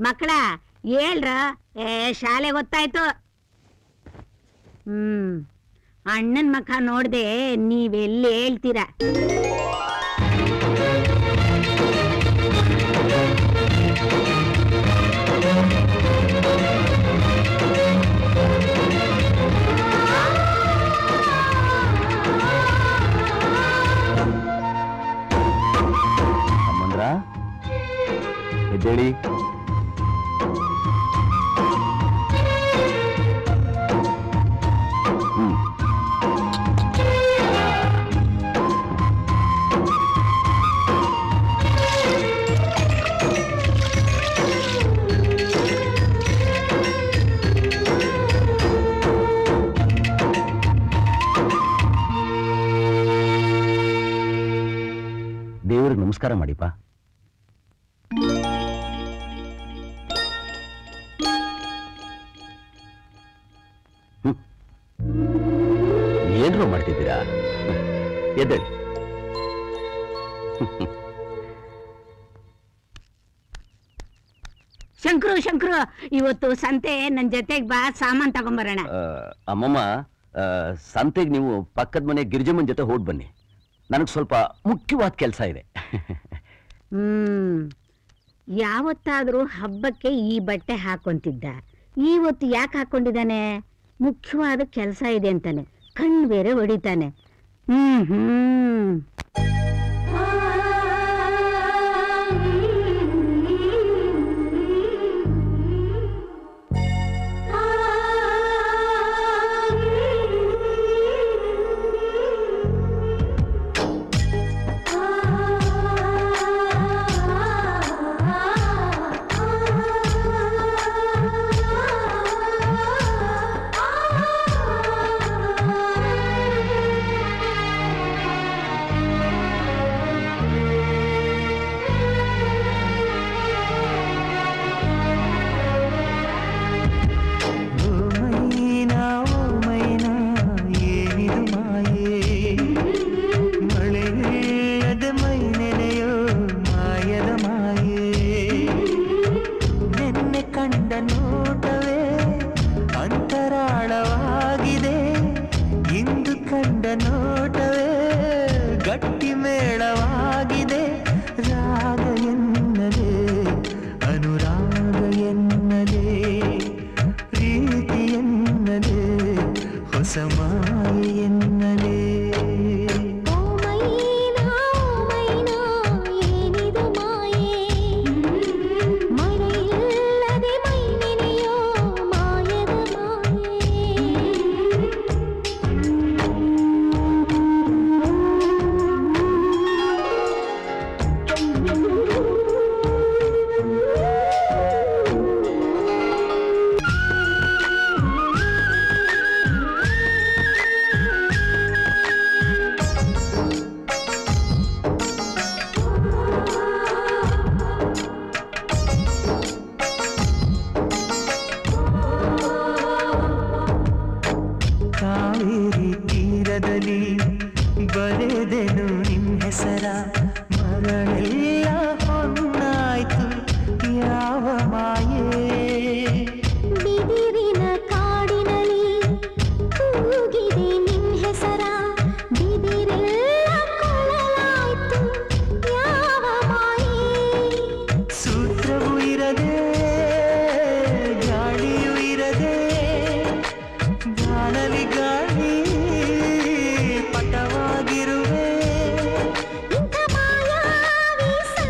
ಮಕ್ಕಳ ಹೇಳ್ರ ಏ ಶಾಲೆ ಗೊತ್ತಾಯ್ತು ಹ್ಮ್ ಅಣ್ಣನ್ ಮಖ ನೋಡ್ದೆ ನೀವೆಲ್ಲಿ ಹೇಳ್ತೀರಾ ಅಮ್ಮಂದ್ರ ಎದ್ದೇಳಿ ಹ್ಮ್ ದೇವ್ರಿಗೆ ನಮಸ್ಕಾರ ಮಾಡಿಪ್ಪ ಹ್ಮ್. ಏನ್ರೋ ಮಾಡ್ತಿದ್ದೀರಾ ಎದ್ದೇಳಿ ಶಂಕ್ರು ಶಂಕ್ರು ಇವತ್ತು ಸಂತೆ ನನ್ ಜೊತೆಗ್ ಬಾ ಸಾಮಾನ್ ತಗೊಂಬರೋಣ ಆ, ಅಮ್ಮಮ್ಮ ಆ, ಸಂತೆಗೆ ನೀವು ಪಕ್ಕದ ಮನೆ ಗಿರಿಜಮ್ಮನ ಜೊತೆ ಹೋಗಿ ಬನ್ನಿ ನನಗೆ ಸ್ವಲ್ಪ ಮುಖ್ಯವಾದ ಕೆಲಸ ಇದೆ ಹ್ಮ್ ಯಾವತ್ತಾದ್ರೂ ಹಬ್ಬಕ್ಕೆ ಈ ಬಟ್ಟೆ ಹಾಕೊಂತಿದ್ದ ಇವತ್ತು ಯಾಕೆ ಹಾಕೊಂಡಿದ್ದಾನೆ ಮುಖ್ಯವಾದ ಕೆಲಸ ಇದೆ ಅಂತಾನೆ ಕಣ್ಣು ಬೇರೆ ಹೊಡಿತಾನೆ ಹ್ಮ್ ಹ್ಮ್ ಓ ಮೈನಾ ಓ ಮೈನಾ ಏನಿದು ಮಾಯೆ ಮಳೆಯಿಲ್ಲದ ಮೈ ನೆನೆಯೋ ಮಾಯದ ಮಾಯೆ ನಿನ್ನೆ ಕಂಡ ನೋಟವೇ ಅಂತರಾಳವಾಗಿದೆ ಇಂದು ಕಂಡ ನೋಟವೇ ಗಟ್ಟಿ ಮೇಳವಾಗಿದೆ ರಾಗ ಎನ್ನಲೇ ಅನುರಾಗ ಎನ್ನಲೇ ಪ್ರೀತಿ ಎನ್ನಲೇ ಹೊಸ ಮಾಯ ಎನ್ನಲೇ ಕಾವೇರಿ ತೀರದಲ್ಲಿ ಬರೆದೆನು ನಿನ್ನ ಹೆಸರ ಮರಳೆಲ್ಲ ಹೊನ್ನಾಯ್ತು ಯಾವ ಮಾಯೇ ಬಿದಿರಿನ ಕಾಡಿನಲ್ಲಿ ಕೂಗಿದೆ ನಿನ್ ಹೆಸರ ಬಿದಿರೆಲ್ಲ ಕೊಳಲಾಯ್ತು ಯಾವ ಮಾಯೇ ಸೂತ್ರವೂ ಇರದೆ ಗಾಳಿಯೂ ಇರದೆ ಗಾಳಲಿ ಗಾಳಿ ಪಟವಾಗಿರುವೆ ಇಂಥ ಮಾಯಾವಿ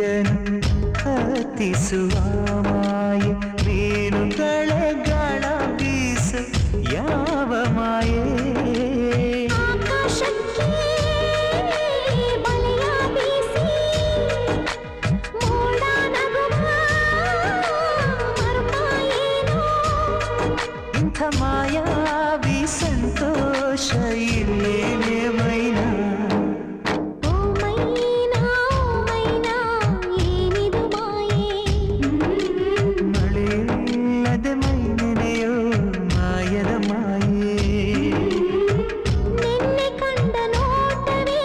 ಪ್ರೀತಿಯನು ಹತ್ತಿಸುವ ಮಾಯೆ ಮೀನುಗಳ ಗಳ ಬೀಸ ಯಾವ ಮಾಯೆ ಆಕಾಶಕ್ಕೆ ಬಲೆಯ ಬೀಸಿ ಮೋಡ ನಗುವ ಮರ್ಮ ಏನೋ ಇಂಥ ಮಾಯಾವಿ ಸಂತೋಷ ಇಲ್ಲೇನೆ ಮೈನಾ ಓ ಮೈನಾ ಓ ಮೈನಾ ಏನಿದು ಮಾಯೆ ಮಳೆಯಿಲ್ಲದ ಮೈ ನೆನೆಯೋ ಮಾಯದ ಮಾಯೆ ನಿನ್ನೆ ಕಂಡ ನೋಟವೇ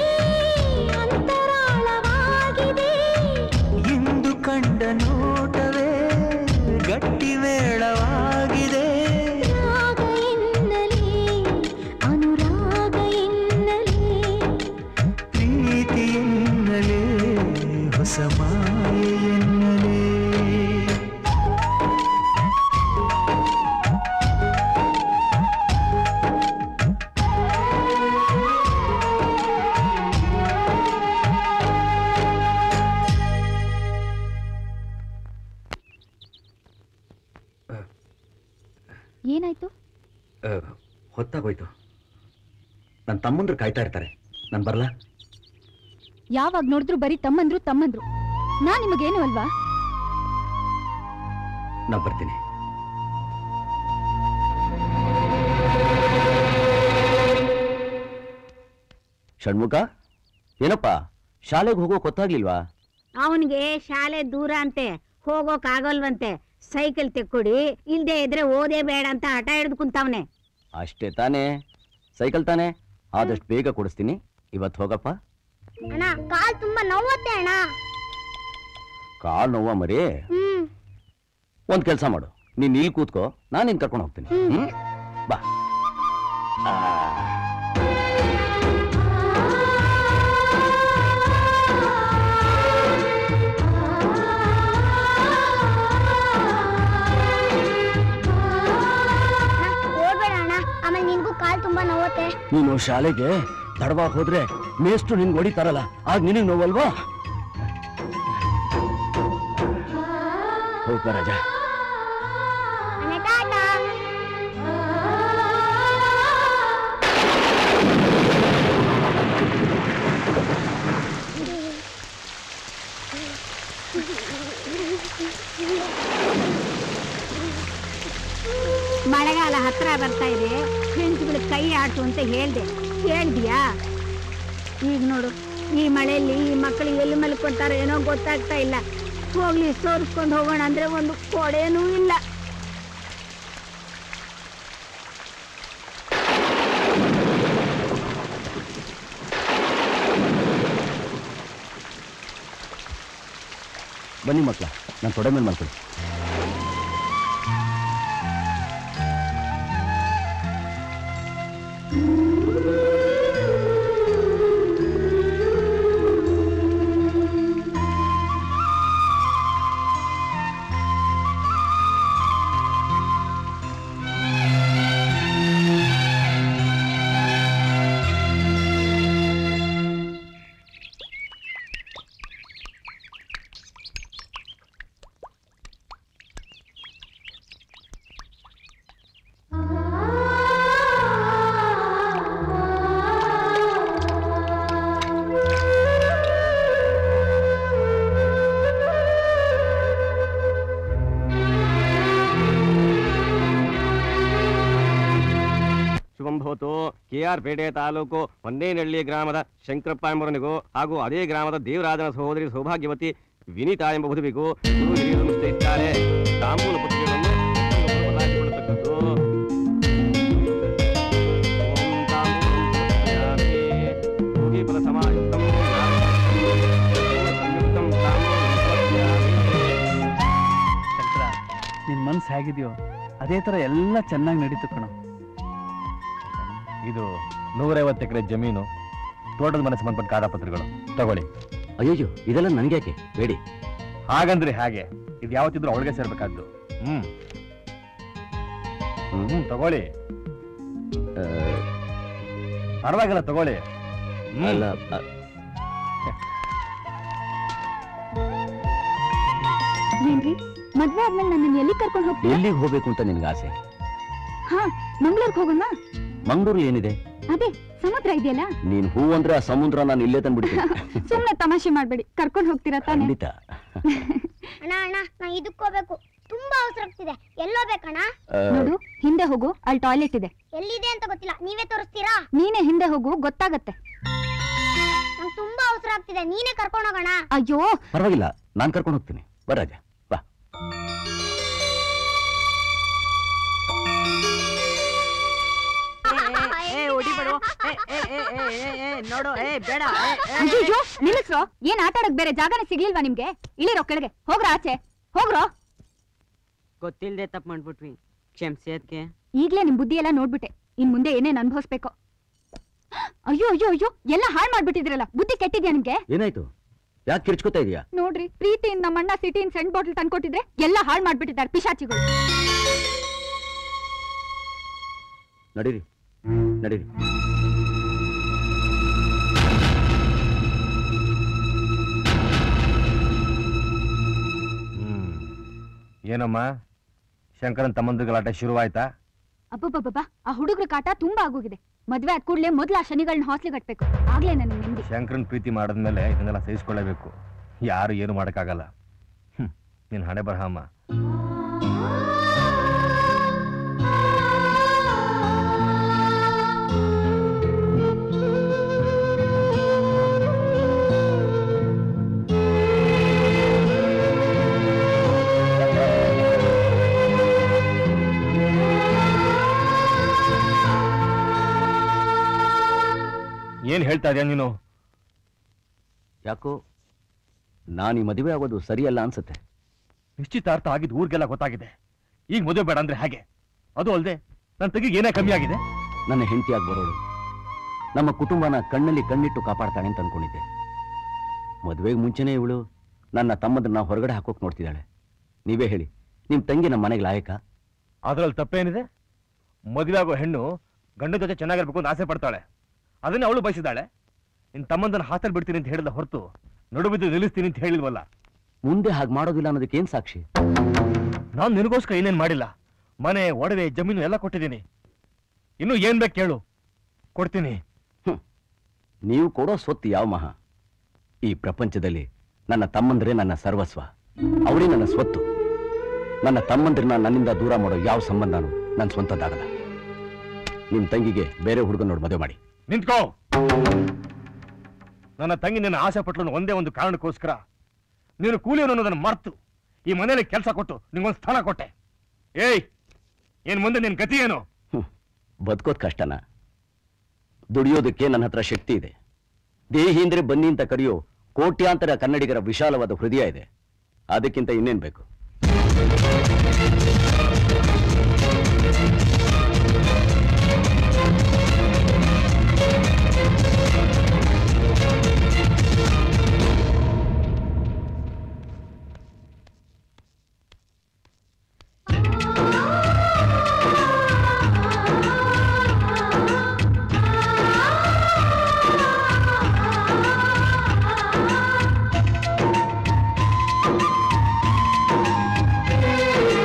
ಅಂತರಾಳವಾಗಿದೆ ಇಂದು ಕಂಡ ನೋಟವೇ ಗಟ್ಟಿ ಮೇಳವಾಗಿದೆ ರಾಗ ಎನ್ನಲೇ ಅನುರಾಗ ಎನ್ನಲೇ ಪ್ರೀತಿ ಎನ್ನಲೇ ಹೊಸ ಮಾಯೆ ಎನ್ನಲೇ ಏನಾಯ್ತು ಹೊತ್ತಾಗೋಯ್ತು ನನ್ನ ತಮ್ಮಂದ್ರು ಕಾಯ್ತಾ ಇರ್ತಾರೆ ನಾನು ಬರಲಾ ಯಾವಾಗ ನೋಡಿದ್ರು ಬರೀ ತಮ್ಮಂದ್ರು ತಮ್ಮಂದ್ರು ನಾ ನಿಮಗೇನು ಅಲ್ವಾ ನಾ ಬರ್ತೀನಿ ಷಣ್ಮುಖ ಏನಪ್ಪ ಶಾಲೆಗೆ ಹೋಗೋಕ್ ಗೊತ್ತಾಗ್ಲಿಲ್ವಾ ಅವನಿಗೆ ಶಾಲೆ ದೂರ ಅಂತೆ ಹೋಗೋಕ್ ಆಗಲ್ವಂತೆ ಸೈಕಲ್ ತೆಕ್ಕೊಡಿ ಇಲ್ದೇ ಇದ್ರೆ ಓದೇ ಬೇಡ ಅಂತ ಹಠ ಹಿಡಿದು ಕುಂತವ್ನೆ ಅಷ್ಟೇ ತಾನೇ ಸೈಕಲ್ ತಾನೇ ಆದಷ್ಟು ಬೇಗ ಕೊಡಿಸ್ತೀನಿ ಇವತ್ತು ಹೋಗಪ್ಪ ಅಣ್ಣ ಕಾಲ್ ತುಂಬಾ ನೋವತ್ತೆ ಅಣ್ಣ ಕಾಲ್ ನೋವ ಮರಿ ಹ್ಮ್ ಒಂದ್ ಕೆಲಸ ಮಾಡು ನೀನ್ ಇಲ್ಲಿ ಕೂತ್ಕೋ ನಾನು ನಿನ್ ಕರ್ಕೊಂಡು ಹೋಗ್ತೀನಿ ಹ್ಮ್? ಬಾ ಆ. ಓಡ್ಬೇಡ ಅಣ್ಣ ಆಮೇಲೆ ನಿನ್ಗೂ ಕಾಲ್ ತುಂಬಾ ನೋವತ್ತೆ ನೀನು ಶಾಲೆಗೆ ತಡವಾಗಿ ಹೋದ್ರೆ ಮೇಷ್ಟು ನಿನ್ಗೆ ಹೊಡಿತಾರಲ್ಲ ಆಗ ನಿನಗೆ ನೋವಲ್ವಾ ಹೋಗ್ಬ ರಾಜ ಮಳೆಗಾಲ ಹತ್ರ ಬರ್ತಾ ಇದೆ ಫ್ರೆಂಡ್ಸ್ಗಳು ಕೈ ಆಟು ಅಂತ ಹೇಳ್ದೆ ಕೇಳ್ದ್ಯಾ ಈಗ ನೋಡು ಈ ಮಳೆಯಲ್ಲಿ ಈ ಮಕ್ಕಳು ಎಲ್ಲಿ ಮಲ್ಕೊಂತಾರೋ ಏನೋ ಗೊತ್ತಾಗ್ತಾ ಇಲ್ಲ ಹೋಗ್ಲಿ ಸೋರಿಸ್ಕೊಂಡು ಹೋಗೋಣ ಅಂದ್ರೆ ಒಂದು ಕೊಡೆನೂ ಇಲ್ಲ ಬನ್ನಿ ಮಕ್ಕಳ ನಾನು ತೊಡೆ ಮೇಲೆ ಮಾಡ್ತೀನಿ ಶುಭಂ ಭವತು ಕೆ ಆರ್ ಪೇಟೆ ತಾಲೂಕು ಹೊನ್ನೇನಹಳ್ಳಿ ಗ್ರಾಮದ ಶಂಕರಪ್ಪ ಎಂಬವನಿಗೂ ಹಾಗೂ ಅದೇ ಗ್ರಾಮದ ದೇವರಾಜನ ಸಹೋದರಿ ಸೌಭಾಗ್ಯವತಿ ವಿನೀತಾ ಎಂಬ ವಧುವಿಗೂ ಗುರು ಹಿರಿಯರು ನಿಶ್ಚಯಿಸಿದ್ದಾರೆ ತಾಂಬೂಲ ಪತ್ರಿಕೆಗಳನ್ನು ಬದಲಾಯಿಸಿಕೊಳ್ಳತಕ್ಕದ್ದು ಓಂ ತಾಂಬೂಲಂ ಸಮರ್ಪಯಾಮಿ. ಭೋಗಿ ಫಲ ಸಮಾಯುಕ್ತಂ ಸಂಯುಕ್ತಂ ತಾಂಬೂಲಂ ಸಮರ್ಪಯಾಮಿ. ಶಂಕರ ನಿನ್ ಮನ್ಸು ಹೇಗಿದೆಯೋ ಅದೇ ತರ ಎಲ್ಲ ಚೆನ್ನಾಗಿ ನಡೀತು ಕಣ ಇದು ನೂರೈವತ್ತು ಎಕರೆ ಜಮೀನು ತೋಟದ ಮನೆ ಸಂಬಂಧಪಟ್ಟ ಕಾಗದಪತ್ರಗಳು ತಗೊಳ್ಳಿ ಅಯ್ಯಯ್ಯೋ ಇದೆಲ್ಲ ನನಗ್ಯಾಕೆ ಬೇಡಿ ಹಾಗಂದ್ರೆ ಹಾಗೆ ಇದು ಯಾವತ್ತಿದ್ರು ಅವಳಿಗೆ ಸೇರ್ಬೇಕಾದ್ದು ಹ್ಮ್ ಹ್ಮ್ ತಗೊಳ್ಳಿ ಆ, ಪರವಾಗಿಲ್ಲ ತಗೊಳ್ಳಿ ಹ್ಮ್. ಅಲ್ಲ ಅ, ಏನ್ರಿ ಮದ್ವೆ ಆದ್ಮೇಲೆ ನನ್ನ ಎಲ್ಲಿ ಕರ್ಕೊಂಡು ಹೋಗ್ತೀರಾ ಎಲ್ಲಿಗೆ ಹೋಗ್ಬೇಕು ಅಂತ ನಿನ್ಗೆ ಆಸೆ ಹಾ ಮಂಗ್ಳೂರ್ಗ್ ಹೋಗೋಣ ಮಂಗಳೂರಲ್ಲಿ ಏನಿದೆ ಅದೇ ಸಮುದ್ರ ಇದೆಯಲ್ಲ ನೀನ್ ಹೂ ಅಂದ್ರೆ ಆ ಸಮುದ್ರ ನಾನು ಇಲ್ಲೇ ತಂದ್ಬಿಡ್ತೀನಿ ಸುಮ್ನೆ ತಮಾಷೆ ಮಾಡ್ಬೇಡಿ ಕರ್ಕೊಂಡು ಹೋಗ್ತೀರಾ ತಾನೆ ಖಂಡಿತ ಅಣ್ಣ ಅಣ್ಣ ನಾ ಇದಕ್ಕೆ ಹೋಗ್ಬೇಕು ತುಂಬಾ ಅವಸರ ಆಗ್ತಿದೆ ಎಲ್ಲೋಬೇಕಣ್ಣ ಆ, ನೋಡು ಹಿಂದೆ ಹೋಗು ಅಲ್ಲಿ ಟಾಯ್ಲೆಟ್ ಇದೆ ಎಲ್ಲಿದೆ ಅಂತ ಗೊತ್ತಿಲ್ಲ ನೀವೇ ತೋರಿಸ್ತೀರಾ ನೀನೇ ಹಿಂದೆ ಹೋಗು ಗೊತ್ತಾಗತ್ತೆ ನಂಗೆ ತುಂಬಾ ಅವಸರ ಆಗ್ತಿದೆ ನೀನೇ ಕರ್ಕೊಂಡು ಹೋಗೋಣ ಅಯ್ಯೋ ಪರವಾಗಿಲ್ಲ ನಾನ್ ಕರ್ಕೊಂಡು ಹೋಗ್ತೀನಿ ಬರಾಜ ಬಾ ಏ ಹೊಡಿಬೇಡು ಏ ಏ ಏ ಏ ಏ ಏ ನೋಡು ಏ ಬೇಡ ಏ, ಏ, ಏ. ಅಯ್ಯೋ ನಿಲ್ಲಿಸ್ರೋ ಏನ್ ಆಟ ಆಡಕ್ ಬೇರೆ ಜಾಗನೇ ಸಿಗ್ಲಿಲ್ವಾ ನಿಮ್ಗೆ ಇಳಿರೋ ಕೆಳಗೆ ಹೋಗ್ರ ಆಚೆ ಹೋಗ್ರೋ ಗೊತ್ತಿಲ್ದೆ ತಪ್ಪು ಮಾಡ್ಬಿಟ್ವಿ ಕ್ಷಮಿಸಿ ಅದಕ್ಕೆ ಈಗ್ಲೇ ನಿಮ್ ಬುದ್ಧಿ ಎಲ್ಲ ನೋಡ್ಬಿಟ್ಟೆ ಇನ್ ಮುಂದೆ ಏನೇನ್ ಅನ್ಭವಿಸ್ಬೇಕು ಅಯ್ಯೋ ಅಯ್ಯೋ ಅಯ್ಯೋ ಎಲ್ಲ ಹಾಳ್ ಮಾಡ್ಬಿಟ್ಟಿದ್ರಲ್ಲ ಬುದ್ಧಿ ಕೆಟ್ಟಿದ್ಯಾ ನಿಮ್ಗೆ ಏನಾಯ್ತು ಯಾಕೆ ಕಿರ್ಚ್ಕೋತಾ ಇದೀಯಾ ನೋಡ್ರಿ ಪ್ರೀತಿಯಿಂದ ನಮ್ಮಣ್ಣ ಸಿಟಿನ್ ಸೆಂಟ್ ಬಾಟಲ್ ತಂದ್ಕೊಟ್ಟಿದ್ರೆ ಎಲ್ಲ ಹಾಳ್ ಮಾಡ್ಬಿಟ್ಟಿದ್ದಾರೆ ಪಿಶಾಚಿಗಳು ನಡೀರಿ ನಡೀರಿ ಹ್ಮ್ ಏನಮ್ಮ ಶಂಕರನ್ ತಮ್ಮಂದ್ರ ಗಲಾಟೆ ಶುರುವಾಯ್ತಾ ಅಬ್ಬಬ್ಬಬ್ಬಾ ಆ ಹುಡುಗ್ರ ಕಾಟ ತುಂಬಾ ಆಗೋಗಿದೆ ಮದ್ವೆ ಆದ ಕೂಡ್ಲೆ ಮೊದ್ಲು ಆ ಶನಿಗಳನ್ನ ಹಾಸ್ಲಿ ಕಟ್ಬೇಕು ಆಗ್ಲೇ ನನಗೆ ನೆಮ್ಮದಿ ಶಂಕರನ್ ಪ್ರೀತಿ ಮಾಡಿದ್ಮೇಲೆ ಇದನ್ನೆಲ್ಲ ಸಹಿಸ್ಕೊಳ್ಳೇಬೇಕು ಯಾರು ಏನು ಮಾಡೋಕ್ಕಾಗಲ್ಲ ಹ್ಮ್ ನಿನ್ ಹಣೆ ಬರಹಮ್ಮ ಏನ್ ಹೇಳ್ತಾ ಇದೀಯ ನೀನು ಯಾಕೋ ನಾನು ಈ ಮದುವೆ ಆಗೋದು ಸರಿಯಲ್ಲ ಅನ್ಸುತ್ತೆ ನಿಶ್ಚಿತಾರ್ಥ ಆಗಿದ್ದು ಊರಿಗೆಲ್ಲ ಗೊತ್ತಾಗಿದೆ ಈಗ ಮದುವೆ ಬೇಡ ಅಂದ್ರೆ ಹಾಗೆ ಅದು ಅಲ್ಲದೆ ನನ್ನ ತೆಗಿಗೆ ಏನೇ ಕಮ್ಮಿ ಆಗಿದೆ ನನ್ನ ಹೆಂಡತಿಯಾಗಿ ಬರೋಳು ನಮ್ಮ ಕುಟುಂಬನ ಕಣ್ಣಲ್ಲಿ ಕಣ್ಣಿಟ್ಟು ಕಾಪಾಡ್ತಾಳೆ ಅಂತ ಅನ್ಕೊಂಡಿದ್ದೆ ಮದುವೆಗೆ ಮುಂಚೆನೇ ಇವಳು ನನ್ನ ತಮ್ಮದನ್ನ ಹೊರಗಡೆ ಹಾಕೋಕ್ ನೋಡ್ತಿದ್ದಾಳೆ ನೀವೇ ಹೇಳಿ ನಿಮ್ ತಂಗಿ ನಮ್ಮ ಮನೆಗೆ ಲಾಯಕ ಅದ್ರಲ್ಲಿ ತಪ್ಪೇನಿದೆ ಮದುವೆ ಆಗೋ ಹೆಣ್ಣು ಗಂಡ ಜೊತೆ ಚೆನ್ನಾಗಿರ್ಬೇಕು ಅಂತ ಆಸೆ ಪಡ್ತಾಳೆ ಅದನ್ನೇ ಅವಳು ಬಯಸಿದ್ದಾಳೆ ನಿನ್ ತಮ್ಮಂದನ್ನ ಹಾಸಲ್ ಬಿಡ್ತೀನಿ ಅಂತ ಹೇಳಿದ ಹೊರತು ನಡುಬಿದ್ದು ನಿಲ್ಲಿಸ್ತೀನಿ ಅಂತ ಹೇಳಿಲ್ವಲ್ಲ ಮುಂದೆ ಹಾಗೆ ಮಾಡೋದಿಲ್ಲ ಅನ್ನೋದಕ್ಕೆ ಏನ್ ಸಾಕ್ಷಿ ನಾನು ನಿನಗೋಸ್ಕರ ಏನೇನ್ ಮಾಡಿಲ್ಲ ಮನೆ ಒಡವೆ ಜಮೀನು ಎಲ್ಲ ಕೊಟ್ಟಿದ್ದೀನಿ ಇನ್ನು ಏನ್ ಬೇಕು ಕೇಳು ಕೊಡ್ತೀನಿ ನೀವು ಕೊಡೋ ಸ್ವತ್ತು ಯಾವ ಮಹಾ ಈ ಪ್ರಪಂಚದಲ್ಲಿ ನನ್ನ ತಮ್ಮಂದ್ರೆ ನನ್ನ ಸರ್ವಸ್ವ ಅವರೇ ನನ್ನ ಸ್ವತ್ತು ನನ್ನ ತಮ್ಮಂದ್ರನ್ನ ನನ್ನಿಂದ ದೂರ ಮಾಡೋ ಯಾವ ಸಂಬಂಧನೂ ನನ್ನ ಸ್ವಂತದ್ದಾಗಲ್ಲ ನಿಮ್ ತಂಗಿಗೆ ಬೇರೆ ಹುಡುಗ ನೋಡಿ ಮದುವೆ ಮಾಡಿ ನಿಂತ್ಕೋ ನನ್ನ ತಂಗಿ ನಿನ್ನ ಆಸೆ ಪಟ್ಲು ಒಂದೇ ಒಂದು ಕಾರಣಕ್ಕೋಸ್ಕರ ನೀನು ಕೂಲಿಯವನು ಅನ್ನೋದನ್ನ ಮರ್ತು ಈ ಮನೇಲಿ ಕೆಲಸ ಕೊಟ್ಟು ನಿಂಗೊಂದು ಸ್ಥಾನ ಕೊಟ್ಟೆ ಏಯ್ ಏನ್ ಮುಂದೆ ನಿನ್ ಗತಿ ಏನು ಹ್ಮ್. ಬದುಕೋದ್ ಕಷ್ಟನ ದುಡಿಯೋದಕ್ಕೆ ನನ್ನ ಹತ್ರ ಶಕ್ತಿ ಇದೆ ದೇಹಿ ಅಂದ್ರೆ ಬನ್ನಿ ಅಂತ ಕರೆಯೋ ಕೋಟ್ಯಾಂತರ ಕನ್ನಡಿಗರ ವಿಶಾಲವಾದ ಹೃದಯ ಇದೆ ಅದಕ್ಕಿಂತ ಇನ್ನೇನ್ ಬೇಕು ಆ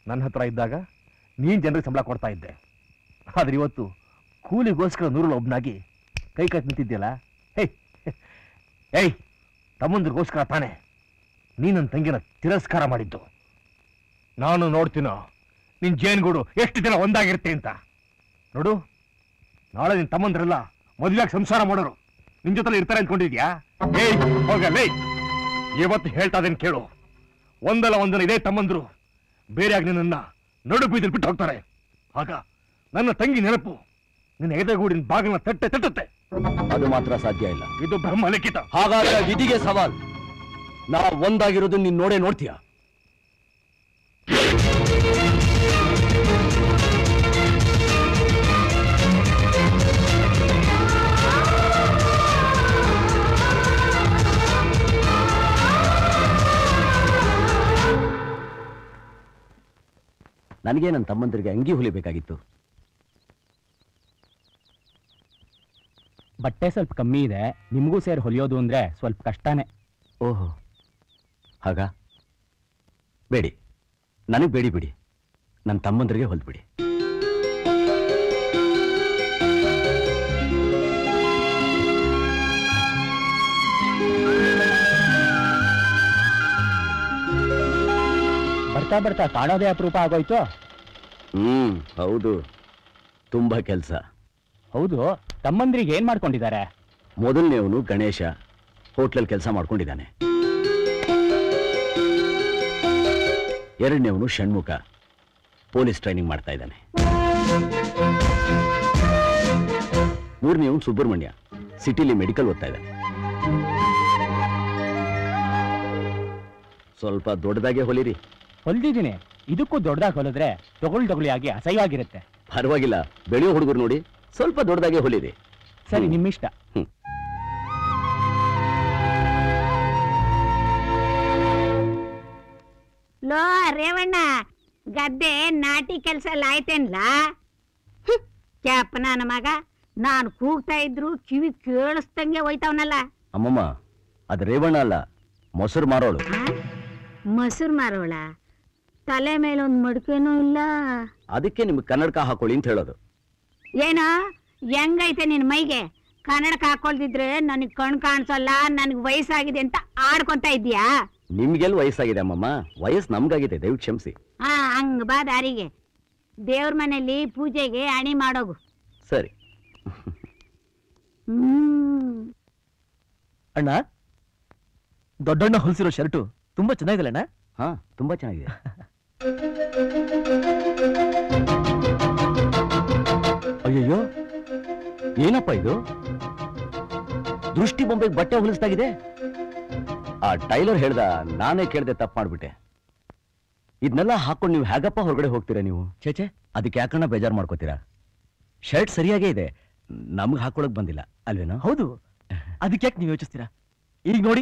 ನನ್ನ ಹತ್ರ ಇದ್ದಾಗ ನೀನ್ ಜನರಿಗೆ ಸಂಬಳ ಕೊಡ್ತಾ ಇದ್ದೆ ಆದ್ರೆ ಇವತ್ತು ಕೂಲಿಗೋಸ್ಕರ ನೂರಲ್ಲಿ ಒಬ್ನಾಗಿ ಕೈ ಕಟ್ ನಿಂತಿದ್ಯಲ್ಲ ಹೇ ಏಯ್ ತಮ್ಮಂದ್ರಿಗೋಸ್ಕರ ತಾನೆ ನೀ ನನ್ನ ತಂಗಿನ ತಿರಸ್ಕಾರ ಮಾಡಿದ್ದು ನಾನು ನೋಡ್ತೀನೋ ನಿನ್ ಜೇನ್ಗೂಡು ಎಷ್ಟು ದಿನ ಒಂದಾಗಿರುತ್ತೆ ಅಂತ ನೋಡು ನಾಳೆ ನಿನ್ ತಮ್ಮಂದ್ರೆಲ್ಲ ಮದುವೆಯಾಗಿ ಸಂಸಾರ ಮಾಡೋರು ನಿನ್ ಜೊತೆ ಇರ್ತಾರೆ ಅನ್ಕೊಂಡಿದ್ಯಾ ಏಯ್ ಹೋಗಲ್ಲೇ ಇವತ್ತು ಹೇಳ್ತಾ ಇದ್ದೇನೆ ಕೇಳು ಒಂದಲ್ಲ ಒಂದಲ್ಲ ಇದೇ ತಮ್ಮಂದ್ರು ಬೇರೆಯಾಗಿ ನಿನ್ನನ್ನ ನಡು ಬೀದಲ್ಲಿ ಬಿಟ್ಟು ಹೋಗ್ತಾರೆ ಆಗ ನನ್ನ ತಂಗಿ ನೆನಪು ನಿನ್ನ ಎದೆಗೂಡಿನ ಬಾಗಿಲನ್ನ ತಟ್ಟೆ ತಟ್ಟುತ್ತೆ ಅದು ಮಾತ್ರ ಸಾಧ್ಯ ಇಲ್ಲ ಇದು ಬ್ರಹ್ಮ ಲಿಖಿತ ಹಾಗಾದ್ರೆ ವಿಧಿಗೆ ಸವಾಲ್ ನಾ ಒಂದಾಗಿರೋದು ನೀನ್ ನೋಡೇ ನೋಡ್ತೀಯ ನನಗೆ ನನ್ನ ತಮ್ಮಂದರಿಗೆ ಅಂಗಿ ಹೊಲಿಬೇಕಾಗಿತ್ತು ಬಟ್ಟೆ ಸ್ವಲ್ಪ ಕಮ್ಮಿ ಇದೆ ನಿಮಗೂ ಸೇರಿ ಹೊಲಿಯೋದು ಅಂದ್ರೆ ಸ್ವಲ್ಪ ಕಷ್ಟನೇ ಓಹೋ ಹಾಗ ಬೇಡಿ ನನಗೆ ಬೇಡಿ ಬಿಡಿ ನನ್ನ ತಮ್ಮಂದರಿಗೆ ಹೊಲ್ದ್ಬಿಡಿ ಬರ್ತಾ ಬರ್ತಾ ಕಾಣೋದೇ ಅಪರೂಪ ಆಗೋಯ್ತು ಹ್ಮ್ ಹೌದು ತುಂಬಾ ಕೆಲಸ ಹೌದು ತಮ್ಮಂದ್ರಿಗೆ ಏನ್ ಮಾಡ್ಕೊಂಡಿದ್ದಾರೆ ಮೊದಲನೇವನು ಗಣೇಶ ಹೋಟ್ಲಲ್ಲಿ ಕೆಲಸ ಮಾಡ್ಕೊಂಡಿದ್ದಾನೆ ಎರಡನೇವನು ಷಣ್ಮುಖ ಪೊಲೀಸ್ ಟ್ರೈನಿಂಗ್ ಮಾಡ್ತಾ ಇದ್ದಾನೆ ಮೂರನೇವನು ಸುಬ್ರಹ್ಮಣ್ಯ ಸಿಟಿಲಿ ಮೆಡಿಕಲ್ ಓದ್ತಾ ಇದ್ದಾನೆ ಸ್ವಲ್ಪ ದೊಡ್ಡದಾಗೆ ಹೊಲಿರಿ ಹೊಲ್ದಿದ್ದೀನಿ ಇದಕ್ಕೂ ದೊಡ್ಡದಾಗಿ ಹೊಲಿದ್ರೆ ತೊಗೊಳ್ ತೊಗೊಳಿಯಾಗಿ ಅಸಹ್ಯವಾಗಿರುತ್ತೆ ಪರವಾಗಿಲ್ಲ ಬೆಳೆಯೋ ಹುಡುಗರು ನೋಡಿ ಸ್ವಲ್ಪ ದೊಡ್ಡದಾಗೆ ಹೊಲಿರಿ ಸರಿ ನಿಮ್ಮಿಷ್ಟ ಲೋ ರೇವಣ್ಣ ಗದ್ದೆ ನಾಟಿ ಕೆಲಸ ಎಲ್ಲ ಆಯ್ತೇನ್ಲ ಕ್ಯಾಪ್ ನನ್ನ ಮಗ ನಾನು ಕೂಗ್ತಾ ಇದ್ರು ಕಿವಿ ಕೇಳಿಸ್ದಂಗೆ ಹೋಯ್ತಾವನಲ್ಲ ಅಮ್ಮಮ್ಮ ಅದು ರೇವಣ್ಣ ಅಲ್ಲ ಮೊಸರು ಮಾರೋಳು ಮೊಸರು ಮಾರೋಳ ತಲೆ ಮೇಲೆ ಒಂದು ಮಡಿಕೆನೂ ಇಲ್ಲ ಅದಕ್ಕೆ ನಿಮ್ಗೆ ಕನ್ನಡಕ ಹಾಕೊಳ್ಳಿ ಅಂತ ಹೇಳೋದು ಏನೋ ಹೆಂಗೈತೆ ನಿನ್ ಮೈಗೆ ಕನ್ನಡಕ ಹಾಕೊಳ್ದಿದ್ರೆ ನನಗ್ ಕಣ್ ಕಾಣಿಸಲ್ಲ ನನಗ್ ವಯಸ್ಸಾಗಿದೆ ಅಂತ ಆಡ್ಕೊಂತ ಇದ್ಯಾ ನಿಮ್ಗೆಲ್ ವಯಸ್ಸಾಗಿದೆ ಅಮ್ಮಮ್ಮ ವಯಸ್ಸು ನಮ್ಗಾಗಿದೆ ದಯವಿಟ್ಟು ಕ್ಷಮಿಸಿ ಹಾ ಹಂಗ್ ಬಾ ದಾರಿಗೆ ದೇವ್ರ ಮನೆಯಲ್ಲಿ ಪೂಜೆಗೆ ಅಣಿ ಮಾಡೋಗು ಸರಿ ಹ್ಮ್ ಅಣ್ಣ ದೊಡ್ಡಣ್ಣ ಹೊಲಿಸಿರೋ ಶರ್ಟು ತುಂಬಾ ಚೆನ್ನಾಗಿದೆ ಅಣ್ಣ ಹಾ ತುಂಬಾ ಚೆನ್ನಾಗಿದೆ ಅಯ್ಯಯ್ಯೋ ಏನಪ್ಪ ಇದು ದೃಷ್ಟಿ ಬೊಂಬೆಗೆ ಬಟ್ಟೆ ಹೊಲಿಸ್ದಾಗಿದೆ ಆ ಟೈಲರ್ ಹೇಳ್ದ ನಾನೇ ಕೇಳ್ದೆ ತಪ್ಪು ಮಾಡ್ಬಿಟ್ಟೆ ಇದನ್ನೆಲ್ಲ ಹಾಕೊಂಡು ನೀವು ಹೇಗಪ್ಪ ಹೊರಗಡೆ ಹೋಗ್ತೀರಾ ನೀವು ಚೇಚೆ ಅದಕ್ಕೆ ಯಾಕಣ್ಣ ಬೇಜಾರು ಮಾಡ್ಕೋತೀರಾ ಶರ್ಟ್ ಸರಿಯಾಗೇ ಇದೆ ನಮ್ಗೆ ಹಾಕೊಳಕ್ ಬಂದಿಲ್ಲ ಅಲ್ವೇನೋ ಹೌದು ಅದಕ್ಕೆ ಯಾಕೆ ನೀವು ಯೋಚಿಸ್ತೀರಾ ಈಗ ನೋಡಿ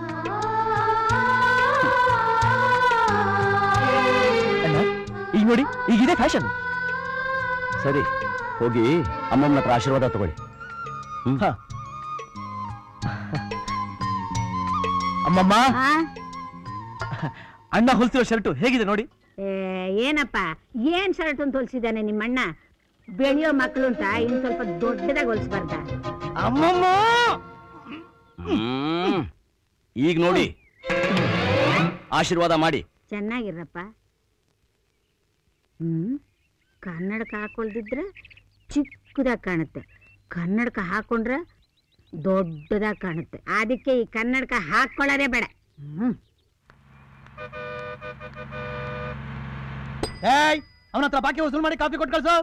ಅಣ್ಣ ಈಗ ನೋಡಿ ಈಗಿದೆ ಫ್ಯಾಷನ್ ಸರಿ ಹೋಗಿ ಅಮ್ಮಮ್ಮನ ಹತ್ರ ಆಶೀರ್ವಾದ ತಗೊಳ್ಳಿ ಹ್ಮ್ ಅಮ್ಮಮ್ಮ ಆ? ಅಣ್ಣ ಹೊಲಿಸಿರೋ ಶರ್ಟು ಹೇಗಿದೆ ನೋಡಿ ಏ, ಏನಪ್ಪ ಏನ್ ಶರ್ಟ್ ಅಂತ ಹೊಲ್ಸಿದ್ದಾನೆ ನಿಮ್ಮಣ್ಣ ಬೆಳೆಯೋ ಮಕ್ಕಳು ಅಂತ ಇನ್ ಸ್ವಲ್ಪ ದೊಡ್ಡದಾಗಿ ಹೊಲ್ಸ್ಬಾರ್ದ ಅಮ್ಮಮ್ಮ ಹ್ಮ್. ಈಗ ನೋಡಿ ಆಶೀರ್ವಾದ ಮಾಡಿ ಚೆನ್ನಾಗಿರಪ್ಪ ಹ್ಮ್ ಕನ್ನಡಕ ಹಾಕೊಳ್ದಿದ್ರೆ ಚಿಕ್ಕದಾಗಿ ಕಾಣುತ್ತೆ ಕನ್ನಡಕ ಹಾಕೊಂಡ್ರೆ ದೊಡ್ಡದಾಗಿ ಕಾಣುತ್ತೆ ಅದಕ್ಕೆ ಈ ಕನ್ನಡಕ ಹಾಕೊಳ್ಳೋದೇ ಬೇಡ ಹ್ಮ್ ಏಯ್ ಅವನ ಹತ್ರ ಬಾಕಿ ವಸೂಲ್ ಮಾಡಿ ಕಾಫಿ ಕೊಟ್ಟು ಕಳ್ಸು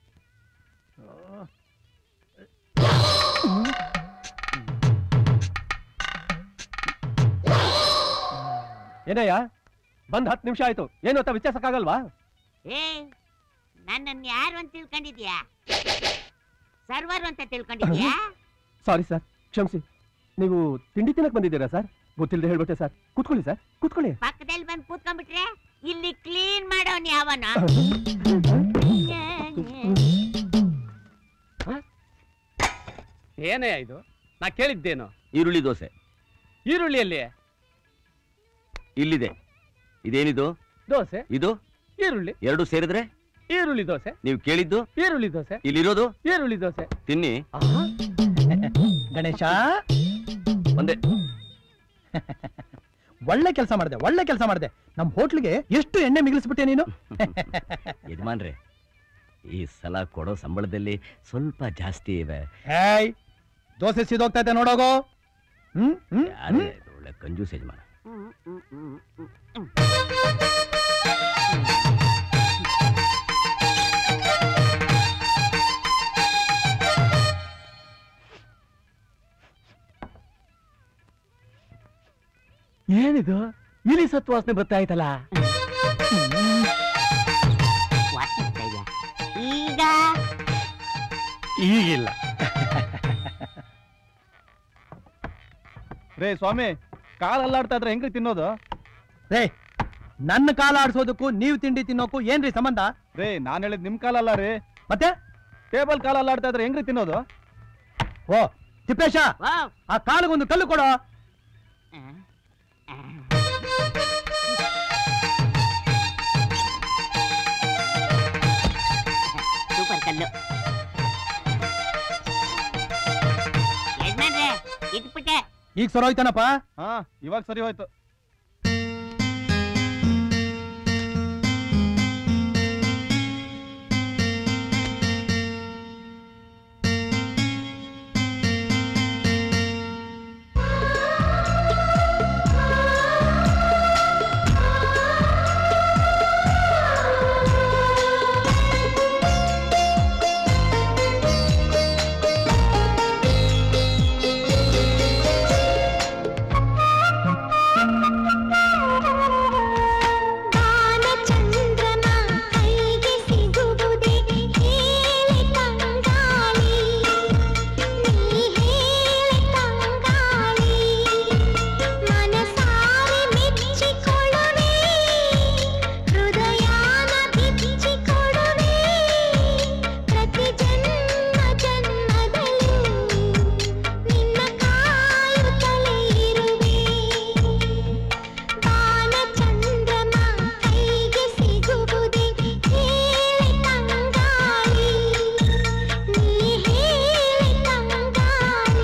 ಏನಯ್ಯ ಬಂದ್ ಹತ್ತು ನಿಮಿಷ ಆಯ್ತು ಏನು ಅಂತ ವಿಚಾರಿಸಕ್ಕಾಗಲ್ವಾ ಏ ನನ್ನನ್ನು ಯಾರು ಅಂತ ತಿಳ್ಕೊಂಡಿದ್ಯಾ ಸರ್ವರ್ ಅಂತ ತಿಳ್ಕೊಂಡಿದ್ಯಾ ಸಾರಿ ಸರ್ ಕ್ಷಮಿಸಿ ನೀವು ತಿಂಡಿ ತಿನ್ನಕ್ ಬಂದಿದ್ದೀರಾ ಸರ್ ಗೊತ್ತಿಲ್ಲದೆ ಹೇಳ್ಬಿಟ್ಟೆ ಸರ್ ಕೂತ್ಕೊಳ್ಳಿ ಸರ್ ಕೂತ್ಕೊಳ್ಳಿ ಪಕ್ಕದಲ್ಲಿ ಬಂದು ಕೂತ್ಕೊಂಡ್ಬಿಟ್ರೆ ಇಲ್ಲಿ ಕ್ಲೀನ್ ಮಾಡೋನ್ ಯಾವನ ಏನೇ ಇದು ನಾ ಕೇಳಿದ್ದೇನು ಈರುಳ್ಳಿ ದೋಸೆ ಈರುಳ್ಳಿಯಲ್ಲಿ ಇಲ್ಲಿದೆ ಇದೇನಿದು ದೋಸೆ ಇದು ಈರುಳ್ಳಿ ಎರಡು ಸೇರಿದ್ರೆ ಈರುಳ್ಳಿ ದೋಸೆ ನೀವು ಕೇಳಿದ್ದು ಈರುಳ್ಳಿ ದೋಸೆ ಇಲ್ಲಿರೋದು ಈರುಳ್ಳಿ ದೋಸೆ ತಿನ್ನಿ ಗಣೇಶ ಒಂದೇ ಒಳ್ಳೆ ಕೆಲಸ ಮಾಡಿದೆ ಒಳ್ಳೆ ಕೆಲಸ ಮಾಡಿದೆ ನಮ್ಮ ಹೋಟ್ಲಿಗೆ ಎಷ್ಟು ಎಣ್ಣೆ ಮಿಗಿಲಿಸ್ಬಿಟ್ಟೆ ನೀನು ಯಜಮಾನ್ರೆ ಈ ಸಲ ಕೊಡೋ ಸಂಬಳದಲ್ಲಿ ಸ್ವಲ್ಪ ಜಾಸ್ತಿ ಇವೆ ಹೇಯ್ ದೋಸೆ ಸಿದೋಗ್ತಾ ಇದೆ ನೋಡೋಗೋ ಹ್ಮ್ ಹ್ಮ್ ಯಾರೇ ಇದು ಒಳ್ಳೆ ಕಂಜೂಸ್ ಯಜಮಾನ ಏನಿದು ಇಲಿ ಸತ್ತು ವಾಸನೆ ಬರ್ತಾ ಆಯ್ತಲ್ಲ ಈಗ ಈಗಿಲ್ಲ ರೇ ಸ್ವಾಮಿ ಕಾಲ್ ಅಲ್ಲಾಡ್ತಾ ಇದ್ರೆ ಹೆಂಗ್ರಿ ತಿನ್ನೋದು ರೇ ನನ್ನ ಕಾಲ ಆಡ್ಸೋದಕ್ಕೂ ನೀವು ತಿಂಡಿ ತಿನ್ನೋಕು ಏನ್ರಿ ಸಂಬಂಧ ರೇ ನಾನ್ ಹೇಳಿದ್ ನಿಮ್ ಕಾಲಲ್ಲ ರೀ ಮತ್ತೆ ಟೇಬಲ್ ಕಾಲ್ ಅಲ್ಲಾಡ್ತಾ ಇದ್ರೆ ಹೆಂಗ್ರಿ ತಿನ್ನೋದು ಓ ತಿಪ್ಪೇಶ ಆ ಕಾಲಿಗೊಂದು ಕಲ್ಲು ಕೊಡೋ ಸೂಪರ್ ಕಲ್ಲು ಯಜಮಾನ್ರೆ ಇಟ್ಬಿಟ್ಟೆ ಈಗ ಸರೋಯ್ತಾನಪ್ಪ ಹಾ ಇವಾಗ ಸರಿ ಹೋಯ್ತು ಚಂದ್ರನ ಕೈಗೆ ಸಿಗುವುದೇ ಹೇಳಿ ಕಂಗಾಳಿ ನೀ ಹೇಳಿ ಕಂಗಾಳಿ ಮನಸಾರೆ ಮೆಚ್ಚಿಕೊಳ್ಳುವೆ ಹೃದಯಾನ ಬಿಚ್ಚಿಕೊಡುವೆ ಪ್ರತಿ ಜನ್ಮ ಜನ್ಮದಲ್ಲೂ ನಿನ್ನ ಕಾಯುತ್ತಲೇ ಇರುವೆ ಬಾನ ಚಂದ್ರನ ಕೈಗೆ ಸಿಗುವುದೇ ಹೇಳಿ ಕಂಗಾಳಿ ನೀ ಹೇಳಿ ಕಂಗಾಳಿ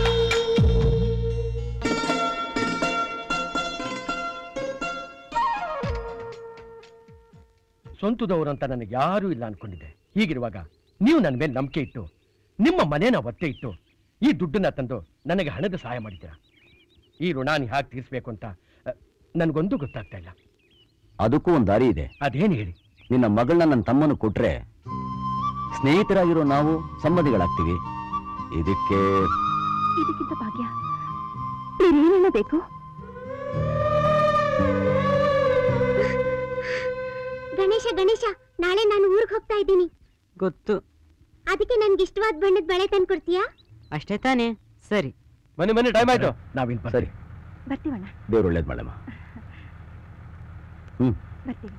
ಸ್ವಂತದವರಂತ ನನಗೆ ಯಾರೂ ಇಲ್ಲ ಅನ್ಕೊಂಡಿದ್ದೆ ಹೀಗಿರುವಾಗ ನೀವು ನನ್ನ ಮೇಲೆ ನಂಬಿಕೆ ಇಟ್ಟು ನಿಮ್ಮ ಮನೇನ ಒತ್ತೆ ಇಟ್ಟು ಈ ದುಡ್ಡನ್ನ ತಂದು ನನಗೆ ಹಣದ ಸಹಾಯ ಮಾಡಿದ್ದೀರಾ ಈ ಋಣಾನಿ ಹಾಕಿ ತೀರಿಸ್ಬೇಕು ಅಂತ ಅ, ನನಗೊಂದು ಗೊತ್ತಾಗ್ತಾ ಇಲ್ಲ ಅದಕ್ಕೂ ಒಂದು ದಾರಿ ಇದೆ ಅದೇನು ಹೇಳಿ ನಿನ್ನ ಮಗಳನ್ನ ನನ್ನ ತಮ್ಮನು ಕೊಟ್ರೆ ಸ್ನೇಹಿತರಾಗಿರೋ ನಾವು ಸಂಬಂಧಿಗಳಾಗ್ತೀವಿ ಇದಕ್ಕೆ ಇದಕ್ಕಿಂತ ಭಾಗ್ಯ ಬೇರೇನೇನೋ ಬೇಕು ಗಣೇಶ ಗಣೇಶ ನಾಳೆ ನಾನು ಊರಿಗೆ ಹೋಗ್ತಾ ಇದ್ದೀನಿ ಗೊತ್ತು ಅದಕ್ಕೆ ನನ್ಗೆ ಇಷ್ಟವಾದ ಬಣ್ಣದ ಬಳೆ ತಂದ್ಕೊಡ್ತೀಯಾ ಅಷ್ಟೇ ತಾನೇ ಸರಿ ಬನ್ನಿ ಬನ್ನಿ ಟೈಮ್ ಆಯ್ತು ನಾವಿನ್ ಸರಿ ಬರ್ತೀವಣ್ಣ ದೇವ್ರು ಒಳ್ಳೇದು ಮಾಡಮ್ಮ ಹ್ಮ್ ಬರ್ತೀವಿ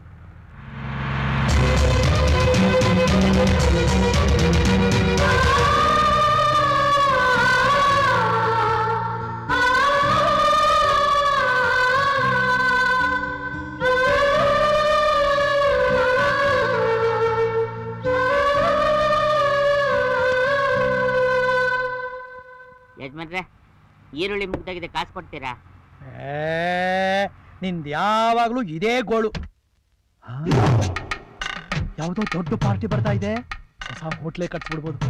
ಯಜಮಾನ್ರೆ ಈರುಳ್ಳಿ ಮುಗ್ದಾಗಿದೆ ಕಾಸು ಕೊಡ್ತೀರಾ ನಿಂದ ಯಾವಾಗ್ಲೂ ಇದೇ ಗೋಳು ಯಾವುದೋ ದೊಡ್ಡ ಪಾರ್ಟಿ ಬರ್ತಾ ಇದೆ ಹೊಸ ಹೋಟ್ಲೆ ಕಟ್ಸ್ಬಿಡ್ಬೋದು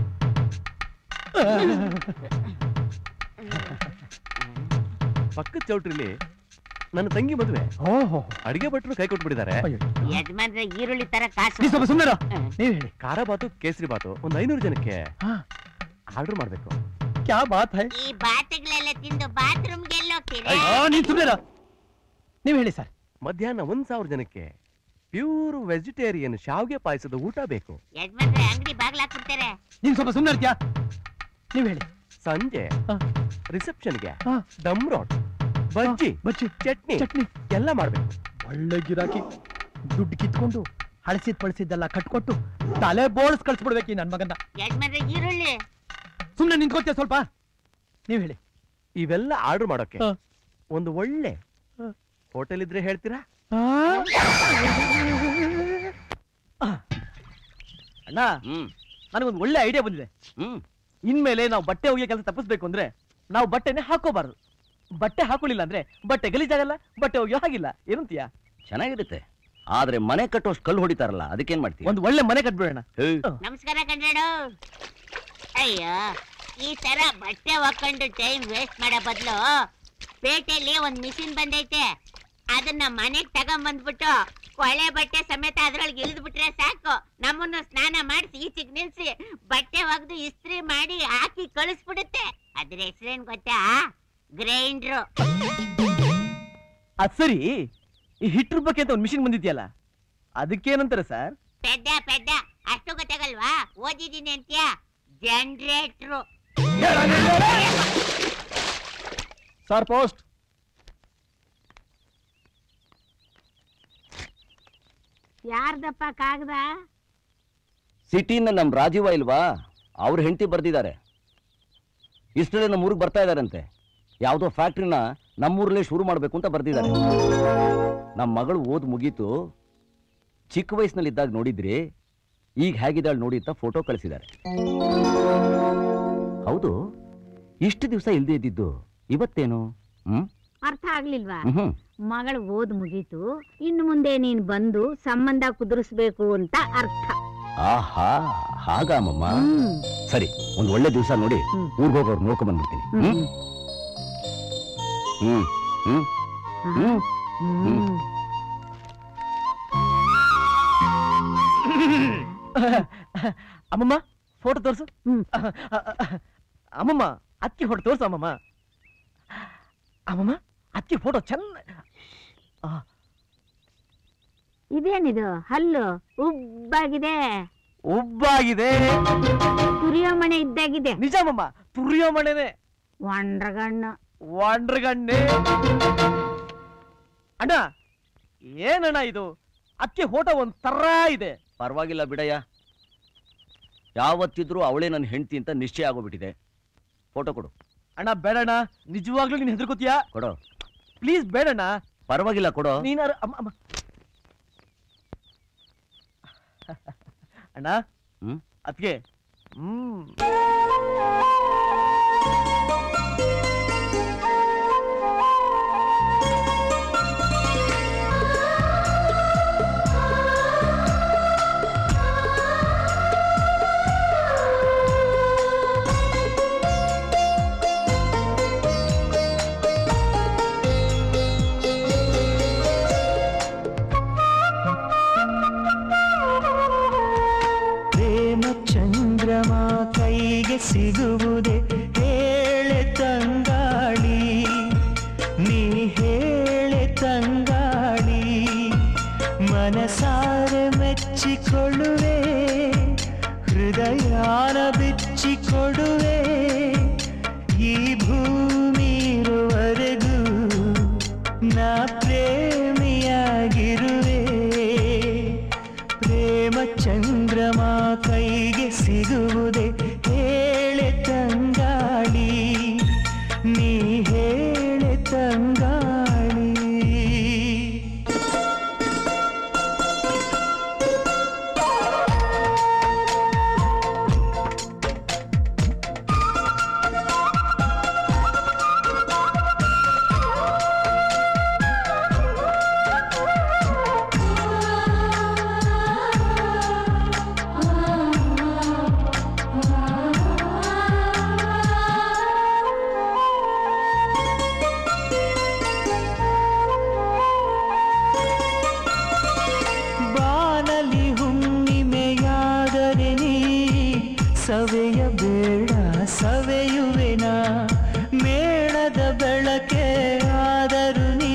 ಪಕ್ಕದ ಚೌಟ್ರಿಲಿ ನನ್ನ ತಂಗಿ ಮದುವೆ ಓಹೋ ಅಡಿಗೆ ಭಟ್ರು ಕೈ ಕೊಟ್ಬಿಟ್ಟಿದ್ದಾರೆ ಯಜಮಾನ್ರೆ ಈರುಳ್ಳಿ ತರ ಕಾಸು ನೀ ಸ್ವಲ್ಪ ಸುಮ್ಮನೆ ನೀವ್ ಹೇಳಿ ಖಾರ ಬಾತು ಕೇಸರಿ ಬಾತು ಒಂದ್ ಐನೂರು ಜನಕ್ಕೆ ಆರ್ಡರ್ ಮಾಡ್ಬೇಕು ಕ್ಯಾ ಬಾತ್ ಹೈ ಈ ಬಾತುಗಳೆಲ್ಲ ತಿಂದು ಬಾತ್ರೂಮ್ಗೆ ಎಲ್ಲೋಗ್ತೀರಿ ಅಯ್ಯೋ, ನೀನ್ ಸುಮ್ಮನೆ ನೀವ್ ಹೇಳಿ ಸರ್ ಮಧ್ಯಾಹ್ನ ಒಂದ್ ಸಾವಿರ ಜನಕ್ಕೆ ಪ್ಯೂರ್ ವೆಜಿಟೇರಿಯನ್ ಶಾವ್ಗೆ ಪಾಯಸದ ಊಟ ಬೇಕು ಯಜಮಾನ್ರೆ ಅಂಗಡಿ ಬಾಗ್ಲಾಕ್ಬಿಡ್ತಾರೆ ನೀನ್ ಸ್ವಲ್ಪ ಸುಮ್ಮನೆ ಇರ್ತೀಯಾ ನೀವ್ ಹೇಳಿ ಸಂಜೆ ರಿಸೆಪ್ಷನ್ಗೆ ಹಾ. ದಮ್ ರೋಡ್ ಬಜ್ಜಿ ಬಜ್ಜಿ ಚಟ್ನಿ ಚಟ್ನಿ ಎಲ್ಲ ಮಾಡ್ಬೇಕು ಒಳ್ಳೆ ಗಿರಾಕಿ ದುಡ್ಡು ಕಿತ್ಕೊಂಡು ಹಳಸಿದ್ ಪಳಸಿದ್ದೆಲ್ಲ ಕಟ್ಕೊಟ್ಟು ತಲೆ ಬೋಳ್ಸ್ ಕಳ್ಸ್ಬಿಡ್ಬೇಕು ಈ ನನ್ ಮಗನ್ನ ಯಜಮಾನ್ರೆ ಈರುಳ್ಳಿ ಸುಮ್ನೆ ನಿಂತ್ಕೋತೀಯ ಸ್ವಲ್ಪ ನೀವ್ ಹೇಳಿ ಇವೆಲ್ಲ ಆರ್ಡರ್ ಮಾಡೋಕೆ ಹಾ. ಒಂದು ಒಳ್ಳೆ ಹೋಟೆಲ್ ಇದ್ರೆ ಹೇಳ್ತೀರಾ ಅಣ್ಣ ಹ್ಮ್ ನನಗೊಂದು ಒಳ್ಳೆ ಐಡಿಯಾ ಬಂದಿದೆ ಹ್ಮ್ ಇನ್ಮೇಲೆ ನಾವು ಬಟ್ಟೆ ಒಗೆಯೋ ಕೆಲಸ ತಪ್ಪಿಸ್ಬೇಕು ಅಂದ್ರೆ ನಾವು ಬಟ್ಟೆನೆ ಹಾಕೋಬಾರ್ದು ಬಟ್ಟೆ ಹಾಕೊಳ್ಳಿಲ್ಲ ಅಂದ್ರೆ ಬಟ್ಟೆ ಗಲೀಜಾಗಲ್ಲ ಬಟ್ಟೆ ಒಗೆಯೋ ಹಾಗಿಲ್ಲ ಏನಂತೀಯ ಚೆನ್ನಾಗಿರುತ್ತೆ ಆದ್ರೆ ಮನೆ ಕಟ್ಟೋಷ್ಟು ಕಲ್ಲು ಹೊಡಿತಾರಲ್ಲ ಅದಕ್ಕೇನ್ ಮಾಡ್ತೀವಿ ಒಂದು ಒಳ್ಳೆ ಮನೆ ಕಟ್ಬಿಡೋಣ ನಮಸ್ಕಾರ ಕಣ್ರಾಡು ಅಯ್ಯೋ ಈ ತರ ಬಟ್ಟೆ ಒಕ್ಕೊಂಡು ಟೈಮ್ ವೇಸ್ಟ್ ಮಾಡೋ ಬದಲು ಪೇಟೆಯಲ್ಲಿ ಒಂದ್ ಮಿಷಿನ್ ಬಂದೈತೆ ಅದನ್ನ ಮನೆಗ್ ತಗೊಂಬಂದ್ಬಿಟ್ಟು ಕೊಳೆ ಬಟ್ಟೆ ಸಮೇತ ಅದ್ರೊಳಗೆ ಇಳಿದು ಬಿಟ್ರೆ ಸಾಕು ನಮ್ಮನ್ನು ಸ್ನಾನ ಮಾಡಿಸಿ ಈಚೆಗೆ ನಿಲ್ಸಿ ಬಟ್ಟೆ ಒಗ್ದು ಇಸ್ತ್ರಿ ಮಾಡಿ ಹಾಕಿ ಕಳಿಸ್ಬಿಡುತ್ತೆ ಅದ್ರ ಹೆಸರೇನ್ ಗೊತ್ತಾ ಗ್ರೈಂಡ್ರು ಅದ್ ಸರಿ ಈ ಹಿಟ್ ರುಬ್ಬಕ್ಕೆ ಅಂತ ಒಂದು ಮಿಷಿನ್ ಬಂದಿದ್ಯಲ್ಲ ಅದಕ್ಕೇನಂತಾರೆ ಸರ್ ಪೆದ್ದ ಪೆದ್ದ ಅಷ್ಟು ಗೊತ್ತಾಗಲ್ವಾ ಓದಿದೀನಿ ಅಂತ್ಯಾ ಜನರೇಟ್ರು ಸರ್ ಪೋಸ್ಟ್ ಯಾರ್ದಪ್ಪ ಕಾಗದ ಸಿಟಿನ ನಮ್ ರಾಜೀವ ಇಲ್ವಾ ಅವ್ರ ಹೆಂಡತಿ ಬರ್ದಿದ್ದಾರೆ ಇಷ್ಟರಲ್ಲೇ ನಮ್ಮ ಊರಿಗೆ ಬರ್ತಾ ಇದಾರಂತೆ ಯಾವುದೋ ಫ್ಯಾಕ್ಟ್ರಿನ ನಮ್ಮೂರಲ್ಲೇ ಶುರು ಮಾಡಬೇಕು ಅಂತ ಬರ್ದಿದ್ದಾರೆ ನಮ್ಮ ಮಗಳು ಓದ್ ಮುಗೀತು ಚಿಕ್ಕ ವಯಸ್ಸಿನಲ್ಲಿ ಇದ್ದಾಗ ನೋಡಿದ್ರಿ ಈಗ ಹೇಗಿದ್ದಾಳೆ ನೋಡಿ ಅಂತ ಫೋಟೋ ಕಳಿಸಿದ್ದಾರೆ ಹೌದು ಇಷ್ಟು ದಿವಸ ಇಲ್ದೇ ಇದ್ದಿದ್ದು ಇವತ್ತೇನು ಹ್ಮ್ ಅರ್ಥ ಆಗ್ಲಿಲ್ವಾ ಹ್ಮ್ ಮಗಳು ಓದ್ ಮುಗೀತು ಇನ್ನು ಮುಂದೆ ನೀನ್ ಬಂದು ಸಂಬಂಧ ಕುದುರಿಸ್ಬೇಕು ಅಂತ ಅರ್ಥ ಆಹಾ ಹಾಗಾಮಮ್ಮ ಸರಿ ಒಂದ್ ಒಳ್ಳೆ ದಿವಸ ನೋಡಿ ಊರ್ಗ್ ಹೋಗೋರು ನೋಡ್ಕೊಂಡ್ ಬಂದ್ಬಿಡ್ತೀನಿ ಹ್ಮ್ ಹ್ಮ್ ಹ್ಮ್ ಹ್ಮ್ ಹ್ಮ್ ಅಮ್ಮಮ್ಮ ಫೋಟೋ ತೋರ್ಸು ಅಮ್ಮಮ್ಮ ಅಕ್ಕಿ ಫೋಟೋ ತೋರ್ಸು ಅಮ್ಮಮ್ಮ ಅಮ್ಮಮ್ಮ ಅಕ್ಕಿ ಫೋಟೋ ಚೆನ್ನ ಇದೇನಿದು ಹಲ್ಲು ಉಬ್ಬಾಗಿದೆ ಉಬ್ಬಾಗಿದೆ ತುರಿಯೋ ಮನೆ ಇದ್ದಾಗಿದೆ ನಿಜ ಅಮ್ಮಮ್ಮ ತುರಿಯೋ ಮನೆನೆ ವಂಡ್ರಗಣ್ಣು ವಾಂಡ್ರಗಣ್ಣೆ ಅಣ್ಣ ಏನಣ್ಣ ಇದು ಅಕ್ಕಿ ಫೋಟೋ ಒಂದ್ ತರ ಇದೆ ಪರವಾಗಿಲ್ಲ ಬಿಡಯ್ಯ ಯಾವತ್ತಿದ್ರೂ ಅವಳೇ ನನ್ನ ಹೆಂಡತಿ ಅಂತ ನಿಶ್ಚಯ ಆಗೋಗ್ಬಿಟ್ಟಿದೆ ಫೋಟೋ ಕೊಡು ಅಣ್ಣ ಬೇಡಣ್ಣ ನಿಜವಾಗ್ಲೂ ನೀನ್ ಹೆದರ್ಕೋತೀಯಾ ಕೊಡು ಪ್ಲೀಸ್ ಬೇಡಣ್ಣ ಪರವಾಗಿಲ್ಲ ಕೊಡು ನೀನಾರು ಅಮ್ಮ ಅಮ್ಮ ಅಣ್ಣ ಹ್ಮ್ ಅದ್ಕೆ ಹ್ಮ್ ಪ್ರೇಮ ಚಂದ್ರಮ ಕೈಗೆ ಸಿಗುವುದೇ ಹೇಳೆ ತಂಗಾಳಿ ನೀ ಹೇಳೆ ತಂಗಾಳಿ ಮನಸಾರೆ ಮೆಚ್ಚಿಕೊಳ್ಳುವೆ ಹೃದಯಾನ ಬಿಚ್ಚಿಕೊಡುವೆ ಈ ಭೂಮಿ ಇರುವರೆಗೂ ನಾ ಪ್ರೇಮಿಯಾಗಿರುವೆ ಪ್ರೇಮ ಚಂದ್ರಮ ಕೈಗೆ ಸಿಗುವುದೇ ಹೇಳೆ ತಂಗಾಳಿ ನೀ ಹೇಳೆ ತಂಗಾಳಿ ಬಾನಲಿ ಹುಣ್ಣಿಮೆಯಾದರೆ ನೀ ಸವೆಯ ಬೇಡ ಸವೆಯುವೆನ ಮೇಣದ ಬೆಳಕೆ ಆದರೂ ನೀ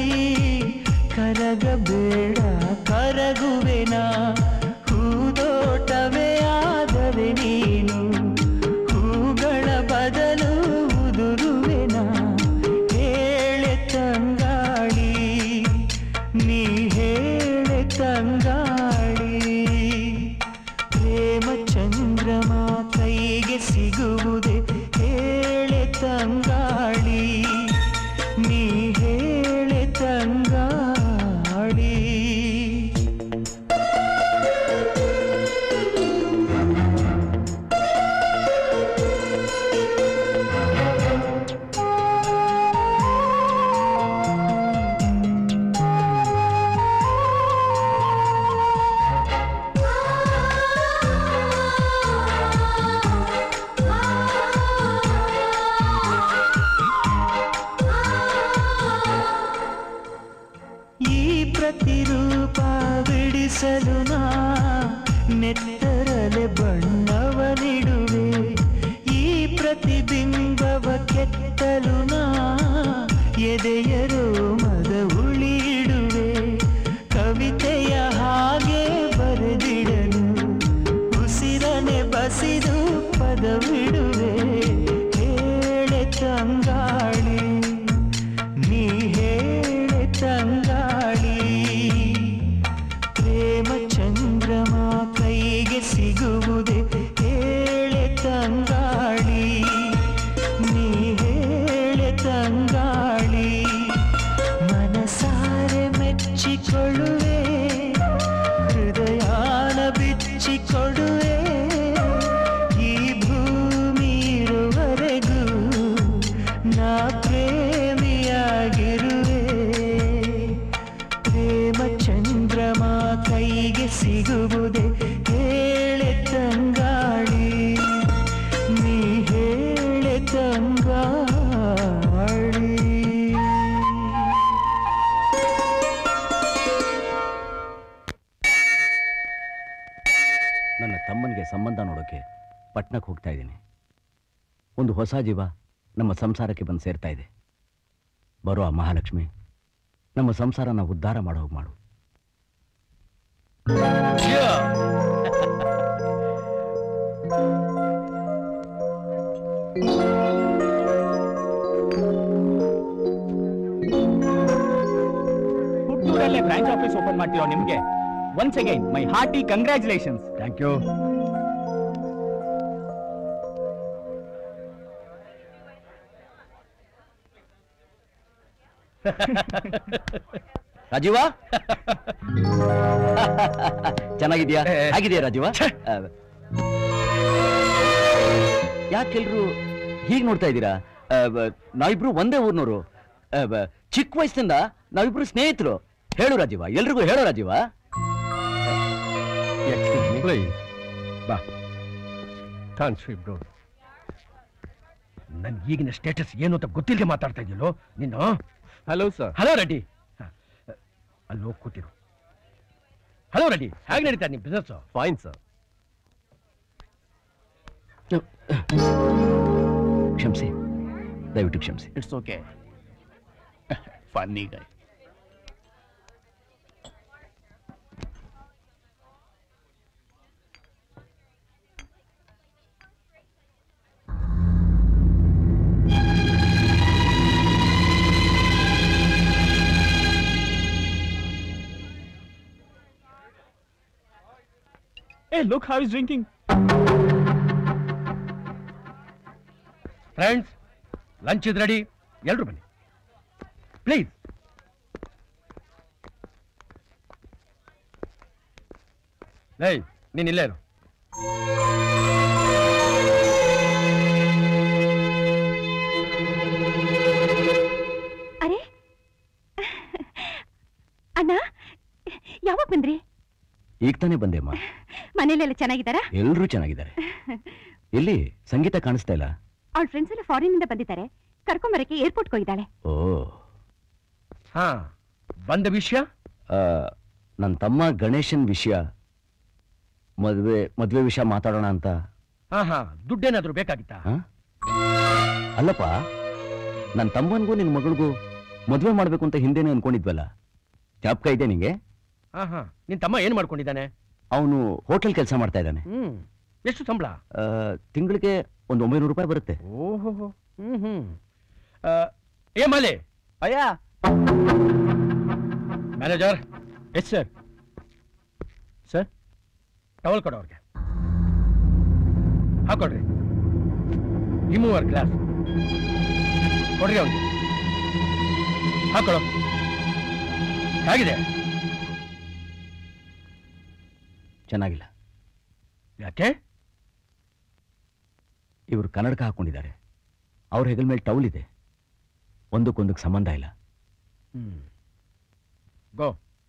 ಕರಗಬೇಡ ಕರಗುವೆನ ಹೂದೋಟವೇ ಆದರೆ ನೀನು ಹೂಗಳ ಬದಲು ಉದುರುವೆನ ಹೇಳೆ ತಂಗಾಳಿ ನೀ ಹೇಳೆ ತಂಗಾಳಿ ಪ್ರೇಮ ಚಂದ್ರಮ ಕೈಗೆ ಸಿಗುವುದೇ ಹೇಳೆ ತಂಗಾಳಿ ನೀ ಹೇಳೆ ತಂಗಾಳಿ ನಗಿಸಲು ನಾ ನೆತ್ತರಲೆ ಬಣ್ಣವನಿಡುವೆ ಈ ಪ್ರತಿಬಿಂಬವ ಕೆತ್ತಲು ನಾ ಎದೆಯರು ಮದ ಉಳಿಡುವೆ ಕವಿತೆಯ ಹಾಗೆ ಬರೆದಿಡಲು ಉಸಿರನೆ ಬಸಿದು ಪದವಿಡುವೆ ಹೇಳೆ ತಂಗಾಳಿ ನೀ ಹೇಳೆ ತಂಗಾಳಿ ಪ್ರೇಮ ಚಂದ್ರಮ ಕೈಗೆ ಸಿಗುವುದೇ ಹೇಳೆ ತಂಗಾಳಿ ನೀ ಹೇಳೆ ತಂಗಾಳಿ ಮನಸಾರೆ ಮೆಚ್ಚಿಕೊಳ್ಳುವೆ ಹೃದಯಾನ ಬಿಚ್ಚಿಕೊಡುವೆ ಈ ಭೂಮಿ ಇರುವರೆಗೂ ನಾ ಪ್ರೇಮಿಯಾಗಿರುವೆ ಪ್ರೇಮ ಚಂದ್ರಮ ಕೈಗೆ ಸಿಗುವುದೇ ಹೇಳೆ ತಂಗಾಳಿ ನೀ ಹೇಳೆ ತಂಗಾಳಿ ನನ್ನ ತಮ್ಮನಿಗೆ ಸಂಬಂಧ ನೋಡೋಕೆ ಪಟ್ನಕ್ಕೆ ಹೋಗ್ತಾ ಇದ್ದೀನಿ ಒಂದು ಹೊಸ ಜೀವ ನಮ್ಮ ಸಂಸಾರಕ್ಕೆ ಬಂದು ಸೇರ್ತಾ ಇದೆ ಬರೋ ಆ ಮಹಾಲಕ್ಷ್ಮಿ ನಮ್ಮ ಸಂಸಾರನ ಉದ್ಧಾರ ಮಾಡೋ ಹೋಗಿ ಮಾಡು ಹುಟ್ಟೂರಲ್ಲೇ ಬ್ರಾಂಚ್ ಆಫೀಸ್ ಓಪನ್ ಮಾಡ್ತಿರೋ ನಿಮ್ಗೆ once again my hearty congratulations thank you Rajeeva ಚೆನ್ನಾಗಿದ್ಯಾ ಆಗಿದೆಯಾ ರಾಜೀವ ಯಾಕೆಲ್ರು ಹೀಗೆ ನೋಡ್ತಾ ಇದ್ದೀರಾ ಆ, ಬ- ನಾವಿಬ್ರು ಒಂದೇ ಊರ್ನವರು ಆ, ಬ- ಚಿಕ್ಕ ವಯಸ್ಸಿನಿಂದ ನಾವಿಬ್ರು ಸ್ನೇಹಿತರು ಹೇಳು ರಾಜೀವ ಎಲ್ರಿಗೂ ಹೇಳು ರಾಜೀವ ಬಾ ಥ್ಯಾಂಕ್ಸ್ ಇಬ್ರು ನನ್ ಈಗಿನ ಸ್ಟೇಟಸ್ ಏನು ಅಂತ ಗೊತ್ತಿಲ್ಲದೆ ಮಾತಾಡ್ತಾ ಇದೆಯಲ್ಲೋ ನಿನ್ನ ಹಲೋ ಸರ್ ಹಲೋ ರೆಡ್ಡಿ ಹ, ಅಲ್ಲಿ ಹೋಗಿ ಕೂತಿರು ಹಲೋ ರೆಡ್ಡಿ ಹೇಗೆ ನಡೀತಾ ನಿಮ್ಮ ಬಿಸ್ನೆಸ್ ಫೈನ್ ಸರ್ ಕ್ಷಮಿಸಿ ದಯವಿಟ್ಟು ಕ್ಷಮಿಸಿ it's okay funny guy Hey, look how he's drinking. Friends lunch is ready ಎಲ್ರು ಬನ್ನಿ ಪ್ಲೀಸ್ ಏಯ್ ನೀನ್ ಇಲ್ಲೇ ಇರು ಅರೆ ಅಣ್ಣ ಯಾವಾಗ ಬಂದ್ರಿ ಈಗ ತಾನೇ ಬಂದೆ ಅಮ್ಮ ಮನೇಲೆಲ್ಲ ಚೆನ್ನಾಗಿದ್ದಾರಾ ಎಲ್ರೂ ಚೆನ್ನಾಗಿದ್ದಾರೆ ಎಲ್ಲಿ ಸಂಗೀತ ಕಾಣಿಸ್ತಾ ಇಲ್ಲ ಅವಳ ಫ್ರೆಂಡ್ಸ್ ಎಲ್ಲ ಫಾರಿನ್ ಇಂದ ಬಂದಿದ್ದಾರೆ ಕರ್ಕೊಂಬರಕ್ಕೆ ಏರ್ಪೋರ್ಟ್ ಹೋಗಿದ್ದಾಳೆ ಓ ಹಾ ಬಂದ ವಿಷಯ ನನ್ನ ತಮ್ಮ ಗಣೇಶನ್ ವಿಷಯ ಮದ್ವೆ ಮದ್ವೆ ವಿಷಯ ಮಾತಾಡೋಣ ಅಂತ ಹಾ ಹಾ ದುಡ್ಡೇನಾದ್ರೂ ಬೇಕಾಗಿತ್ತಾ ಹ? ಅಲ್ಲಪ್ಪ ನನ್ನ ತಮ್ಮನಿಗೂ ನಿನ್ನ ಮಗಳಿಗೂ ಮದ್ವೆ ಮಾಡ್ಬೇಕು ಅಂತ ಹಿಂದೆನೇ ಅನ್ಕೊಂಡಿದ್ವಲ್ಲ ಜ್ಞಾಪಕ ಇದೆ ನಿಂಗೆ ಹಾ ಹಾ ನಿನ್ ತಮ್ಮ ಏನ್ ಮಾಡ್ಕೊಂಡಿದ್ದಾನೆ ಅವನು ಹೋಟೆಲ್ ಕೆಲಸ ಮಾಡ್ತಾ ಇದ್ದಾನೆ ಹ್ಮ್ ಎಷ್ಟು ಸಂಬಳ ತಿಂಗಳಿಗೆ ಒಂದು ಒಂಬೈನೂರು ರೂಪಾಯಿ ಬರುತ್ತೆ ಓಹೋ ಹ್ಮ್ ಹ್ಮ್ ಆ, ಏ ಮಾಲೆ ಅಯ್ಯ manager yes sir sir towel ಕೊಡು ಅವ್ರಿಗೆ ಹಾಕೊಡ್ರಿ ರಿಮೂವರ್ ಗ್ಲಾಸ್ ಕೊಡ್ರಿ ಅವ್ನಿಗೆ ಹಾಕೊಳ್ಳೋ ಹೇಗಿದೆ ಚೆನ್ನಾಗಿಲ್ಲ ಯಾಕೆ ಇವರು ಕನ್ನಡಕ ಹಾಕೊಂಡಿದ್ದಾರೆ ಅವ್ರ ಹೆಗಲ ಮೇಲೆ ಟೌಲ್ ಇದೆ ಒಂದಕ್ಕೊಂದಕ್ಕೆ ಸಂಬಂಧ ಇಲ್ಲ ಹ್ಮ್ ಗೋ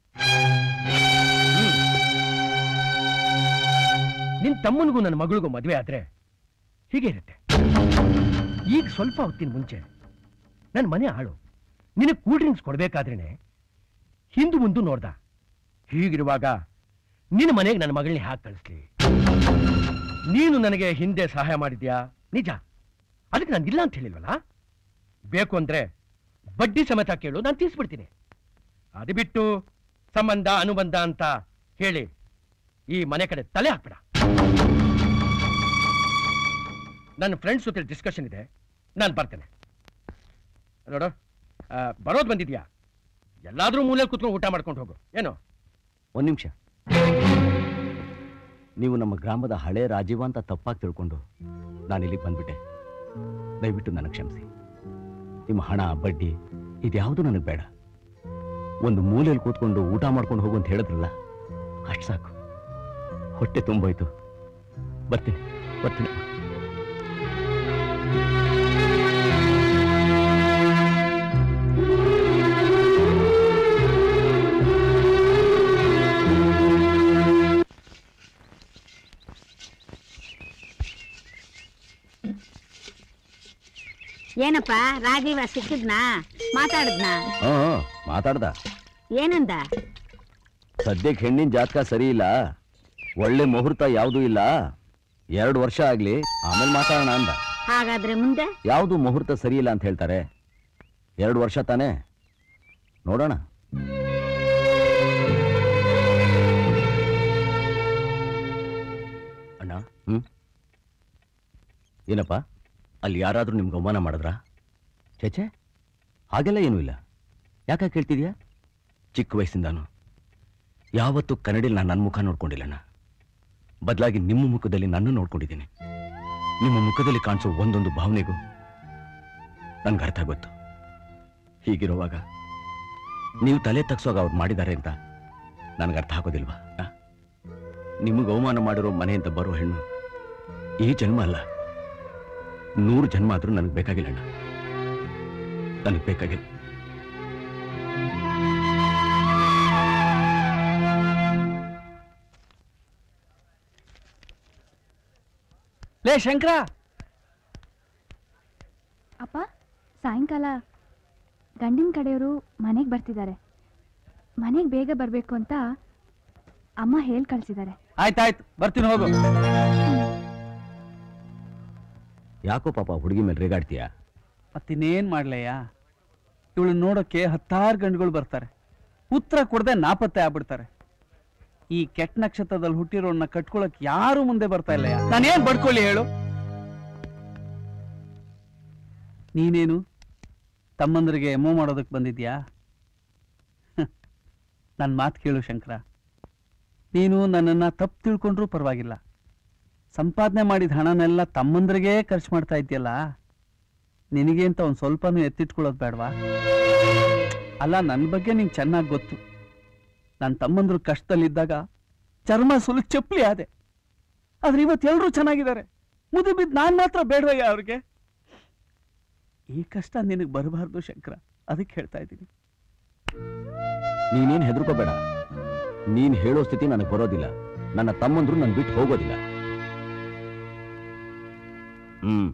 ನಿನ್ ತಮ್ಮನಿಗೂ ನನ್ನ ಮಗಳಿಗೂ ಮದುವೆ ಆದ್ರೆ ಹೀಗೆ ಇರುತ್ತೆ ಈಗ ಸ್ವಲ್ಪ ಹೊತ್ತಿನ ಮುಂಚೆ ನನ್ನ ಮನೆ ಆಳು ನಿನಗೆ ಕೂಲ್ ಡ್ರಿಂಕ್ಸ್ ಕೊಡ್ಬೇಕಾದ್ರೇನೆ ಹಿಂದು ಮುಂದು ನೋಡ್ದ ಹೀಗಿರುವಾಗ ನಿನ್ನ ಮನೆಗೆ ನನ್ನ ಮಗಳನ್ನ ಹಾಕಿ ಕಳಿಸ್ಲಿ ನೀನು ನನಗೆ ಹಿಂದೆ ಸಹಾಯ ಮಾಡಿದ್ಯಾ ನಿಜ ಅದಕ್ಕೆ ನಾನು ಇಲ್ಲ ಅಂತ ಹೇಳಿಲ್ವಲ್ಲ ಬೇಕು ಅಂದ್ರೆ ಬಡ್ಡಿ ಸಮೇತ ಕೇಳು ನಾನು ತೀರ್ಸ್ಬಿಡ್ತೀನಿ ಅದು ಬಿಟ್ಟು ಸಂಬಂಧ ಅನುಬಂಧ ಅಂತ ಹೇಳಿ ಈ ಮನೆ ಕಡೆ ತಲೆ ಹಾಕ್ಬೇಡ ನನ್ನ ಫ್ರೆಂಡ್ಸ್ ಜೊತೆ ಡಿಸ್ಕಷನ್ ಇದೆ ನಾನು ಬರ್ತೇನೆ ನೋಡು ಆ, ಬರೋದು ಬಂದಿದ್ಯಾ ಎಲ್ಲಾದ್ರೂ ಮೂಲೆ ಕೂತ್ಕೊಂಡು ಊಟ ಮಾಡ್ಕೊಂಡು ಹೋಗು ಏನು ಒಂದು ನಿಮಿಷ ನೀವು ನಮ್ಮ ಗ್ರಾಮದ ಹಳೆ ರಾಜೀವ ಅಂತ ತಪ್ಪಾಗಿ ತಿಳ್ಕೊಂಡು ನಾನು ಇಲ್ಲಿಗೆ ಬಂದ್ಬಿಟ್ಟೆ ದಯವಿಟ್ಟು ನನಗೆ ಕ್ಷಮಿಸಿ ನಿಮ್ಮ ಹಣ ಬಡ್ಡಿ ಇದ್ಯಾವುದು ನನಗೆ ಬೇಡ ಒಂದು ಮೂಲೆಯಲ್ಲಿ ಕೂತ್ಕೊಂಡು ಊಟ ಮಾಡ್ಕೊಂಡು ಹೋಗು ಅಂತ ಹೇಳಿದ್ರಲ್ಲ ಅಷ್ಟು ಸಾಕು ಹೊಟ್ಟೆ ತುಂಬೋಯ್ತು ಬರ್ತೀನಿ ಬರ್ತೀನಿ ಏನಪ್ಪ ರಾಜೀವ ಸಿಕ್ಕಿದ್ನಾ ಮಾತಾಡಿದ್ನಾ ಹಾ ಮಾತಾಡ್ದ ಏನಂದ ಸದ್ಯಕ್ಕೆ ಹೆಣ್ಣಿನ ಜಾತಕ ಸರಿ ಇಲ್ಲ ಒಳ್ಳೆ ಮುಹೂರ್ತ ಯಾವುದೂ ಇಲ್ಲ ಎರಡು ವರ್ಷ ಆಗ್ಲಿ ಆಮೇಲೆ ಮಾತಾಡೋಣ ಅಂದ ಹಾಗಾದ್ರೆ ಮುಂದೆ ಯಾವುದು ಮುಹೂರ್ತ ಸರಿ ಇಲ್ಲ ಅಂತ ಹೇಳ್ತಾರೆ ಎರಡು ವರ್ಷ ತಾನೇ ನೋಡೋಣ ಅಣ್ಣ ಹ್ಮ್ ಏನಪ್ಪ ಅಲ್ಲಿ ಯಾರಾದ್ರೂ ನಿಮ್ಗೆ ಅವಮಾನ ಮಾಡಿದ್ರಾ ಚೇಚೆ ಹಾಗೆಲ್ಲ ಏನೂ ಇಲ್ಲ ಯಾಕೆ ಕೇಳ್ತಿದ್ಯಾ ಚಿಕ್ಕ ವಯಸ್ಸಿಂದಾನು ಯಾವತ್ತೂ ಕನ್ನಡಿಲಿ ನಾನು ನನ್ನ ಮುಖ ನೋಡ್ಕೊಂಡಿಲ್ಲಣ್ಣ ಬದಲಾಗಿ ನಿಮ್ಮ ಮುಖದಲ್ಲಿ ನನ್ನ ನೋಡ್ಕೊಂಡಿದ್ದೀನಿ ನಿಮ್ಮ ಮುಖದಲ್ಲಿ ಕಾಣಿಸೋ ಒಂದೊಂದು ಭಾವನೆಗೂ ನನ್ಗೆ ಅರ್ಥ ಗೊತ್ತು ಹೀಗಿರುವಾಗ ನೀವು ತಲೆ ತಗ್ಸೋಗ ಅವ್ರು ಮಾಡಿದ್ದಾರೆ ಅಂತ ನನಗೆ ಅರ್ಥ ಆಗೋದಿಲ್ವಾ ನಿಮಗೆ ಅವಮಾನ ಮಾಡಿರೋ ಮನೆಯಿಂದ ಬರೋ ಹೆಣ್ಣು ಈ ಜನ್ಮ ಅಲ್ಲ ನೂರು ಜನ್ಮ ಆದ್ರೂ ನನಗೆ ಬೇಕಾಗಿಲ್ಲ ಅಣ್ಣ ನನಗೆ ಬೇಕಾಗಿಲ್ಲ ಲೇ ಶಂಕರ ಅಪ್ಪ ಸಾಯಂಕಾಲ ಗಂಡಿನ ಕಡೆಯವರು ಮನೆಗೆ ಬರ್ತಿದ್ದಾರೆ ಮನೆಗೆ ಬೇಗ ಬರಬೇಕು ಅಂತ ಅಮ್ಮ ಹೇಳಿ ಕಳಿಸಿದ್ದಾರೆ ಆಯ್ತಾಯ್ತು ಬರ್ತೀನಿ ಹೋಗು ಯಾಕೋ ಪಾಪ ಹುಡುಗಿ ಮೇಲೆ ರೇಗಾಡ್ತೀಯಾ ಮತ್ತಿನ್ನೇನ್ ಮಾಡ್ಲಯ್ಯ ಇವಳು ನೋಡೋಕೆ ಹತ್ತಾರು ಗಂಡುಗಳು ಬರ್ತಾರೆ ಉತ್ತರ ಕೊಡದೆ ನಾಪತ್ತೆ ಆಗ್ಬಿಡ್ತಾರೆ ಈ ಕೆಟ್ಟ ನಕ್ಷತ್ರದಲ್ಲಿ ಹುಟ್ಟಿರೋನ್ನ ಕಟ್ಕೊಳಕ್ ಯಾರು ಮುಂದೆ ಬರ್ತಾ ಇಲ್ಲಯ್ಯ ನಾನೇನ್ ಬಡ್ಕೊಳ್ಳಿ ಹೇಳು ನೀನೇನು ತಮ್ಮಂದ್ರಿಗೆ ಎಮೋ ಮಾಡೋದಕ್ಕೆ ಬಂದಿದ್ಯಾ ನನ್ನ ಮಾತು ಕೇಳು ಶಂಕರ ನೀನು ನನ್ನನ್ನ ತಪ್ಪು ತಿಳ್ಕೊಂಡ್ರೂ ಪರವಾಗಿಲ್ಲ ಸಂಪಾದನೆ ಮಾಡಿದ ಹಣನೆಲ್ಲ ತಮ್ಮಂದ್ರಿಗೆ ಖರ್ಚು ಮಾಡ್ತಾ ಇದ್ಯಲ್ಲ ನಿನಗೆ ಅಂತ ಒಂದು ಸ್ವಲ್ಪನೂ ಎತ್ತಿಟ್ಕೊಳ್ಳೋದು ಬೇಡವಾ ಅಲ್ಲ ನನ್ನ ಬಗ್ಗೆ ನಿಂಗೆ ಚೆನ್ನಾಗಿ ಗೊತ್ತು ನನ್ನ ತಮ್ಮಂದ್ರು ಕಷ್ಟದಲ್ಲಿದ್ದಾಗ ಚರ್ಮ ಸುಲು ಚಪ್ಪಲಿ ಆದೆ ಆದ್ರೆ ಇವತ್ತು ಎಲ್ಲರೂ ಚೆನ್ನಾಗಿದ್ದಾರೆ ಮುದು ಬಿದ್ದು ನಾನು ಮಾತ್ರ ಬೇಡವಯ್ಯ ಅವ್ರಿಗೆ ಈ ಕಷ್ಟ ನಿನಗೆ ಬರಬಾರ್ದು ಶಂಕರ ಅದಕ್ಕೆ ಹೇಳ್ತಾ ಇದ್ದೀನಿ ನೀನೇನು ಹೆದರ್ಕೋಬೇಡ ನೀನ್ ಹೇಳೋ ಸ್ಥಿತಿ ನನಗೆ ಬರೋದಿಲ್ಲ ನನ್ನ ತಮ್ಮಂದ್ರು ನನ್ ಬಿಟ್ಟು ಹೋಗೋದಿಲ್ಲ ಹ್ಮ್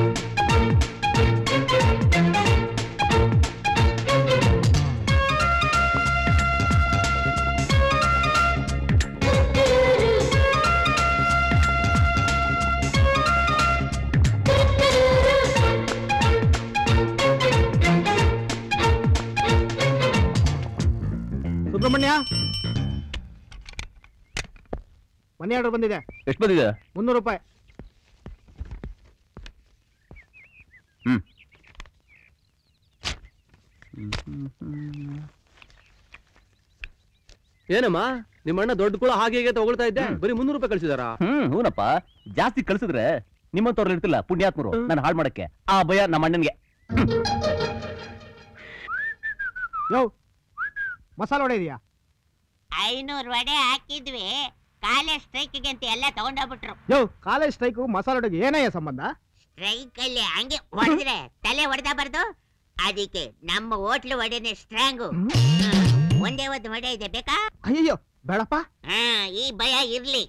ಸುಬ್ರಹ್ಮಣ್ಯ ಮನಿ ಆರ್ಡರ್ ಬಂದಿದೆ ಎಷ್ಟು ಬಂದಿದೆ ಮುನ್ನೂರು ರೂಪಾಯಿ ಹ್ಮ್ ಏನಮ್ಮ ನಿಮ್ಮ ಅಣ್ಣ ದೊಡ್ಡ ಕುಳ ಹಾಗೆ ಹೀಗೆ ತಗೊಳ್ತಾ ಇದ್ದೆ ಬರೀ ಮುನ್ನೂರು ರೂಪಾಯಿ ಕಳ್ಸಿದಾರ ಹ್ಮ್ ಹೂನಪ್ಪ ಜಾಸ್ತಿ ಕಳ್ಸಿದ್ರೆ ನಿಮ್ಮಂತವ್ರು ಇರ್ತಿಲ್ಲ ಪುಣ್ಯಾತ್ಮರು ನಾನು ಹಾಳು ಮಾಡಕ್ಕೆ ಆ ಭಯ ನಮ್ಮ ಅಣ್ಣನ್ಗೆ ಯೋ ಮಸಾಲ ವಡೆ ಇದೆಯಾ ಐನೂರು ವಡೆ ಹಾಕಿದ್ವಿ ಕಾಲೇಜ್ ಸ್ಟ್ರೈಕ್ಗೆ ಅಂತ ಎಲ್ಲ ತಗೊಂಡೋಗ್ಬಿಟ್ರು ಯೋ ಕಾಲೇಜ್ ಸ್ಟ್ರೈಕು ಮಸಾಲ ವಡೆಗೆ ಏನಯ್ಯ ಸಂಬಂಧ ಸ್ಟ್ರೈಕ್ ಅಲ್ಲಿ ಹಂಗೆ ಹೊಡೆದ್ರೆ ತಲೆ ಹೊಡೆದ ಬರ್ದು ಅದಕ್ಕೆ ನಮ್ಮ ಹೋಟ್ಲು ವಡೆನೆ ಸ್ಟ್ರಾಂಗು ಒಂದೇ ಒಂದು ವಡೆ ಇದೆ ಬೇಕಾ ಅಯ್ಯಯ್ಯೋ ಬೇಡಪ್ಪ ಹಾ ಈ ಭಯ ಇರ್ಲಿ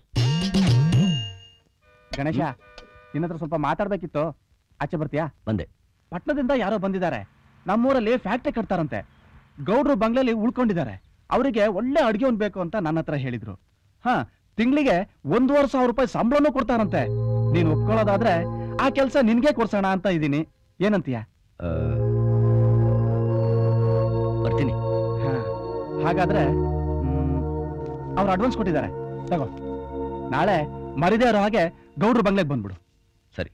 ಗಣೇಶ ನಿನ್ನ ಹತ್ರ ಸ್ವಲ್ಪ ಮಾತಾಡ್ಬೇಕಿತ್ತು ಆಚೆ ಬರ್ತೀಯಾ ಬಂದೆ ಪಟ್ಟಣದಿಂದ ಯಾರೋ ಬಂದಿದ್ದಾರೆ ನಮ್ಮೂರಲ್ಲಿ ಫ್ಯಾಕ್ಟ್ರಿ ಕಟ್ತಾರಂತೆ ಗೌಡ್ರು ಬಂಗ್ಲೆಲಿ ಉಳ್ಕೊಂಡಿದ್ದಾರೆ ಅವರಿಗೆ ಒಳ್ಳೆ ಅಡುಗೆ ಒಂದು ಬೇಕು ಅಂತ ನನ್ನ ಹತ್ರ ಹೇಳಿದ್ರು ಹಾ ತಿಂಗಳಿಗೆ ಒಂದೂವರೆ ಸಾವಿರ ರೂಪಾಯಿ ಸಂಬಳನೂ ಕೊಡ್ತಾರಂತೆ ನೀನು ಒಪ್ಕೊಳ್ಳೋದಾದ್ರೆ ಆ ಕೆಲಸ ನಿನ್ಗೆ ಕೊಡ್ಸೋಣ ಅಂತ ಇದ್ದೀನಿ ಏನಂತೀಯ ಬರ್ತೀನಿ ಹಾ, ಹಾಗಾದ್ರೆ ಅವ್ರು ಅಡ್ವಾನ್ಸ್ ಕೊಟ್ಟಿದ್ದಾರೆ ತಗೋ ನಾಳೆ ಮರಿದೇ ಇರೋ ಹಾಗೆ ಗೌಡ್ರ ಬಂಗ್ಲೆಗೆ ಬಂದ್ಬಿಡು ಸರಿ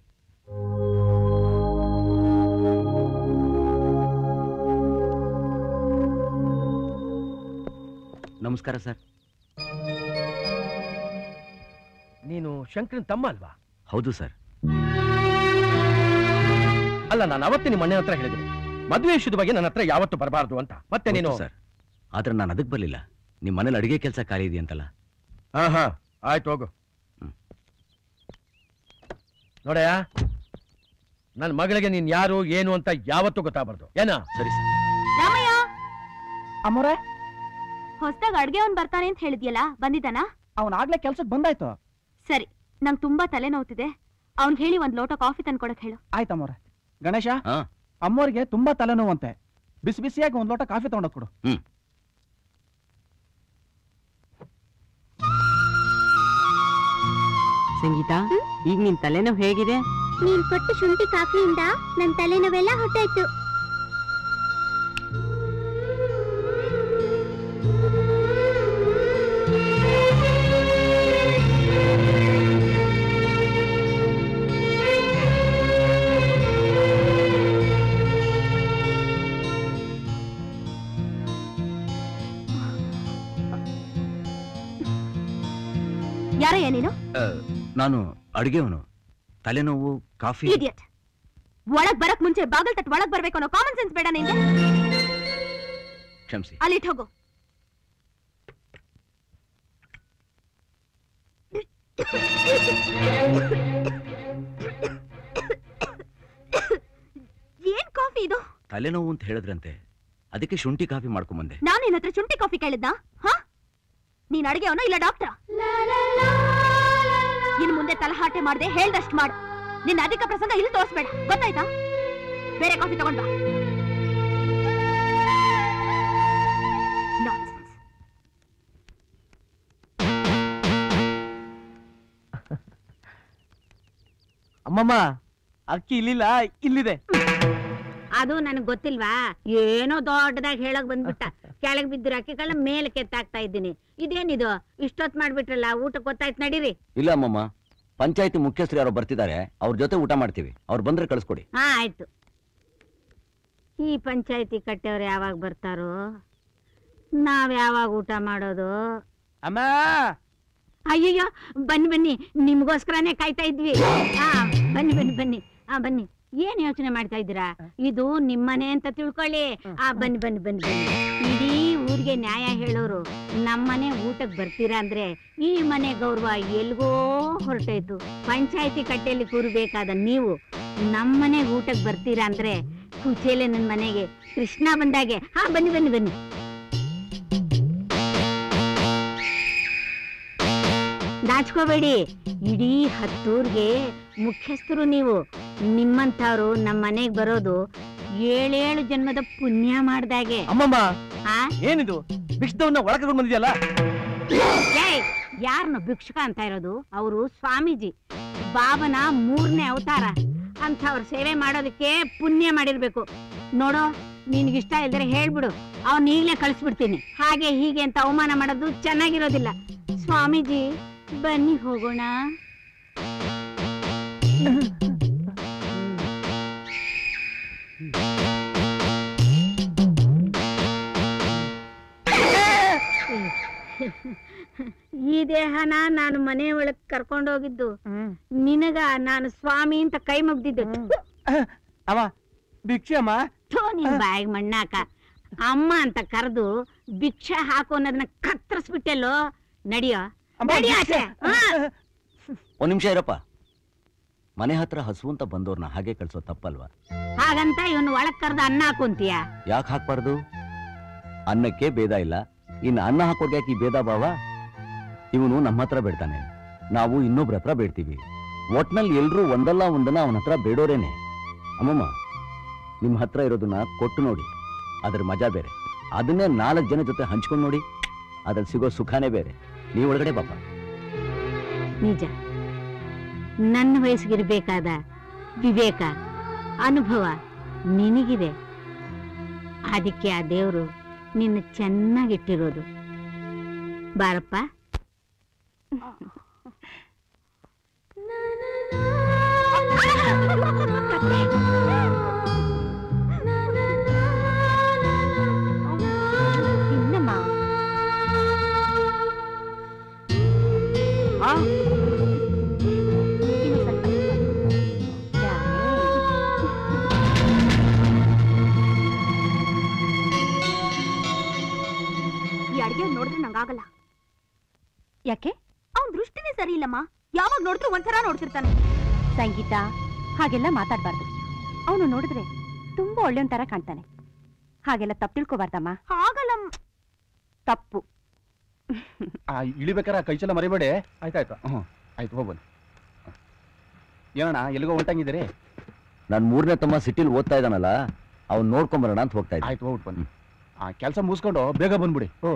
ನಮಸ್ಕಾರ ಸರ್ ನೀನು ಶಂಕರನ್ ತಮ್ಮ ಅಲ್ವಾ ಹೌದು ಸರ್ ಅಲ್ಲ ನಾನು ಅವತ್ತೇ ನಿಮ್ಮ ಅಣ್ಣನ ಹತ್ರ ಹೇಳಿದ್ದೀನಿ ಮದುವೆ ವಿಷಯದ ಬಗ್ಗೆ ನನ್ನ ಹತ್ರ ಯಾವತ್ತು ಬರಬಾರ್ದು ಅಂತ ಮತ್ತೆ ನೀನು ಗೊತ್ತು ಸರ್ ಆದ್ರೆ ನಾನು ಅದಕ್ಕೆ ಬರಲಿಲ್ಲ ನಿಮ್ಮ ಮನೇಲಿ ಅಡಿಗೆ ಕೆಲಸ ಖಾಲಿ ಇದೆಯಂತಲ್ಲ ಹಾ ಹಾ ಆಯ್ತು ಹೋಗು ನೋಡಯ್ಯ ನನ್ನ ಮಗಳಿಗೆ ನೀನ್ ಯಾರು ಏನು ಅಂತ ಯಾವತ್ತೂ ಗೊತ್ತಾಗಬಾರ್ದು ಏನ ಸರಿ ರಾಮಯ್ಯ ಅಮ್ಮೋರೆ ಹೊಸದಾಗ ಅಡ್ಗೆ ಅವ್ನ್ ಬರ್ತಾನೆ ಅಂತ ಹೇಳಿದ್ಯಲ್ಲ ಬಂದಿದ್ದಾನಾ ಅವನಾಗ್ಲೇ ಕೆಲ್ಸಕ್ಕೆ ಬಂದಾಯ್ತು ಸರಿ ನಂಗ್ ತುಂಬಾ ತಲೆ ನೋವ್ತಿದೆ ಅವ್ನ್ ಹೇಳಿ ಒಂದ್ ಲೋಟ ಕಾಫಿ ತಂದ್ಕೊಡಕ್ ಹೇಳು ಆಯ್ತಮ್ಮೋರೆ ಗಣೇಶ ಹಾ ಅಮ್ಮೋರಿಗೆ ತುಂಬಾ ತಲೆನೋವಂತೆ ಬಿಸಿ ಬಿಸಿಯಾಗಿ ಒಂದ್ ಲೋಟ ಕಾಫಿ ತಗೊಂಡೋಗ್ ಕೊಡು ಹ್ಮ್ ಸಂಗೀತ ಈಗ ನಿನ್ ತಲೆನೋವು ಹೇಗಿದೆ ನೀನ್ ಕೊಟ್ಟು ಶುಂಠಿ ಕಾಫಿಯಿಂದ ನನ್ ತಲೆನೋವೆಲ್ಲ ಹೊಟ್ಟಾಯ್ತು ಯಾರಯ್ಯ ನೀನು ಆ, ನಾನು ಅಡುಗೆವನು ತಲೆನೋವು ಕಾಫಿ ಇಡಿಯಟ್ ಒಳಗ್ ಬರಕ್ ಮುಂಚೆ ಬಾಗಲ್ ತಟ್ ಒಳಗ್ ಬರ್ಬೇಕು ಅನ್ನೋ ಕಾಮನ್ ಸೆನ್ಸ್ ಬೇಡ ನಿಂಗೆ ಕ್ಷಮಿಸಿ ಅಲ್ಲಿ ಇಟ್ ಹೋಗು ಏನ್ ಕಾಫಿ ಇದು ತಲೆನೋವು ಅಂತ ಹೇಳಿದ್ರಂತೆ ಅದಕ್ಕೆ ಶುಂಠಿ ಕಾಫಿ ಮಾಡ್ಕೊಂಬಂದೆ ನಾನು ನಿನ್ನ ಹತ್ರ ಶುಂಠಿ ಕಾಫಿ ಕೇಳಿದ್ನಾ ಹಾ ನೀನ್ ಅಡಿಗೆ ಅವನ ಇಲ್ಲ ಡಾಕ್ಟರ್ ಇನ್ ಮುಂದೆ ತಲಹಾಟೆ ಮಾಡ್ದೆ ಹೇಳ್ದಷ್ಟು ಮಾಡು ನಿನ್ನ ಅಧಿಕ ಪ್ರಸಂಗ ಇಲ್ಲಿ ತೋರಿಸ್ಬೇಡ ಗೊತ್ತಾಯ್ತಾ ಬೇರೆ ಕಾಫಿ ತಗೊಂಡ್ ಬಾ Nonsense. ಅಮ್ಮಮ್ಮ ಅಕ್ಕಿ ಇಲ್ಲಿಲ್ಲ ಇಲ್ಲಿದೆ ಅದು ನನಗ್ ಗೊತ್ತಿಲ್ವಾ ಏನೋ ದೊಡ್ಡದಾಗಿ ಹೇಳಕ್ ಬಂದ್ಬಿಟ್ಟ ಕೆಳಗ್ ಬಿದ್ದಿರೋ ಅಕ್ಕಿಗಳನ್ನ ಮೇಲೆ ಕೆತ್ತಾಕ್ತಾ ಇದ್ದೀನಿ ಇದೇನಿದು ಇಷ್ಟೊತ್ ಮಾಡ್ಬಿಟ್ರಲ್ಲ ಊಟ ಗೊತ್ತಾಯ್ತು ನಡೀರಿ ಇಲ್ಲ ಅಮ್ಮಮ್ಮ ಪಂಚಾಯತಿ ಮುಖ್ಯಸ್ಥರು ಯಾರೋ ಬರ್ತಿದ್ದಾರೆ ಅವ್ರ ಜೊತೆ ಊಟ ಮಾಡ್ತೀವಿ ಅವ್ರು ಬಂದ್ರೆ ಕಳಿಸ್ಕೊಡಿ ಹಾ ಆಯ್ತು ಈ ಪಂಚಾಯತಿ ಕಟ್ಟೆಯವ್ರು ಯಾವಾಗ ಬರ್ತಾರೋ ನಾವ್ ಯಾವಾಗ ಊಟ ಮಾಡೋದು ಅಮ್ಮ ಅಯ್ಯಯ್ಯೋ ಬನ್ನಿ ಬನ್ನಿ ನಿಮ್ಗೋಸ್ಕರನೇ ಕಾಯ್ತಾ ಇದ್ವಿ ಹಾ ಬನ್ನಿ ಬನ್ನಿ ಬನ್ನಿ ಹಾ ಬನ್ನಿ ಏನ್ ಯೋಚನೆ ಮಾಡ್ತಾ ಇದ್ದೀರಾ ಇದು ನಿಮ್ಮನೆ ಅಂತ ತಿಳ್ಕೊಳ್ಳಿ ಆ ಬನ್ನಿ ಬನ್ನಿ ಬನ್ನಿ ಬನ್ನಿ ಇಡೀ ಊರಿಗೆ ನ್ಯಾಯ ಹೇಳೋರು ನಮ್ಮನೆ ಊಟಕ್ಕೆ ಬರ್ತೀರಾ ಅಂದ್ರೆ ಈ ಮನೆ ಗೌರವ ಎಲ್ಗೋ ಹೊರಟೋಯ್ತು ಪಂಚಾಯತಿ ಕಟ್ಟೆಯಲ್ಲಿ ಕೂರ್ಬೇಕಾದ ನೀವು ನಮ್ಮನೆ ಊಟಕ್ಕೆ ಬರ್ತೀರಾ ಅಂದ್ರೆ ಕುಚೇಲೆ ನನ್ನ ಮನೆಗೆ ಕೃಷ್ಣ ಬಂದಾಗೆ ಹಾ ಬನ್ನಿ ಬನ್ನಿ ಬನ್ನಿ ನಾಚ್ಕೋಬೇಡಿ ಇಡೀ ಹತ್ತೂರ್ಗೆ ಮುಖ್ಯಸ್ಥರು ನೀವು ನಿಮ್ಮಂಥವ್ರು ನಮ್ಮ ಮನೆಗೆ ಬರೋದು ಏಳೇಳು ಜನ್ಮದ ಪುಣ್ಯ ಮಾಡ್ದಾಗೆ ಅಮ್ಮಮ್ಮ ಆ ಏನಿದು ಬಿಕ್ಸ್ದವನ್ನ ಒಳಗೆ ಬಂದಿದ್ಯಲ್ಲ ಏಯ್ ಯಾರನ್ನು ಭಿಕ್ಷುಕ ಅಂತ ಇರೋದು ಅವರು ಸ್ವಾಮೀಜಿ ಬಾಬನ ಮೂರನೇ ಅವತಾರ ಅಂಥವ್ರ ಸೇವೆ ಮಾಡೋದಕ್ಕೆ ಪುಣ್ಯ ಮಾಡಿರ್ಬೇಕು ನೋಡೋ ನಿನ್ಗಿಷ್ಟ ಇಲ್ದರೆ ಹೇಳ್ಬಿಡು ಅವ್ನ ಈಗಲೇ ಕಳಿಸ್ಬಿಡ್ತೀನಿ ಹಾಗೆ ಹೀಗೆ ಅಂತ ಅವಮಾನ ಮಾಡೋದು ಚೆನ್ನಾಗಿರೋದಿಲ್ಲ ಸ್ವಾಮೀಜಿ ಬನ್ನಿ ಹೋಗೋಣ ಈ ದೇಹನ ನಾನು ಮನೆ ಒಳಗ್ ಕರ್ಕೊಂಡೋಗಿದ್ದು ನಿನಗ ನಾನು ಸ್ವಾಮಿ ಅಂತ ಕೈ ಮುಗ್ದಿದ್ದು ಅವ ಭಿಕ್ಷೆ ಅಮ್ಮ ಥು, ನಿನ್ ಬಾಯಿಗೆ ಮಣ್ಣಾಕ ಅಮ್ಮ ಅಂತ ಕರೆದು ಭಿಕ್ಷೆ ಹಾಕು ಅನ್ನೋದನ್ನ ಕತ್ತರಿಸ್ಬಿಟ್ಟೆಲ್ಲೋ ನಡಿಯೋ ನಡಿಯೋ ಆಚೆ. ಹಾ. ಒಂದ್ ನಿಮಿಷ ಇರಪ್ಪ ಮನೆ ಹತ್ರ ಹಸು ಅಂತ ಬಂದವ್ರನ್ನ ಹಾಗೆ ಕಳ್ಸೋ ತಪ್ಪಲ್ವಾ ಹಾಗಂತ ಇವನು ಒಳಗ್ ಕರೆದು ಅನ್ನ ಹಾಕುಂತೀಯ ಯಾಕೆ ಹಾಕ್ಬಾರ್ದು ಅನ್ನಕ್ಕೆ ಭೇದ ಇಲ್ಲ ಇನ್ನು ಅನ್ನ ಹಾಕೋಕೆ ಯಾಕೆ ಈ ಭೇದ ಭಾವ ಇವನು ನಮ್ಮ ಹತ್ರ ಬೇಡ್ತಾನೆ ನಾವು ಇನ್ನೊಬ್ರ ಹತ್ರ ಬೇಡ್ತೀವಿ ಒಟ್ನಲ್ಲಿ ಎಲ್ರೂ ಒಂದಲ್ಲ ಒಂದನ್ನ ಅವನ ಹತ್ರ ಬೇಡೋರೇನೆ ಅಮ್ಮಮ್ಮ ನಿಮ್ಮ ಹತ್ರ ಇರೋದನ್ನ ಕೊಟ್ಟು ನೋಡಿ ಅದ್ರ ಮಜಾ ಬೇರೆ ಅದನ್ನೇ ನಾಲ್ಕು ಜನ ಜೊತೆ ಹಂಚ್ಕೊಂಡು ನೋಡಿ ಅದ್ರಲ್ಲಿ ಸಿಗೋ ಸುಖಾನೇ ಬೇರೆ ನೀವು ಒಳಗಡೆ ಪಾಪ ನಿಜ ನನ್ನ ವಯಸ್ಸಿಗಿರ್ಬೇಕಾದ ವಿವೇಕ ಅನುಭವ ನಿನಗಿದೆ ಅದಕ್ಕೆ ಆ ದೇವರು ನಿನ್ನ ಚೆನ್ನಾಗಿಟ್ಟಿರೋದು ಬಾರಪ್ಪ ತಿನ್ನಮ್ಮ ಇನ್ನು ಸ್ವಲ್ಪ. ಈ ಅಡ್ಗೆ ನೋಡಿದ್ರೆ ನಂಗಾಗಲ್ಲ ಯಾಕೆ ಅವ್ನ್ ದೃಷ್ಟಿನೇ ಸರಿ ಇಲ್ಲಮ್ಮ ಯಾವಾಗ ನೋಡಿದ್ರು ಒಂಥರ ನೋಡ್ತಿರ್ತಾನೆ ಸಂಗೀತ ಹಾಗೆಲ್ಲ ಮಾತಾಡ್ಬಾರ್ದು ಅವನು ನೋಡಿದ್ರೆ ತುಂಬಾ ಒಳ್ಳೆಯವನ್ ತರ ಕಾಣ್ತಾನೆ ಹಾಗೆಲ್ಲ ತಪ್ಪು ತಿಳ್ಕೊಬಾರ್ದಮ್ಮ ಹಾಗಲ್ಲ ತಪ್ಪು ಆ ಇಳಿಬೇಕಾರ ಕೈ ಚಲ ಮರಿಬೇಡಿ ಆಯ್ತಾಯ್ತು ಹ್ಞೂ ಆಯ್ತು ಹೋಗ್ಬನ್ನಿ ಏನಣ್ಣ ಎಲ್ಲಿಗೋ ಹೊಂಟಂಗಿದ್ದೀರಿ ನನ್ನ ಮೂರನೇ ತಮ್ಮ ಸಿಟಿಲಿ ಓದ್ತಾ ಇದ್ದಾನಲ್ಲ ಅವ್ನು ನೋಡ್ಕೊಂಬರೋಣ ಅಂತ ಹೋಗ್ತಾ ಇದ್ದೆ ಆಯ್ತು ಹೋಗ್ಬಿಟ್ಟು ಬನ್ನಿ ಆ ಕೆಲಸ ಮುಗಿಸ್ಕೊಂಡು ಬೇಗ ಬಂದ್ಬಿಡಿ ಹ್ಞೂ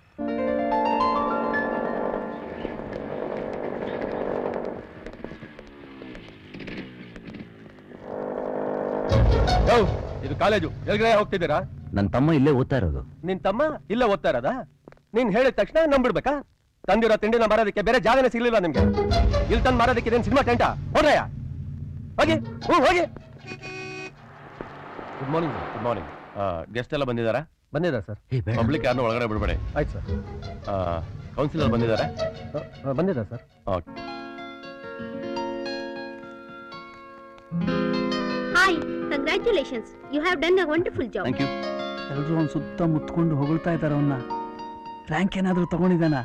ಇದು ಕಾಲೇಜು ಎಲ್ಗಡೆ ಹೋಗ್ತಿದ್ದೀರಾ ನನ್ನ ತಮ್ಮ ಇಲ್ಲೇ ಓದ್ತಾ ಇರೋದು ನಿನ್ ತಮ್ಮ ಇಲ್ಲ ಓದ್ತಾ ಇರೋದಾ ನೀನ್ ಹೇಳಿದ ತಕ್ಷಣ ನಂಬಿಡ್ಬೇಕಾ ತಂದಿರೋ ತಿಂಡಿನ ಮಾರೋದಕ್ಕೆ ಬೇರೆ ಜಾಗನೇ ಸಿಗ್ಲಿಲ್ಲ ನಿಮ್ಗೆ ಇಲ್ಲಿ ತಂದು ಮಾರೋದಕ್ಕೆ ಇದೇನು ಸಿನಿಮಾ ಟೆಂಟ ಹೋದ್ರಯ್ಯ ಹೋಗಿ ಹ್ಞೂ ಹೋಗಿ good morning good morning guest ಎಲ್ಲ ಬಂದಿದ್ದಾರಾ ಬಂದಿದ್ದಾರೆ ಸರ್ ಪಬ್ಲಿಕ್ ಯಾರನ್ನೂ ಒಳಗಡೆ ಬಿಡಬೇಡಿ ಆಯ್ತು ಸರ್ ಕೌನ್ಸಿಲರ್ ಬಂದಿದ್ದಾರೆ ಬಂದಿದ್ದಾರೆ sir okay hi congratulations you have done a wonderful job thank you ಎಲ್ರು ಅವ್ನ್ ಸುತ್ತ ಮುತ್ಕೊಂಡು ಹೊಗಳ್ತಾ ಇದಾರ ಅವನ್ನ ರ್ಯಾಂಕ್ ಏನಾದ್ರೂ ತಗೊಂಡಿದ್ದಾನ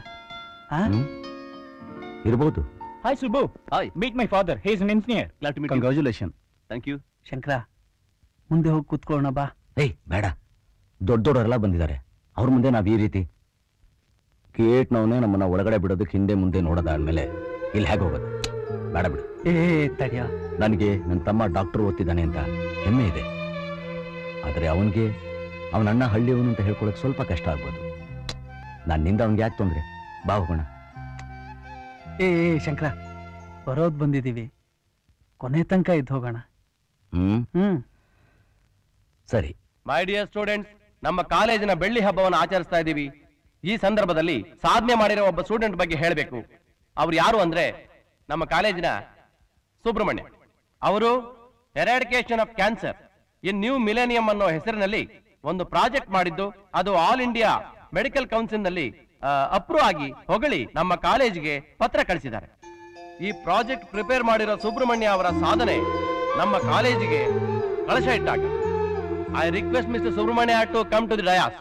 ಇರ್ಬೋದು hi Subbu hi meet my father he is an engineer glad to meet congratulation thank you Shankara ಮುಂದೆ ಹೋಗಿ ಕೂತ್ಕೊಳ್ಳೋಣ ಬಾ ಏಯ್ ಬೇಡ ದೊಡ್ಡ ದೊಡ್ಡವರೆಲ್ಲ ಬಂದಿದ್ದಾರೆ ಅವ್ರ ಮುಂದೆ ನಾವ್ ಈ ರೀತಿ ಗೇಟ್ನವನೇ ನಮ್ಮನ್ನ ಒಳಗಡೆ ಬಿಡೋದಕ್ಕೆ ಹಿಂದೆ ಮುಂದೆ ನೋಡೋದಾದ್ಮೇಲೆ ಇಲ್ಲಿ ಹೇಗೆ ಹೋಗೋದು ಬೇಡ ಬಿಡು ಏ ತಡಿಯ ನನಗೆ ನನ್ನ ತಮ್ಮ ಡಾಕ್ಟರ್ ಓದ್ತಿದ್ದಾನೆ ಅಂತ ಹೆಮ್ಮೆ ಇದೆ ಆದರೆ ಅವನಿಗೆ ಅವನ ಅಣ್ಣ ಹಳ್ಳಿಯವನು ಅಂತ ಹೇಳ್ಕೊಳಕ್ ಸ್ವಲ್ಪ ಕಷ್ಟ ಆಗ್ಬೋದು ನನ್ನಿಂದ ಅವನಿಗೆ ಯಾಕೆ ತೊಂದ್ರೆ ಬಾ ಹೋಗೋಣ ಏ ಏ, ಶಂಕರ ಬರೋದ್ ಬಂದಿದೀವಿ ಕೊನೆ ತನಕ ಇದ್ದು ಹೋಗೋಣ ಹ್ಮ್ ಹ್ಮ್ ಸರಿ ಮೈ ಡಿಯರ್ ಸ್ಟೂಡೆಂಟ್ಸ್ ನಮ್ಮ ಕಾಲೇಜಿನ ಬೆಳ್ಳಿ ಹಬ್ಬವನ್ನು ಆಚರಿಸ್ತಾ ಇದ್ದೀವಿ ಈ ಸಂದರ್ಭದಲ್ಲಿ ಸಾಧನೆ ಮಾಡಿರೋ ಒಬ್ಬ ಸ್ಟೂಡೆಂಟ್ ಬಗ್ಗೆ ಹೇಳಬೇಕು ಅವ್ರು ಯಾರು ಅಂದ್ರೆ ನಮ್ಮ ಕಾಲೇಜಿನ ಸುಬ್ರಹ್ಮಣ್ಯ ಅವರು eradication of cancer in new millennium ಅನ್ನೋ ಹೆಸರಿನಲ್ಲಿ ಒಂದು ಪ್ರಾಜೆಕ್ಟ್ ಮಾಡಿದ್ದು ಅದು ಆಲ್ ಇಂಡಿಯಾ ಮೆಡಿಕಲ್ ಕೌನ್ಸಿಲ್ ನಲ್ಲಿ ಅಪ್ರೂವ್ ಆಗಿ ಹೊಗಳಿ ನಮ್ಮ ಕಾಲೇಜಿಗೆ ಪತ್ರ ಕಳಿಸಿದ್ದಾರೆ ಈ ಪ್ರಾಜೆಕ್ಟ್ ಪ್ರಿಪೇರ್ ಮಾಡಿರೋ ಸುಬ್ರಹ್ಮಣ್ಯ ಅವರ ಸಾಧನೆ ನಮ್ಮ ಕಾಲೇಜಿಗೆ ಕಳಶ ಇಟ್ಟಾಗ I request Mr. Subramania to come to the dais.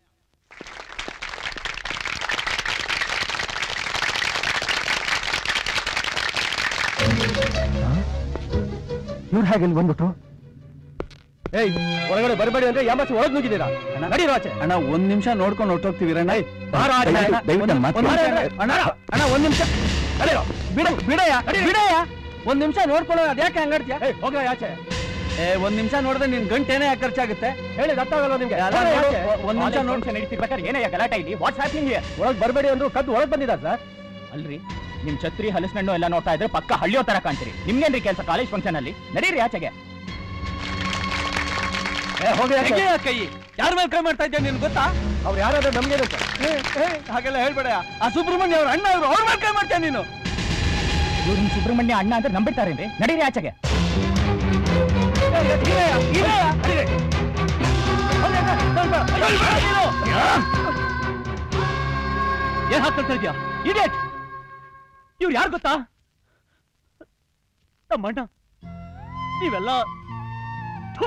ಇವ್ರು ಹೇಗೆ ಇಲ್ಲಿ ಬಂದ್ಬಿಟ್ಟು ಏಯ್ ಒಳಗಡೆ ಬರಬೇಡಿ ಅಂದ್ರೆ ಯಾಮಾಸಿ ಒಳಗ್ ನುಗ್ಗಿದ್ದೀರಾ ನಡೀರೋ ಆಚೆ ಅಣ್ಣ ಒಂದ್ ನಿಮಿಷ ನೋಡ್ಕೊಂಡು ಹೊರಟೋಗ್ತೀವಿ ರಣ್ಣ ಬಾರೋ ಆಚೆ. ದಯವಿಟ್ಟು- ದಯವಿಟ್ಟು ನನ್ನ ಮಾತು ಒಂದ್- ಕೇಳಿ. ಅಣ್ಣ ಅಣ್ಣ ಒಂದ್ ನಿಮಿಷ ನಡೀರೋ ಬಿಡ ಬಿಡಯ್ಯ ಬಿಡಯ್ಯ ಒಂದ್ ನಿಮಿಷ ನೋಡ್ಕೊಳ್ಳೋ ಅದ್ಯಾಕೆ ಹಂಗಾಡ್ತೀಯ ಹೋಗ ಆಚೆ ಏ ಒಂದ್ ನಿಮಿಷ ನೋಡಿದ್ರೆ ನಿನ್ ಗಂಟೇನೆ ಖರ್ಚಾಗುತ್ತೆ ಹೇಳಿ ಅರ್ಥಾಗಲ್ಲ ನಿಮ್ಗೆ ಎಲ್ಲ ಹೋಗಿ ನೋಡು, ಆಚೆ. ಒಂದ್ ನಿಮಿಷ ನೋಡ್ ನೋಡ್ಕೊಂಡು ನಡೀತಿರ್ಬೇಕಾದ್ರೆ ಏನಯ್ಯ ಗಲಾಟೆ ಇಲ್ಲಿ ವಾಟ್ಸ್ ಹ್ಯಾಪಿಂಗ್ ಹಿಯರ್ ಒಳಗ್ ಬರಬೇಡಿ ಅಂದ್ರು ಕದ್ದು ಒಳಗ್ ಬಂದಿದ್ದ ಸರ್ ಅಲ್ರಿ ನಿಮ್ ಛತ್ರಿ ಹಲಸಿನಣ್ಣು ಎಲ್ಲ ನೋಡ್ತಾ ಇದ್ರೆ ಪಕ್ಕ ಹಳ್ಳಿಯೋ ತರ ಕಾಣ್ತೀರಿ ನಿಮ್ಗೇನ್ರಿ ಕೆಲಸ ಕಾಲೇಜ್ ಫಂಕ್ಷನ್ ಅಲ್ಲಿ ನಡೀರಿ ಆಚೆಗೆ ಹೋಗಿ ಆಚೆ. ತೆಗೆಯ ಕೈ ಯಾರ ಮೇಲೆ ಕೈ ಮಾಡ್ತಾ ಇದ್ದೆ ನಿನ್ ಗೊತ್ತಾ ಅವ್ರು ಯಾರಾದ್ರೂ ನಮ್ಗೆ ಹಾಗೆಲ್ಲ ಹೇಳ್ಬೇಡ ಆ ಸುಬ್ರಹ್ಮಣ್ಯ ಅವ್ರ ಅಣ್ಣ ಅವ್ರು ಅವ್ರ ಮೇಲೆ ಕೈ ಮಾಡ್ತೀಯ ನೀನು ಇವ್ರು ಸುಬ್ರಹ್ಮಣ್ಯ ಅಣ್ಣ ಅಂತ ನಂಬಿಡ್ತಾರೇನ್ರಿ ನಡೀರಿ ಆಚೆಗೆ ಏನ್ ಹಾಕ್ತಾ ಇದ್ಯಾ ಇಡಿಯಟ್ ಇವ್ರು ಯಾರು ಗೊತ್ತಾ ನಮ್ಮ ಅಣ್ಣ ನೀವೆಲ್ಲ ಥು.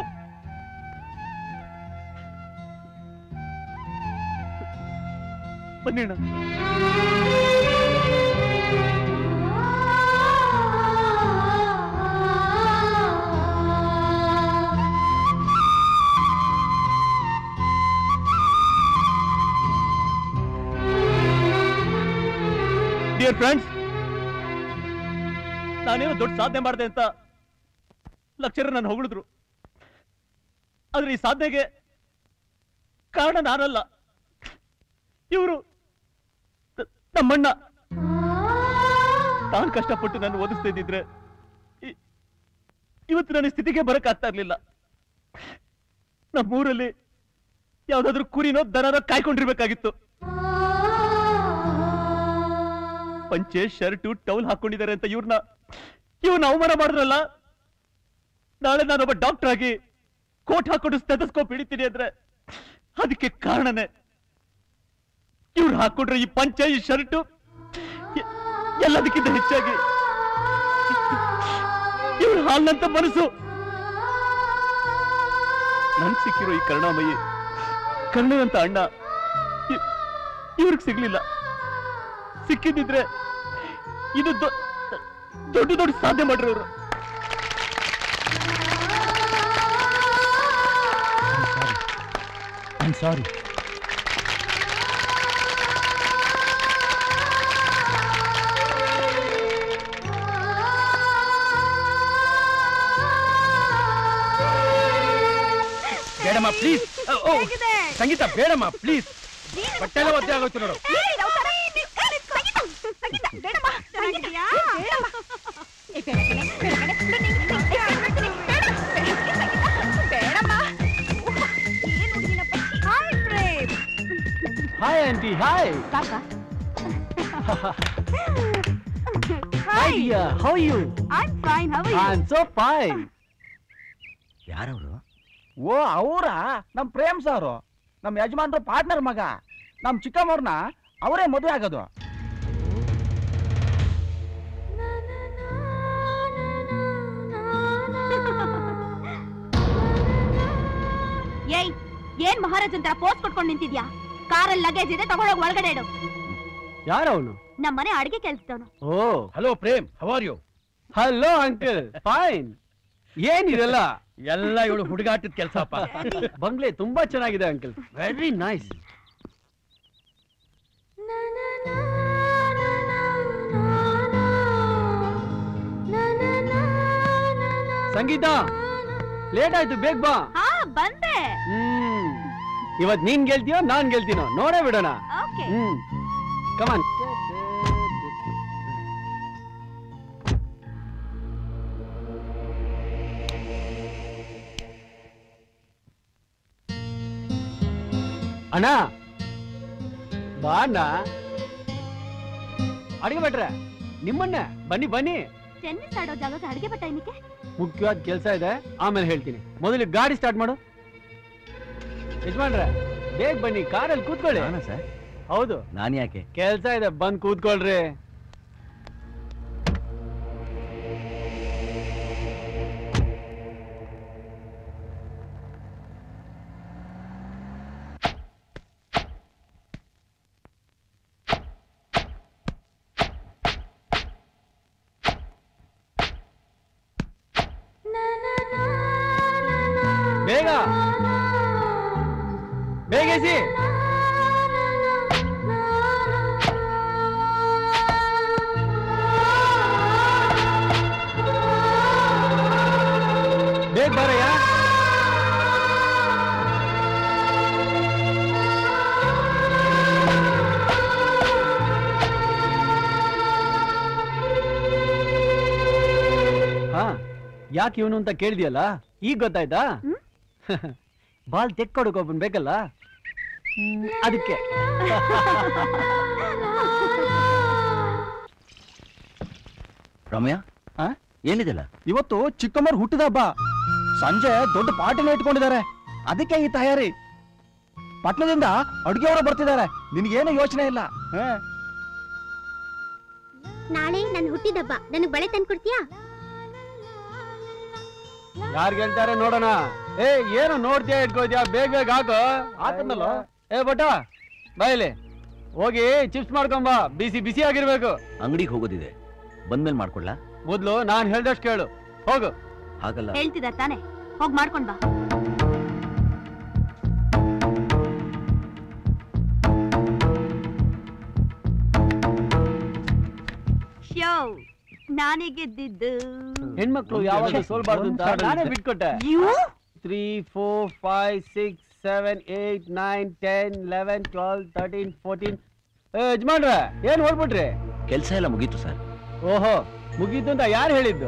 ಬನ್ನಿ ಅಣ್ಣ ಡಿಯರ್ ಫ್ರೆಂಡ್ಸ್ ನಾನೇನೋ ದೊಡ್ಡ ಸಾಧನೆ ಮಾಡಿದೆ ಅಂತ ಲಕ್ಷರ ನನ್ನ ಹೊಗಳಿದ್ರು ಆದ್ರೆ ಈ ಸಾಧನೆಗೆ ಕಾರಣ ನಾನಲ್ಲ ಇವರು ನಮ್ಮಣ್ಣ ತಾನು ಕಷ್ಟಪಟ್ಟು ನಾನು ಓದಿಸ್ತಾ ಇದ್ದಿದ್ರೆ ಇ- ಇವತ್ತು ನನ್ನ ಸ್ಥಿತಿಗೆ ಬರಕ್ ಆಗ್ತಾ ಇರ್ಲಿಲ್ಲ ನಮ್ಮೂರಲ್ಲಿ ಯಾವ್ದಾದ್ರು ಕುರಿನೋ ದನನೋ ಕಾಯ್ಕೊಂಡಿರ್ಬೇಕಾಗಿತ್ತು ಪಂಚೆ ಶರ್ಟು ಟೌಲ್ ಹಾಕೊಂಡಿದ್ದಾರೆ ಅಂತ ಇವ್ರನ್ನ ಇವ್ನ ಅವಮಾನ ಮಾಡಿದ್ರಲ್ಲ ನಾಳೆ ನಾನೊಬ್ಬ ಡಾಕ್ಟರ್ ಆಗಿ ಕೋಟ್ ಹಾಕೊಂಡು ಸ್ಟೆಥಸ್ಕೋಪ್ ಹಿಡಿತೀನಿ ಅಂದ್ರೆ ಅದಕ್ಕೆ ಕಾರಣನೇ ಇವ್ರು ಹಾಕೊಂಡ್ರೆ ಈ ಪಂಚೆ ಈ ಶರ್ಟು ಎ- ಎಲ್ಲದಕ್ಕಿಂತ ಹೆಚ್ಚಾಗಿ ಇವ್ರ ಹಾಲ್ನಂತ ಮನಸ್ಸು ನನ್ ಸಿಕ್ಕಿರೋ ಈ ಕರುಣಾಮಯಿ ಕರ್ಣನಂತ ಅಣ್ಣ ಇ- ಇವ್ರಿಗೆ ಸಿಗ್ಲಿಲ್ಲ ಸಿಕ್ಕಿದ್ದಿದ್ರೆ ಇದು ದೊ- ದೊಡ್ಡ ದೊಡ್ಡ ಸಾಧನೆ ಮಾಡ್ರಿ ಅವರು ಐ ಸಾರಿ ಬೇಡಮ್ಮ ಪ್ಲೀಸ್ ಸಂಗೀತ ಬೇಡಮ್ಮ ಪ್ಲೀಸ್ ಬಟ್ಟೆ ಎಲ್ಲ ಒದ್ದೆ ಆಗೋಯ್ತು ನೋಡು hi aunty hi hi dear how you I'm fine. How are I am so fine ಯಾರವರು ಓ ಅವರ ನಮ್ ಪ್ರೇಮ್ ಸಾರು ನಮ್ ಯಜಮಾನ್ರು ಪಾರ್ಟ್ನರ್ ಮಗ ನಮ್ ಚಿಕ್ಕಮ್ಮವ್ರನ್ನ ಅವರೇ ಮದುವೆ ಆಗೋದು ಏಯ್ ಏನ್ ಮಹಾರಾಜ್ ಅಂತ ಪೋಸ್ಟ್ ಕೊಟ್ಕೊಂಡು ನಿಂತಿದ್ಯಾ ಕಾರಲ್ಲಿ ಲಗೇಜ್ ಇದೆ ತಗೊಂಡೋಗಿ ಒಳಗಡೆ ಇಡು ಯಾರವನು ನಮ್ಮ ಮನೆ ಅಡಿಗೆ ಕೆಲ್ಸದವನು ಓ hello Prem how are you hello uncle fine ಏನಿದೆಲ್ಲ ಎಲ್ಲ ಇವಳು ಹುಡುಗಾಟದ ಕೆಲಸಪ್ಪ ಬಂಗ್ಲೆ ತುಂಬಾ ಚೆನ್ನಾಗಿದೆ uncle very nice Sangeeta late ಆಯ್ತು ಬೇಗ ಬಾ ಹಾ ಬಂದೆ ಹ್ಮ್ ಇವತ್ ನೀನ್ ಗೆಲ್ತೀಯೋ ನಾನ್ ಗೆಲ್ತೀನೋ ನೋಡೇ ಬಿಡೋಣ ಓಕೆ ಹ್ಮ್ ಕಮಾನ್ ಅಣ್ಣ ಬಾ ಅಣ್ಣ ಅಡಿಗೆ ಭಟ್ರೆ ನಿಮ್ಮಣ್ಣ ಬನ್ನಿ ಬನ್ನಿ ಟೆನ್ನಿಸ್ ಆಡೋ ಜಾಗಕ್ಕೆ ಅಡಿಗೆ ಬಟ್ಟ ಏನಕ್ಕೆ ಮುಖ್ಯವಾದ ಕೆಲಸ ಇದೆ ಆಮೇಲೆ ಹೇಳ್ತೀನಿ ಮೊದಲು ಗಾಡಿ ಸ್ಟಾರ್ಟ್ ಮಾಡು ಯಜಮಾನ್ರೆ ಬೇಗ ಬನ್ನಿ ಕಾರಲ್ಲಿ ಕೂತ್ಕೊಳ್ಳಿ ಸರ್ ಹೌದು ನಾನು ಯಾಕೆ ಕೆಲ್ಸ ಇದೆ ಬಂದ್ ಕೂತ್ಕೊಳ್ರಿ ಬೇಗ ಬೇಗೇಸಿ ಬೇಗ ಬಾರಯ್ಯ ಹಾ ಯಾಕೆ ಇವನು ಅಂತ ಕೇಳಿದ್ಯಲ್ಲ ಈಗ ಗೊತ್ತಾಯ್ತಾ ಬಾಲ್ ತೆಕ್ಕೊಡಕ್ ಒಬ್ಬನ್ ಬೇಕಲ್ಲ ಹ್ಮ್, ಅದಕ್ಕೆ ರಮ್ಯಾ ಆ? ಏನಿದೆಲ್ಲ ಇವತ್ತು ಚಿಕ್ಕಮ್ಮರ್ ಹುಟ್ಟಿದ ಹಬ್ಬ ಸಂಜೆ ದೊಡ್ಡ ಪಾರ್ಟಿನ ಇಟ್ಕೊಂಡಿದ್ದಾರೆ ಅದಕ್ಕೆ ಈ ತಯಾರಿ ಪಟ್ನದಿಂದ ಅಡುಗೆಯವರು ಬರ್ತಿದ್ದಾರೆ ನಿನ್ಗೇನು ಯೋಚನೆ ಇಲ್ಲ ಹಾ ನಾಳೆ ನನ್ನ ಹುಟ್ಟಿದಬ್ಬ ನನಗೆ ಬಳೆ ತಂದ್ಕೊಡ್ತೀಯಾ ಯಾರು ಗೆಲ್ತಾರೆ ನೋಡೋಣ ಏ ಏನು ನೋಡ್ತೀಯ ಇಟ್ಕೋದ್ಯಾ ಬೇಗ ಬೇಗ ಹಾಕು ಆತಂದಲ್ಲ ಏ ಬಟ ಬಾಯಿಲಿ ಹೋಗಿ ಚಿಪ್ಸ್ ಮಾಡ್ಕೊಂಬ ಬಿಸಿ ಬಿಸಿ ಆಗಿರ್ಬೇಕು ಅಂಗಡಿಗೆ ಹೋಗೋದಿದೆ ಬಂದ್ಮೇಲೆ ಮಾಡ್ಕೊಳ್ಳಾ ಮೊದ್ಲು ನಾನ್ ಹೇಳ್ದಷ್ಟು ಕೇಳು ಹೋಗು ಹಾಗಲ್ಲ ಹೇಳ್ತಿದಾರೆ ತಾನೆ ಹೋಗ್ ಮಾಡ್ಕೊಂಡ್ ಬಾ ಶೋ ನಾನೇ ಗೆದ್ದಿದ್ದು ಹೆಣ್ಮಕ್ಳು ಯಾವಾಗ ಸೋಲ್ಬಾರ್ದು ಅಂತ ನಾನೇ ಬಿಟ್ಕೊಟ್ಟೆ three four five six seven eight nine ten eleven twelve thirteen fourteen ಏ ಯಜಮಾನ್ರೆ ಏನ್ ಹೊಡ್ಬಿಟ್ರಿ ಕೆಲಸ ಎಲ್ಲ ಮುಗೀತು ಸರ್ ಓಹೋ ಮುಗೀತು ಅಂತ ಯಾರು ಹೇಳಿದ್ದು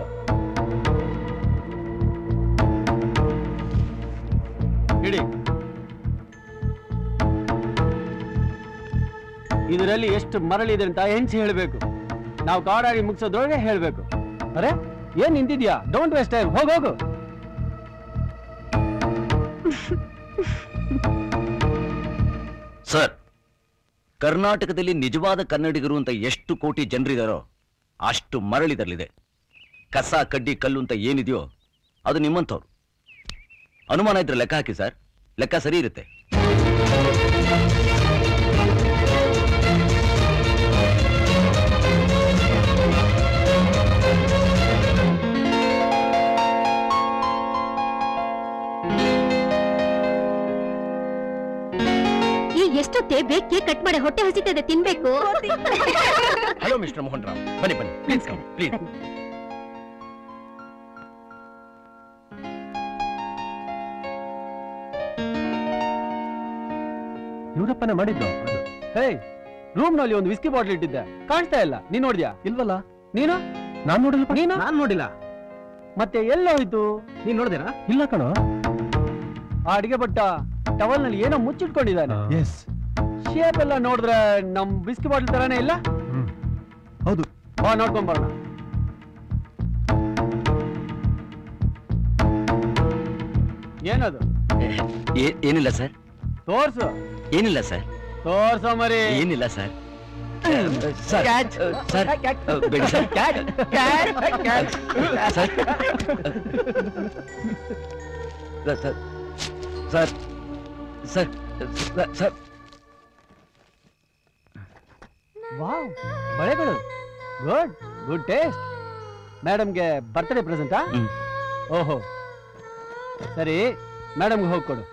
ಇಡಿ ಇದರಲ್ಲಿ ಎಷ್ಟು ಮರಳಿದೆ ಅಂತ ಹೆಂಚಿ ಹೇಳಬೇಕು ನಾವು ಕಾಡಾಡಿ ಮುಗಿಸೋದ್ರೊಳಗೆ ಹೇಳಬೇಕು ಅರೆ ಏನ್ ನಿಂತಿದ್ಯಾ ಡೋಂಟ್ ವೇಸ್ಟ್ ಟೈಮ್ ಹೋಗ್ ಹೋಗು ಸರ್ ಕರ್ನಾಟಕದಲ್ಲಿ ನಿಜವಾದ ಕನ್ನಡಿಗರು ಅಂತ ಎಷ್ಟು ಕೋಟಿ ಜನರಿದಾರೋ ಅಷ್ಟು ಮರಳಿದರಲ್ಲಿದೆ ಕಸ ಕಡ್ಡಿ ಕಲ್ಲು ಅಂತ ಏನಿದೆಯೋ ಅದು ನಿಮ್ಮಂಥವ್ರು ಅನುಮಾನ ಇದ್ರೆ ಲೆಕ್ಕ ಹಾಕಿ ಸರ್ ಲೆಕ್ಕ ಸರಿ ಇರುತ್ತೆ ಈ ಎಷ್ಟೊತ್ತೆ ಬೇಕ್ ಕೇಕ್ ಕಟ್ ಮಾಡಿ ಹೊಟ್ಟೆ ಹಸಿತದೆ ತಿನ್ಬೇಕು ಹಲೋ ಮಿಸ್ಟರ್ ಮೋಹನ್ ರಾವ್ ಬನ್ನಿ ಬನ್ನಿ ಪ್ಲೀಸ್ ಕಮ್ ಪ್ಲೀಸ್ ಇವರಪ್ಪನೇ ಮಾಡಿದ್ದು ಹೇ ರೂಮ್ ನಲ್ಲಿ ಒಂದು ವಿಸ್ಕಿ ಬಾಟ್ಲ್ ಇಟ್ಟಿದ್ದೆ ಕಾಣಿಸ್ತಾ ಇಲ್ಲ ನೀನ್ ನೋಡಿದ್ಯಾ ಇಲ್ವಲ್ಲ ನೀನು ನಾನ್ ನೋಡಿಲ್ಲ ನೀನು ನಾನ್ ನೋಡಿಲ್ಲ ಮತ್ತೆ ಎಲ್ಲೋಯ್ತು ನೀನ್ ನೋಡಿದಿರಾ ಇಲ್ಲ ಕಣೋ ಆ ಅಡಿಗೆ ಭಟ್ಟ ಟವಲ್ ನಲ್ಲಿ ಏನೋ ಮುಚ್ಚಿಟ್ಕೊಂಡಿದ್ದಾನೆ ಎಸ್ ಶೇಪ್ ಎಲ್ಲ ನೋಡಿದ್ರೆ ನಮ್ ಬಿಸ್ಕಿ ಬಾಟ್ಲ್ ತರಾನೇ ಇಲ್ಲ ಹೌದು ಬಾ ನೋಡ್ಕೊಂಡ್ ಬರೋಣ ಏನದು ಏ- ಏನಿಲ್ಲ ಸರ್ ತೋರ್ಸು ಏನಿಲ್ಲ ಸರ್ ತೋರ್ಸೋ ಮರಿ ಏನಿಲ್ಲ ಸರ್ ಸರ್ ಸರ್ ಬೇಡಿ sir sir sir sir sir sir sir wow ಬಳೆಗಳು ಗುಡ್ ಗುಡ್ ಟೇಸ್ಟ್ ಮೇಡಮ್ಗೆ ಬರ್ತ್ಡೇ ಪ್ರೆಸೆಂಟಾ ಓಹೋ ಸರಿ ಮೇಡಮ್ಗೆ ಹೋಗಿ ಕೊಡು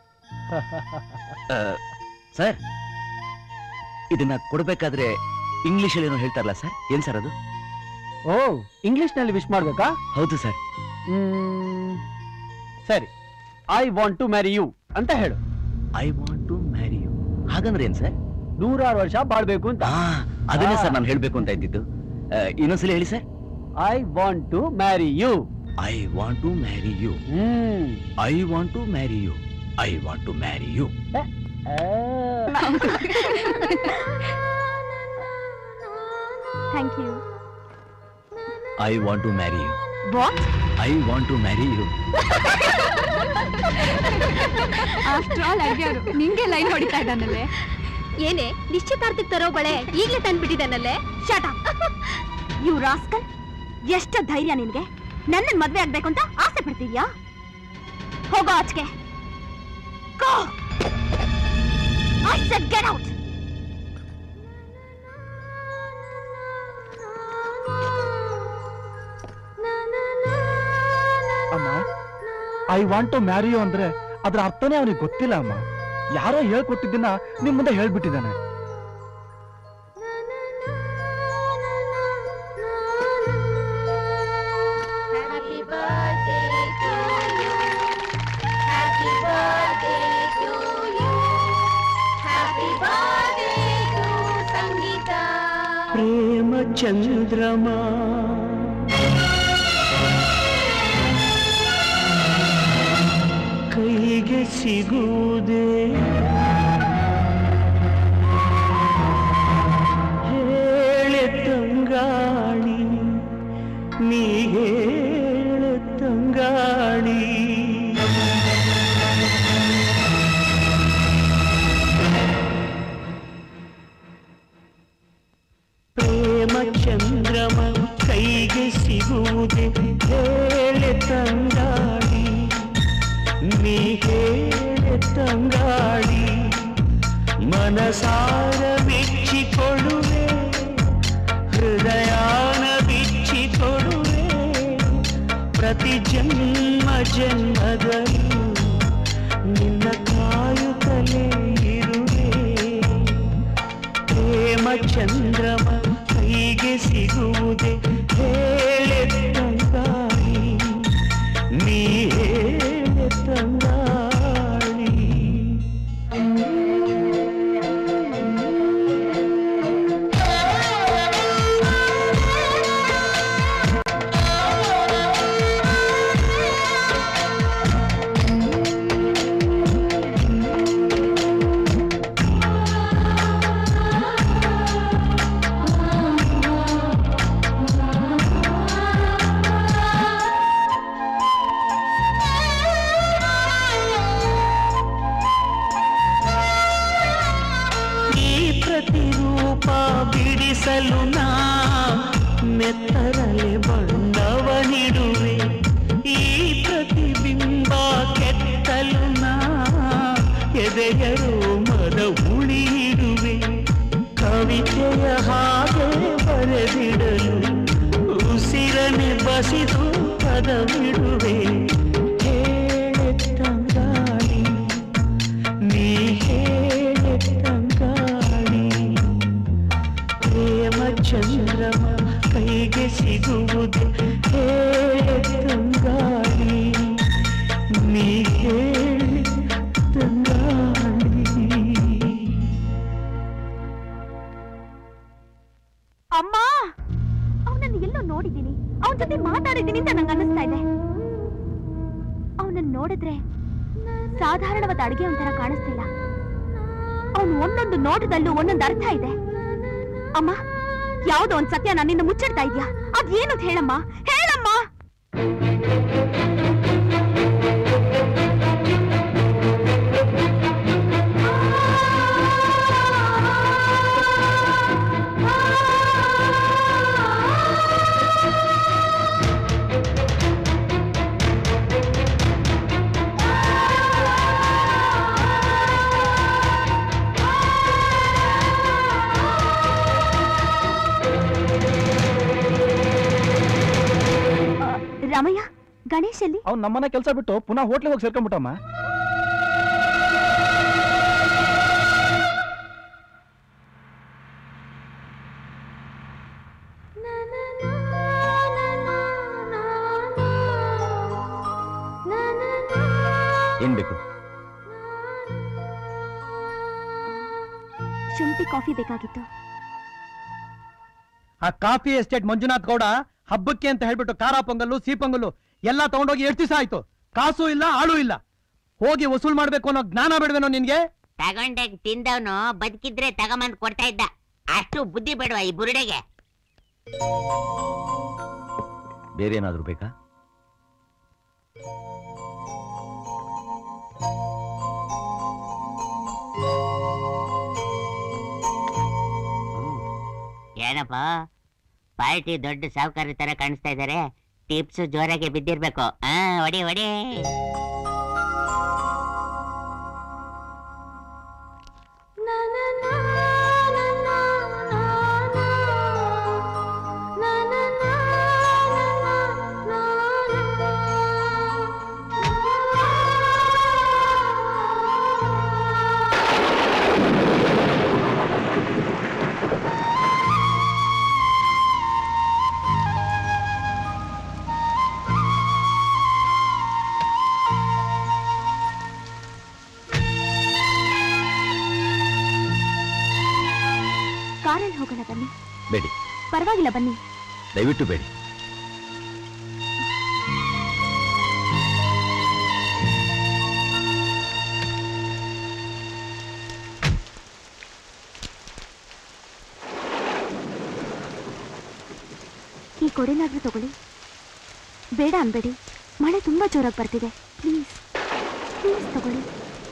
ಆ, ಸರ್ ಇದನ್ನ ಕೊಡ್ಬೇಕಾದ್ರೆ ಇಂಗ್ಲಿಷಲ್ಲಿ ಏನೋ ಹೇಳ್ತಾರಲ್ಲ ಸರ್ ಏನ್ ಸರ್ ಅದು ಓ ಇಂಗ್ಲಿಷ್ ನಲ್ಲಿ ವಿಶ್ ಮಾಡ್ಬೇಕಾ ಹೌದು ಸರ್ ಹ್ಮ್, ಸರಿ I want to marry you ಅಂತ ಹೇಳು I want to marry you ಹಾಗಂದ್ರೆ ಏನ್ ಸರ್ ನೂರಾರು ವರ್ಷ ಬಾಳ್ಬೇಕು ಅಂತ ಅದನ್ನೇ ಸರ್ ನಾನು ಹೇಳ್ಬೇಕು ಅಂತ ಇದ್ದಿದ್ದು ಆ, ಇನ್ನೊಂದ್ಸಲ ಹೇಳಿ sir I want to marry you I want to marry you I want to marry you I want to marry you thank you I want to marry you what I want to marry you after all ಅಡ್ಗೆಯವರು ನಿಂಗೆ line ಹೊಡಿತಾ ಇದ್ದಾನಲ್ಲೇ ಏನೇ ನಿಶ್ಚಿತಾರ್ಥಕ್ಕೆ ತರೋ ಬಳೆ ಈಗ್ಲೇ ತಂದ್ಬಿಟ್ಟಿದ್ದಾನಲ್ಲೇ ಶಾಟ you rascal ಎಷ್ಟು ಧೈರ್ಯ ನಿನ್ಗೆ ನನ್ನ ಮದ್ವೆ ಆಗ್ಬೇಕು ಅಂತ ಆಸೆ ಪಡ್ತಿದ್ಯಾ ಹೋಗೋ ಆಚೆಗೆ go I said get out ಅಮ್ಮ I want to marry you ಅಂದ್ರೆ ಅದ್ರ ಅರ್ಥನೇ ಅವನಿಗೆ ಗೊತ್ತಿಲ್ಲ ಅಮ್ಮ ಯಾರೋ ಹೇಳ್ಕೊಟ್ಟಿದ್ದನ್ನ ನಿಮ್ ಮುಂದೆ ಹೇಳ್ಬಿಟ್ಟಿದ್ದಾನೆ Happy birthday to you. Happy birthday to you. Happy birthday to Sangeeta. ಪ್ರೇಮ ಚಂದ್ರಮ ಕೈಗೆ ಸಿಗುವುದೇ ಹೇಳೆ ತಂಗಾಳಿ ನೀ ಹೇಳೆ ತಂಗಾಳಿ ಪ್ರೇಮ ಚಂದ್ರಮ ಕೈಗೆ ಸಿಗುವುದೇ ಹೇಳೆ ತಂಗಾಳಿ ನೀ ಹೇಳೆ ತಂಗಾಳಿ ಮನಸಾರ ಬಿಚ್ಚಿಕೊಳ್ಳುವೆ ಹೃದಯಾನ ಬಿಚ್ಚಿಕೊಡುವೆ ಪ್ರತಿ ಜನ್ಮ ಜನ್ಮದಲ್ಲೂ ನಿನ್ನ ಕಾಯುತ್ತಲೇ ಇರುವೆ ಪ್ರೇಮ ಚಂದ್ರಮ ಕೈಗೆ ಸಿಗುವುದೇ ಹೇಳೆ ತಂಗಾಳಿ ನೀ ಹೇಳೆ ತಂಗಾಳಿ ನಿನ್ನೆತ್ತರಲೆ ಬಣ್ಣವ ನೀಡುವೆ ಈ ಪ್ರತಿಬಿಂಬ ಕೆತ್ತಲು ನಾ ಎದೆಯರು ಮದ ಉಳಿಯಿಡುವೆ ಕವಿತೆಯ ಹಾಗೆ ಬರೆದಿಡಲು ಉಸಿರನೆ ಬಸಿದು ಪದವಿಡುವೆ ಹೇಳೆ ತಂಗಾಳಿ ನೀ ಹೇಳೆ ತಂಗಾಳಿ ಪ್ರೇಮ ಚಂದ್ರಮ ಕೈಗೆ ಸಿಗುವುದು ಹೇಳೆ ತಂಗಾಳಿ ನೀ ಹೇಳೆ ತಂಗಾಳಿ ಅಮ್ಮ ಅವನನ್ನು ಎಲ್ಲೋ ನೋಡಿದ್ದೀನಿ ಅವನ ಜೊತೆ ಮಾತಾಡಿದ್ದೀನಿ ಅಂತ ನಂಗೆ ಅನ್ನಿಸ್ತಾ ಇದೆ ಅವನನ್ನ ನೋಡಿದ್ರೆ ಸಾಧಾರಣವಾದ ಅಡಿಗೆ ಒಂಥರ ಕಾಣಿಸ್ತಿಲ್ಲ ಅವನು ಒಂದೊಂದು ನೋಟದಲ್ಲೂ ಒಂದೊಂದು ಅರ್ಥ ಇದೆ ಅಮ್ಮ ಯಾವ್ದೋ ಒಂದ್ ಸತ್ಯ ನನ್ನಿಂದ ಮುಚ್ಚಿಡ್ತಾ ಇದ್ಯಾ ಅದೇನು ಹೇಳಮ್ಮ ಹೇಳಮ್ಮ ರಾಮಯ್ಯ ಗಣೇಶ್ ಎಲ್ಲಿ ಅವ್ನು ನಮ್ಮನೆ ಕೆಲಸ ಬಿಟ್ಟು ಪುನಃ ಹೋಟ್ಲಿಗೆ ಹೋಗಿ ಸೇರ್ಕೊಂಡ್ಬಿಟ್ಟಮ್ಮ ಏನ್ ಬೇಕು ಶುಂಠಿ ಕಾಫಿ ಬೇಕಾಗಿತ್ತು ಆ ಕಾಫಿ ಎಸ್ಟೇಟ್ ಮಂಜುನಾಥ್ ಗೌಡ ಹಬ್ಬಕ್ಕೆ ಅಂತ ಹೇಳ್ಬಿಟ್ಟು ಖಾರ ಪೊಂಗಲ್ಲು ಸಿಹಿ ಪೊಂಗಲ್ಲು ಎಲ್ಲ ತಗೊಂಡೋಗಿ ಎಷ್ಟು ದಿವಸ ಆಯ್ತು ಕಾಸು ಇಲ್ಲ ಆಳು ಇಲ್ಲ ಹೋಗಿ ವಸೂಲ್ ಮಾಡ್ಬೇಕು ಅನ್ನೋ ಜ್ಞಾನ ಬಿಡ್ವೇನೋ ನಿನ್ಗೆ ತಗೊಂಡಾಗ ತಿಂದವನು ಬದುಕಿದ್ರೆ ತಗೊಂಬಂದ್ ಕೊಡ್ತಾ ಇದ್ದ ಅಷ್ಟು ಬುದ್ಧಿ ಬೇಡವಾ ಈ ಬುರುಡೆಗೆ ಬೇರೆ ಏನಾದ್ರೂ ಬೇಕಾ ಏನಪ್ಪ ಪಾರ್ಟಿ ದೊಡ್ಡ ಸಾಹುಕಾರ ತರ ಕಾಣಿಸ್ತಾ ಇದಾರೆ ಟಿಪ್ಸ್ ಜೋರಾಗಿ ಬಿದ್ದಿರ್ಬೇಕು ಆ ಹೊಡಿ ಹೊಡಿ ಕಾರಲ್ಲಿ ಹೋಗೋಣ ಬನ್ನಿ ಬೇಡಿ ಪರವಾಗಿಲ್ಲ ಬನ್ನಿ ದಯವಿಟ್ಟು ಬೇಡಿ ಈ ಕೊಡೆನಾದ್ರೂ ತಗೊಳ್ಳಿ ಬೇಡ ಅನ್ಬೇಡಿ ಮಳೆ ತುಂಬಾ ಜೋರಾಗಿ ಬರ್ತಿದೆ ಪ್ಲೀಸ್ ಪ್ಲೀಸ್ ತಗೊಳ್ಳಿ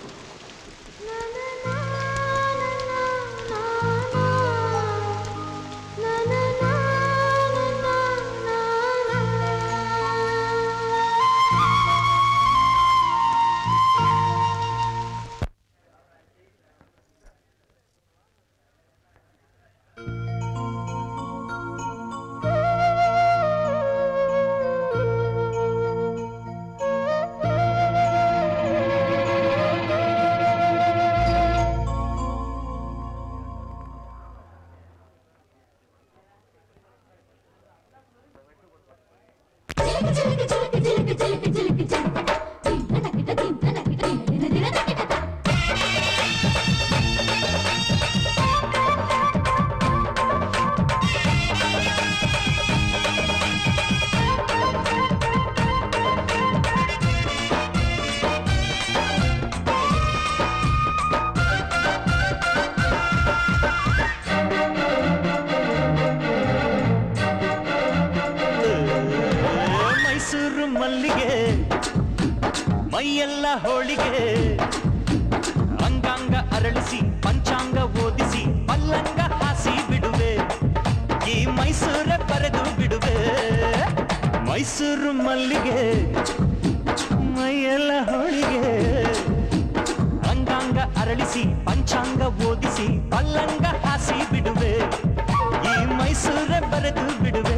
ಮೈಸೂರು ಮಲ್ಲಿಗೆ ಮೈಯೆಲ್ಲ ಹೋಳಿಗೆ ಅಂಗಾಂಗ ಅರಳಿಸಿ ಪಂಚಾಂಗ ಓದಿಸಿ ಪಲ್ಲಂಗ ಹಾಸಿ ಬಿಡುವೆ ಈ ಮೈಸೂರ ಬರೆದು ಮೈಸೂರು ಮಲ್ಲಿಗೆ ಮೈಯೆಲ್ಲ ಹೋಳಿಗೆ ಅಂಗಾಂಗ ಅರಳಿಸಿ ಪಂಚಾಂಗ ಓದಿಸಿ ಪಲ್ಲಂಗ ಹಾಸಿ ಬಿಡುವೆ ಈ ಮೈಸೂರೇ ಬರೆದು ಬಿಡುವೆ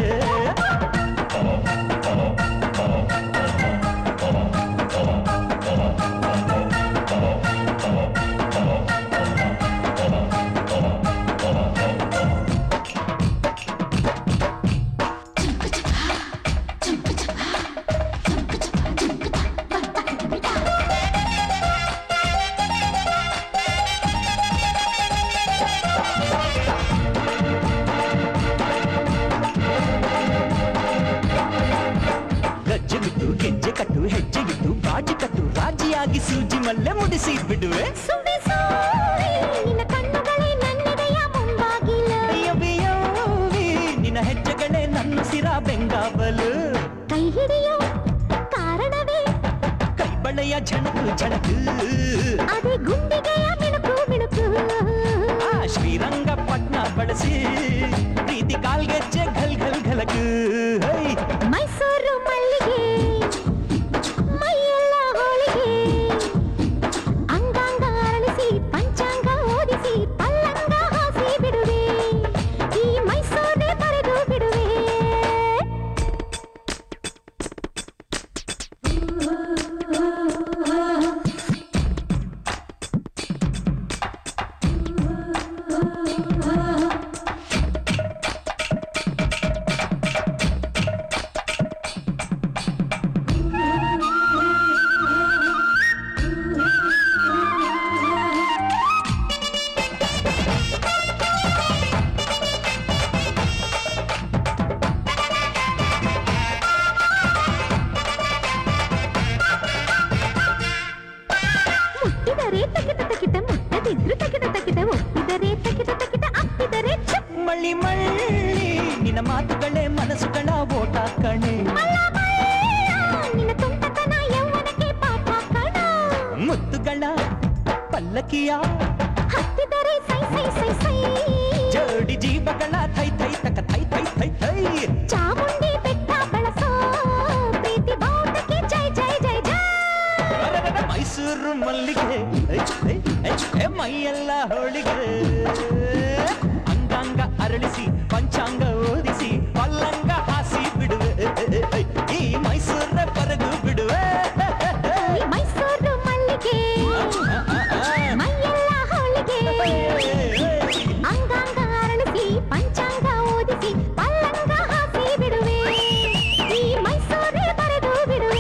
ಗಜ್ಜೆ ಬಿಟ್ಟು ಗೆಜ್ಜೆ ಕಟ್ಟು ಹೆಜ್ಜೆ ಇಟ್ಟು ಬಾಜಿ ಕಟ್ಟು ರಾಜಿಯಾಗಿ ಸೂಜಿ ಮಲ್ಲೆ ಮುಡಿಸಿ ಬಿಡುವೆ ಯವ್ವಿ, ನಿನ್ನ ಹೆಜ್ಜೆಗಳೇ ನನ್ನ ಸಿರ ಬೆಂಗಾವಲು ಕೈ ಹಿಡಿಯೋ ಕಾರಣವೇ ಕೈ ಬಳೆಯ ಝಣಕು ಝಣಕು ಅದೇ ಗುಂಡಿಗೆಯ ಮಿಣುಕು ಮಿಣುಕು ಆ ಶ್ರೀರಂಗಪಟ್ನ ಬಳಸಿ ಪ್ರೀತಿ ಕಾಲ್ಗೆಜ್ಜೆ ಘಲ್ ಘಲ್ ಘಲಕು ಹೈ ಮೈಸೂರು ಮಲ್ಲಿಗೆ ಮೈಯೆಲ್ಲ ಹೋಳಿಗೆ ಅಂಗಾಂಗ ಅರಳಿಸಿ ಪಂಚಾಂಗ ಓದಿಸಿ ಪಲ್ಲಂಗ ಹಾಸಿ ಬಿಡುವೆ ಈ ಮೈಸೂರೇ ಬರೆದು ಬಿಡುವೆ ಮುಟ್ಟಿದರೆ ತಕಿಟ ತಕಿಟ ಮುಟ್ಟದಿದ್ರು ತಕಿಟ ತಕಿಟ ಒಪ್ಪಿದರೆ ತಕಿಟ ತಕಿಟ ಅಪ್ಪಿದರೆ ಚುಪ್ ಮಳ್ಳಿ ಮಳ್ಳಿ ನಿನ್ನ ಮಾತುಗಳೇ ಮನಸ್ಸುಗಳ ಓಟ ಕಣೆ ನಿನ್ನ ತುಂಟತನ ಯೌವನಕ್ಕೆ ಪಾಠ ಕಣ ಮುತ್ತುಗಳ ಪಲ್ಲಕಿಯ ಹತ್ತಿದರೆ ಸೈ ಸೈ ಸೈ ಸೈ ಜೋಡಿ ಜೀವಗಳ ಥೈ ಥೈ ತಕ ಥೈ ಥೈ ಥೈ ಥೈ ಚಾಮುಂಡಿ ಬೆಟ್ಟ ಬಳಸೋ ಪ್ರೀತಿ ಬಾವುಟಕ್ಕೆ ಜೈ ಜೈ ಜೈ ಜೈ ಅರರರ ಮೈಸೂರು ಮಲ್ಲಿಗೆ ಐ, ಐ, ಐ, ಐ, ಮೈಯೆಲ್ಲ ಹೋಳಿಗೆ ಅಂಗಾಂಗ ಅರಳಿಸಿ ಪಂಚಾಂಗ ಓದಿಸಿ ಪಲ್ಲಂಗ ಹಾಸಿ ಬಿಡುವೆ ಈ ಮೈಸೂರ ಬರೆದು ಬಿಡುವೆ ಈ ಮೈಸೂರು ಮಲ್ಲಿಗೆ ಮೈಯೆಲ್ಲ ಹೋಳಿಗೆ ಅಂಗಾಂಗ ಅರಳಿಸಿ ಪಂಚಾಂಗ ಓದಿಸಿ ಪಲ್ಲಂಗ ಹಾಸಿ ಬಿಡುವೆ ಈ ಮೈಸೂರೇ ಬರೆದು ಬಿಡುವೆ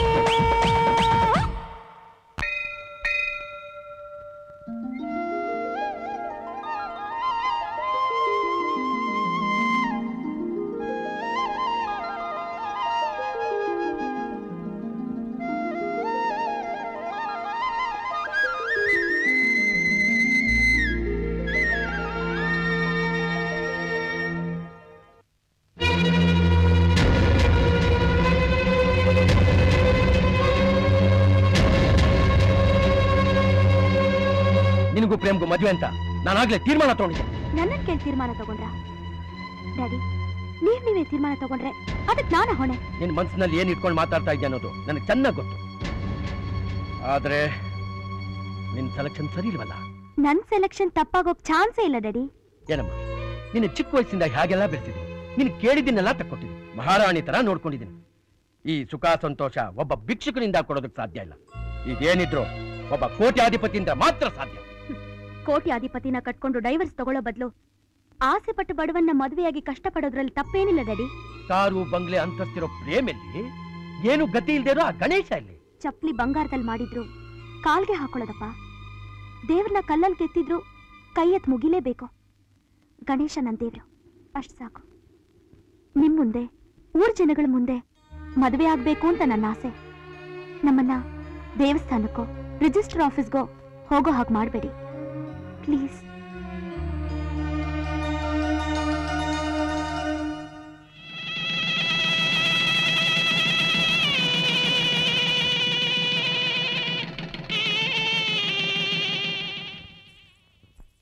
ನಿನಗೂ ಪ್ರೇಮ್ಗೂ ಮದುವೆ ಅಂತ ನಾನಾಗ್ಲೇ ತೀರ್ಮಾನ ತಗೊಂಡಿದ್ದೆ ನನ್ನನ್ ಕೇಳಿ ತೀರ್ಮಾನ ತಗೊಂಡ್ರ ಡ್ಯಾಡಿ ನೀವ್ ನೀವೇ ತೀರ್ಮಾನ ತಗೊಂಡ್ರೆ ಅದಕ್ಕೆ ನಾನ ಹೊಣೆ ನಿನ್ ಮನ್ಸಿನಲ್ಲಿ ಏನ್ ಇಟ್ಕೊಂಡು ಮಾತಾಡ್ತಾ ಇದ್ದೆ ಅನ್ನೋದು ನನಗೆ ಚೆನ್ನಾಗಿ ಗೊತ್ತು ಆದ್ರೆ ನಿನ್ ಸೆಲೆಕ್ಷನ್ ಸರಿ ಇಲ್ವಲ್ಲ ನನ್ ಸೆಲೆಕ್ಷನ್ ತಪ್ಪಾಗೋಕ್ ಚಾನ್ಸೇ ಇಲ್ಲ ಡ್ಯಾಡಿ ಏನಮ್ಮ ನಿನ್ನ ಚಿಕ್ಕ ವಯಸ್ಸಿಂದ ಹಾಗೆಲ್ಲ ಬೆಳೆಸಿದ್ದೀನಿ ನೀನು ಕೇಳಿದ್ದನ್ನೆಲ್ಲ ತಕ್ಕೊಟ್ಟಿದ್ದೀನಿ ಮಹಾರಾಣಿ ತರ ನೋಡ್ಕೊಂಡಿದ್ದೀನಿ ಈ ಸುಖ ಸಂತೋಷ ಒಬ್ಬ ಭಿಕ್ಷುಕನಿಂದ ಕೊಡೋದಕ್ಕೆ ಸಾಧ್ಯ ಇಲ್ಲ ಇದೇನಿದ್ರು ಒಬ್ಬ ಕೋಟ್ಯಾಧಿಪತಿಯಿಂದ ಮಾತ್ರ ಸಾಧ್ಯ ಕೋಟಿ ಅಧಿಪತಿನ ಕಟ್ಕೊಂಡು ಡೈವರ್ಸ್ ತಗೊಳ್ಳೋ ಬದಲು ಆಸೆ ಪಟ್ಟು ಬಡವನ್ನ ಮದುವೆಯಾಗಿ ಕಷ್ಟ ಪಡೋದ್ರಲ್ಲಿ ತಪ್ಪೇನಿಲ್ಲ ಡ್ಯಾಡಿ ಕಾರು ಬಂಗ್ಲೆ ಅಂತಸ್ತಿರೋ ಪ್ರೇಮಲ್ಲಿ ಏನು ಗತಿ ಇಲ್ದೇ ಇರೋ ಆ ಗಣೇಶ ಇಲ್ಲಿ ಚಪ್ಲಿ ಬಂಗಾರದಲ್ಲಿ ಮಾಡಿದ್ರು ಕಾಲ್ಗೆ ಹಾಕೊಳ್ಳೋದಪ್ಪ ದೇವ್ರನ್ನ ಕಲ್ಲಲ್ಲಿ ಕೆತ್ತಿದ್ರು ಕೈ ಎತ್ ಮುಗಿಲೇಬೇಕು ಗಣೇಶ ನನ್ ದೇವ್ರು ಅಷ್ಟ್ ಸಾಕು ನಿಮ್ ಮುಂದೆ ಊರ್ ಜನಗಳ ಮುಂದೆ ಮದುವೆ ಆಗ್ಬೇಕು ಅಂತ ನನ್ನ ಆಸೆ ನಮ್ಮನ್ನ ದೇವಸ್ಥಾನಕ್ಕೋ ರಿಜಿಸ್ಟರ್ ಆಫೀಸ್ಗೋ ಹೋಗೋ ಹಾಗೆ ಮಾಡಬೇಡಿ ಪ್ಲೀಸ್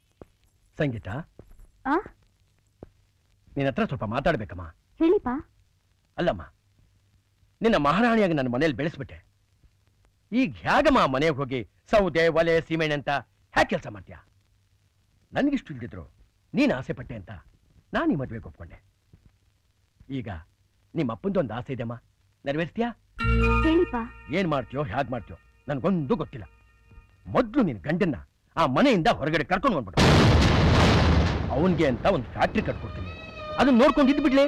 ಸಂಗೀತ ಆ ನಿನ್ನ ಹತ್ರ ಸ್ವಲ್ಪ ಮಾತಾಡ್ಬೇಕಮ್ಮ ಹೇಳಿಪಾ ಅಲ್ಲಮ್ಮ ನಿನ್ನ ಮಹಾರಾಣಿಯಾಗಿ ನನ್ನ ಮನೇಲಿ ಬೆಳೆಸ್ಬಿಟ್ಟೆ ಈಗ ಹೇಗಮ್ಮ ಆ ಮನೆಗೆ ಹೋಗಿ ಸೌದೆ ಒಲೆ ಸೀಮೆಣ್ಣೆ ಅಂತ ಹ್ಯಾಕೆ ಕೆಲಸ ಮಾಡ್ತೀಯ ನನಗಿಷ್ಟು ಇಲ್ದಿದ್ರು ನೀನು ಆಸೆ ಪಟ್ಟೆ ಅಂತ ನಾನು ಈ ಮದುವೆಗೆ ಒಪ್ಕೊಂಡೆ ಈಗ ನಿಮ್ಮ ಅಪ್ಪಂದೊಂದು ಆಸೆ ಇದೆಯಮ್ಮ ನೆರವೇರ್ತೀಯಾ ಹೇಳಿಪ್ಪ ಏನ್ ಮಾಡ್ತೀಯೋ ಹ್ಯಾಗ್ ಮಾಡ್ತೀಯೋ ನನ್ಗೊಂದು ಗೊತ್ತಿಲ್ಲ ಮೊದ್ಲು ನಿನ್ ಗಂಡನ್ನ ಆ ಮನೆಯಿಂದ ಹೊರಗಡೆ ಕರ್ಕೊಂಡು ಬಂದ್ಬಿಡು ಅವನ್ಗೆ ಅಂತ ಒಂದು ಫ್ಯಾಕ್ಟ್ರಿ ಕಟ್ಕೊಡ್ತೀನಿ ಅದನ್ನ ನೋಡ್ಕೊಂಡು ಇದ್ಬಿಡ್ಲಿ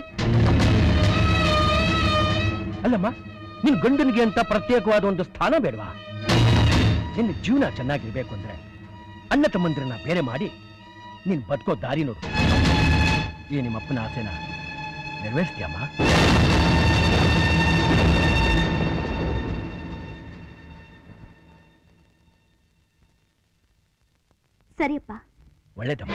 ಅಲ್ಲಮ್ಮ ನಿನ್ ಗಂಡನಿಗೆ ಅಂತ ಪ್ರತ್ಯೇಕವಾದ ಒಂದು ಸ್ಥಾನ ಬೇಡವಾ ನಿನ್ನ ಜೀವನ ಚೆನ್ನಾಗಿರ್ಬೇಕು ಅಂದ್ರೆ ಅಣ್ಣ ತಮ್ಮಂದ್ರನ್ನ ಬೇರೆ ಮಾಡಿ ನೀನ್ ಬದುಕೋ ದಾರಿ ನೋಡು ಈ ನಿಮ್ಮ ಅಪ್ಪನ ಆಸೆನ ನೆರವೇರಿಸ್ತೀಯಮ್ಮ ಸರಿಯಪ್ಪ ಒಳ್ಳೇದಮ್ಮ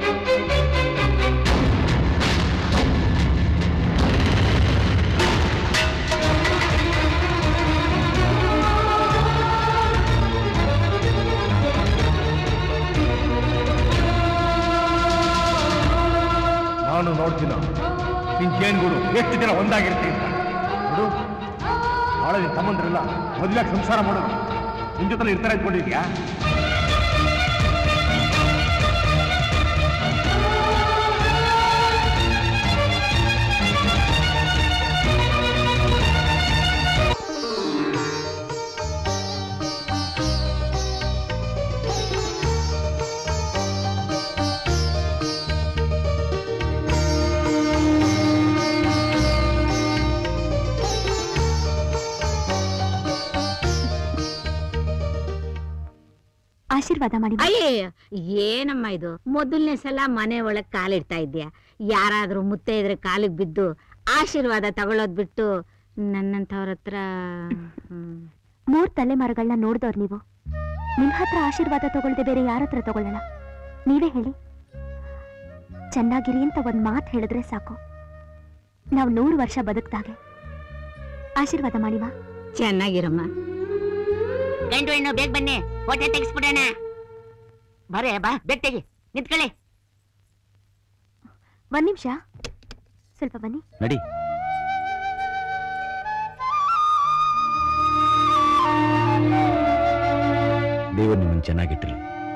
ನಾನು ನೋಡ್ತೀನ ನಿನ್ ಜೇನ್ಗಳು ಎಷ್ಟು ಜನ ಒಂದಾಗಿರ್ತೀನಿ ಅಂತ ನೋಡು ನಾಳೆ ನಿನ್ ತಮ್ಮಂದ್ರೆಲ್ಲ ಮದುವೆ ಸಂಸಾರ ಮಾಡೋದು ನಿನ್ ಜೊತೆ ಇರ್ತಾರೆ ಅಂದ್ಕೊಂಡಿದ್ಯಾ ಆಶೀರ್ವಾದ ಮಾಡಿ ಅಯ್ಯಯ್ಯ ಏನಮ್ಮ ಇದು ಮೊದಲನೇ ಸಲ ಮನೆ ಒಳಗ್ ಕಾಲಿಡ್ತಾ ಇದ್ಯಾ ಯಾರಾದ್ರೂ ಮುತ್ತೆ ಇದ್ರೆ ಕಾಲಿಗೆ ಬಿದ್ದು ಆಶೀರ್ವಾದ ತಗೊಳ್ಳೋದ್ ಬಿಟ್ಟು ನನ್ನಂಥವ್ರ ಹತ್ರ ಹ್ಮ್. ಮೂರ್ ತಲೆಮಾರುಗಳನ್ನ ನೋಡಿದವ್ರು ನೀವು ನಿಮ್ ಹತ್ರ ಆಶೀರ್ವಾದ ತಗೊಳ್ದೆ ಬೇರೆ ಯಾರ ಹತ್ರ ತಗೊಳ್ಳಲ್ಲ ನೀವೇ ಹೇಳಿ ಚೆನ್ನಾಗಿರಿ ಅಂತ ಒಂದ್ ಮಾತು ಹೇಳಿದ್ರೆ ಸಾಕು ನಾವು ನೂರು ವರ್ಷ ಬದುಕ್ದಾಗೆ ಆಶೀರ್ವಾದ ಮಾಡಿವಾ ಚೆನ್ನಾಗಿರಮ್ಮ ಗಂಡು ಹೆಣ್ಣು ಬೇಗ ಬನ್ನಿ ಫೋಟೋ ತೆಗಿಸ್ಬಿಡೋಣ ಬರೇ ಬಾ ಬೇಗ ತೆಗಿ ನಿಂತ್ಕೊಳ್ಳಿ ಒಂದ್ ನಿಮಿಷ ಸ್ವಲ್ಪ ಬನ್ನಿ ನಡಿ ದೇವರು ನಿಮ್ಮನ್ನು ಚೆನ್ನಾಗಿಟ್ಟಿರಲಿ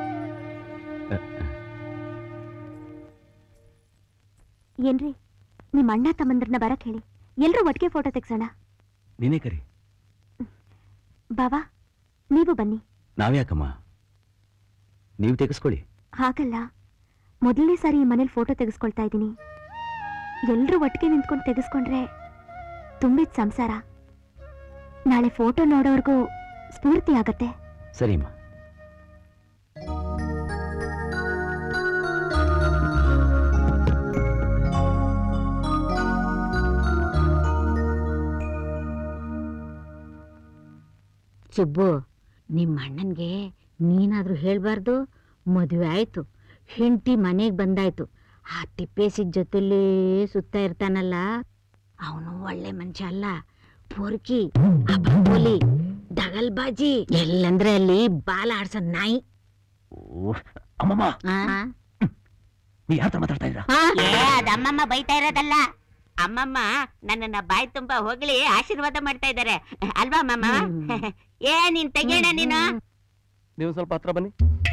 ಏನ್ರಿ ನಿಮ್ ಅಣ್ಣ ತಮ್ಮಂದ್ರನ್ನ ಬರಕ್ ಹೇಳಿ ಎಲ್ರೂ ಒಟ್ಟಿಗೆ ಫೋಟೋ ತೆಗ್ಸೋಣ ನೀನೇ ಕರಿ ಬಾವಾ ನೀವು ಬನ್ನಿ ನಾವ್ಯಾಕಮ್ಮ ನೀವು ತೆಗೆಸ್ಕೊಳ್ಳಿ ಹಾಗಲ್ಲ ಮೊದಲನೇ ಸಾರಿ ಈ ಮನೇಲಿ ಫೋಟೋ ತೆಗೆಸ್ಕೊಳ್ತಾ ಇದ್ದೀನಿ ಎಲ್ರೂ ಒಟ್ಟಿಗೆ ನಿಂತ್ಕೊಂಡು ತೆಗೆಸ್ಕೊಂಡ್ರೆ ತುಂಬಿದ ಸಂಸಾರ ನಾಳೆ ಫೋಟೋ ನೋಡೋರ್ಗೂ ಸ್ಫೂರ್ತಿ ಆಗತ್ತೆ ಸರಿಮ್ಮ ಸುಬ್ಬು ನಿಮ್ಮ ಅಣ್ಣನ್ಗೆ ನೀನಾದ್ರೂ ಹೇಳ್ಬಾರ್ದು ಮದುವೆ ಆಯ್ತು ಹೆಂಡತಿ ಮನೆಗೆ ಬಂದಾಯ್ತು ಆ ತಿಪ್ಪೇಸಿದ ಜೊತೆಲೇ ಸುತ್ತ ಇರ್ತಾನಲ್ಲ ಅವನು ಒಳ್ಳೆ ಮನುಷ್ಯ ಅಲ್ಲ ಪೊರ್ಕಿ ಅಬಂಬೋಲಿ ದಗಲ್ಬಾಜಿ ಎಲ್ಲಂದ್ರೆ ಅಲ್ಲಿ ಬಾಲ ಆಡ್ಸೋ ನಾಯಿ ಅಮ್ಮಮ್ಮ ಆ? ನೀ ಯಾರ ಮಾತಾಡ್ತಾ ಇದ್ರ ಏ ಅದ್ ಅಮ್ಮಮ್ಮ ಬೈತಾ ಇರೋದಲ್ಲ ಅಮ್ಮಮ್ಮ ನನ್ನನ್ನ ಬಾಯಿ ತುಂಬಾ ಹೋಗ್ಲಿ ಆಶೀರ್ವಾದ ಮಾಡ್ತಾ ಇದ್ದಾರೆ ಅಲ್ವಾ ಅಮ್ಮಮ್ಮ ಏ ನೀನ್ ತೆಗಿಯೋಣ ನೀನು ನೀವು ಸ್ವಲ್ಪ ಹತ್ರ ಬನ್ನಿ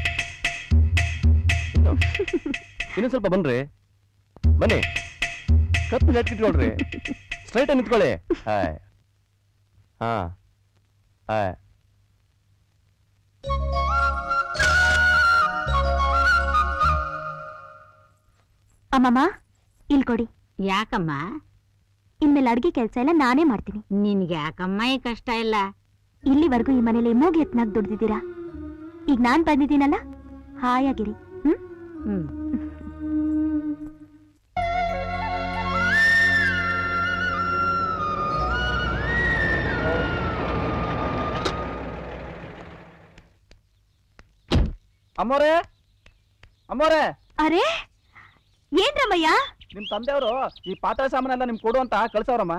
ಇನ್ನು ಇನ್ನೂ ಸ್ವಲ್ಪ ಬನ್ರಿ ಬನ್ನಿ ಕಪ್ಪು ನೆಟ್ಕಿಟ್ಕೊಳ್ರಿ ಸ್ಟ್ರೈಟ್ ನಿಂತ್ಕೊಳ್ಳಿ ಹಾಯ್ ಹಾ ಹಾಯ್ ಅಮ್ಮಮ್ಮ ಇಲ್ ಕೊಡಿ ಯಾಕಮ್ಮ ಇನ್ಮೇಲೆ ಅಡ್ಗೆ ಕೆಲಸ ಎಲ್ಲ ನಾನೇ ಮಾಡ್ತೀನಿ ನಿನ್ಗೆ ಯಾಕಮ್ಮ ಈ ಕಷ್ಟ ಇಲ್ಲ ಇಲ್ಲಿವರೆಗೂ ಈ ಮನೇಲಿ ಮೂಗಿ ಎತ್ನಾಗ್ ದುಡ್ದಿದ್ದೀರಾ ಈಗ ನಾನ್ ಬಂದಿದ್ದೀನಲ್ಲ ಹಾಯಾಗಿರಿ ಹ್ಮ್ ಹ್ಮ್ ಅಮ್ಮೋರೆ ಅಮ್ಮೋರೆ ಅರೆ ಏನ್ ರಮಯ್ಯ ನಿಮ್ ತಂದೆಯವರು ಈ ಪಾತ್ರೆ ಸಾಮಾನೆಲ್ಲ ನಿಮ್ ಕೊಡು ಅಂತ ಕಳ್ಸವ್ರಮ್ಮ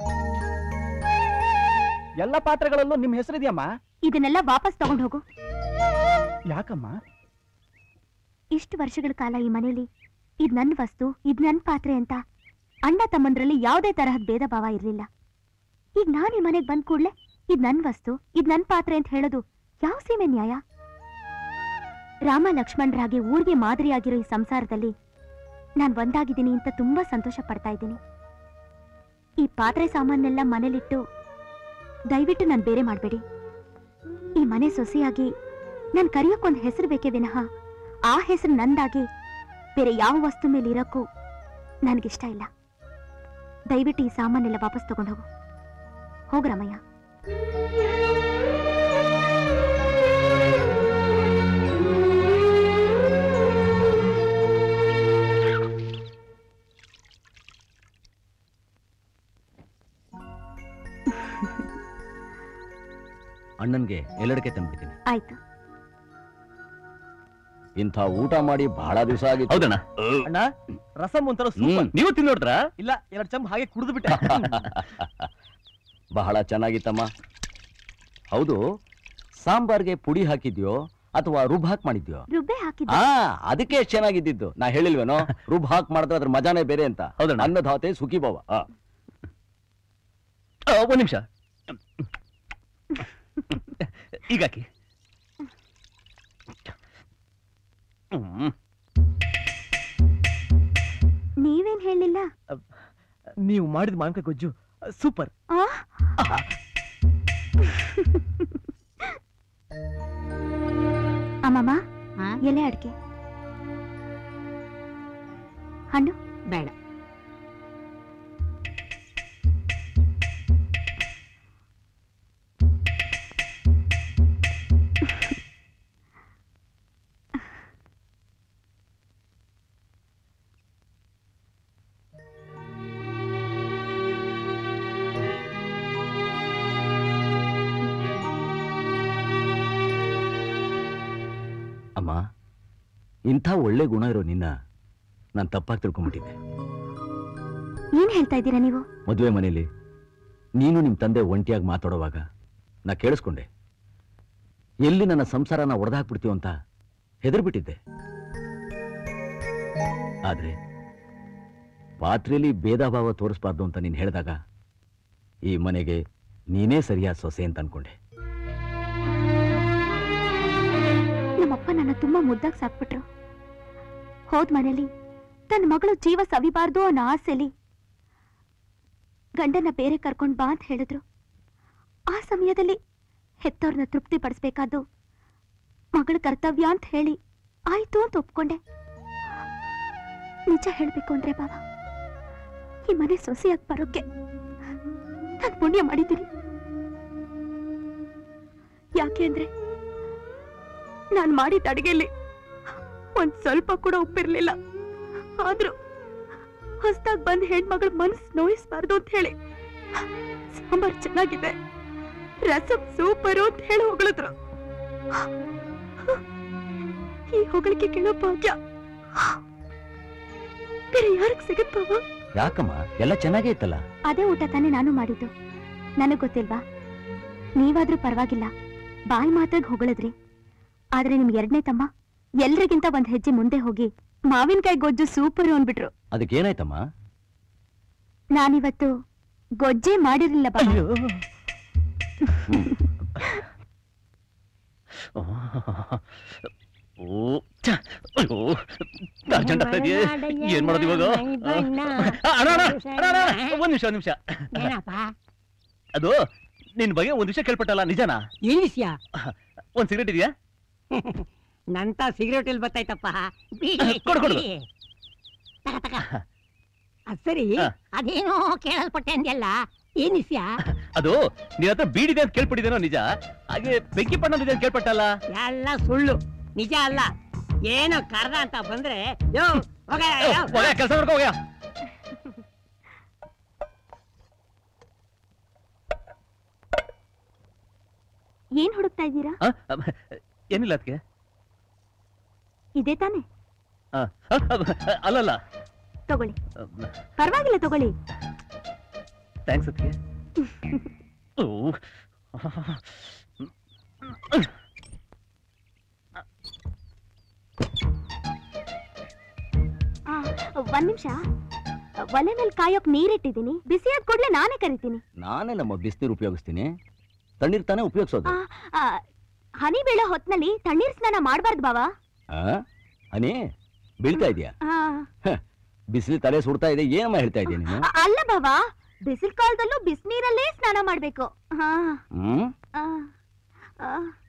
ಎಲ್ಲ ಪಾತ್ರೆಗಳಲ್ಲೂ ನಿಮ್ ಹೆಸರಿದೆಯಮ್ಮ ಇದನ್ನೆಲ್ಲ ವಾಪಸ್ ತಗೊಂಡ್ ಹೋಗು ಯಾಕಮ್ಮ ಇಷ್ಟು ವರ್ಷಗಳ ಕಾಲ ಈ ಮನೇಲಿ ಇದ್ ನನ್ ವಸ್ತು ಇದ್ ನನ್ ಪಾತ್ರೆ ಅಂತ ಅಣ್ಣ ತಮ್ಮಂದ್ರಲ್ಲಿ ಯಾವುದೇ ತರಹದ ಭೇದ ಭಾವ ಇರಲಿಲ್ಲ ಈಗ ನಾನು ಈ ಮನೆಗೆ ಬಂದ ಕೂಡ್ಲೆ ಇದ್ ನನ್ ವಸ್ತು ಇದ್ ನನ್ ಪಾತ್ರೆ ಅಂತ ಹೇಳೋದು ಯಾವ ಸೀಮೆ ನ್ಯಾಯ ರಾಮ ಲಕ್ಷ್ಮಣರಾಗಿ ಊರಿಗೆ ಮಾದರಿಯಾಗಿರೋ ಈ ಸಂಸಾರದಲ್ಲಿ ನಾನ್ ಒಂದಾಗಿದ್ದೀನಿ ಅಂತ ತುಂಬಾ ಸಂತೋಷ ಪಡ್ತಾ ಇದ್ದೀನಿ ಈ ಪಾತ್ರೆ ಸಾಮಾನೆಲ್ಲ ಮನೇಲಿಟ್ಟು ದಯವಿಟ್ಟು ನಾನು ಬೇರೆ ಮಾಡಬೇಡಿ ಈ ಮನೆ ಸೊಸೆಯಾಗಿ ನಾನು ಕರೆಯೋಕ್ಕೊಂದು ಹೆಸರು ಬೇಕೇ ವಿನಃ ಆ ಹೆಸರು ನಂದಾಗಿ ಬೇರೆ ಯಾವ ವಸ್ತು ಮೇಲೆ ಇರೋಕ್ಕೂ ನನಗಿಷ್ಟ ಇಲ್ಲ ದಯವಿಟ್ಟು ಈ ಸಾಮಾನೆಲ್ಲ ವಾಪಸ್ ತಗೊಂಡು ಹೋಗು ಹೋಗು ರಾಮಯ್ಯ ಅಣ್ಣನ್ಗೆ ಎಲ್ಲಡಕ್ಕೆ ತಂದ್ಬಿಡ್ತೀನಿ ಆಯ್ತು ಇಂಥ ಊಟ ಮಾಡಿ ಬಹಳ ದಿವಸ ಆಗಿತ್ತು ಹೌದಣ್ಣ ಅಣ್ಣ ರಸಂ ಒಂಥರ ಸೂಪರ್ ನೀವು ತಿನ್ನೋಡ್ರ ಇಲ್ಲ ಎರಡು ಚಮ್ ಹಾಗೆ ಕುಡಿದು ಬಿಟ್ಟೆ ಬಹಳ ಚೆನ್ನಾಗಿತ್ತಮ್ಮ ಹೌದು ಸಾಂಬಾರ್ಗೆ ಪುಡಿ ಹಾಕಿದ್ಯೋ ಅಥವಾ ರುಬ್ ಹಾಕ್ ಮಾಡಿದ್ಯೋ ರುಬ್ಬೆ ಹಾಕಿದ್ದೆ ಆ ಅದಕ್ಕೆ ಎಷ್ಟ್ ಚೆನ್ನಾಗಿದ್ದಿದ್ದು ನಾ ಹೇಳಿಲ್ವೇನೋ ರುಬ್ ಹಾಕ್ ಮಾಡಿದ್ರೆ ಅದ್ರ ಮಜಾನೇ ಬೇರೆ ಅಂತ ಅನ್ನದಾತೆ ಸುಖಿ ಬಾವ ಆ. ಆ, ಒಂದ್ ನಿಮಿಷ ಈಗ ಹಾಕಿ ಹ್ಮ್. ನೀವೇನ್ ಹೇಳಿಲ್ಲ ನೀವು ಮಾಡಿದ ಮಾವಿನಕಾಯಿ ಗೊಜ್ಜು ಸೂಪರ್ ಆ? ಅಮ್ಮಮ್ಮ ಎಲೆ ಅಡ್ಕೆ ಹಣ್ಣು ಬೇಡ ಅಮ್ಮ ಇಂಥ ಒಳ್ಳೆ ಗುಣ ಇರೋ ನಿನ್ನ ನಾನು ತಪ್ಪಾಗಿ ತಿಳ್ಕೊಂಬಿಟ್ಟಿದ್ದೆ ಏನ್ ಹೇಳ್ತಾ ಇದ್ದೀರಾ ನೀವು ಮದುವೆ ಮನೇಲಿ ನೀನು ನಿಮ್ಮ ತಂದೆ ಒಂಟಿಯಾಗಿ ಮಾತಾಡುವಾಗ ನಾ ಕೇಳಿಸ್ಕೊಂಡೆ ಎಲ್ಲಿ ನನ್ನ ಸಂಸಾರನ ಒಡೆದಾಕ್ಬಿಡ್ತೀವ ಅಂತ ಹೆದರ್ಬಿಟ್ಟಿದ್ದೆ ಆದ್ರೆ ಪಾತ್ರೆಯಲ್ಲಿ ಭೇದ ಭಾವ ತೋರಿಸ್ಬಾರ್ದು ಅಂತ ನೀನು ಹೇಳಿದಾಗ ಈ ಮನೆಗೆ ನೀನೇ ಸರಿಯಾದ ಸೊಸೆ ಅಂತ ಅನ್ಕೊಂಡೆ ನಮ್ಮಪ್ಪ ನನ್ನ ತುಂಬಾ ಮುದ್ದಾಗಿ ಸಾಕ್ಬಿಟ್ರು ಹೋದ್ ಮನೇಲಿ ತನ್ನ ಮಗಳು ಜೀವ ಸವಿಬಾರ್ದು ಅನ್ನೋ ಆಸೆಲಿ ಗಂಡನ ಬೇರೆ ಕರ್ಕೊಂಡ್ ಬಾ ಅಂತ ಹೇಳಿದ್ರು ಆ ಸಮಯದಲ್ಲಿ ಹೆತ್ತವ್ರನ್ನ ತೃಪ್ತಿ ಪಡಿಸ್ಬೇಕಾದ್ದು ಮಗಳ ಕರ್ತವ್ಯ ಅಂತ ಹೇಳಿ ಆಯ್ತು ಅಂತ ಒಪ್ಕೊಂಡೆ ನಿಜ ಹೇಳ್ಬೇಕು ಅಂದ್ರೆ ಬಾಬಾ ಈ ಮನೆ ಸೊಸೆಯಾಗಿ ಬರೋಕ್ಕೆ ನಾನು ಪುಣ್ಯ ಮಾಡಿದ್ದೀನಿ ಯಾಕೆ ಅಂದ್ರೆ ನಾನ್ ಮಾಡಿದ ಅಡಿಗೆಲಿ ಒಂದ್ ಸ್ವಲ್ಪ ಕೂಡ ಉಪ್ಪಿರ್ಲಿಲ್ಲ ಆದ್ರೂ ಹೊಸ್ದಾಗ್ ಬಂದ್ ಹೆಣ್ಮಗಳ ಮನಸ್ ನೋಯಿಸ್ಬಾರ್ದು ಅಂತ ಹೇಳಿ ಸಾಂಬಾರ್ ಚೆನ್ನಾಗಿದೆ ರಸಂ ಸೂಪರು ಅಂತ ಹೇಳಿ ಹೊಗಳಿದ್ರು ಈ ಹೊಗಳಿಕೆ ಕೇಳೋ ಭಾಗ್ಯ ಬೇರೆ ಯಾರಿಗ್ ಸಿಗತ್ ಬಾವ ಯಾಕಮ್ಮ ಎಲ್ಲ ಚೆನ್ನಾಗೇ ಇತ್ತಲ್ಲ ಅದೇ ಊಟ ತಾನೇ ನಾನು ಮಾಡಿದ್ದು ನನಗ್ ಗೊತ್ತಿಲ್ವಾ ನೀವಾದ್ರೂ ಪರವಾಗಿಲ್ಲ ಬಾಯಿ ಮಾತಾಗ್ ಹೊಗಳಿದ್ರಿ ಆದ್ರೆ ನಿಮ್ ಎರಡನೇ ತಮ್ಮ ಎಲ್ರಿಗಿಂತ ಒಂದ್ ಹೆಜ್ಜೆ ಮುಂದೆ ಹೋಗಿ ಮಾವಿನಕಾಯಿ ಗೊಜ್ಜು ಸೂಪರು ಅಂದ್ಬಿಟ್ರು ಅದಕ್ಕೇನಾಯ್ತಮ್ಮ ನಾನಿವತ್ತು ಗೊಜ್ಜೆ ಮಾಡಿರ್ಲಿಲ್ಲ ಬಾಬಾ ಓ ಛ, ಅಯ್ಯೋ ಅರ್ಜೆಂಟ್ ಆಗ್ತಾ ಇದೆಯೇ ಏನ್ ಮಾಡೋದು ಇವಾಗ ಆ, ಅಣ್ಣ, ಅಣ್ಣ, ಅಣ್ಣ, ಅಣ್ಣ, ಒಂದ್ ನಿಮಿಷ ಒಂದ್ ನಿಮಿಷ ಅದು ನಿನ್ ಬಗ್ಗೆ ಒಂದ್ ವಿಷಯ ಕೇಳ್ಪಟ್ಟಲ್ಲ ನಿಜನಾ ಏನ್ ವಿಷಯ ಒಂದ್ ಸಿಗರೇಟ್ ಇದೆಯಾ ನಂತ ಸಿಗರೇಟ್ ಎಲ್ಲಿ ಬತ್ತಾಯ್ತಪ್ಪ ಕೊಡು, ಕೊಡು. ತಗ, ತಗ. ಅದ್ ಸರಿ ಹಾ. ಅದೇನೋ ಕೇಳಲ್ಪಟ್ಟೆ ಅಂದ್ಯಲ್ಲ ಏನ್ ವಿಷಯ ಅದು ನಿನ್ ಹತ್ರ ಬೀಡಿದೆ ಅಂತ ಕೇಳ್ಪಟ್ಟಿದ್ದೇನೋ ನಿಜ ಹಾಗೆ ಬೆಂಕಿ ಪಣ್ಣದಿದೆ ಅಂತ ಕೇಳ್ಪಟ್ಟಲ್ಲ ಎಲ್ಲ ಸುಳ್ಳು ನಿಜ ಅಲ್ಲ ಏನೋ ಕರ್ದ ಅಂತ ಬಂದ್ರೆ ಯೋ ಹೋಗ ಕೆಲಸ ಮಾಡ್ಕೋ ಹೋಗ್ಯಾ ಏನ್ ಹುಡುಕ್ತಾ ಇದ್ದೀರಾ ಆ, ಅಮ್, ಏನಿಲ್ಲ ಅದಕ್ಕೆ ಇದೇ ತಾನೆ ಅಲ್ಲಲ್ಲ ತಗೊಳ್ಳಿ ಪರವಾಗಿಲ್ಲ ತಗೊಳ್ಳಿ ಥ್ಯಾಂಕ್ಸ್ ಅದಕ್ಕೆ ಓ ಆ, ಒಂದ್ ನಿಮಿಷ ಒಲೆ ಮೇಲೆ ಕಾಯೋಕ್ ನೀರಿಟ್ಟಿದ್ದೀನಿ ಬಿಸಿಯಾದ ಕೂಡ್ಲೆ ನಾನೇ ಕರಿತೀನಿ ನಾನೇ ನಮ್ಮ ಬಿಸಿನೀರು ಉಪಯೋಗಿಸ್ತೀನಿ ತಣ್ಣೀರ್ ತಾನೇ ಉಪಯೋಗಿಸೋದು ಆ, ಆ, ಹನಿ ಬೀಳೋ ಹೊತ್ನಲ್ಲಿ ತಣ್ಣೀರ್ ಸ್ನಾನ ಮಾಡಬಾರ್ದು ಬಾವಾ ಆ? ಹನಿ ಬೀಳ್ತಾ ಇದೆಯಾ ಆ, ಬಿಸಿಲು ತಲೆ ಸುಡ್ತಾ ಇದೆ ಏನಮ್ಮ ಹೇಳ್ತಾ ಇದೀಯ ನೀನು ಅ- ಅಲ್ಲ ಬಾವಾ ಬಿಸಿಲ್ ಕಾಲದಲ್ಲೂ ಬಿಸಿನೀರಲ್ಲೇ ಸ್ನಾನ ಮಾಡ್ಬೇಕು ಹಾ ಹ್ಮ್ ಆ, ಆ.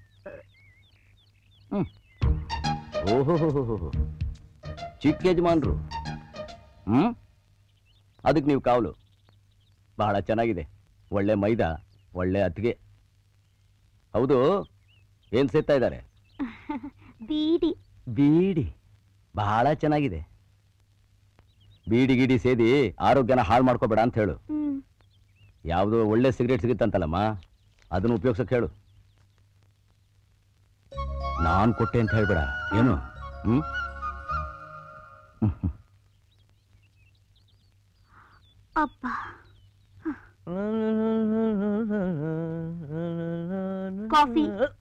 ಓಹೋ ಚಿಕ್ಕ ಯಜಮಾನ್ರು ಹ್ಮ್ ಅದಕ್ಕೆ ನೀವು ಕಾವಲು ಬಹಳ ಚೆನ್ನಾಗಿದೆ ಒಳ್ಳೆ ಮೈದಾ ಒಳ್ಳೆ ಅತ್ತಿಗೆ ಹೌದು ಏನ್ ಸೇರ್ತಾ ಇದ್ದಾರೆ ಬೀಡಿ ಬೀಡಿ ಬಹಳ ಚೆನ್ನಾಗಿದೆ ಬೀಡಿ ಗಿಡಿ ಸೇದಿ ಆರೋಗ್ಯನ ಹಾಳು ಮಾಡ್ಕೋಬೇಡ ಅಂತ ಹೇಳು ಹ್ಮ್ ಯಾವುದೋ ಒಳ್ಳೆ ಸಿಗರೇಟ್ ಸಿಗುತ್ತಂತಲ್ಲಮ್ಮ ಅದನ್ನು ಉಪಯೋಗಿಸಕ್ ಹೇಳು ನಾನ್ ಕೊಟ್ಟೆ ಅಂತ ಹೇಳ್ಬೇಡ ಏನು ಹ್ಮ್ ಅಪ್ಪ ಕಾಫಿ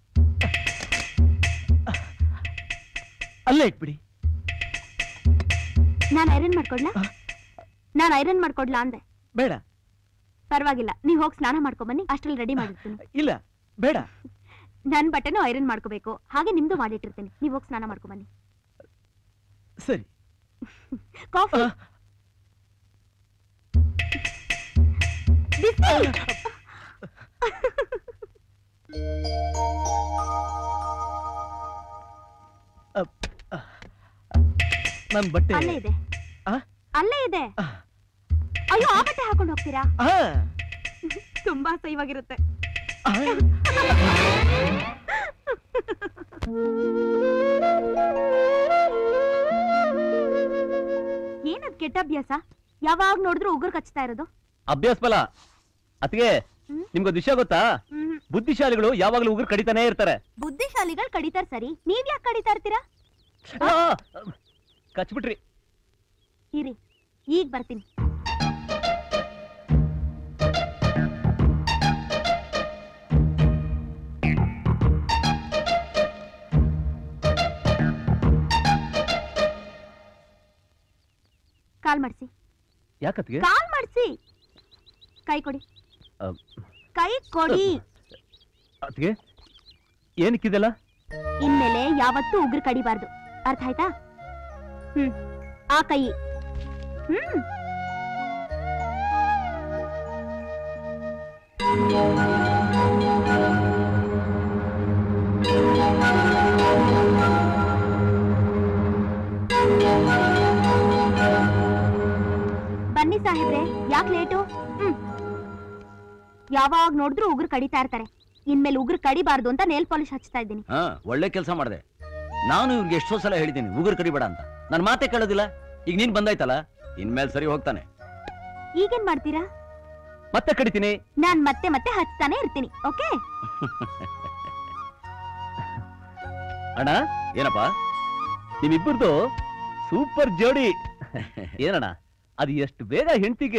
ಅಲ್ಲೇ ಇಟ್ಬಿಡಿ ನಾನು ಐರನ್ ಮಾಡ್ಕೊಡ್ಲಾ ನಾನು ಐರನ್ ಮಾಡ್ಕೊಡ್ಲಾ ಅಂದೆ ಬೇಡ ಪರವಾಗಿಲ್ಲ ನೀವ್ ಹೋಗಿ ಸ್ನಾನ ಮಾಡ್ಕೊಂಬನ್ನಿ ಅಷ್ಟ್ರಲ್ಲಿ ರೆಡಿ ಮಾಡಿರ್ತೀನಿ ಇಲ್ಲ ಬೇಡ ನನ್ ಬಟ್ಟೆನೂ ಐರನ್ ಮಾಡ್ಕೋಬೇಕು ಹಾಗೆ ನಿಮ್ದು ಮಾಡಿಟ್ಟಿರ್ತೀನಿ ನೀವ್ ಹೋಗಿ ಸ್ನಾನ ಮಾಡ್ಕೊಂಬನ್ನಿ ಸರಿ ಕಾಫಿ ಬಿಸಿ ನನ್ ಬಟ್ಟೆ ಅಲ್ಲೇ ಇದೆ ಆ? ಅಲ್ಲೇ ಇದೆ ಅಯ್ಯೋ ಆ ಬಟ್ಟೆ ಹಾಕೊಂಡು ಹೋಗ್ತೀರಾ ಆ, ತುಂಬಾ ಸೈವಾಗಿರುತ್ತೆ ಏನದ್ ಕೆಟ್ಟ ಅಭ್ಯಾಸ ಯಾವಾಗ ನೋಡಿದ್ರು ಉಗುರು ಕಚ್ತಾ ಇರೋದು ಅಭ್ಯಾಸ ಫಲ ಅತಿಗೆ ನಿಮ್ಗೊಂದು ವಿಷಯ ಗೊತ್ತಾ ಹ್ಮ್. ಬುದ್ಧಿಶಾಲಿಗಳು ಯಾವಾಗಲೂ ಉಗುರು ಕಡಿತಾನೆ ಇರ್ತಾರೆ ಬುದ್ಧಿಶಾಲಿಗಳು ಕಡಿತಾರ ಸರಿ ನೀವ್ ಯಾಕೆ ಕಡಿತಾ ಇರ್ತೀರಾ ಆ, ಕಚ್ಬಿಟ್ರಿ ಇರಿ ಈಗ ಬರ್ತೀನಿ ಕಾಲ್ ಮಾಡಿಸಿ ಯಾಕತ್ಗೆ ಕಾಲ್ ಮಾಡಿಸಿ ಕೈ ಕೊಡಿ ಕೈ ಕೊಡಿ ಅತ್ಗೆ ಏನಕ್ಕಿದೆಲ್ಲ ಇನ್ಮೇಲೆ ಯಾವತ್ತೂ ಉಗ್ರು ಕಡಿಬಾರ್ದು ಅರ್ಥ ಆಯ್ತಾ ಹ್ಮ್ ಆ ಕೈ ಹ್ಮ್ ಬನ್ನಿ ಸಾಹೇಬ್ರೆ ಯಾಕೆ ಲೇಟು ಹ್ಮ್ ಯಾವಾಗ ನೋಡಿದ್ರು ಉಗ್ರು ಕಡಿತಾ ಇರ್ತಾರೆ ಇನ್ಮೇಲೆ ಉಗ್ರು ಕಡಿಬಾರ್ದು ಅಂತ ನೇಲ್ ಪಾಲಿಶ್ ಹಚ್ತಾ ಇದ್ದೀನಿ ಹಾ ಒಳ್ಳೆ ಕೆಲಸ ಮಾಡಿದೆ ನಾನು ಇವ್ರಿಗೆ ಎಷ್ಟೋ ಸಲ ಹೇಳಿದ್ದೀನಿ ಉಗುರು ಕರಿಬೇಡ ಅಂತ ನನ್ನ ಮಾತೆ ಕೇಳೋದಿಲ್ಲ ಈಗ ನೀನ್ ಬಂದಾಯ್ತಲ್ಲ ಇನ್ಮೇಲೆ ಸರಿ ಹೋಗ್ತಾನೆ ಈಗೇನ್ ಮಾಡ್ತೀರಾ ಮತ್ತೆ ಕಡಿತೀನಿ ನಾನ್ ಮತ್ತೆ ಮತ್ತೆ ಹಚ್ತಾನೆ ಇರ್ತೀನಿ ಓಕೆ ಅಣ್ಣ ಏನಪ್ಪ ನಿಮ್ಮಿಬ್ಬರದು ಸೂಪರ್ ಜೋಡಿ ಏನಣ್ಣ ಅದು ಎಷ್ಟು ಬೇಗ ಹೆಂಡತಿಗೆ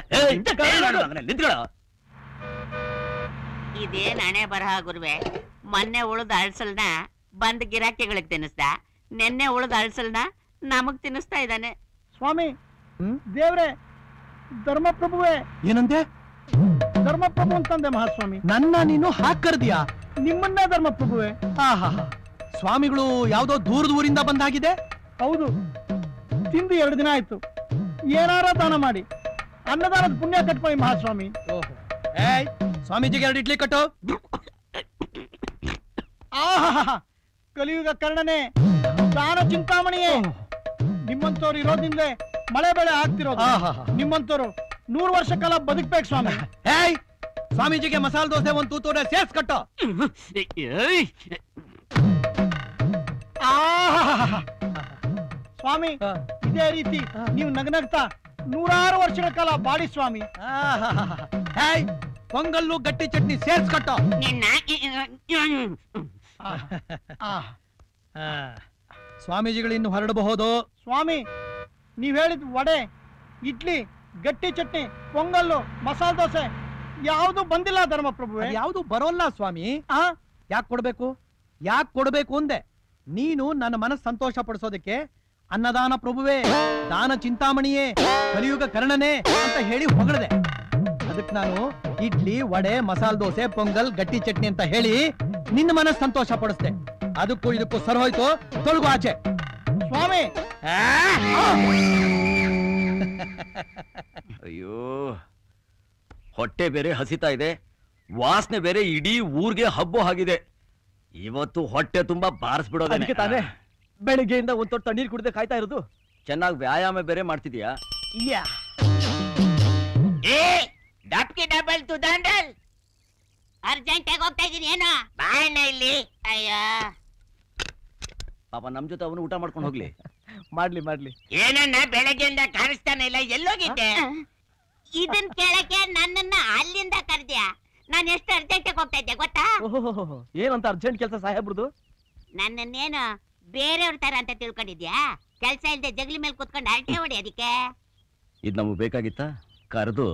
ಇದೇನ್ ಹಣೆ ಬರಹ ಗುರುವೆ ಮೊನ್ನೆ ಉಳ್ದ ಅಳ್ಸಲ್ನ ಬಂದ್ ಗಿರಾಕಿಗಳಿಗೆ ತಿನ್ನಿಸ್ದ ನೆನ್ನೆ ಉಳ್ದ ಅಳ್ಸಲ್ನ ನಮಗ್ ತಿನ್ನಿಸ್ತಾ ಇದ್ದಾನೆ ಸ್ವಾಮಿ ದೇವ್ರೆ ಧರ್ಮಪ್ರಭುವೇ ಏನಂದೆ ಧರ್ಮಪ್ರಭು ಅಂತಂದೆ ಮಹಾಸ್ವಾಮಿ ನನ್ನ ನೀನು ಹಾಕರ್ದಿಯಾ ನಿಮ್ಮನ್ನೇ ಧರ್ಮಪ್ರಭುವೇ ಆಹಾ ಸ್ವಾಮಿಗಳು ಯಾವ್ದೋ ದೂರದ ಊರಿಂದ ಬಂದಾಗಿದೆ ಹೌದು ತಿಂದು ಎರಡು ದಿನ ಆಯ್ತು ಏನಾರ ದಾನ ಮಾಡಿ ಅನ್ನದಾನದ ಪುಣ್ಯ ಕಟ್ಕೊಳ್ಳಿ ಮಹಾಸ್ವಾಮಿ ಏಯ್ ಸ್ವಾಮೀಜಿಗೆ ಎರಡು ಇಡ್ಲಿ ಕಟ್ಟು ಆಹಾಹಾ ಕಲಿಯುಗ ಕರ್ಣನೆ ದಾನ ಚಿಂತಾಮಣಿಯೇ ನಿಮ್ಮಂತವ್ರು ಇರೋದ್ರಿಂದಲೇ ಮಳೆ ಬೆಳೆ ಆಗ್ತಿರೋದು ಆಹಾಹಾ. ನಿಮ್ಮಂತವ್ರು ನೂರು ವರ್ಷ ಕಾಲ ಬದುಕ್ಬೇಕು ಸ್ವಾಮಿ ಏಯ್ ಸ್ವಾಮೀಜಿಗೆ ಮಸಾಲ ದೋಸೆ ಒಂದು ತೂತೂರೆ ಸೇರ್ಸ್ ಕಟ್ಟು ಆಹಾಹಾಹಾ. ಸ್ವಾಮಿ ಇದೇ ರೀತಿ ನೀವು ನಗನಗ್ತಾ ನೂರಾರು ವರ್ಷಗಳ ಕಾಲ ಬಾಡಿ ಸ್ವಾಮಿ ಏಯ್ ಪೊಂಗಲ್ಲು ಗಟ್ಟಿ ಚಟ್ನಿ ಸೇರ್ಸ್ ಕಟ್ಟು ನಿನ್ನ ಆ, ಸ್ವಾಮೀಜಿಗಳು ಇನ್ನು ಹೊರಡಬಹುದು ಸ್ವಾಮಿ ನೀವ್ ಹೇಳಿದ ವಡೆ ಇಡ್ಲಿ ಗಟ್ಟಿ ಚಟ್ನಿ ಪೊಂಗಲ್ಲು ಮಸಾಲ ದೋಸೆ ಯಾವುದು ಬಂದಿಲ್ಲ ಧರ್ಮಪ್ರಭುವೆ ಯಾವುದು ಬರೋಲ್ಲ ಸ್ವಾಮಿ ಯಾಕೆ ಕೊಡ್ಬೇಕು ಯಾಕೆ ಕೊಡ್ಬೇಕು ಅಂದೆ ನೀನು ನನ್ನ ಮನಸ್ಸು ಸಂತೋಷ ಪಡಿಸೋದಕ್ಕೆ ಅನ್ನದಾನ ಪ್ರಭುವೇ ದಾನ ಚಿಂತಾಮಣಿಯೇ ಕಲಿಯುಗ ಕರ್ಣನೇ ಅಂತ ಹೇಳಿ ಹೊಗಳದೆ ಅದಕ್ಕೆ ನಾನು ಇಡ್ಲಿ ವಡೆ ಮಸಾಲೆ ದೋಸೆ ಪೊಂಗಲ್ ಗಟ್ಟಿ ಚಟ್ನಿ ಅಂತ ಹೇಳಿ ನಿನ್ನ ಮನಸ್ಸು ಸಂತೋಷ ಪಡಿಸ್ದೆ ಅದಕ್ಕೂ ಇದಕ್ಕೂ ಸರ್ ಹೋಯ್ತು ತೊಳಗು ಆಚೆ ಸ್ವಾಮಿ ಅಯ್ಯೋ ಹೊಟ್ಟೆ ಬೇರೆ ಹಸಿತಾ ಇದೆ ವಾಸನೆ ಬೇರೆ ಇಡೀ ಊರ್ಗೆ ಹಬ್ಬ ಆಗಿದೆ ಇವತ್ತು ಹೊಟ್ಟೆ ತುಂಬಾ ಬಾರಿಸ್ಬಿಡೋದೇ ಅದಕ್ಕೆ ತಾನೇ ಬೆಳಿಗ್ಗೆಯಿಂದ ಒಂದ್ ತೊಟ್ಟು ತಣ್ಣೀರ್ ಕುಡಿದೆ ಕಾಯ್ತಾ ಇರೋದು ಚೆನ್ನಾಗಿ ವ್ಯಾಯಾಮ ಬೇರೆ ಮಾಡ್ತಿದ್ಯಾ ಏ ಡಬ್ಕಿ ಡಬಲ್ ತು ದಂಡಲ್ ಅರ್ಜೆಂಟ್ ಆಗಿ ಹೋಗ್ತಾ ಇದೀನಿ ಏನೋ ಬಾಯಣ್ಣ ಇಲ್ಲಿ ಅಯ್ಯೋ ಪಾಪ ನಮ್ ಜೊತೆ ಅವನು ಊಟ ಮಾಡ್ಕೊಂಡು ಹೋಗ್ಲಿ ಮಾಡ್ಲಿ ಮಾಡ್ಲಿ ಏನಣ್ಣ ಬೆಳಗ್ಗೆಯಿಂದ ಕಾಣಿಸ್ತಾನೆ ಇಲ್ಲ ಎಲ್ಲೋಗಿದ್ದೆ ಇದನ್ ಕೇಳಕ್ಕೆ ನನ್ನನ್ನ ಅಲ್ಲಿಂದ ಕರ್ದ್ಯಾ ನಾನು ಎಷ್ಟು ಅರ್ಜೆಂಟ್ ಹೋಗ್ತಾ ಇದ್ದೆ ಗೊತ್ತಾ ಓಹೋ ಏನಂತ ಅರ್ಜೆಂಟ್ ಕೆಲಸ ಸಾಹೇಬ್ರದು ನನ್ನನ್ನೇನು ಬೇರೆಯವ್ರ ತರ ಅಂತ ತಿಳ್ಕೊಂಡಿದ್ಯಾ ಕೆಲ್ಸ ಇಲ್ದೆ ಜಗ್ಲಿ ಮೇಲೆ ಕುತ್ಕೊಂಡು ಅರಟೆ ಹೊಡಿ ಅದಕ್ಕೆ ಇದ್ ನಮಗ್ ಬೇಕಾಗಿತ್ತಾ ಕರೆದು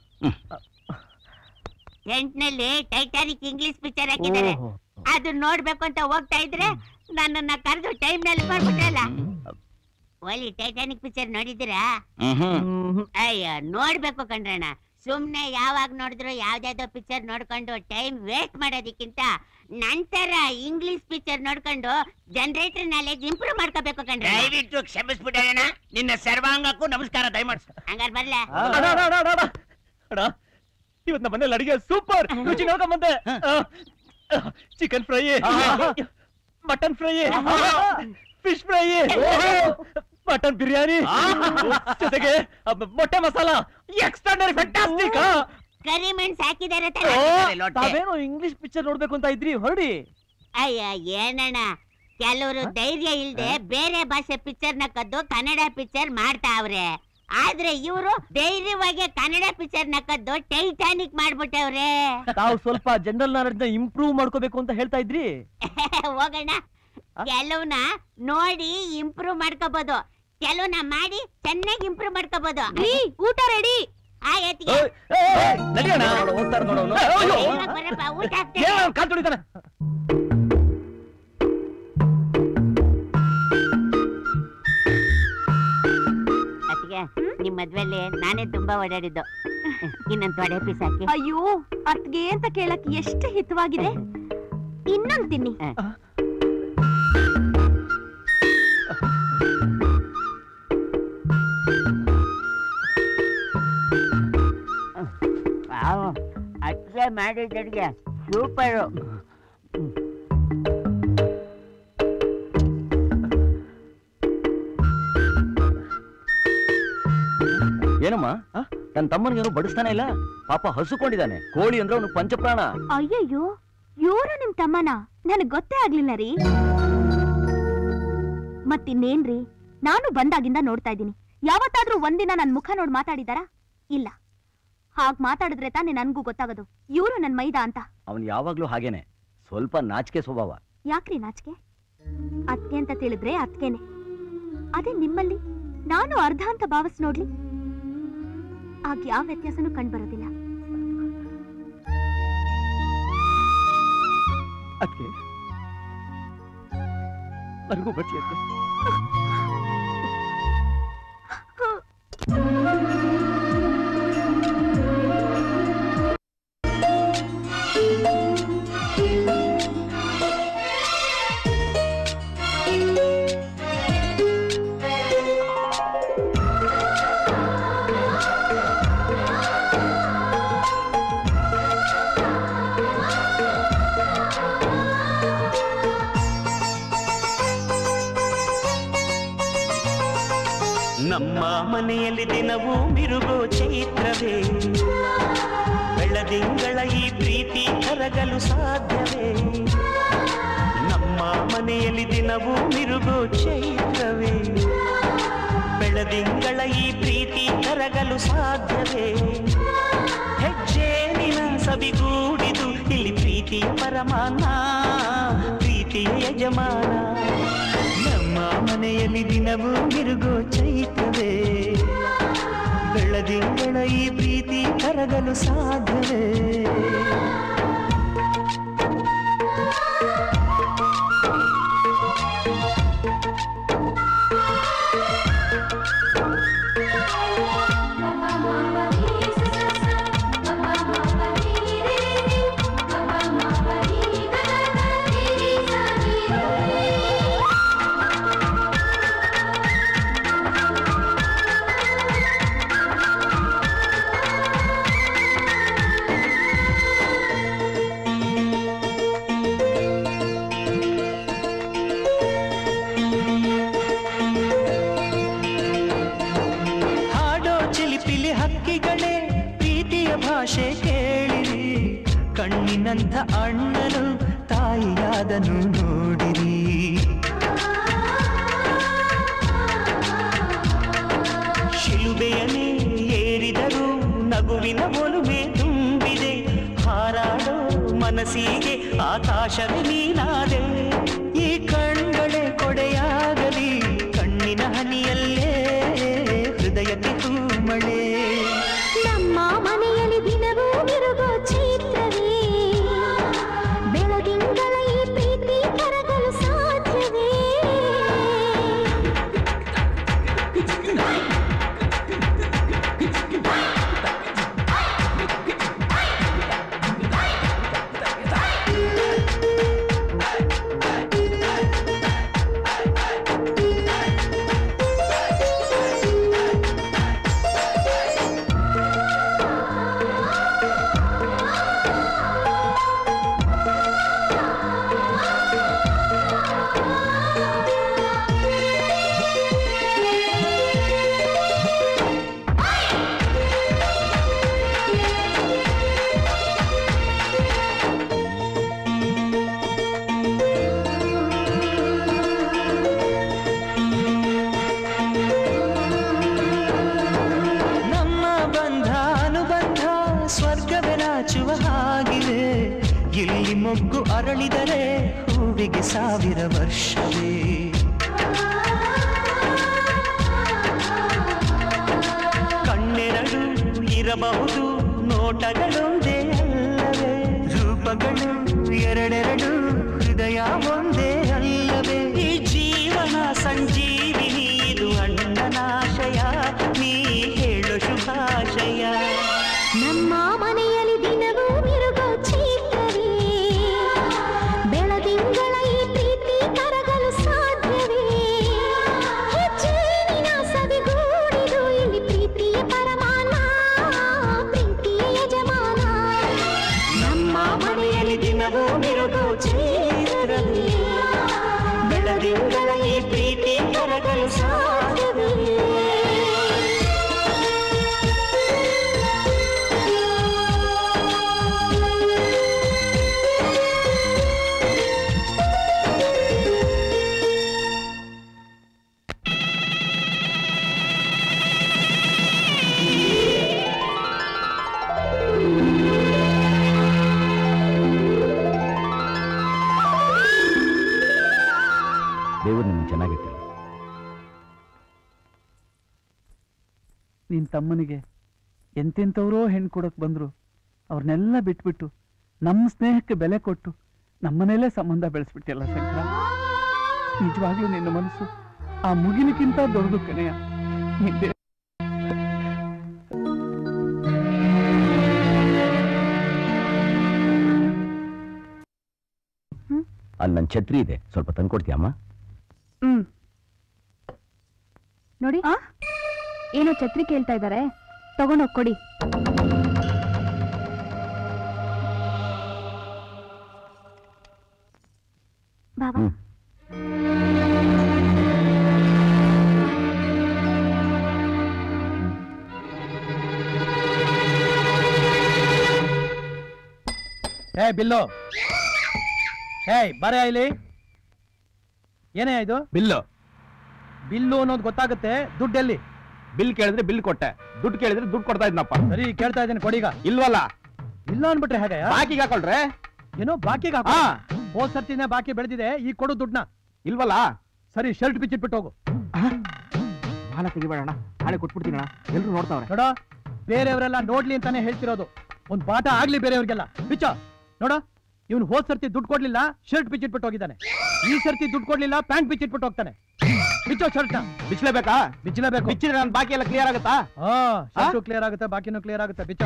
ಟೆಂಟ್ನಲ್ಲಿ ಟೈಟಾನಿಕ್ ಇಂಗ್ಲಿಷ್ ಪಿಕ್ಚರ್ ಹಾಕಿದ್ದಾರೆ ಅದು ನೋಡ್ಬೇಕು ಅಂತ ಹೋಗ್ತಾ ಇದ್ರೆ ನನ್ನನ್ನ ಕರೆದು ಟೈಮ್ ನಲ್ಲಿ ಮಾಡ್ಬಿಟ್ರಲ್ಲ ಒಲಿ ಟೈಟಾನಿಕ್ ಪಿಕ್ಚರ್ ನೋಡಿದ್ದೀರಾ ಅಯ್ಯ ನೋಡ್ಬೇಕು ಕಣ್ರಣ್ಣ ಸುಮ್ನೆ ಯಾವಾಗ ನೋಡಿದ್ರು ಯಾವ್ದಾವ್ದೋ ಪಿಕ್ಚರ್ ನೋಡ್ಕೊಂಡು ಟೈಮ್ ವೇಸ್ಟ್ ಮಾಡೋದಕ್ಕಿಂತ ನಂತರ ಇಂಗ್ಲಿಷ್ ಪಿಕ್ಚರ್ ನೋಡ್ಕೊಂಡು ಜನರೇಟರ್ ನಾಲೆಜ್ ಇಂಪ್ರೂವ್ ಮಾಡ್ಕೋಬೇಕು ಕಣ್ರ ದಯವಿಟ್ಟು ಕ್ಷಮಿಸ್ಬಿಡೋಣ ನಿನ್ನ ಸರ್ವಾಂಗಕ್ಕೂ ನಮಸ್ಕಾರ ದಯಮಾಡ್ಸು ಹಂಗಾರ್ ಬರ್ಲ ಅಡ, ಅಡ, ಅಡ, ಅಡ, ಅಡ. ಅಡ, ಇವತ್ ನಮ್ಮ ಮನೇಲಿ ಅಡಿಗೆ ಸೂಪರ್ ರುಚಿ ನೋಡ್ಕೊಂಬಂದೆ chicken fry mutton fry fish fry mutton biryani ಜೊತೆಗೆ ಅಬ್ಬ, ಮೊಟ್ಟೆ ಮಸಾಲ ಎಕ್ಸ್ಟ್ರಾಡನರಿ ಫ್ಯಾಂಟಾಸ್ಟಿಕ್ ಕರಿ ಮೆಣಸು ಹಾಕಿದಾರೆ ತಾವೇನೋ ಇಂಗ್ಲಿಷ್ ಪಿಕ್ಚರ್ ನೋಡ್ಬೇಕು ಅಂತ ಇದ್ರಿ ಹೊರಡಿ ಅಯ್ಯ ಏನಣ್ಣ ಕೆಲವರು ಧೈರ್ಯ ಇಲ್ದೆ ಬೇರೆ ಭಾಷೆ ಪಿಕ್ಚರ್ ನ ಕದ್ದು ಕನ್ನಡ ಪಿಕ್ಚರ್ ಮಾಡ್ತಾವ್ರೆ ಆದ್ರೆ ಇವರು ಧೈರ್ಯವಾಗಿ ಕನ್ನಡ ಪಿಕ್ಚರ್ ನ ಕದ್ದು ಟೈಟಾನಿಕ್ ಮಾಡ್ಬಿಟ್ಟವ್ರೆ ತಾವು ಸ್ವಲ್ಪ ಜನರಲ್ ನಾಲೆಡ್ಜ್ ನ ಇಂಪ್ರೂವ್ ಮಾಡ್ಕೋಬೇಕು ಅಂತ ಹೇಳ್ತಾ ಇದ್ರಿ ಹೋಗೋಣ ಕೆಲವ್ನ ನೋಡಿ ಇಂಪ್ರೂವ್ ಮಾಡ್ಕೋಬಹುದು ಕೆಲವ್ನ ಮಾಡಿ ಚೆನ್ನಾಗಿ ಇಂಪ್ರೂವ್ ಮಾಡ್ಕೋಬಹುದು ಊಟ ರೆಡಿ ಆಯ್ತಿಗೆ ನಡಿಯೋಣ ಹೋಗ್ತಾರೆ ನೋಡೋನು ಅಯ್ಯೋ ಬರಪ್ಪ ಊಟ ಹಾಕ್ತೆ. ಏನ್ ಅವ್ನ್ ಕಾಲ್ ತುಳಿತಾನೆ ಅತ್ತಿಗೆ ನಿಮ್ ಮದ್ವೆಲಿ ನಾನೇ ತುಂಬಾ ಓಡಾಡಿದ್ದು ಇನ್ನೊಂದ್ ತೊಡೆ ಪೀಸ್ ಹಾಕಿ ಅಯ್ಯೋ ಅತ್ಗೆ ಅಂತ ಕೇಳಕ್ ಎಷ್ಟು ಹಿತವಾಗಿದೆ ಇನ್ನೊಂದ್ ತಿನ್ನಿ ಅತ್ತೆ ಮಾಡಿದ್ದಡಿಗೆ ಸೂಪರು ಏನಮ್ಮ ನನ್ನ ತಮ್ಮನಿಗೇನು ಬಡಿಸ್ತಾನೆ ಇಲ್ಲ ಪಾಪ ಹಸುಕೊಂಡಿದ್ದಾನೆ ಕೋಳಿ ಅಂದ್ರೆ ಅವನು ಪಂಚಪ್ರಾಣ ಅಯ್ಯಯ್ಯೋ ಇವ್ರು ನಿಮ್ ತಮ್ಮನ ನನಗ್ ಗೊತ್ತೇ ಆಗ್ಲಿಲ್ಲ ರೀ ಮತ್ತಿನ್ನೇನ್ರಿ ನಾನು ಬಂದಾಗಿಂದ ನೋಡ್ತಾ ಇದ್ದೀನಿ ಯಾವತ್ತಾದ್ರೂ ಒಂದಿನ ನನ್ ಮುಖ ನೋಡ್ ಮಾತಾಡಿದಾರಾ ಇಲ್ಲ ಹಾಗ್ ಮಾತಾಡಿದ್ರೆ ತಾನೇ ನನ್ಗೂ ಗೊತ್ತಾಗೋದು ಇವ್ರು ನನ್ ಮೈದ ಅಂತ ಅವನು ಯಾವಾಗ್ಲೂ ಹಾಗೇನೆ ಸ್ವಲ್ಪ ನಾಚಿಕೆ ಸ್ವಭಾವ ಯಾಕ್ರಿ ನಾಚಿಕೆ ಅತ್ಗೆ ಅಂತ ತಿಳಿದ್ರೆ ಅತ್ಗೆನೆ ಅದೇ ನಿಮ್ಮಲ್ಲಿ ನಾನು ಅರ್ಧ ಅಂತ ಭಾವಿಸ್ ನೋಡ್ಲಿ ಆಗ ಯಾವ ವ್ಯತ್ಯಾಸನೂ ಕಂಡ್ಬರೋದಿಲ್ಲ ಅದಕ್ಕೆ ನನಗೂ ಬಡ್ಸಿ ಅತ್ತೆ ನಮ್ಮ ಮನೆಯಲ್ಲಿ ದಿನವೂ ಮಿರುಗೋ ಚೈತ್ರವೇ ಬೆಳದಿಂಗಳ ಈ ಪ್ರೀತಿ ಕರಗಲು ಸಾಧ್ಯವೇ ನಮ್ಮ ಮನೆಯಲ್ಲಿ ದಿನವೂ ಮಿರುಗೋ ಚೈತ್ರವೇ ಬೆಳದಿಂಗಳ ಈ ಪ್ರೀತಿ ಕರಗಲು ಸಾಧ್ಯವೇ ಹೆಜ್ಜೇನಿನ ಸವಿಗೂಡಿದು ಇಲ್ಲಿ ಪ್ರೀತಿಯ ಪರಮಾನ ಪ್ರೀತಿಯ ಯಜಮಾನ ನಮ್ಮ ಮನೆಯಲ್ಲಿ ದಿನವೂ ಮಿರುಗೋ ಚೈತ್ರವೇ ಬೆಳದಿಂಗಳ ಈ ಪ್ರೀತಿ ಕರಗಲು ಸಾಧ್ಯವೇ ಭಾಷೆ ಕೇಳಿರಿ ಕಣ್ಣಿನಂಥ ಅಣ್ಣನು ತಾಯಿಯಾದನು ನೋಡಿರಿ ಶಿಲುಬೆಯನೇ ಏರಿದರೂ ನಗುವಿನ ಒಲುಮೆ ತುಂಬಿದೆ ಹಾರಾಡೋ ಮನಸ್ಸಿಗೆ ಆಕಾಶವೇ ನೀನಾದೆ ಈ ಕಣ್ಗಳೇ ಕೊಡೆಯಾಗಲಿ ಕಣ್ಣಿನ ಹನಿಯಲ್ಲೇ ಹೃದಯಕ್ಕೆ ಹೂಮಳೆ ನಮ್ಮ ಮನೆಯಲ್ಲಿ ದಿನವೂ ಮಿರುಗೋ ಚಿತ್ರವೇ ಬೆಳದಿಂಗಳ ಈ ಪ್ರೀತಿ ಕರಗಲು ಸಾಧ್ಯವೇ ನಮ್ಮ ಬಂಧ ಅನುಬಂಧ ಸ್ವರ್ಗವೇ ನಾಚುವ ಹಾಗಿದೆ ಇಲ್ಲಿ ಮೊಗ್ಗು ಅರಳಿದರೆ ಹೂವಿಗೆ ಸಾವಿರ ವರ್ಷವೇ ಕಣ್ಣೆರಡು ಇರಬಹುದು ನೋಟಗಳೊಂದೇ ಅಲ್ಲವೇ ರೂಪಗಳು ಎರಡೆರಡು ಹೃದಯ ಒಂದೇ ಅಲ್ಲವೇ ಈ ಜೀವನ ಸಂಜೀವಿನಿ ಇದು ಅಣ್ಣನಾಶಯ ನೀ ಹೇಳು ಶುಭಾಶಯ ನಮ್ಮ ಮನೆಯಲ್ಲಿ ದಿನವೂ ಮಿರುಗೋ ಚಿತ್ರವೇ ಬೆಳದಿಂಗಳ ಈ ಪ್ರೀತಿ ಕರಗಲು ಸಾಧ್ಯವೇ ಹೆಚ್ಚೇನಿನ ಸವಿಗೂಡಿದು ಇಲ್ಲಿ ಪ್ರೀತಿಯ ಪರಮಾನ ಪ್ರೀತಿಯ ಯಜಮಾನ ನಮ್ಮ ಮನೆಯಲ್ಲಿ ದಿನವೂ ಮಿರುಗೋ ಚಿತ್ರವೇ ಬೆಳದಿಂಗಳ ಈ ಪ್ರೀತಿ ಕರಗಲು ಸಾಧ್ಯವೇ ದೇವರು ನಿಮ್ಗೆ ಚೆನ್ನಾಗಿಟ್ಟಿಲ್ಲ ನಿನ್ ತಮ್ಮನಿಗೆ ಎಂತೆಂಥವ್ರೋ ಹೆಣ್ಣು ಕೊಡಕ್ ಬಂದ್ರು ಅವ್ರನ್ನೆಲ್ಲ ಬಿಟ್ಬಿಟ್ಟು ನಮ್ಮ ಸ್ನೇಹಕ್ಕೆ ಬೆಲೆ ಕೊಟ್ಟು ನಮ್ಮನೇಲೇ ಸಂಬಂಧ ಬೆಳೆಸ್ಬಿಟ್ಟಿಲ್ಲ ಶಂಕರ ನಿಜವಾಗ್ಲೂ ನಿನ್ನ ಮನಸ್ಸು ಆ ಮುಗಿಲಿಕ್ಕಿಂತ ದೊಡ್ಡದು ಕಣೆಯ ನಿಂದೆ ಅಲ್ಲಿ ನನ್ನ ಛತ್ರಿ ಇದೆ ಸ್ವಲ್ಪ ತಂದ್ಕೊಡ್ತೀಯಮ್ಮ ಹ್ಮ್ ನೋಡಿ ಏನೋ ಛತ್ರಿ ಕೇಳ್ತಾ ಇದ್ದಾರೆ ತಗೊಂಡೋಗ್ ಕೊಡಿ ಬಾಬಾ ಏ ಬಿಲ್ಲು ಏಯ್ ಬರೇ ಇಲ್ಲಿ ಏನೇ ಇದು ಬಿಲ್ಲು ಬಿಲ್ಲು ಅನ್ನೋದು ಗೊತ್ತಾಗುತ್ತೆ ದುಡ್ಡೆಲ್ಲಿ ಬಿಲ್ ಕೇಳಿದ್ರೆ ಬಿಲ್ ಕೊಟ್ಟೆ ದುಡ್ಡು ಕೇಳಿದ್ರೆ ದುಡ್ಡು ಕೊಡ್ತಾ ಇದ್ನಪ್ಪ ಸರಿ ಕೇಳ್ತಾ ಇದ್ದೀನಿ ಕೊಡೀಗ ಇಲ್ವಲ್ಲ ಇಲ್ಲ ಅನ್ಬಿಟ್ರೆ ಹೇಗೆ ಬಾಕಿಗೆ ಹಾಕೊಳ್ರೆ ಏನೋ ಬಾಕಿಗೆ ಹಾಕೋ ಹೋದ್ ಸರ್ತಿನೇ ಬಾಕಿ ಬೆಳೆದಿದೆ ಈಗ ಕೊಡು ದುಡ್ಡನ್ನ ಇಲ್ವಲ್ಲ ಸರಿ ಶರ್ಟ್ ಬಿಚ್ಚಿಟ್ಬಿಟ್ಟು ಹೋಗು ಮಾಲ ತೆಗಿಬೇಡಣ ನಾಳೆ ಕೊಟ್ಬಿಡ್ತೀನಿ ಅಣ್ಣ ಎಲ್ರು ನೋಡ್ತಾವ್ರೆ ನೋಡ ಬೇರೆಯವರೆಲ್ಲ ನೋಡ್ಲಿ ಅಂತಾನೆ ಹೇಳ್ತಿರೋದು ಒಂದ್ ಪಾಠ ಆಗ್ಲಿ ಬೇರೆಯವ್ರಿಗೆಲ್ಲ ಬಿಚ್ಚ ನೋಡ ಇವನು ಹೋದ್ ಸರ್ತಿ ದುಡ್ಡು ಕೊಡ್ಲಿಲ್ಲ ಶರ್ಟ್ ಬಿಚ್ಚಿಟ್ಬಿಟ್ಟು ಹೋಗಿದ್ದಾನೆ ಈ ಸರ್ತಿ ದುಡ್ಡು ಕೊಡ್ಲಿಲ್ಲ ಪ್ಯಾಂಟ್ ಬಿಚ್ಚಿಟ್ಬಿಟ್ಟು ಹೋಗ್ತಾನೆ ಬಿಚ್ಚೋ ಶರ್ಟ್ ಬಿಚ್ಚಲೇಬೇಕಾ ಬಿಚ್ಚಲೇಬೇಕು ಬಿಚ್ಚಿದ್ರೆ ನನ್ನ ಬಾಕಿ ಎಲ್ಲ ಕ್ಲಿಯರ್ ಆಗುತ್ತಾ ಹಾ ಶರ್ಟು ಕ್ಲಿಯರ್ ಆಗುತ್ತೆ ಬಾಕಿನೂ ಕ್ಲಿಯರ್ ಆಗುತ್ತೆ ಬಿಚ್ಚೋ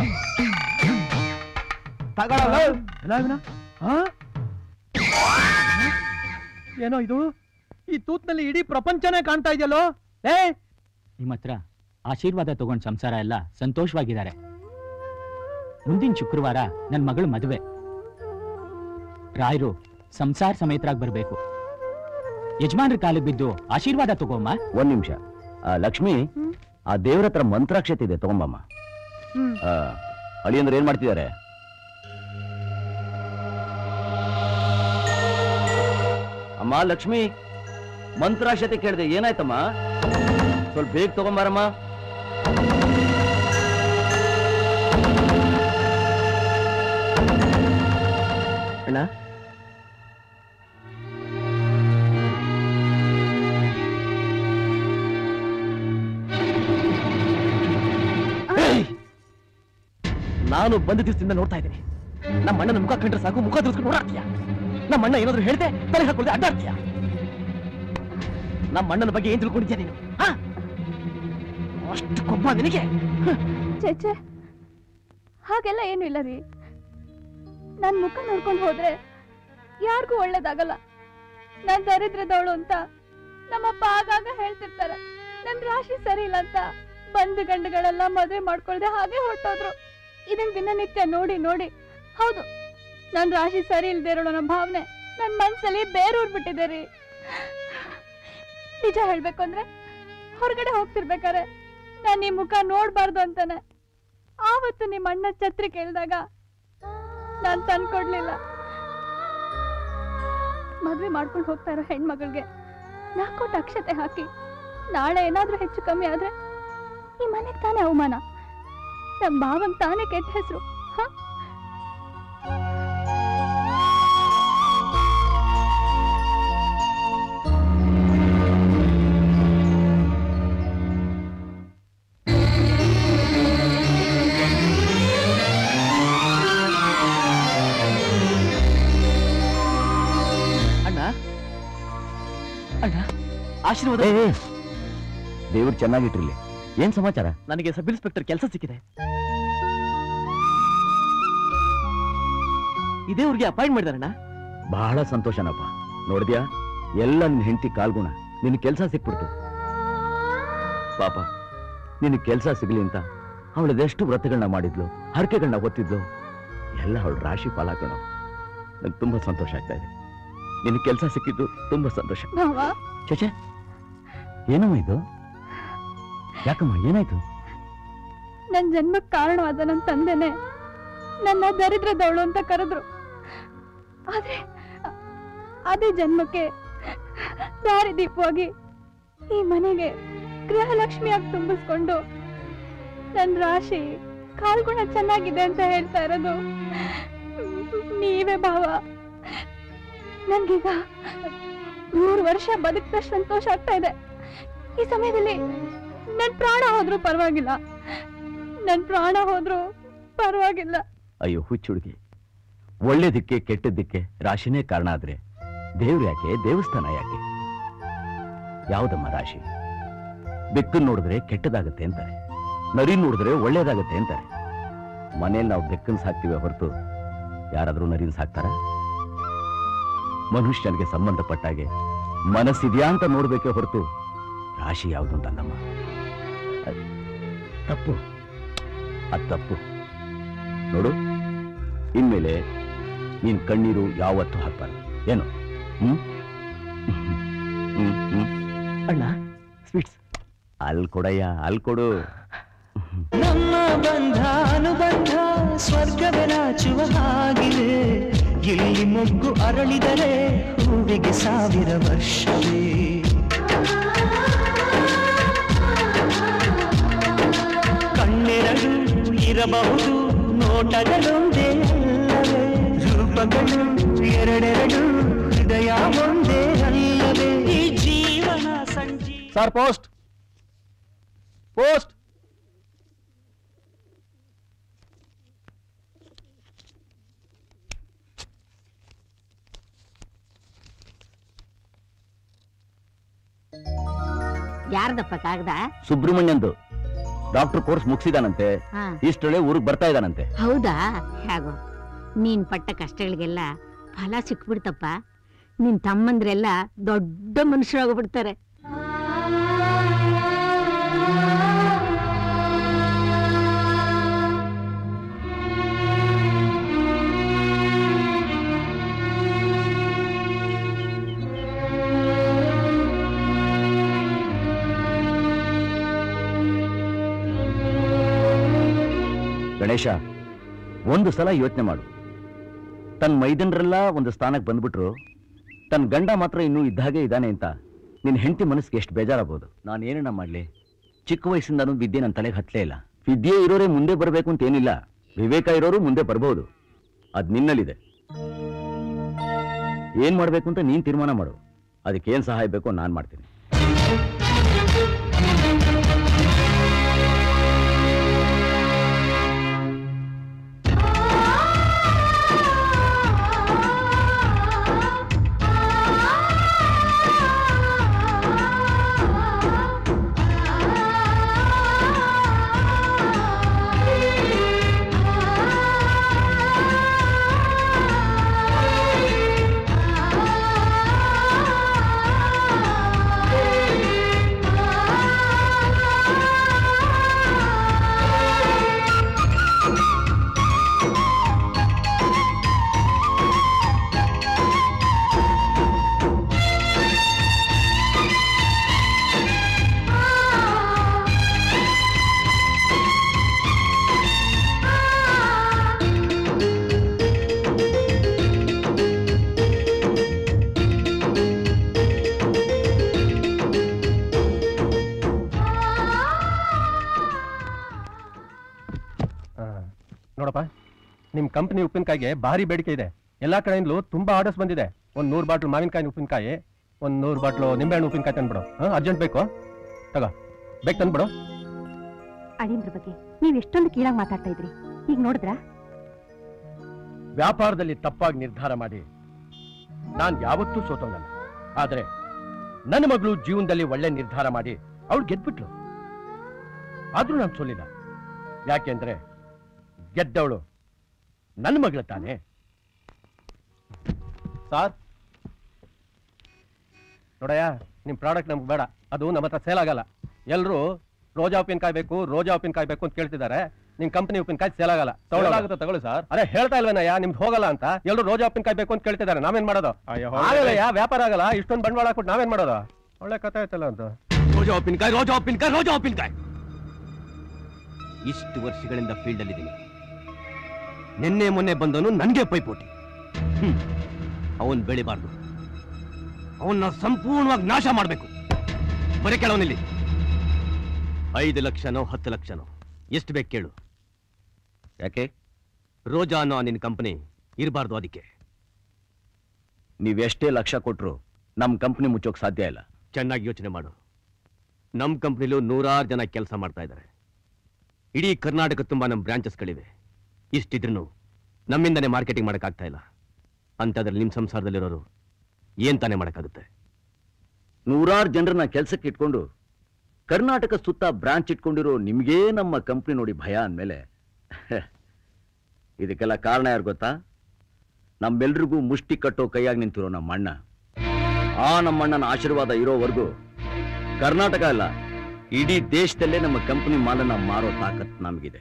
ತಗೊಳ್ಳಲ್ಲ ಎಲ್ಲ ಇವನ ಹಾ ಏನೋ ಇದು ಈ ತೂತ್ನಲ್ಲಿ ಇಡೀ ಪ್ರಪಂಚನೇ ಕಾಣ್ತಾ ಇದೆಯಲ್ಲೋ ಏ ನಿಮ್ಮ ಹತ್ರ ಆಶೀರ್ವಾದ ತಗೊಂಡ್ ಸಂಸಾರ ಎಲ್ಲ ಸಂತೋಷವಾಗಿದ್ದಾರೆ ಮುಂದಿನ ಶುಕ್ರವಾರ ನನ್ನ ಮಗಳ ಮದುವೆ ರಾಯರು ಸಂಸಾರ ಸಮೇತರಾಗಿ ಬರ್ಬೇಕು ಯಜಮಾನ್ರ ಕಾಲಿಗೆ ಬಿದ್ದು ಆಶೀರ್ವಾದ ತಗೋಮ್ಮ ಒಂದ್ ನಿಮಿಷ ಲಕ್ಷ್ಮಿ ಆ ದೇವ್ರ ಹತ್ರ ಮಂತ್ರಾಕ್ಷತೆ ಇದೆ ತಗೊಂಬಮ್ಮ ಹ್ಮ್ ಆ, ಅಳಿಯಂದ್ರೆ ಏನ್ ಮಾಡ್ತಿದ್ದಾರೆ ಅಮ್ಮ ಲಕ್ಷ್ಮಿ ಮಂತ್ರಾಕ್ಷತೆ ಕೇಳಿದೆ ಏನಾಯ್ತಮ್ಮ ಸ್ವಲ್ಪ ಬೇಗ ತಗೊಂಬಾರಮ್ಮ ಅಣ್ಣ ನಾನು ಬಂದ ದಿವಸದಿಂದ ನೋಡ್ತಾ ಇದ್ದೀನಿ ನಮ್ಮ ಅಣ್ಣನ ಮುಖ ಕಂಡ್ರೆ ಸಾಕು ಮುಖ ತಿರ್ಸ್ಕೊಂಡು ಓಡಾಡ್ತೀಯ ನಮ್ಮ ಅಣ್ಣ ಏನಾದ್ರು ಹೇಳ್ದೆ ತಲೆ ಹಾಕೊಳ್ದೆ ಅಡ್ಡಾಡ್ತೀಯ ನಮ್ಮ ಅಣ್ಣನ ಬಗ್ಗೆ ಏನ್ ತಿಳ್ಕೊಂಡಿದ್ಯಾ ನೀನು ಆ? ಅಷ್ಟು ಕೊಬ್ಬ ನಿನಗೆ ಚೇಚೆ ಹಾಗೆಲ್ಲ ಏನು ಇಲ್ಲ ರೀ ನನ್ ಮುಖ ನೋಡ್ಕೊಂಡು ಹೋದ್ರೆ ಯಾರಿಗೂ ಒಳ್ಳೇದಾಗಲ್ಲ ನಾನ್ ದರಿದ್ರದವಳು ಅಂತ ನಮ್ಮಪ್ಪ ಆಗಾಗ ಹೇಳ್ತಿರ್ತಾರೆ ನನ್ ರಾಶಿ ಸರಿ ಇಲ್ಲ ಅಂತ ಬಂಧು ಗಂಡುಗಳೆಲ್ಲ ಮದುವೆ ಮಾಡ್ಕೊಳ್ದೆ ಹಾಗೆ ಹೊರಟೋದ್ರು ಇದನ್ ದಿನನಿತ್ಯ ನೋಡಿ ನೋಡಿ ಹೌದು ನನ್ ರಾಶಿ ಸರಿ ಇಲ್ದೇ ಇರೋಣ ಅನ್ನೋ ಭಾವನೆ ನನ್ ಮನ್ಸಲ್ಲಿ ಬೇರೂರ್ ಬಿಟ್ಟಿದೆ ರೀ ನಿಜ ಹೇಳ್ಬೇಕು ಅಂದ್ರೆ ಹೊರಗಡೆ ಹೋಗ್ತಿರ್ಬೇಕಾರೆ ನಾನ್ ಈ ಮುಖ ನೋಡ್ಬಾರ್ದು ಅಂತಾನೆ ಆವತ್ತು ನಿಮ್ಮ ಅಣ್ಣ ಛತ್ರಿ ಕೇಳಿದಾಗ ನಾನ್ ತಂದ್ಕೊಡ್ಲಿಲ್ಲ ಮದ್ವೆ ಮಾಡ್ಕೊಂಡು ಹೋಗ್ತಾ ಇರೋ ಹೆಣ್ಮಗಳಿಗೆ ನಾಲ್ಕೋಟ್ ಅಕ್ಷತೆ ಹಾಕಿ ನಾಳೆ ಏನಾದ್ರೂ ಹೆಚ್ಚು ಕಮ್ಮಿ ಆದ್ರೆ ಈ ಮನೆಗ್ ತಾನೇ ಅವಮಾನ ನಮ್ ಭಾವಂಗ್ ತಾನೇ ಕೆಟ್ಟ ಹೆಸರು ಅಣ್ಣ ಅಣ್ಣ ಆಶೀರ್ವಾದ ದೇವ್ರು ಚೆನ್ನಾಗಿಟ್ಟಿರ್ಲಿ ಏನ್ ಸಮಾಚಾರ ನನಗೆ ಸಬ್ ಇನ್ಸ್ಪೆಕ್ಟರ್ ಕೆಲಸ ಸಿಕ್ಕಿದೆ ಇದೇ ಊರಿಗೆ ಅಪಾಯಿಂಟ್ ಮಾಡಿದಾರಣ್ಣ ಬಹಳ ಸಂತೋಷನಪ್ಪ ನೋಡಿದ್ಯಾ ಎಲ್ಲ ನಿನ್ ಹೆಂಡತಿ ಕಾಲ್ಗುಣ ನಿನ್ ಕೆಲ್ಸ ಸಿಕ್ಬಿಡ್ತು ಪಾಪ ನಿನ್ ಕೆಲ್ಸ ಸಿಗ್ಲಿ ಅಂತ ಅವಳದೆಷ್ಟು ವ್ರತಗಳನ್ನ ಮಾಡಿದ್ಲು ಹರಕೆಗಳನ್ನ ಹೊತ್ತಿದ್ಲು ಎಲ್ಲ ಅವಳು ರಾಶಿ ಪಾಲಾಕಣೋ ನಂಗೆ ತುಂಬಾ ಸಂತೋಷ ಆಗ್ತಾ ಇದೆ ನಿನ್ ಕೆಲ್ಸ ಸಿಕ್ಕಿದ್ದು ತುಂಬಾ ಸಂತೋಷ ಭಾವ ಚಚೆ ಏನಮ್ಮ ಇದು ಯಾಕಮ್ಮ ಏನಾಯ್ತು ನನ್ ಜನ್ಮಕ್ ಕಾರಣವಾದ ನನ್ ತಂದೆನೆ ನನ್ನ ದರಿದ್ರದವಳು ಅಂತ ಕರೆದ್ರು ಆದ್ರೆ ಅ- ಅದೇ ಜನ್ಮಕ್ಕೆ ದಾರಿದೀಪವಾಗಿ ಈ ಮನೆಗೆ ಗೃಹಲಕ್ಷ್ಮಿಯಾಗಿ ತುಂಬಿಸ್ಕೊಂಡು ನನ್ ರಾಶಿ ಕಾಲ್ಗುಣ ಚೆನ್ನಾಗಿದೆ ಅಂತ ಹೇಳ್ತಾ ಇರೋದು ನೀವೇ ಭಾವ ನನ್ಗೀಗ ನೂರು ವರ್ಷ ಬದುಕಿದಷ್ಟು ಸಂತೋಷ ಆಗ್ತಾ ಇದೆ ಈ ಸಮಯದಲ್ಲಿ ನನ್ ಪ್ರಾಣ ಹೋದ್ರೂ ಪರವಾಗಿಲ್ಲ ನನ್ ಪ್ರಾಣ ಹೋದ್ರೂ ಪರವಾಗಿಲ್ಲ ಅಯ್ಯೋ ಹುಚ್ಚುಡುಗಿ ಒಳ್ಳೇದಕ್ಕೆ ಕೆಟ್ಟದ್ದಕ್ಕೆ ರಾಶಿನೇ ಕಾರಣ ಆದ್ರೆ ದೇವ್ರು ಯಾಕೆ ದೇವಸ್ಥಾನ ಯಾಕೆ ಯಾವ್ದಮ್ಮ ರಾಶಿ ಬೆಕ್ಕನ್ ನೋಡಿದ್ರೆ ಕೆಟ್ಟದಾಗತ್ತೆ ಅಂತಾರೆ ನರಿ ನೋಡಿದ್ರೆ ಒಳ್ಳೇದಾಗತ್ತೆ ಅಂತಾರೆ ಮನೇಲಿ ನಾವು ಬೆಕ್ಕನ್ ಸಾಕ್ತಿವೆ ಹೊರತು ಯಾರಾದ್ರೂ ನರಿನ್ ಸಾಕ್ತಾರ ಮನುಷ್ಯನಿಗೆ ಸಂಬಂಧಪಟ್ಟಾಗೆ ಮನಸ್ಸಿದ್ಯಾ ಅಂತ ನೋಡ್ಬೇಕೆ ಹೊರತು ರಾಶಿ ಯಾವುದು ಅಂತ ಅಲ್ಲಮ್ಮ ಅದ್ ತಪ್ಪು ಅದ್ ತಪ್ಪು ನೋಡು ಇನ್ಮೇಲೆ ನೀನ್ ಕಣ್ಣೀರು ಯಾವತ್ತೂ ಹಾಕ್ಬಾರ್ದು ಏನು ಹ್ಮ್ ಹ್ಮ್ ಹ್ಮ್ ಅಣ್ಣ ಸ್ವೀಟ್ಸ್ ಅಲ್ಲಿ ಕೊಡಯ್ಯ ಅಲ್ಲಿ ಕೊಡು ನಮ್ಮ ಬಂಧ ಅನುಬಂಧ ಸ್ವರ್ಗದ ನಾಚುವ ಹಾಗಿದೆ ಇಲ್ಲಿ ಮೊಗ್ಗು ಅರಳಿದರೆ ಹೂವಿಗೆ ಸಾವಿರ ವರ್ಷವೇ ಕಣ್ಣೆರಡು ಇರಬಹುದು ನೋಟಗಳೊಂದೇ ಅಲ್ಲವೇ ರೂಪಗಳು ಎರಡೆರಡು ಹೃದಯ ಒಂದೇ ಅಲ್ಲವೇ ಈ ಜೀವನ ಸಂಜೀ ಸರ್ ಪೋಸ್ಟ್ ಪೋಸ್ಟ್ ಯಾರ್ದಪ್ಪ ಕಾಗದ ಸುಬ್ರಹ್ಮಣ್ಯಂದು ಡಾಕ್ಟರ್ ಕೋರ್ಸ್ ಮುಗಿಸಿದಾನಂತೆ ಹಾ. ಇಷ್ಟೊಳೆ ಊರಿಗೆ ಬರ್ತಾ ಇದ್ದಾನಂತೆ ಹೌದಾ ಹೇಗೋ ನೀನ್ ಪಟ್ಟ ಕಷ್ಟಗಳಿಗೆಲ್ಲ ಫಲ ಸಿಕ್ಬಿಡ್ತಪ್ಪ ನಿನ್ ತಮ್ಮಂದ್ರೆಲ್ಲ ದೊಡ್ಡ ಮನುಷ್ಯರಾಗ್ಬಿಡ್ತಾರೆ ಗಣೇಶ ಒಂದು ಸಲ ಯೋಚನೆ ಮಾಡು ತನ್ನ ಮೈದನರೆಲ್ಲ ಒಂದು ಸ್ಥಾನಕ್ಕೆ ಬಂದ್ಬಿಟ್ರು ತನ್ನ ಗಂಡ ಮಾತ್ರ ಇನ್ನೂ ಇದ್ದಾಗೆ ಇದ್ದಾನೆ ಅಂತ ನಿನ್ನ ಹೆಂಡತಿ ಮನಸ್ಸಿಗೆ ಎಷ್ಟು ಬೇಜಾರಾಗ್ಬೋದು ನಾನು ಏನನ್ನ ಮಾಡಲಿ ಚಿಕ್ಕ ವಯಸ್ಸಿಂದನೂ ವಿದ್ಯೆ ನನ್ನ ತಲೆಗೆ ಹತ್ತಲೇ ಇಲ್ಲ ವಿದ್ಯೆ ಇರೋರೇ ಮುಂದೆ ಬರಬೇಕು ಅಂತ ಏನಿಲ್ಲ ವಿವೇಕ ಇರೋರು ಮುಂದೆ ಬರ್ಬೋದು ಅದು ನಿನ್ನಲ್ಲಿದೆ ಏನ್ ಮಾಡ್ಬೇಕು ಅಂತ ನೀನ್ ತೀರ್ಮಾನ ಮಾಡು ಅದಕ್ಕೆ ಏನ್ ಸಹಾಯ ಬೇಕೋ ನಾನ್ ಮಾಡ್ತೀನಿ ನೋಡಪ್ಪ ನಿಮ್ ಕಂಪನಿ ಉಪ್ಪಿನಕಾಯಿಗೆ ಭಾರಿ ಬೇಡಿಕೆ ಇದೆ ಎಲ್ಲಾ ಕಡೆಯಿಂದಲೂ ತುಂಬಾ ಆರ್ಡರ್ಸ್ ಬಂದಿದೆ ಒಂದ್ ನೂರು ಬಾಟ್ಲು ಮಾವಿನಕಾಯಿ ಉಪ್ಪಿನಕಾಯಿ ಒಂದ್ ನೂರು ಬಾಟ್ಲು ನಿಂಬೆಹಣ್ಣು ಉಪ್ಪಿನಕಾಯಿ ತಂದ್ಬಿಡು ಅರ್ಜೆಂಟ್ ಬೇಕು ತಗೋ ಬೇಕು ತಂದ್ಬಿಡು ಅಳಿಯಂದ್ರ ಬಗ್ಗೆ ನೀವ್ ಎಷ್ಟೊಂದು ಕೀಳಾಗಿ ಮಾತಾಡ್ತಾ ಇದ್ರಿ ಈಗ ನೋಡಿದ್ರಾ ವ್ಯಾಪಾರದಲ್ಲಿ ತಪ್ಪಾಗಿ ನಿರ್ಧಾರ ಮಾಡಿ ನಾನ್ ಯಾವತ್ತೂ ಸೋತವನಲ್ಲ ಆದ್ರೆ ನನ್ನ ಮಗಳು ಜೀವನದಲ್ಲಿ ಒಳ್ಳೆ ನಿರ್ಧಾರ ಮಾಡಿ ಅವಳು ಗೆದ್ಬಿಟ್ಲು ಆದ್ರೂ ನಾನು ಸೋಲಿಲ್ಲ ಯಾಕೆಂದ್ರೆ ಗೆದ್ದವಳು ನನ್ನ ಮಗಳ ತಾನೇ ಸಾರ್ ನೋಡಯ್ಯ ನಿಮ್ ಪ್ರಾಡಕ್ಟ್ ನಮ್ಗೆ ಬೇಡ ಅದು ನಮ್ಮ ಹತ್ರ ಸೇಲ್ ಆಗಲ್ಲ ಎಲ್ರು ರೋಜಾ ಉಪ್ಪಿನಕಾಯಿ ಬೇಕು ರೋಜಾ ಉಪ್ಪಿನಕಾಯಿ ಬೇಕು ಅಂತ ಕೇಳ್ತಿದ್ದಾರೆ ನಿಮ್ ಕಂಪನಿ ಉಪ್ಪಿನಕಾಯಿ ಸೇಲ್ ಆಗಲ್ಲ ಆಗುತ್ತೆ ತಗೊಳ್ಳಿ ಸರ್ ಅರೆ ಹೇಳ್ತಾ ಇಲ್ವೇನಯ್ಯ ನಿಮ್ದು ಹೋಗಲ್ಲ ಅಂತ ಎಲ್ರು ರೋಜಾ ಉಪ್ಪಿನಕಾಯಿ ಬೇಕು ಅಂತ ಕೇಳ್ತಿದ್ದಾರೆ ನಾವೇನ್ ಮಾಡೋದು ಅಯ್ಯೋ, ಹೋಗ್ಲಿ. ಆಗಲ್ಲಯ್ಯ ವ್ಯಾಪಾರ ಆಗಲ್ಲ ಇಷ್ಟೊಂದು ಬಂಡವಾಳ ಹಾಕ್ಬಿಟ್ಟು ನಾವೇನ್ ಮಾಡೋದು ಒಳ್ಳೆ ಕಥೆ ಆಯ್ತಲ್ಲ ಅಂತ ರೋಜಾ ಉಪ್ಪಿನಕಾಯಿ ರೋಜಾ ಉಪ್ಪಿನಕಾಯಿ ರೋಜಾ ಉಪ್ಪಿನಕಾಯಿ ಇಷ್ಟು ವರ್ಷಗಳಿಂದ ಫೀಲ್ಡ್ ಅಲ್ಲಿ ಇದ್ದೀನಿ ನಿನ್ನೆ ಮೊನ್ನೆ ಬಂದವನು ನನಗೆ ಪೈಪೋಟಿ ಅವನ್ ಬೆಳಿಬಾರ್ದು ಅವನ್ನ ಸಂಪೂರ್ಣವಾಗಿ ನಾಶ ಮಾಡಬೇಕು ಬರೀ ಕೇಳವನಿಲ್ಲಿ ಐದು ಲಕ್ಷನೋ ಹತ್ತು ಲಕ್ಷನೋ ಎಷ್ಟು ಬೇಕು ಕೇಳು ಯಾಕೆ ರೋಜಾ ಅನ್ನೋ ನಿನ್ನ ಕಂಪನಿ ಇರಬಾರ್ದು ಅದಕ್ಕೆ ನೀವೆಷ್ಟೇ ಲಕ್ಷ ಕೊಟ್ರು ನಮ್ಮ ಕಂಪ್ನಿ ಮುಚ್ಚೋಕ್ ಸಾಧ್ಯ ಇಲ್ಲ ಚೆನ್ನಾಗಿ ಯೋಚನೆ ಮಾಡು ನಮ್ಮ ಕಂಪ್ನಿಲೂ ನೂರಾರು ಜನ ಕೆಲಸ ಮಾಡ್ತಾ ಇದ್ದಾರೆ ಇಡೀ ಕರ್ನಾಟಕ ತುಂಬಾ ನಮ್ಮ ಬ್ರಾಂಚಸ್ಗಳಿವೆ ಇಷ್ಟಿದ್ರೂ ನಮ್ಮಿಂದನೇ ಮಾರ್ಕೆಟಿಂಗ್ ಮಾಡೋಕ್ಕಾಗ್ತಾ ಇಲ್ಲ ಅಂಥದ್ರಲ್ಲಿ ನಿಮ್ಮ ಸಂಸಾರದಲ್ಲಿರೋರು ಏನ್ ತಾನೇ ಮಾಡೋಕ್ಕಾಗುತ್ತೆ ನೂರಾರು ಜನರನ್ನ ಕೆಲ್ಸಕ್ಕೆ ಇಟ್ಕೊಂಡು ಕರ್ನಾಟಕ ಸುತ್ತ ಬ್ರಾಂಚ್ ಇಟ್ಕೊಂಡಿರೋ ನಿಮ್ಗೇ ನಮ್ಮ ಕಂಪ್ನಿ ನೋಡಿ ಭಯ ಅಂದಮೇಲೆ ಇದಕ್ಕೆಲ್ಲ ಕಾರಣ ಯಾರು ಗೊತ್ತಾ ನಮ್ಮೆಲ್ರಿಗೂ ಮುಷ್ಟಿ ಕಟ್ಟೋ ಕೈಯಾಗಿ ನಿಂತಿರೋ ನಮ್ಮ ಅಣ್ಣ ಆ ನಮ್ಮಣ್ಣನ ಆಶೀರ್ವಾದ ಇರೋವರೆಗೂ ಕರ್ನಾಟಕ ಅಲ್ಲ ಇಡೀ ದೇಶದಲ್ಲೇ ನಮ್ಮ ಕಂಪನಿ ಮಾಲನ್ನ ಮಾರೋ ತಾಕತ್ ನಮಗಿದೆ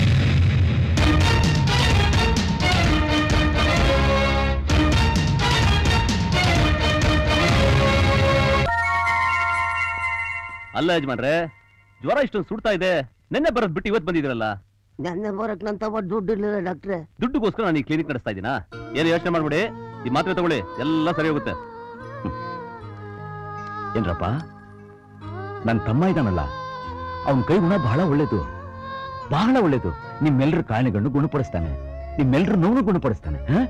ಅಲ್ಲ ಯಜಮಾನ್ರೆ ಜ್ವರ ಇಷ್ಟೊಂದು ಸುಡ್ತಾ ಇದೆ ನಿನ್ನೆ ಬರೋದ್ ಬಿಟ್ಟು ಇವತ್ತು ಬಂದಿದ್ರಲ್ಲ ನನ್ನ ಬರಕ್ ನನ್ನ ತಮ್ಮ ದುಡ್ಡು ಇರ್ಲಿಲ್ಲ ಡಾಕ್ಟ್ರೆ ದುಡ್ಡುಗೋಸ್ಕರ ನಾನು ಈ ಕ್ಲಿನಿಕ್ ನಡೆಸ್ತಾ ಇದ್ದೀನಾ ಏನು ಯೋಚನೆ ಮಾಡ್ಬಿಡಿ ಈ ಮಾತ್ರೆ ತಗೊಳ್ಳಿ ಎಲ್ಲ ಸರಿ ಹೋಗುತ್ತೆ ಹ್ಮ್. ಏನ್ರಪ್ಪ ನನ್ನ ತಮ್ಮ ಇದ್ದಾನಲ್ಲ ಅವನ ಕೈ ಗುಣ ಬಹಳ ಒಳ್ಳೇದು ಬಹಳ ಒಳ್ಳೇದು ನಿಮ್ಮೆಲ್ಲರ ಕಾಯಿಲೆಗಳನ್ನು ಗುಣಪಡಿಸ್ತಾನೆ ನಿಮ್ಮೆಲ್ಲರ ನೋವು ಗುಣಪಡಿಸ್ತಾನೆ ಹ?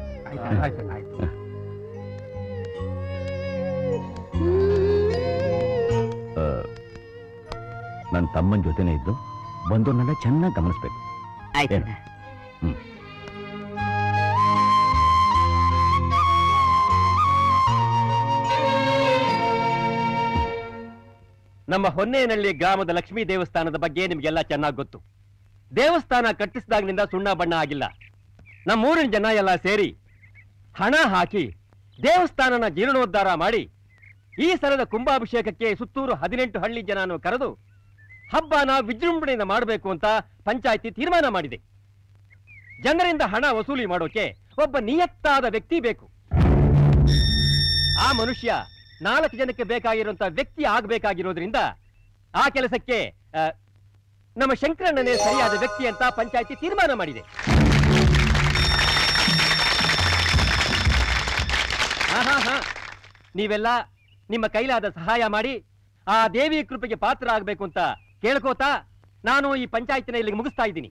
ಆ, ನನ್ನ ತಮ್ಮನ ಜೊತೆನೇ ಇದ್ದು ಬಂದವ್ರನ್ನೆಲ್ಲ ಚೆನ್ನಾಗಿ ಗಮನಿಸ್ಬೇಕು ಏನು? ಹ್ಮ್ ನಮ್ಮ ಹೊನ್ನೇನಹಳ್ಳಿ ಗ್ರಾಮದ ಲಕ್ಷ್ಮೀ ದೇವಸ್ಥಾನದ ಬಗ್ಗೆ ನಿಮ್ಗೆಲ್ಲ ಚೆನ್ನಾಗಿ ಗೊತ್ತು ದೇವಸ್ಥಾನ ಕಟ್ಟಿಸಿದಾಗಿನಿಂದ ಸುಣ್ಣ ಬಣ್ಣ ಆಗಿಲ್ಲ ನಮ್ಮೂರಿನ ಜನ ಎಲ್ಲ ಸೇರಿ ಹಣ ಹಾಕಿ ದೇವಸ್ಥಾನನ ಜೀರ್ಣೋದ್ಧಾರ ಮಾಡಿ ಈ ಸಲದ ಕುಂಭಾಭಿಷೇಕಕ್ಕೆ ಸುತ್ತೂರು ಹದಿನೆಂಟು ಹಳ್ಳಿ ಜನನು ಕರೆದು ಹಬ್ಬನ ವಿಜೃಂಭಣೆಯಿಂದ ಮಾಡಬೇಕು ಅಂತ ಪಂಚಾಯಿತಿ ತೀರ್ಮಾನ ಮಾಡಿದೆ ಜನರಿಂದ ಹಣ ವಸೂಲಿ ಮಾಡೋಕೆ ಒಬ್ಬ ನಿಯತ್ತಾದ ವ್ಯಕ್ತಿ ಬೇಕು ಆ ಮನುಷ್ಯ ನಾಲ್ಕು ಜನಕ್ಕೆ ಬೇಕಾಗಿರುವಂತ ವ್ಯಕ್ತಿ ಆಗ್ಬೇಕಾಗಿರೋದ್ರಿಂದ ಆ ಕೆಲಸಕ್ಕೆ ಆ, ನಮ್ಮ ಶಂಕರಣ್ಣನೇ ಸರಿಯಾದ ವ್ಯಕ್ತಿ ಅಂತ ಪಂಚಾಯಿತಿ ತೀರ್ಮಾನ ಮಾಡಿದೆ ಆಹಾಹಾ. ನೀವೆಲ್ಲ ನಿಮ್ಮ ಕೈಲಾದ ಸಹಾಯ ಮಾಡಿ ಆ ದೇವಿ ಕೃಪೆಗೆ ಪಾತ್ರ ಆಗ್ಬೇಕು ಅಂತ ಕೇಳ್ಕೋತಾ ನಾನು ಈ ಪಂಚಾಯತಿನ ಇಲ್ಲಿಗೆ ಮುಗಿಸ್ತಾ ಇದ್ದೀನಿ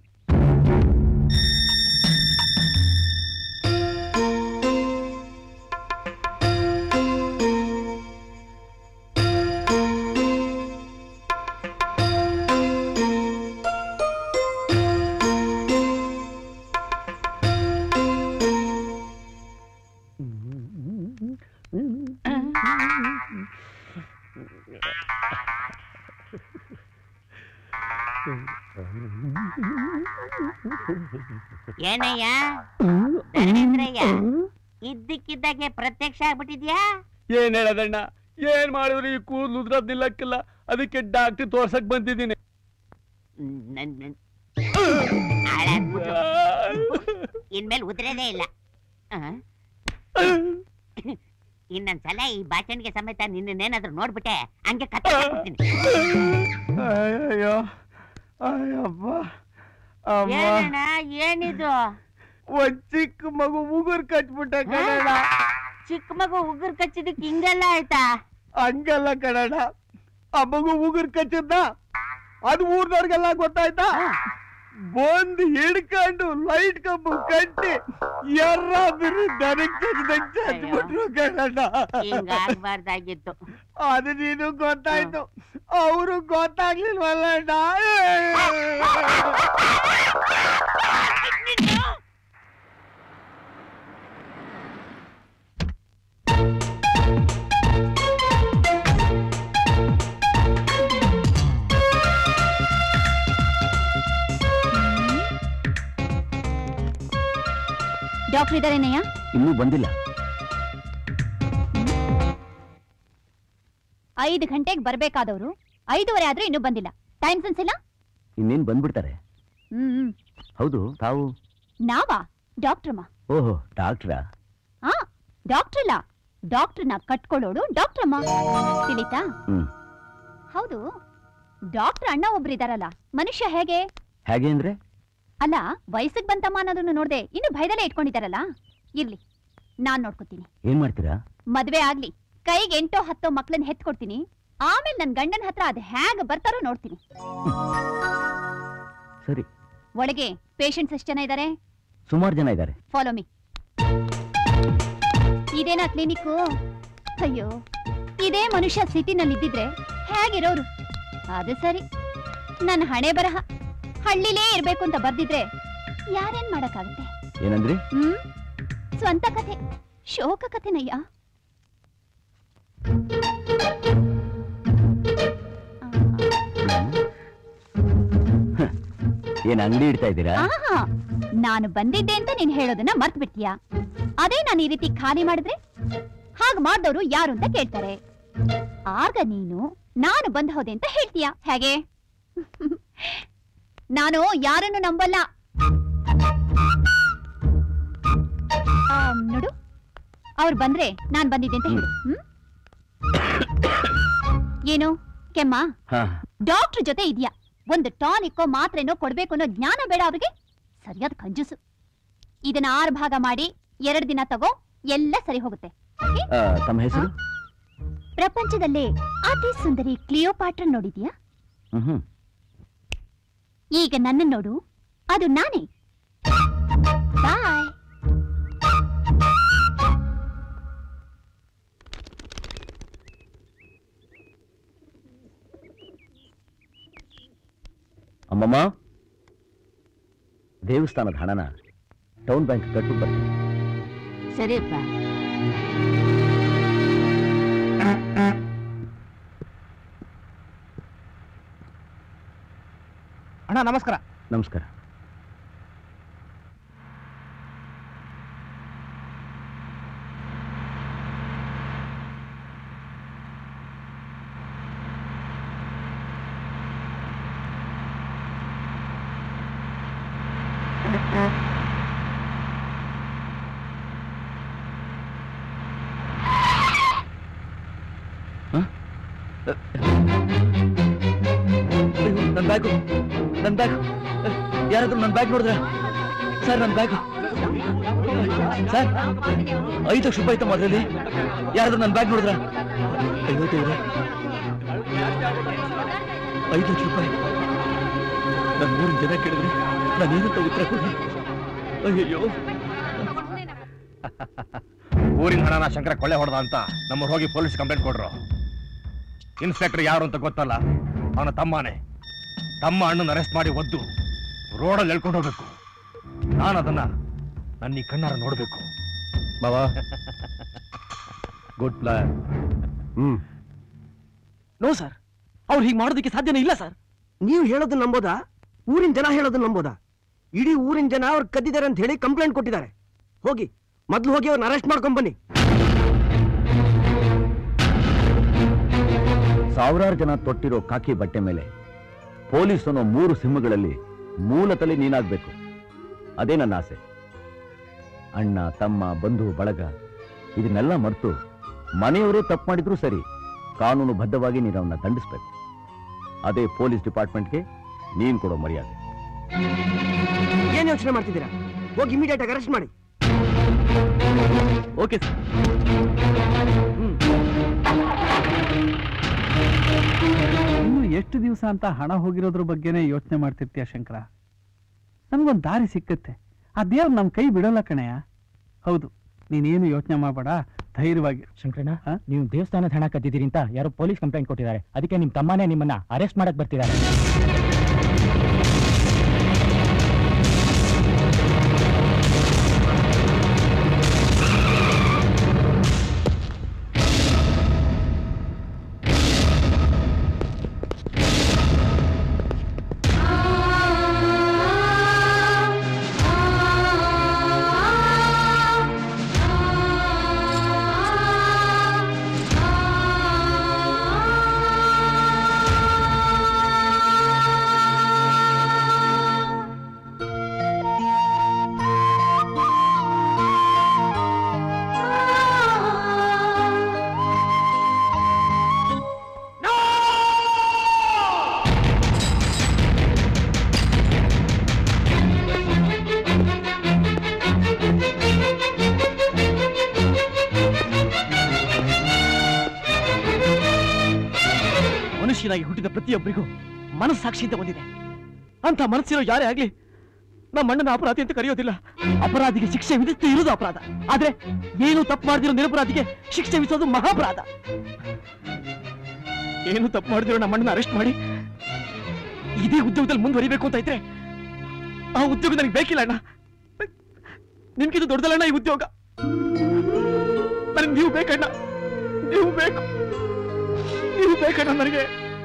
ಏನಯ್ಯ ಧರ್ಮೇಂದ್ರಯ್ಯ ಇದ್ದಕ್ಕಿದ್ದಾಗೆ ಪ್ರತ್ಯಕ್ಷ ಆಗ್ಬಿಟ್ಟಿದ್ಯಾ ಏನ್ ಹೇಳದಣ್ಣ ಏನ್ ಮಾಡಿದ್ರು ಈ ಕೂದಲು ಉದ್ರದ್ ನಿಲ್ಲಕ್ಕಿಲ್ಲ ಅದಕ್ಕೆ ಡಾಕ್ಟರ್ ತೋರ್ಸಕ್ ಬಂದಿದ್ದೀನಿ ನನ್- ನನ್- ಹಾಳಾಗ್ಬಿಟ್ರು. ಇನ್ಮೇಲೆ ಉದ್ರೇದೇ ಇಲ್ಲ ಆ? ಇನ್ನೊಂದ್ಸಲ ಈ ಬಾಚಣಿಗೆ ಸಮೇತ ನಿನ್ನೇನಾದ್ರೂ ನೋಡ್ಬಿಟ್ಟೆ ಹಂಗೆ ಕತ್ತೆ ಹಾಕ್ಬಿಡ್ತೀನಿ. ಅಯ್ಯೋ ಅಯ್ಯಪ್ಪ ಅಮ್ಮ ಏನಣ್ಣ ಏನಿದು ಒಂದ್ ಚಿಕ್ಕ ಮಗು ಉಗುರ್ ಕಟ್ಬಿಟ್ಟ ಕಣಣ್ಣ ಚಿಕ್ಕ ಮಗು ಉಗುರ್ ಕಚ್ಚಿದಕ್ಕೆ ಹಿಂಗೆಲ್ಲ ಆಯ್ತಾ ಹಂಗಲ್ಲ ಕಣಣ್ಣ ಆ ಮಗು ಉಗುರ್ ಕಚ್ಚಿದ್ದ ಅದು ಊರ್ದವ್ರಿಗೆಲ್ಲ ಗೊತ್ತಾಯ್ತಾ ಬಂದ್ ಹಿಡ್ಕೊಂಡು ಲೈಟ್ ಕಂಬ ಕಟ್ಟಿ ಎರ್ರ ಬಿರು ದನಕ್ ಚಚ್ದಂಗ್ ಚಚ್ಬಿಟ್ರು ಕಣಣ್ಣ ಹಿಂಗಾಗ್ಬಾರ್ದಾಗಿತ್ತು ಅದು ನೀನು ಗೊತ್ತಾಯ್ತು ಅವರು ಗೊತ್ತಾಗ್ಲಿಲ್ವಲ್ಲ ಡಾಕ್ಟರ್ ಇದಾರೇನಯ್ಯ ಇನ್ನೂ ಬಂದಿಲ್ಲ ಐದು ಗಂಟೆಗೆ ಬರ್ಬೇಕಾದವರು ಐದೂವರೆ ಆದ್ರೂ ಇನ್ನೂ ಬಂದಿಲ್ಲ ಟೈಮ್ ಸೆನ್ಸ್ ಇಲ್ಲ ಇನ್ನೇನ್ ಬಂದ್ಬಿಡ್ತಾರೆ ಹ್ಮ್ ಹ್ಮ್. ಹೌದು ತಾವು ನಾವಾ ಡಾಕ್ಟ್ರಮ್ಮ ಓಹೋ ಡಾಕ್ಟ್ರಾ ಆ ಡಾಕ್ಟರ್ ಅಲ್ಲ ಡಾಕ್ಟರ್ನ ಕಟ್ಕೊಳ್ಳೋಡು ಡಾಕ್ಟ್ರಮ್ಮ ತಿಳಿತಾ ಹ್ಮ್ ಹೌದು ಡಾಕ್ಟರ್ ಅಣ್ಣ ಒಬ್ರು ಇದಾರಲ್ಲ ಮನುಷ್ಯ ಹೇಗೆ ಹೇಗೆ ಅಂದ್ರೆ ಅಲ್ಲ ವಯಸ್ಸಿಗೆ ಬಂತಮ್ಮ ಅನ್ನೋದನ್ನು ನೋಡ್ದೆ ಇನ್ನು ಭಯದಲ್ಲೇ ಇಟ್ಕೊಂಡಿದಾರಲ್ಲ ಇರ್ಲಿ ನಾನ್ ನೋಡ್ಕೊತೀನಿ ಏನ್ ಮಾಡ್ತೀರಾ ಮದ್ವೆ ಆಗ್ಲಿ ಕೈಗೆ ಎಂಟೋ ಹತ್ತೋ ಮಕ್ಳನ್ನ ಹೆತ್ಕೊಡ್ತೀನಿ ಆಮೇಲೆ ನನ್ ಗಂಡನ ಹತ್ರ ಅದ್ ಹೇಗ್ ಬರ್ತಾರೋ ನೋಡ್ತೀನಿ ಸರಿ ಒಳಗೆ ಪೇಷಂಟ್ಸ್ ಎಷ್ಟ್ ಜನ ಇದಾರೆ ಸುಮಾರು ಜನ ಇದ್ದಾರೆ ಫಾಲೋ ಮೀ ಇದೇನಾ ಕ್ಲಿನಿಕ್ಕು ಅಯ್ಯೋ ಇದೇ ಮನುಷ್ಯ ಸಿಟಿನಲ್ಲಿ ಇದ್ದಿದ್ರೆ ಹೇಗಿರೋರು ಅದು ಸರಿ ನನ್ನ ಹಣೆ ಬರಹ ಹಳ್ಳಿಲೇ ಇರ್ಬೇಕು ಅಂತ ಬರ್ದಿದ್ರೆ ಯಾರೇನ್ ಮಾಡಕ್ಕಾಗುತ್ತೆ ಏನಂದ್ರಿ ಹ್ಮ್ ಸ್ವಂತ ಕಥೆ ಶೋಕ ಕಥೆನಯ್ಯ ಏನ್ ಅಂಗಡಿ ಇಡ್ತಾ ಇದ್ದೀರಾ ಆಹಾ ನಾನು ಬಂದಿದ್ದೆ ಅಂತ ನೀನ್ ಹೇಳೋದನ್ನ ಮರ್ತ್ ಬಿಡ್ತೀಯಾ ಅದೇ ನಾನು ಈ ರೀತಿ ಖಾಲಿ ಮಾಡಿದ್ರೆ ಹಾಗ್ ಮಾಡ್ದವ್ರು ಯಾರು ಅಂತ ಕೇಳ್ತಾರೆ ಆಗ ನೀನು ನಾನು ಬಂದ್ ಹೋದೆ ಅಂತ ಹೇಳ್ತೀಯ ಹೇಗೆ ನಾನು ಯಾರನ್ನು ನಂಬಲ್ಲ ಆಮ್, ನೋಡು ಅವ್ರು ಬಂದ್ರೆ ನಾನ್ ಬಂದಿದ್ದೆ ಅಂತ ಹೇಳು ಹ್ಮ್ ಏನು ಕೆಮ್ಮ ಹಾ ಡಾಕ್ಟರ್ ಜೊತೆ ಇದೆಯಾ ಒಂದು ಟಾನಿಕ್ಕೋ ಮಾತ್ರೆನೋ ಕೊಡ್ಬೇಕು ಅನ್ನೋ ಜ್ಞಾನ ಬೇಡ ಅವ್ರಿಗೆ ಸರಿಯಾದ ಕಂಜೂಸು ಇದನ್ನ ಆರು ಭಾಗ ಮಾಡಿ ಎರಡು ದಿನ ತಗೋ ಎಲ್ಲ ಸರಿ ಹೋಗುತ್ತೆ Okay? ಆ, ತಮ್ಮ ಹೆಸರು ಪ್ರಪಂಚದಲ್ಲೇ ಅತಿ ಸುಂದರಿ ಕ್ಲಿಯೋಪಾಟ್ರ ನೋಡಿದ್ಯಾ ಹ್ಮ್ ಈಗ ನನ್ನ ನೋಡು ಅದು ನಾನೇ ಬಾಯ್ ಅಮ್ಮಮ್ಮ ದೇವಸ್ಥಾನದ ಹಣನ ಟೌನ್ ಬ್ಯಾಂಕ್ ಕಟ್ಟು ಬರ್ತೀನಿ ಸರಿಯಪ್ಪ ಅಣ್ಣ ನಮಸ್ಕಾರ ನಮಸ್ಕಾರ ನನ್ನ ಬ್ಯಾಗು ನನ್ನ ಬ್ಯಾಗ್ ಯಾರಾದ್ರೂ ನನ್ನ ಬ್ಯಾಗ್ ನೋಡಿದ್ರ ಸರ್ ನನ್ನ ಬ್ಯಾಗು ಸರ್ ಐದು ಲಕ್ಷ ರೂಪಾಯಿ ತಮ್ಮ ಅದರಲ್ಲಿ ಯಾರಾದ್ರೂ ನನ್ನ ಬ್ಯಾಗ್ ನೋಡಿದ್ರ ಅಯ್ಯೋ ದೇವ್ರೆ ಐದು ಲಕ್ಷ ರೂಪಾಯಿ ನನ್ನ ಮೂರು ಜನ ಕೇಳಿದ್ರೆ ನಾನು ಏನಂತ ಉತ್ತರ ಕೊಡಿ ಅಯ್ಯಯ್ಯೋ ಊರಿನ ಹಣನ ಶಂಕರ ಕೊಳ್ಳೆ ಹೊಡೆದ ಅಂತ ನಮ್ಮ ಹೋಗಿ ಪೊಲೀಸ್ ಕಂಪ್ಲೇಂಟ್ ಕೊಡ್ರು ಇನ್ಸ್ಪೆಕ್ಟರ್ ಯಾರು ಅಂತ ಗೊತ್ತಲ್ಲ ಅವನ ತಮ್ಮನೇ ತಮ್ಮ ಅಣ್ಣನ ಅರೆಸ್ಟ್ ಮಾಡಿ ಒದ್ದು ರೋಡಲ್ಲಿ ಎಳ್ಕೊಂಡು ಹೋಗ್ಬೇಕು ನಾನು ಅದನ್ನ ನನ್ನ ಈ ಕಣ್ಣಾರ ನೋಡ್ಬೇಕು ಬಾವಾ good plan hmm no sir ಅವ್ರು ಹೀಗೆ ಮಾಡೋದಕ್ಕೆ ಸಾಧ್ಯನೇ ಇಲ್ಲ ಸರ್ ನೀವು ಹೇಳೋದನ್ನ ನಂಬೋದಾ ಊರಿನ ಜನ ಹೇಳೋದನ್ನ ನಂಬೋದಾ ಇಡೀ ಊರಿನ ಜನ ಅವ್ರು ಕದ್ದಿದ್ದಾರೆ ಅಂತ ಹೇಳಿ ಕಂಪ್ಲೇಂಟ್ ಕೊಟ್ಟಿದ್ದಾರೆ ಹೋಗಿ ಮೊದ್ಲು ಹೋಗಿ ಅವ್ರನ್ನ ಅರೆಸ್ಟ್ ಮಾಡ್ಕೊಂಡ್ ಬನ್ನಿ ಸಾವಿರಾರು ಜನ ತೊಟ್ಟಿರೋ ಕಾಕಿ ಬಟ್ಟೆ ಮೇಲೆ ಪೊಲೀಸ್ ಅನ್ನೋ ಮೂರು ಸಿಂಹಗಳಲ್ಲಿ ಮೂಲತಲ್ಲಿ ನೀನಾಗ್ಬೇಕು ಅದೇ ನನ್ನ ಆಸೆ ಅಣ್ಣ ತಮ್ಮ ಬಂಧು ಬಳಗ ಇದನ್ನೆಲ್ಲ ಮರೆತು ಮನೆಯವರೇ ತಪ್ಪು ಮಾಡಿದ್ರು ಸರಿ ಕಾನೂನು ಬದ್ಧವಾಗಿ ನೀನು ಅವನ್ನ ದಂಡಿಸ್ಬೇಕು ಅದೇ ಪೊಲೀಸ್ ಡಿಪಾರ್ಟ್ಮೆಂಟ್ಗೆ ನೀನ್ ಕೊಡೋ ಮರ್ಯಾದೆ ಏನ್ ಯೋಚನೆ ಮಾಡ್ತಿದ್ದೀರಾ ಹೋಗಿ ಇಮಿಡಿಯೇಟ್ ಆಗಿ ಅರೆಸ್ಟ್ ಮಾಡಿ ಓಕೆ ಸರ್ ಇನ್ನು ಎಷ್ಟು ದಿವಸ ಅಂತ ಹಣ ಹೋಗಿರೋದ್ರ ಬಗ್ಗೆನೇ ಯೋಚನೆ ಮಾಡ್ತಿರ್ತೀಯ ಶಂಕರ ನಮ್ಗೊಂದು ದಾರಿ ಸಿಕ್ಕತ್ತೆ ಆ ದೇವ್ರು ನಮ್ಮ ಕೈ ಬಿಡೋಲ್ಲ ಕಣಯ್ಯ ಹೌದು ನೀನೇನು ಯೋಚನೆ ಮಾಡಬೇಡ ಧೈರ್ಯವಾಗಿ ಶಂಕರಣ್ಣ ನೀವು ದೇವಸ್ಥಾನದ ಹಣ ಕದ್ದಿದ್ದೀರಿ ಅಂತ ಯಾರೋ ಪೊಲೀಸ್ ಕಂಪ್ಲೇಂಟ್ ಕೊಟ್ಟಿದ್ದಾರೆ ಅದಕ್ಕೆ ನಿಮ್ ತಮ್ಮನೇ ನಿಮ್ಮನ್ನ ಅರೆಸ್ಟ್ ಮಾಡಕ್ ಬರ್ತಿದ್ದಾರೆ ಮನುಷ್ಯನಾಗಿ ಹುಟ್ಟಿದ ಪ್ರತಿಯೊಬ್ಬರಿಗೂ ಮನಸ್ಸಾಕ್ಷಿ ಅಂತ ಬಂದಿದೆ ಅಂತ ಮನಸ್ಸಿರೋ ಯಾರೇ ಆಗ್ಲಿ ನಮ್ಮ ಅಣ್ಣನ ಅಪರಾಧಿ ಅಂತ ಕರೆಯೋದಿಲ್ಲ ಅಪರಾಧಿಗೆ ಶಿಕ್ಷೆ ವಿಧಿಸ್ತಾ ಇರೋದು ಅಪರಾಧ ಆದ್ರೆ ಏನು ತಪ್ಪು ಮಾಡ್ದಿರೋ ನಿರಪರಾಧಿಗೆ ಶಿಕ್ಷೆ ವಿಧಿಸೋದು ಮಹಾಪರಾಧ ಏನು ತಪ್ಪು ಮಾಡಿದಿರೋ ನಮ್ಮ ಅಣ್ಣನ ಅರೆಸ್ಟ್ ಮಾಡಿ ಇದೇ ಉದ್ಯೋಗದಲ್ಲಿ ಮುಂದುವರಿಬೇಕು ಅಂತ ಇದ್ರೆ ಆ ಉದ್ಯೋಗ ನನಗೆ ಬೇಕಿಲ್ಲ ಅಣ್ಣ ನಿಮ್ಗಿದು ದೊಡ್ಡದಲ್ಲ ಈ ಉದ್ಯೋಗ ನನಗೆ ನೀವು ಬೇಕಣ್ಣ ನೀವು ಬೇಕು ನೀವು ಬೇಕಣ್ಣ ನನಗೆ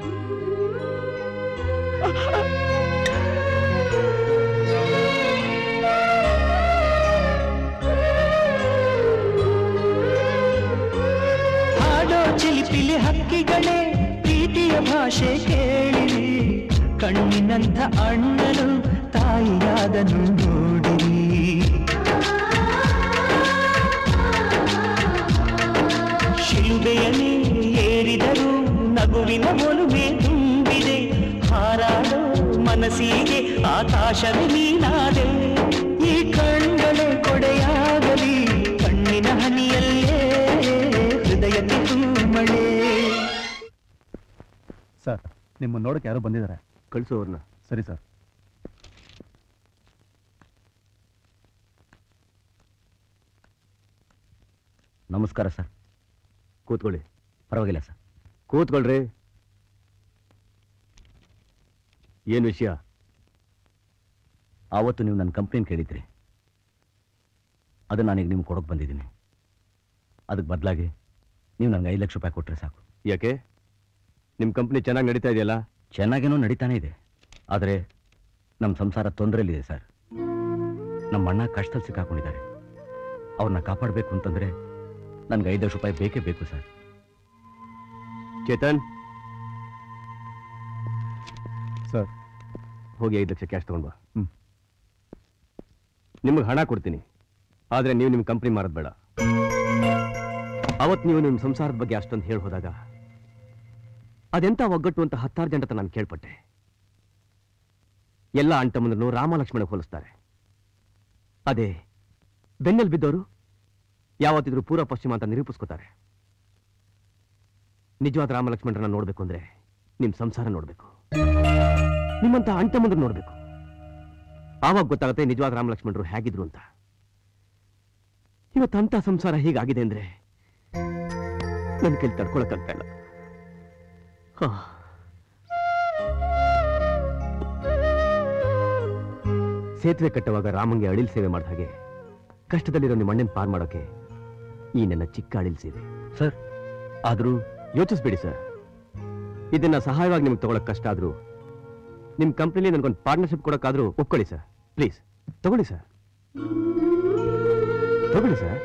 ಹಾಡೋ ಚಿಲಿಪಿಲಿ ಹಕ್ಕಿಗಳೇ ಪ್ರೀತಿಯ ಭಾಷೆ ಕೇಳಿರಿ ಕಣ್ಣಿನಂಥ ಅಣ್ಣನು ತಾಯಿಯಾದನು ನೋಡಿರಿ ಶಿಲುಬೆಯನೇ ಏರಿದರು ನಗುವಿನ ಒಲುಮೆ ತುಂಬಿದೆ ಹಾರಾಡೋ ಮನಸ್ಸಿಗೆ ಆಕಾಶವೇ ನೀನಾದೆ ಈ ಕಣ್ಗಳೇ ಕೊಡೆಯಾಗಲಿ ಕಣ್ಣಿನ ಹನಿಯಲ್ಲೇ ಹೃದಯಕ್ಕೆ ತೂಮಳೆ ಸರ್ ನಿಮ್ಮ ನೋಡಕ್ಕೆ ಯಾರೋ ಬಂದಿದ್ದಾರೆ ಕಳಿಸು ಅವ್ರನ್ನ ಸರಿ ಸರ್ ನಮಸ್ಕಾರ ಸರ್ ಕೂತ್ಕೊಳ್ಳಿ ಪರವಾಗಿಲ್ಲ ಸರ್ ಕೂತ್ಕೊಳ್ರಿ ಏನ್ ವಿಷಯ ಆವತ್ತು ನೀವು ನನ್ನ ಕಂಪ್ಲೇಂಟ್ ಕೇಳಿದ್ರಿ ಅದು ನಾನೀಗ ನಿಮ್ಗೆ ಕೊಡೋಕೆ ಬಂದಿದ್ದೀನಿ ಅದಕ್ಕೆ ಬದಲಾಗಿ ನೀವು ನನಗೆ ಐದು ಲಕ್ಷ ರೂಪಾಯಿ ಕೊಟ್ಟರೆ ಸಾಕು ಯಾಕೆ ನಿಮ್ ಕಂಪ್ನಿ ಚೆನ್ನಾಗಿ ನಡೀತಾ ಇದೆಯಲ್ಲ ಚೆನ್ನಾಗೇನೋ ನಡೀತಾನೆ ಇದೆ ಆದರೆ ನಮ್ಮ ಸಂಸಾರ ತೊಂದರೆಯಲ್ಲಿದೆ ಸರ್ ನಮ್ಮ ಅಣ್ಣ ಕಷ್ಟದಲ್ಲಿ ಸಿಕ್ಕಾಕೊಂಡಿದ್ದಾರೆ ಅವ್ರನ್ನ ಕಾಪಾಡಬೇಕು ಅಂತಂದ್ರೆ ನನಗೆ ಐದು ಲಕ್ಷ ರೂಪಾಯಿ ಬೇಕೇ ಬೇಕು ಸರ್ ಚೇತನ್ ಸರ್ ಹೋಗಿ ಐದು ಲಕ್ಷ ಕ್ಯಾಶ್ ತಗೊಂಡ್ ಬಾ ನಿಮಗೆ ಹಣ ಕೊಡ್ತೀನಿ ಆದ್ರೆ ನೀವು ನಿಮ್ಮ ಕಂಪ್ನಿ ಮಾರೋದು ಬೇಡ ಅವತ್ ನೀವು ನಿಮ್ಮ ಸಂಸಾರದ ಬಗ್ಗೆ ಅಷ್ಟೊಂದು ಹೇಳಿ ಹೋದಾಗ ಅದೆಂತ ಒಗ್ಗಟ್ಟು ಅಂತ ಹತ್ತಾರು ಜನ ನಾನು ಕೇಳ್ಪಟ್ಟೆ ಎಲ್ಲ ಅಣ್ತಮ್ಮಂದ್ರನ್ನು ರಾಮ ಲಕ್ಷ್ಮಣ ಹೋಲಿಸ್ತಾರೆ ಅದೇ ಬೆನ್ನಲ್ಲಿ ಬಿದ್ದವರು ಯಾವತ್ತಿದ್ರೂ ಪೂರ್ವ ಪಶ್ಚಿಮ ಅಂತ ನಿರೂಪಿಸ್ಕೋತಾರೆ ನಿಜವಾದ ರಾಮಲಕ್ಷ್ಮಣರನ್ನ ನೋಡ್ಬೇಕು ಅಂದ್ರೆ ನಿಮ್ ಸಂಸಾರ ನೋಡ್ಬೇಕು ನಿಮ್ಮಂತ ಅಂಟಮಂದ್ರ ನೋಡ್ಬೇಕು ಆವಾಗ ಗೊತ್ತಾಗುತ್ತೆ ನಿಜವಾದ ರಾಮಲಕ್ಷ್ಮಣರು ಹೇಗಿದ್ರು ಅಂತ ಇವತ್ತಂತ ಸಂಸಾರ ಹೀಗಾಗಿದೆ ಅಂದ್ರೆ ನನ್ನ ಕೈಲಿ ತಡ್ಕೊಳಕ್ಕಾಗ್ತಾ ಇಲ್ಲ ಹಾ. ಸೇತುವೆ ಕಟ್ಟುವಾಗ ರಾಮಂಗೆ ಅಳಿಲ್ ಸೇವೆ ಮಾಡಿದ ಹಾಗೆ ಕಷ್ಟದಲ್ಲಿರೋ ನಿಮ್ಮ ಅಣ್ಣನ ಪಾರ್ ಮಾಡೋಕೆ ಈ ನನ್ನ ಚಿಕ್ಕ ಅಳಿಲ್ ಸೇವೆ ಸರ್ ಆದರೂ ಯೋಚಿಸ್ಬೇಡಿ ಸರ್ ಇದನ್ನ ಸಹಾಯವಾಗಿ ನಿಮ್ಗೆ ತಗೊಳಕ್ ಕಷ್ಟ ಆದ್ರೂ ನಿಮ್ ಕಂಪ್ನಿಲಿ ನನಗೊಂದು ಪಾರ್ಟ್ನರ್ಶಿಪ್ ಕೊಡೋಕ್ಕಾದ್ರೂ ಒಪ್ಕೊಳ್ಳಿ ಸರ್ ಪ್ಲೀಸ್ ತಗೊಳ್ಳಿ ಸರ್ ತಗೊಳ್ಳಿ ಸರ್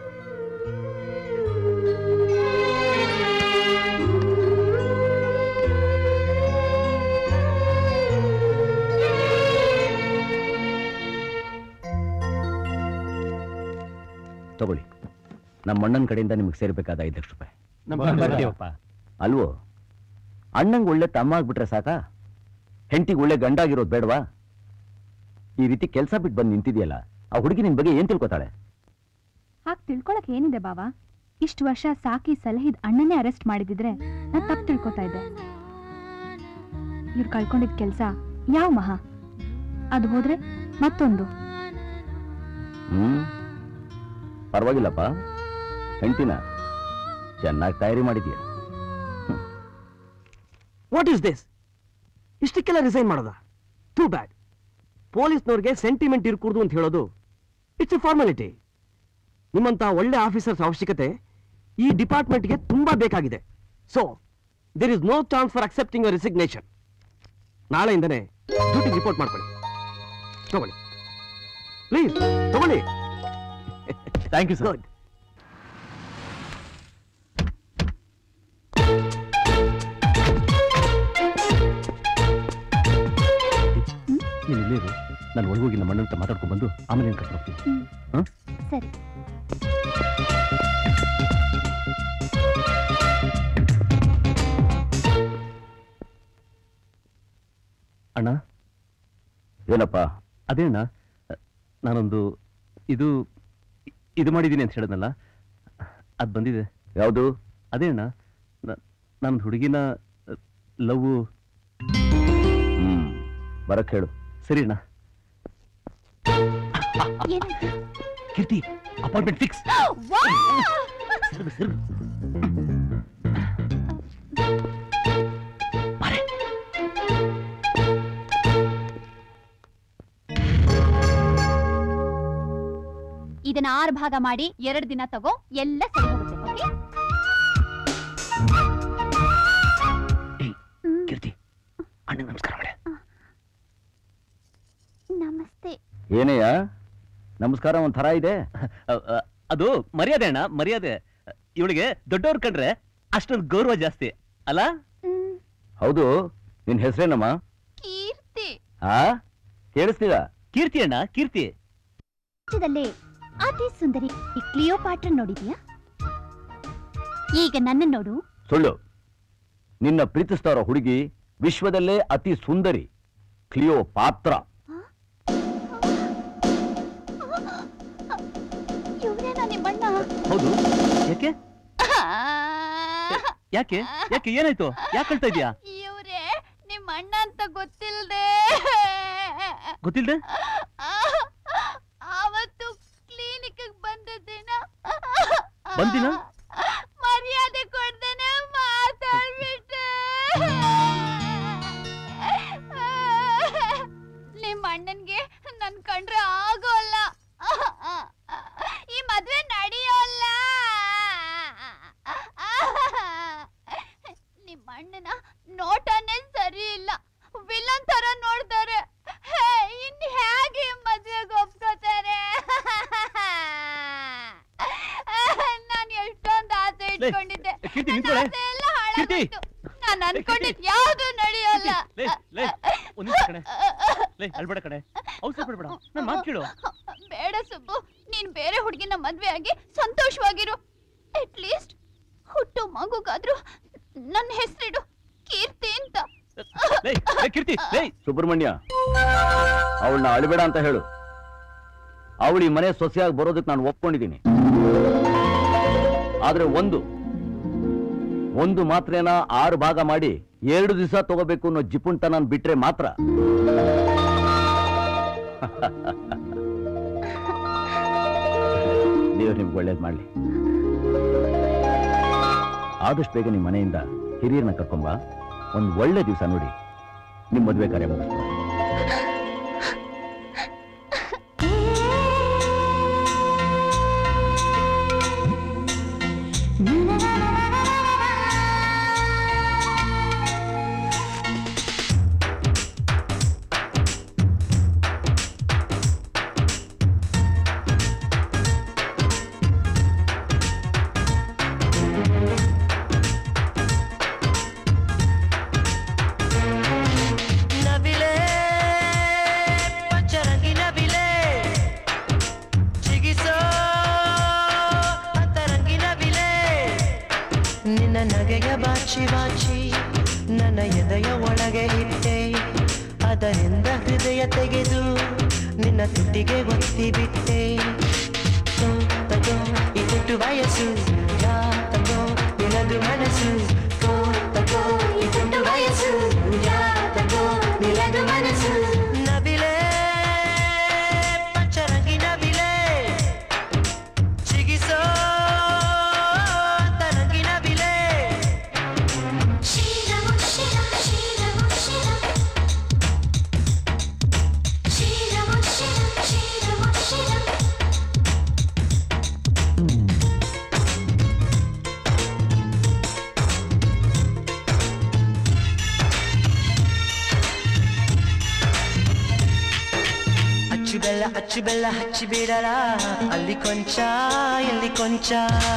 ತಗೊಳ್ಳಿ ನಮ್ಮ ಅಣ್ಣನ ಕಡೆಯಿಂದ ನಿಮಗೆ ಸೇರ್ಬೇಕಾದ ಐದು ಲಕ್ಷ ರೂಪಾಯಿ ಬರ್ತೀವಪ್ಪ ಅಲ್ವೋ ಅಣ್ಣಂಗೆ ಒಳ್ಳೆ ತಮ್ಮ ಆಗ್ಬಿಟ್ರೆ ಸಾಕಾ ಹೆಂಡತಿಗೆ ಒಳ್ಳೆ ಗಂಡಾಗಿರೋದು ಬೇಡವಾ ಈ ರೀತಿ ಕೆಲಸ ಬಿಟ್ಟು ಬಂದು ನಿಂತಿದೆಯಲ್ಲ ಆ ಹುಡುಗಿ ನಿನ್ ಬಗ್ಗೆ ಏನ್ ತಿಳ್ಕೊತಾಳೆ ಹಾಗೆ ತಿಳ್ಕೊಳಕ್ ಏನಿದೆ ಬಾವಾ ಇಷ್ಟು ವರ್ಷ ಸಾಕಿ ಸಲಹಿದ್ ಅಣ್ಣನೇ ಅರೆಸ್ಟ್ ಮಾಡಿದಿದ್ರೆ ನಾನ್ ತಪ್ಪು ತಿಳ್ಕೊತಾ ಇದ್ದೆ ಇವ್ರು ಕಳ್ಕೊಂಡಿದ್ ಕೆಲ್ಸ ಯಾವ ಮಹಾ ಅದು ಹೋದ್ರೆ ಮತ್ತೊಂದು ಹ್ಮ್ ಪರವಾಗಿಲ್ಲಪ್ಪ ಹೆಂಡತಿನ ಚೆನ್ನಾಗಿ ತಯಾರಿ ಮಾಡಿದ್ಯಾ ವಾಟ್ ಈಸ್ ದಿಸ್ ಇಷ್ಟಕ್ಕೆಲ್ಲ ರಿಸೈನ್ ಮಾಡೋದ ಟೂ ಬ್ಯಾಡ್ ಪೊಲೀಸ್ನವ್ರಿಗೆ ಸೆಂಟಿಮೆಂಟ್ ಇರ್ಕೂಡ್ದು ಅಂತ ಹೇಳೋದು ಇಟ್ಸ್ ಎ ಫಾರ್ಮಾಲಿಟಿ ನಿಮ್ಮಂತ ಒಳ್ಳೆ ಆಫೀಸರ್ಸ್ ಅವಶ್ಯಕತೆ ಈ ಡಿಪಾರ್ಟ್ಮೆಂಟ್ಗೆ ತುಂಬಾ ಬೇಕಾಗಿದೆ so there is no chance for accepting a resignation ನಾಳೆಯಿಂದನೇ ಡ್ಯೂಟಿ ರಿಪೋರ್ಟ್ ಮಾಡ್ಕೊಳ್ಳಿ ತಗೊಳ್ಳಿ ಪ್ಲೀಸ್ ತಗೊಳ್ಳಿ ಥ್ಯಾಂಕ್ ಯು ಸರ್ ಗುಡ್ ನೀನು ಇಲ್ಲೇ ಇರು ನಾನು ಒಳಗೋಗಿ ನಮ್ಮ ಅಣ್ಣನ ಹತ್ರ ಮಾತಾಡ್ಕೊಂಡು ಬಂದು ಆಮೇಲೆ ಏನು ಕರ್ಕೊಂಡು ಹೋಗ್ತೀನಿ ಹಾಂ ಸರಿ ಅಣ್ಣ ಏನಪ್ಪ ಅದೇ ಅಣ್ಣ ನಾನೊಂದು ಇದು ಇದು ಮಾಡಿದ್ದೀನಿ ಅಂತ ಹೇಳಿದ್ನಲ್ಲ ಅದು ಬಂದಿದೆ ಯಾವುದು ಅದೇ ಅಣ್ಣ ನಾನೊಂದು ಹುಡುಗಿನ ಲವ್ ಹ್ಮ್ ಬರಕ್ ಹೇಳು ಸರಿ ಅಣ್ಣ ಕೀರ್ತಿ ಅಪಾಯಿಂಟ್ಮೆಂಟ್ ಫಿಕ್ಸ್ ಇದನ್ನ ಆರು ಭಾಗ ಮಾಡಿ ಎರಡು ದಿನ ತಗೋ ಎಲ್ಲ ಸರಿ ಹೋಗುತ್ತೆ ಓಕೆ ಕೀರ್ತಿ ಅಣ್ಣ ನಮಸ್ಕಾರ ಮಾಡೆ ನಮಸ್ತೆ ಏನಯ್ಯ ನಮಸ್ಕಾರ ಒಂದ್ ಥರ ಇದೆ ಅದು ಮರ್ಯಾದೆ ಅಣ್ಣ ಮರ್ಯಾದೆ ಇವಳಿಗೆ ದೊಡ್ಡವ್ರು ಕಂಡ್ರೆ ಅಷ್ಟೊಂದು ಗೌರವ ಜಾಸ್ತಿ ಅಲ್ಲ ಹೌದು ನಿನ್ ಹೆಸರೇನಮ್ಮ ಕೀರ್ತಿ ಆ ಕೇಳಿಸ್ತೀರ ಕೀರ್ತಿ ಅಣ್ಣ ಕೀರ್ತಿ ರಾಜ್ಯದಲ್ಲೇ ಅತಿ ಸುಂದರಿ ಈ ಕ್ಲಿಯೋಪಾಟ್ರ ನೋಡಿದ್ಯಾ ಈಗ ನನ್ನ ನೋಡು ಸುಳ್ಳು ನಿನ್ನ ಪ್ರೀತಿಸ್ತಾ ಇರೋ ಹುಡುಗಿ ವಿಶ್ವದಲ್ಲೇ ಅತಿ ಸುಂದರಿ ಕ್ಲಿಯೋ ಪಾತ್ರ ಇವ್ರೇನಾ ನಿಮ್ಮಣ್ಣ ಹೌದು ಯಾಕೆ ಯಾಕೆ ಯಾಕೆ ಏನಾಯ್ತು ಯಾಕೆ ಕಳ್ತಾ ಇದೀಯಾ ಇವ್ರೇ ನಿಮ್ಮ ಅಣ್ಣ ಅಂತ ಗೊತ್ತಿಲ್ದೆ ಗೊತ್ತಿಲ್ದೆ ಅವತ್ತು ಕ್ಲಿನಿಕ್ ಬಂದ ದಿನ ಬಂದಿನ ಮರ್ಯಾದೆ ಕೊಡ್ದೇನೆ ಮಾತಾಡ್ಬಿಟ್ಟೆ ನಿಮ್ಮ ಅಣ್ಣನ್ಗೆ ನನ್ ಕಂಡ್ರೆ ಆಗೋಲ್ಲ ಈ ಮದ್ವೆ ನಡೆಯೋಲ್ಲ ನಿಮ್ಮ ಅಣ್ಣನ ನೋಟನೇ ಸರಿ ಇಲ್ಲ ವಿಲನ್ ತರ ನೋಡ್ತಾರೆ ಹೇ, ಇನ್ ಹೇಗೆ ಮದ್ವೆಗೆ ಒಪ್ಕೋತಾರೆ ನಾನು ಎಷ್ಟೊಂದು ಆಸೆ ಇಟ್ಕೊಂಡಿದ್ದೆ ಕೀರ್ತಿ, ನನ್ನ ನಿಂತ್ಕೊಳೆ. ಆಸೆ ಎಲ್ಲ ಕೀರ್ತಿ. ಹಾಳಾಗೋಯ್ತು ನಾನು ಅನ್ಕೊಂಡಿದ್ ಯಾವ್ದು ನಡೆಯೋಲ್ಲ ಲೇ ಲೇ ಒಂದ್ ನಿಮಿಷ ಕಣೆ ಲೇ ಅಳ್ಬೇಡ ಕಣೆ ಅವಸರ ಪಡ್ಬೇಡ ನನ್ ಮಾತು ಕೇಳು ಬೇಡ ಸುಬ್ಬು ನೀನ್ ಬೇರೆ ಹುಡುಗಿನ ಮದ್ವೆ ಆಗಿ ಸಂತೋಷವಾಗಿರು ಅಟ್ ಲೀಸ್ಟ್ ಹುಟ್ಟು ಮಗುಗಾದ್ರೂ ನನ್ನ ಹೆಸರಿಡು ಕೀರ್ತಿ ಅಂತ ಲೇ ಲೇ ಕೀರ್ತಿ ಲೇ ಸುಬ್ರಹ್ಮಣ್ಯ ಅವಳನ್ನ ಅಳಿಬೇಡ ಅಂತ ಹೇಳು ಅವಳಿ ಮನೆ ಸೊಸೆಯಾಗಿ ಬರೋದಕ್ಕೆ ನಾನು ಒಪ್ಕೊಂಡಿದ್ದೀನಿ ಆದ್ರೆ ಒಂದು ಒಂದು ಮಾತ್ರೆನ ಆರು ಭಾಗ ಮಾಡಿ ಎರಡು ದಿವಸ ತಗೋಬೇಕು ಅನ್ನೋ ಜಿಪುಂಟ ನಾನು ಬಿಟ್ರೆ ಮಾತ್ರ ದೇವ್ರು ನಿಮ್ಗೆ ಒಳ್ಳೇದು ಮಾಡಲಿ ಆದಷ್ಟು ಬೇಗ ನಿಮ್ಮ ಮನೆಯಿಂದ ಹಿರಿಯರನ್ನ ಕರ್ಕೊಂಬ ಒಂದು ಒಳ್ಳೆ ದಿವಸ ನೋಡಿ ನಿಮ್ಮ ಮದುವೆ ಕಾರ್ಯ ಮುಗಿಸ್ಬೋದು ನವಿಲೆ ಪಂಚರಂಗಿ ನವಿಲೆ ಚಿಗಿಸೋ ಅಂತರಂಗಿ ನವಿಲೆ ನಿನ್ನ ನಗೆಯ ಬಾಚಿ ಬಾಚಿ ನನ್ನ ಎದೆಯ ಒಳಗೆ ಇಟ್ಟೆ ಅದರಿಂದ ಹೃದಯ ತೆಗೆದು ನಿನ್ನ ತುಟಿಗೆ ಒತ್ತಿ ಬಿಟ್ಟೆ ತೋ, ತಗೋ ಈ ತುಟ್ಟು ವಯಸ್ಸು ಯಾ ತಗೋ ನಿನದು ಮನಸ್ಸು ತೋ, ತಗೋ ಈ ತುಟ್ಟು ವಯಸ್ಸು ಯಾ ತಗೋ ನಿನದು ಮನಸ್ಸು ನವಿಲೆ ಪಂಚರಂಗಿ ನವಿಲೆ ಚಿಗಿಸೋ ಅಂತರಂಗಿ ನವಿಲೆ ಅಚ್ಚು ಬೆಲ್ಲ ಅಚ್ಚು ಬೆಲ್ಲ ಹಚ್ಚಿ ಬಿಡಲ ಅಲ್ಲಿ ಕೊಂಚ ಇಲ್ಲಿ ಕೊಂಚ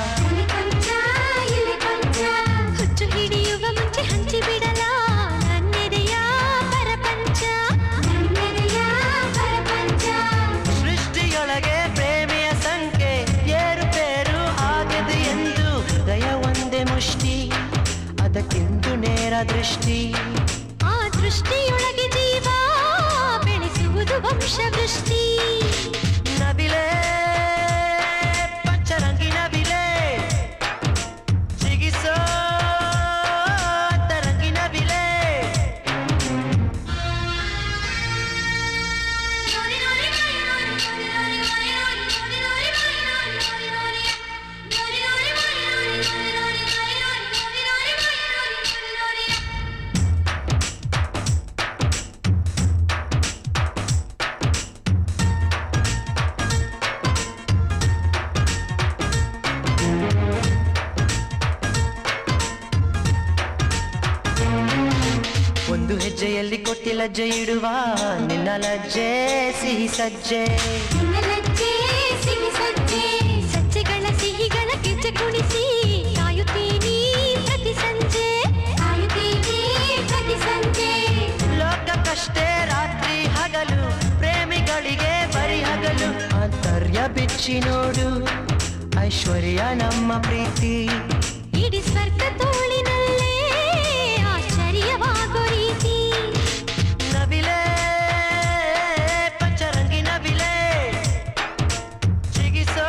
ಹುಚ್ಚು ಹಿಡಿಯುವ ಮುಂಚೆ ಹಂಚಿ ಬಿಡಲ ನನ್ನೆದೆಯ ಪರಪಂಚ ನನ್ನೆದೆಯ ಪರಪಂಚ ಸೃಷ್ಟಿಯೊಳಗೆ ಪ್ರೇಮಿಯ ಸಂಖ್ಯೆ ಏರುಪೇರು ಆಗದು ಎಂದು ಹೃದಯ ಒಂದೇ ಮುಷ್ಟಿ ಅದಕ್ಕೆಂದು ನೇರ ದೃಷ್ಟಿ ಆ ದೃಷ್ಟಿಯೊಳಗೆ ಜೀವ ಬೆಳೆಸುವುದು ವಂಶವೃಷ್ಟಿ ನವಿಲೆ ಪಂಚರಂಗಿ ನವಿಲೆ ಚಿಗಿಸೋ ಅಂತರಂಗಿ ನವಿಲೆ ಒಂದು ಹೆಜ್ಜೆಯಲ್ಲಿ ಕೊಟ್ಟಿ ಲಜ್ಜೆ ಇಡುವ ನಿನ್ನ ಲಜ್ಜೆ ಸಿಹಿ ಸಜ್ಜೆ ನಿನ್ನ ಲಜ್ಜೆ ಸಿಹಿ ಸಜ್ಜೆ ಸಜ್ಜೆಗಳ ಸಿಹಿಗಳ ಗೆಜ್ಜೆ ಕುಣಿಸಿ ಕಾಯುತ್ತೀನಿ ಪ್ರತಿ ಸಂಜೆ ಕಾಯುತ್ತೀನಿ ಪ್ರತಿ ಸಂಜೆ ಲೋಕಕ್ಕಷ್ಟೇ ರಾತ್ರಿ ಹಗಲು ಪ್ರೇಮಿಗಳಿಗೆ ಬರಿ ಹಗಲು ಆಂತರ್ಯ ಬಿಚ್ಚಿ ನೋಡು ಐಶ್ವರ್ಯ ನಮ್ಮ ಪ್ರೀತಿ ಇಡೀ ಸ್ವರ್ಗ ತೋಳಿನಲ್ಲೇ ಆಶ್ಚರ್ಯವಾಗೋ ರೀತಿ ನವಿಲೆ ಪಂಚರಂಗಿ ನವಿಲೆ ಚಿಗಿಸೋ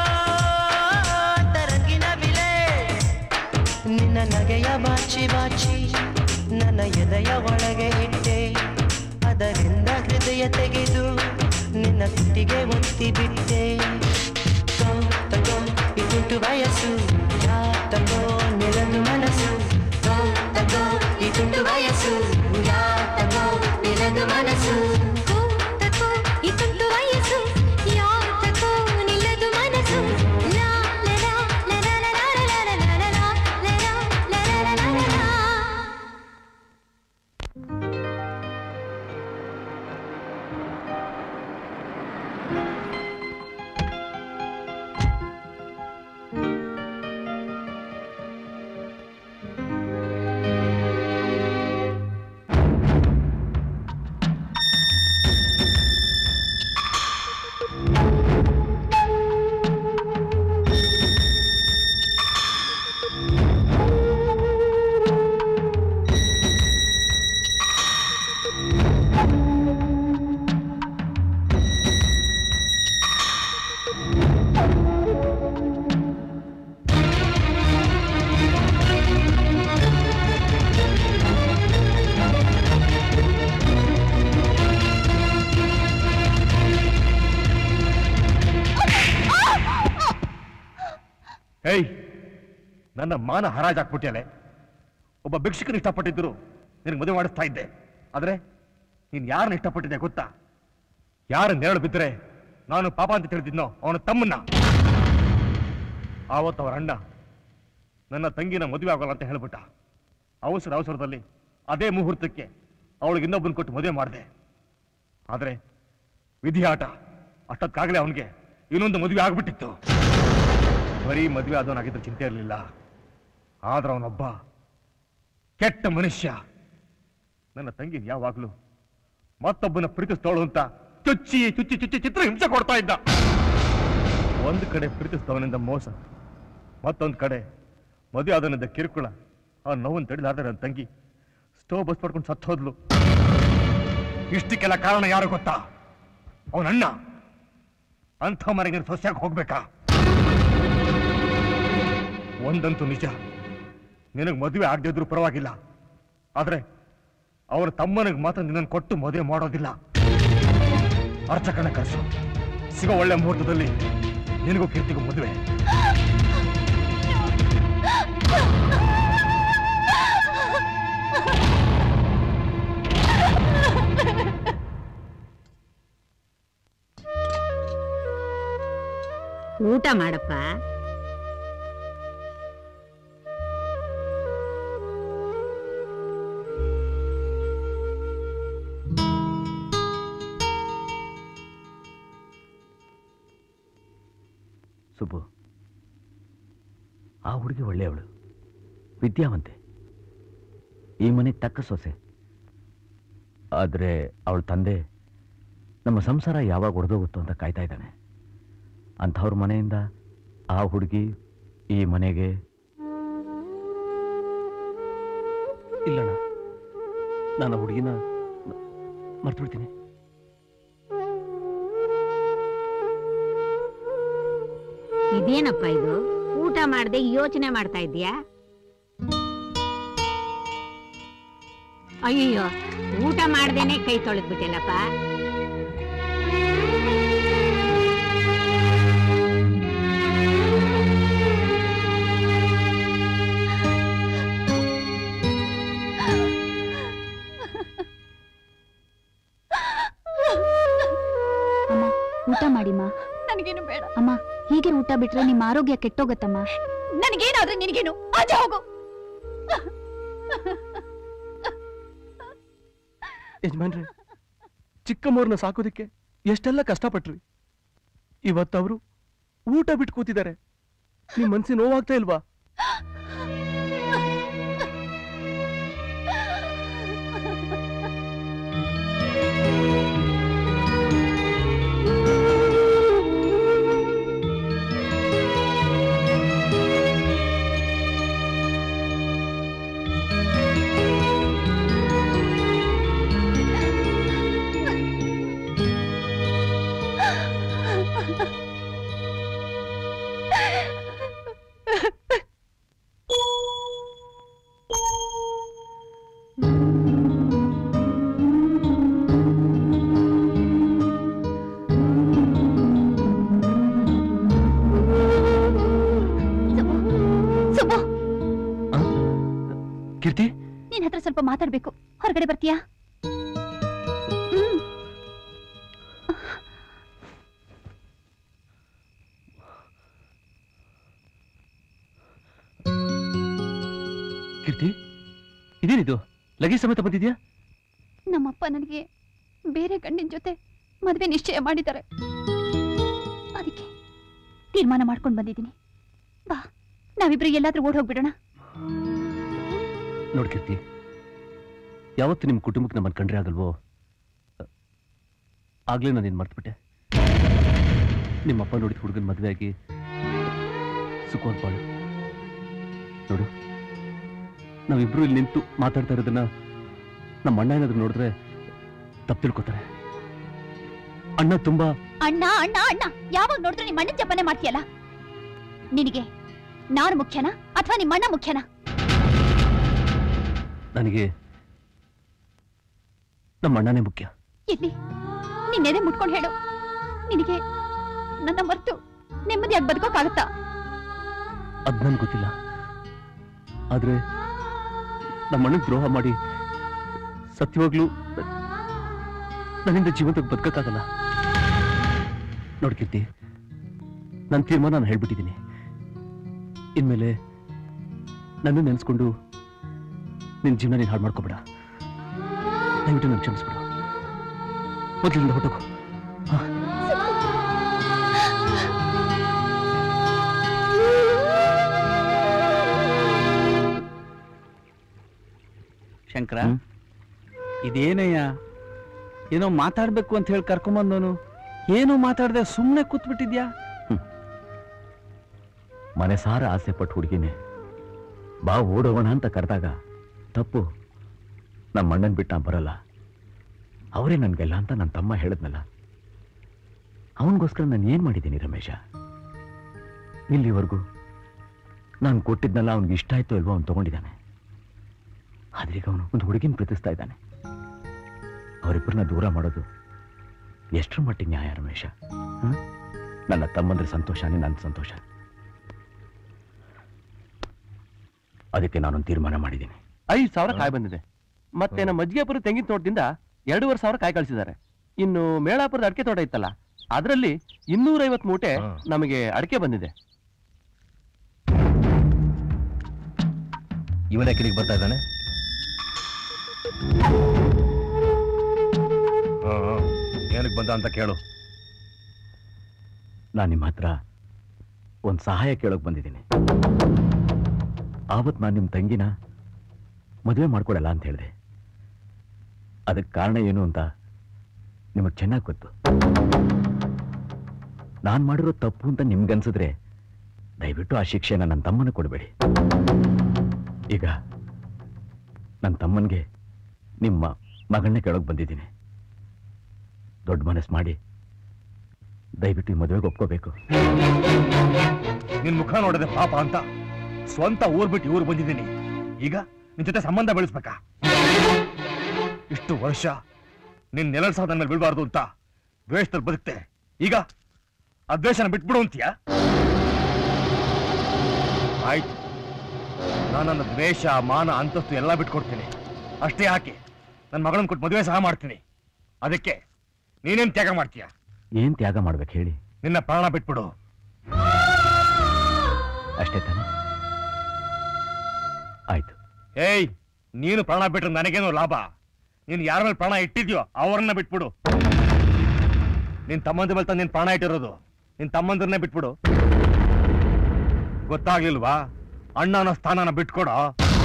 ಅಂತರಂಗಿ ನವಿಲೆ ನಿನ್ನ ನಗೆಯ ಬಾಚಿ ಬಾಚಿ ನನ್ನ ಎದೆಯ ಒಳಗೆ ಇಟ್ಟೆ ಅದರಿಂದ ಹೃದಯ ತೆಗೆದು ನಿನ್ನ ತುಟಿಗೆ ಒತ್ತಿ ಬಿಟ್ಟೆ ತಗೋ, ತಗೋ ಈ ತುಟ್ಟು ವಯಸ್ಸು ಯಾ ತಗೋ ನಿಲದು ಮನಸ್ಸು ಏಯ್ ನನ್ನ ಮಾನ ಹರಾಜಾಕ್ಬಿಟ್ಯಲೆ ಒಬ್ಬ ಭಿಕ್ಷುಕನ ಇಷ್ಟಪಟ್ಟಿದ್ರು ನಿನಗೆ ಮದುವೆ ಮಾಡಿಸ್ತಾ ಇದ್ದೆ ಆದ್ರೆ ನೀನ್ ಯಾರನ್ನ ಇಷ್ಟಪಟ್ಟಿದ್ದೆ ಗೊತ್ತಾ ಯಾರ ನೆರಳು ಬಿದ್ದರೆ ನಾನು ಪಾಪ ಅಂತ ತಿಳಿದಿದ್ನೋ ಅವನ ತಮ್ಮನ್ನ ಆವತ್ತು ಅವರ ಅಣ್ಣ ನನ್ನ ತಂಗಿನ ಮದುವೆ ಆಗೋಲ್ಲ ಅಂತ ಹೇಳ್ಬಿಟ್ಟ ಅವಸರ ಅವಸರದಲ್ಲಿ ಅದೇ ಮುಹೂರ್ತಕ್ಕೆ ಅವಳಿಗೆ ಇನ್ನೊಬ್ಬನ ಕೊಟ್ಟು ಮದುವೆ ಮಾಡಿದೆ ಆದ್ರೆ ವಿಧಿ ಆಟ ಅಷ್ಟೊತ್ತಾಗಲೇ ಅವನಿಗೆ ಇನ್ನೊಂದು ಮದುವೆ ಆಗ್ಬಿಟ್ಟಿತ್ತು ಬರೀ ಮದುವೆ ಆದವನಾಗಿದ್ದ ಚಿಂತೆ ಇರಲಿಲ್ಲ ಆದ್ರೆ ಅವನೊಬ್ಬ ಕೆಟ್ಟ ಮನುಷ್ಯ ನನ್ನ ತಂಗಿ ಯಾವಾಗ್ಲೂ ಮತ್ತೊಬ್ಬನ ಪ್ರೀತಿಸ್ತವಳು ಅಂತ ಚುಚ್ಚಿ ಚುಚ್ಚಿ ಚುಚ್ಚಿ ಚಿತ್ರ ಹಿಂಸೆ ಕೊಡ್ತಾ ಇದ್ದ ಒಂದು ಕಡೆ ಪ್ರೀತಿಸಿದವನಿಂದ ಮೋಸ ಮತ್ತೊಂದು ಕಡೆ ಮದುವೆ ಆದವನಿಂದ ಕಿರುಕುಳ ಆ ನೋವನ್ನು ತಡಿಲಾರ್ದೆ ನನ್ನ ತಂಗಿ ಸ್ಟೋವ್ ಬಸ್ ಪಡ್ಕೊಂಡು ಸತ್ತು ಹೋದ್ಲು ಇಷ್ಟಕ್ಕೆಲ್ಲ ಕಾರಣ ಯಾರು ಗೊತ್ತಾ ಅವನ ಅಣ್ಣ ಅಂಥ ಮನೆಗೆ ಸೊಸೆಯಾಗಿ ಹೋಗ್ಬೇಕಾ ಒಂದಂತೂ ನಿಜ ನಿನಗೆ ಮದುವೆ ಆಗದೆ ಇದ್ರೂ ಪರವಾಗಿಲ್ಲ ಆದ್ರೆ ಅವರ ತಮ್ಮನಿಗೆ ಮಾತ್ರ ನಿನ್ನನ್ನು ಕೊಟ್ಟು ಮದುವೆ ಮಾಡೋದಿಲ್ಲ ಅರ್ಚಕನ ಕರೆಸು ಸಿಗೋ ಒಳ್ಳೆ ಮುಹೂರ್ತದಲ್ಲಿ ನಿನಗೂ ಕೀರ್ತಿಗೂ ಮದುವೆ ಊಟ ಮಾಡಪ್ಪ ಸುಬ್ಬು ಆ ಹುಡುಗಿ ಒಳ್ಳೆಯವಳು ವಿದ್ಯಾವಂತೆ ಈ ಮನೆಗೆ ತಕ್ಕ ಸೊಸೆ ಆದರೆ ಅವಳ ತಂದೆ ನಮ್ಮ ಸಂಸಾರ ಯಾವಾಗ ಒಡೆದೋಗುತ್ತೋ ಅಂತ ಕಾಯ್ತಾ ಇದ್ದಾನೆ ಅಂಥವ್ರ ಮನೆಯಿಂದ ಆ ಹುಡುಗಿ ಈ ಮನೆಗೆ ಇಲ್ಲಣ್ಣ ನಾನು ಆ ಹುಡುಗಿನ ಮರ್ತು ಬಿಡ್ತೀನಿ ಇದೇನಪ್ಪ ಇದು ಊಟ ಮಾಡದೆ ಯೋಚನೆ ಮಾಡ್ತಾ ಇದ್ಯಾ ಅಯ್ಯೋ ಊಟ ಮಾಡ್ದೇನೆ ಕೈ ತೊಳೆದ್ಬಿಟ್ಟೆಲ್ಲಪ್ಪ ಅಮ್ಮ ಊಟ ಮಾಡಿಮ್ಮ ನನಗೇನು ಬೇಡ ಅಮ್ಮ ಹೀಗೆ ಊಟ ಬಿಟ್ರೆ ನಿಮ್ಮ ಆರೋಗ್ಯ ಕೆಟ್ಟೋಗತ್ತಮ್ಮ ನನಗೇನಾದ್ರೆ ನಿನಗೇನು ಆಚೆ ಹೋಗು ಯಜಮಾನ್ರೆ ಚಿಕ್ಕಮ್ಮವ್ರನ್ನ ಸಾಕೋದಕ್ಕೆ ಎಷ್ಟೆಲ್ಲ ಕಷ್ಟಪಟ್ರಿ ಇವತ್ತವರು ಊಟ ಬಿಟ್ಟು ಕೂತಿದ್ದಾರೆ ನಿಮ್ ಮನ್ಸಿಗೆ ನೋವಾಗ್ತಾ ಇಲ್ವಾ ಸುಬ್ಬು ಕೀರ್ತಿ ನಿನ್ ಹತ್ರ ಸ್ವಲ್ಪ ಮಾತಾಡ್ಬೇಕು ಹೊರಗಡೆ ಬರ್ತೀಯಾ ಹ್ಮ್. ಕೀರ್ತಿ ಇದೇನಿದು ಲಗೇಜ್ ಸಮೇತ ಬಂದಿದ್ಯಾ ನಮ್ಮಪ್ಪ ನನಗೆ ಬೇರೆ ಗಂಡಿನ ಜೊತೆ ಮದುವೆ ನಿಶ್ಚಯ ಮಾಡಿದ್ದಾರೆ ಅದಕ್ಕೆ ತೀರ್ಮಾನ ಮಾಡ್ಕೊಂಡು ಬಂದಿದ್ದೀನಿ ಬಾ ನಾವಿಬ್ರು ಎಲ್ಲಾದ್ರೂ ಓಡ್ ಹೋಗ್ಬಿಡೋಣ ನೋಡ್ ಕೀರ್ತಿ ಯಾವತ್ತು ನಿಮ್ಮ ಕುಟುಂಬಕ್ಕೆ ನಮ್ಮನ್ನು ಕಂಡ್ರೆ ಆಗಲ್ವೋ ಅ- ಆಗ್ಲೇ ನಾನು ಏನು ಮರ್ತ್ಬಿಟ್ಟೆ ನಿಮ್ಮಪ್ಪ ನೋಡಿದ ಹುಡುಗನ ಮದುವೆ ಆಗಿ ಸುಖವಾದ ಬಾಳು ನೋಡು ನಾವಿಬ್ರು ಇಲ್ಲಿ ನಿಂತು ಮಾತಾಡ್ತಾ ಇರೋದನ್ನ ನಮ್ಮ ಅಣ್ಣ ಏನಾದ್ರು ನೋಡಿದ್ರೆ ತಪ್ಪು ತಿಳ್ಕೊತಾರೆ ಅಣ್ಣ ತುಂಬಾ ಅಣ್ಣ ಅಣ್ಣ ಅಣ್ಣ ಯಾವಾಗ ನೋಡಿದ್ರು ನಿಮ್ಮ ಅಣ್ಣನ ಜಪನೆ ಮಾಡ್ತೀಯಲ್ಲ ನಿನಗೆ ನಾನು ಮುಖ್ಯನಾ ಅಥವಾ ನಿಮ್ಮ ಅಣ್ಣ ಮುಖ್ಯನಾ ನನಗೆ ನಮ್ಮ ಅಣ್ಣನೇ ಮುಖ್ಯ ಎಲ್ಲಿ ನಿನ್ನೆದೆ ಮುಟ್ಕೊಂಡು ಹೇಳು ನಿನಗೆ ನನ್ನ ಮರ್ತು ನೆಮ್ಮದಿಯಾಗಿ ಬದುಕೋಕ್ಕಾಗತ್ತಾ ಅದ್ ನನ್ಗೆ ಗೊತ್ತಿಲ್ಲ ಆದ್ರೆ ನಮ್ಮ ಅಣ್ಣನ್ ದ್ರೋಹ ಮಾಡಿ ಸತ್ಯವಾಗ್ಲೂ ನನ್ನಿಂದ ಜೀವಂತಕ್ಕೆ ಬದುಕಕ್ಕಾಗಲ್ಲ ನೋಡ್ಕಿರ್ತಿ ನನ್ನ ತೀರ್ಮಾನ ನಾನು ಹೇಳ್ಬಿಟ್ಟಿದ್ದೀನಿ ಇನ್ಮೇಲೆ ನನ್ನ ನೆನೆಸ್ಕೊಂಡು ನಿನ್ನ ಜೀವನ ನೀನು ಹಾಳು ಮಾಡ್ಕೋಬೇಡ ದಯವಿಟ್ಟು ನಾನು ಕ್ಷಮಿಸ್ಬಿಡು ಮೊದಲಿಂದ ಹೊಟ್ಟೋಗು ಶಂಕರ ಇದೇನಯ್ಯ ಏನೋ ಮಾತಾಡ್ಬೇಕು ಅಂತ ಹೇಳಿ ಕರ್ಕೊಂಬಂದವನು ಏನೋ ಮಾತಾಡ್ದೆ ಸುಮ್ಮನೆ ಕೂತ್ಬಿಟ್ಟಿದ್ಯಾ ಮನೆ ಸಾರ ಆಸೆ ಪಟ್ಟು ಹುಡುಗಿನೇ ಬಾ ಓಡೋಗೋಣ ಅಂತ ಕರೆದಾಗ ತಪ್ಪು ನಮ್ಮ ಅಣ್ಣನ್ ಬಿಟ್ಟು ನಾ ಬರಲ್ಲ ಅವರೇ ನನ್ಗೆಲ್ಲ ಅಂತ ನನ್ನ ತಮ್ಮ ಹೇಳಿದ್ನಲ್ಲ ಅವನಿಗೋಸ್ಕರ ನಾನು ಏನ್ ಮಾಡಿದ್ದೀನಿ ರಮೇಶ ಇಲ್ಲಿವರೆಗೂ ನಾನು ಕೊಟ್ಟಿದ್ನಲ್ಲ ಅವ್ನಿಗೆ ಇಷ್ಟ ಆಯ್ತೋ ಇಲ್ವೋ ಅವ್ನು ತಗೊಂಡಿದ್ದಾನೆ ಆದ್ರೆ ಈಗ ಅವನು ಒಂದು ಹುಡುಗಿನ ಪ್ರೀತಿಸ್ತಾ ಇದ್ದಾನೆ ಅವರಿಬ್ಬರನ್ನ ದೂರ ಮಾಡೋದು ಎಷ್ಟರ ಮಟ್ಟಿಗೆ ನ್ಯಾಯ ರಮೇಶ ಹ್ಮ್? ನನ್ನ ತಮ್ಮಂದ್ರ ಸಂತೋಷನೇ ನನ್ನ ಸಂತೋಷ ಅದಕ್ಕೆ ನಾನೊಂದು ತೀರ್ಮಾನ ಮಾಡಿದ್ದೀನಿ ಐದು ಸಾವಿರ ಕಾಯಿ ಬಂದಿದೆ ಮತ್ತೆ ನಮ್ಮ ಮಜ್ಜಿಗೆಪುರ ತೆಂಗಿನ ತೋಟದಿಂದ ಎರಡೂವರೆ ಸಾವಿರ ಕಾಯಿ ಕಳಿಸಿದ್ದಾರೆ ಇನ್ನು ಮೇಳಾಪುರದ ಅಡಿಕೆ ತೋಟ ಇತ್ತಲ್ಲ ಅದರಲ್ಲಿ ಇನ್ನೂರೈವತ್ತು ಮೂಟೆ ನಮಗೆ ಅಡಿಕೆ ಬಂದಿದೆ ಇವನೇ ಕಿಡಿಗೆ ಬರ್ತಾ ಇದ್ದಾನೆ ಏನಕ್ಕೆ ಬಂದ ಅಂತ ಕೇಳು ನಾನು ನಿಮ್ಮ ಹತ್ರ ಒಂದು ಸಹಾಯ ಕೇಳೋಕೆ ಬಂದಿದ್ದೀನಿ ಆವತ್ತು ನಾನು ನಿಮ್ಮ ತಂಗಿನ ಮದುವೆ ಮಾಡ್ಕೊಡಲ್ಲ ಅಂತ ಹೇಳಿದೆ ಅದಕ್ಕೆ ಕಾರಣ ಏನು ಅಂತ ನಿಮಗೆ ಚೆನ್ನಾಗಿ ಗೊತ್ತು ನಾನು ಮಾಡಿರೋ ತಪ್ಪು ಅಂತ ನಿಮ್ಗನ್ಸಿದ್ರೆ ದಯವಿಟ್ಟು ಆ ಶಿಕ್ಷೆನ ನನ್ನ ತಮ್ಮನ ಕೊಡಬೇಡಿ ಈಗ ನನ್ನ ತಮ್ಮನಿಗೆ ನಿಮ್ಮ ಮಗಳನ್ನೇ ಕೇಳೋಕೆ ಬಂದಿದ್ದೀನಿ ದೊಡ್ಡ ಮನಸ್ಸು ಮಾಡಿ ದಯವಿಟ್ಟು ಈ ಮದುವೆಗೆ ಒಪ್ಕೋಬೇಕು ನಿನ್ ಮುಖ ನೋಡದೆ ಪಾಪ ಅಂತ ಸ್ವಂತ ಊರ್ ಬಿಟ್ಟು ಊರು ಬಂದಿದ್ದೀನಿ ಈಗ ನಿನ್ ಜೊತೆ ಸಂಬಂಧ ಬೆಳೆಸ್ಬೇಕಾ ಇಷ್ಟು ವರ್ಷ ನಿನ್ ನೆಲಸಾದ ಮೇಲೆ ಬೀಳ್ಬಾರ್ದು ಅಂತ ದ್ವೇಷದಲ್ಲಿ ಬದುಕ್ತೆ ಈಗ ಆ ದ್ವೇಷನ ಬಿಟ್ಬಿಡು ಅಂತೀಯ ಆಯ್ತು ನಾನು ನನ್ನ ದ್ವೇಷ ಮಾನ ಅಂತಸ್ತು ಎಲ್ಲ ಬಿಟ್ಕೊಡ್ತೀನಿ ಅಷ್ಟೇ ಹಾಕಿ ನನ್ನ ಮಗಳನ್ನ ಕೊಟ್ಟು ಮದುವೆ ಸಹ ಮಾಡ್ತೀನಿ ಅದಕ್ಕೆ ನೀನೇನ್ ತ್ಯಾಗ ಮಾಡ್ತೀಯ ಏನ್ ತ್ಯಾಗ ಮಾಡ್ಬೇಕು ಹೇಳಿ ನಿನ್ನ ಪ್ರಾಣ ಬಿಟ್ಬಿಡು ಅಷ್ಟೇ ತಾನೆ ಆಯ್ತು ಏಯ್ ನೀನು ಪ್ರಾಣ ಬಿಟ್ರೆ ನನಗೇನು ಲಾಭ ನೀನು ಯಾರ ಮೇಲೆ ಪ್ರಾಣ ಇಟ್ಟಿದ್ಯೋ ಅವರನ್ನ ಬಿಟ್ಬಿಡು ನಿನ್ ತಮ್ಮಂದ ಮೇಲೆ ತಂದು ನಿನ್ ಪ್ರಾಣ ಇಟ್ಟಿರೋದು ನಿನ್ ತಮ್ಮಂದ್ರನ್ನೇ ಬಿಟ್ಬಿಡು ಗೊತ್ತಾಗ್ಲಿಲ್ವಾ ಅಣ್ಣನ ಸ್ಥಾನನ ಬಿಟ್ಕೊಡೋ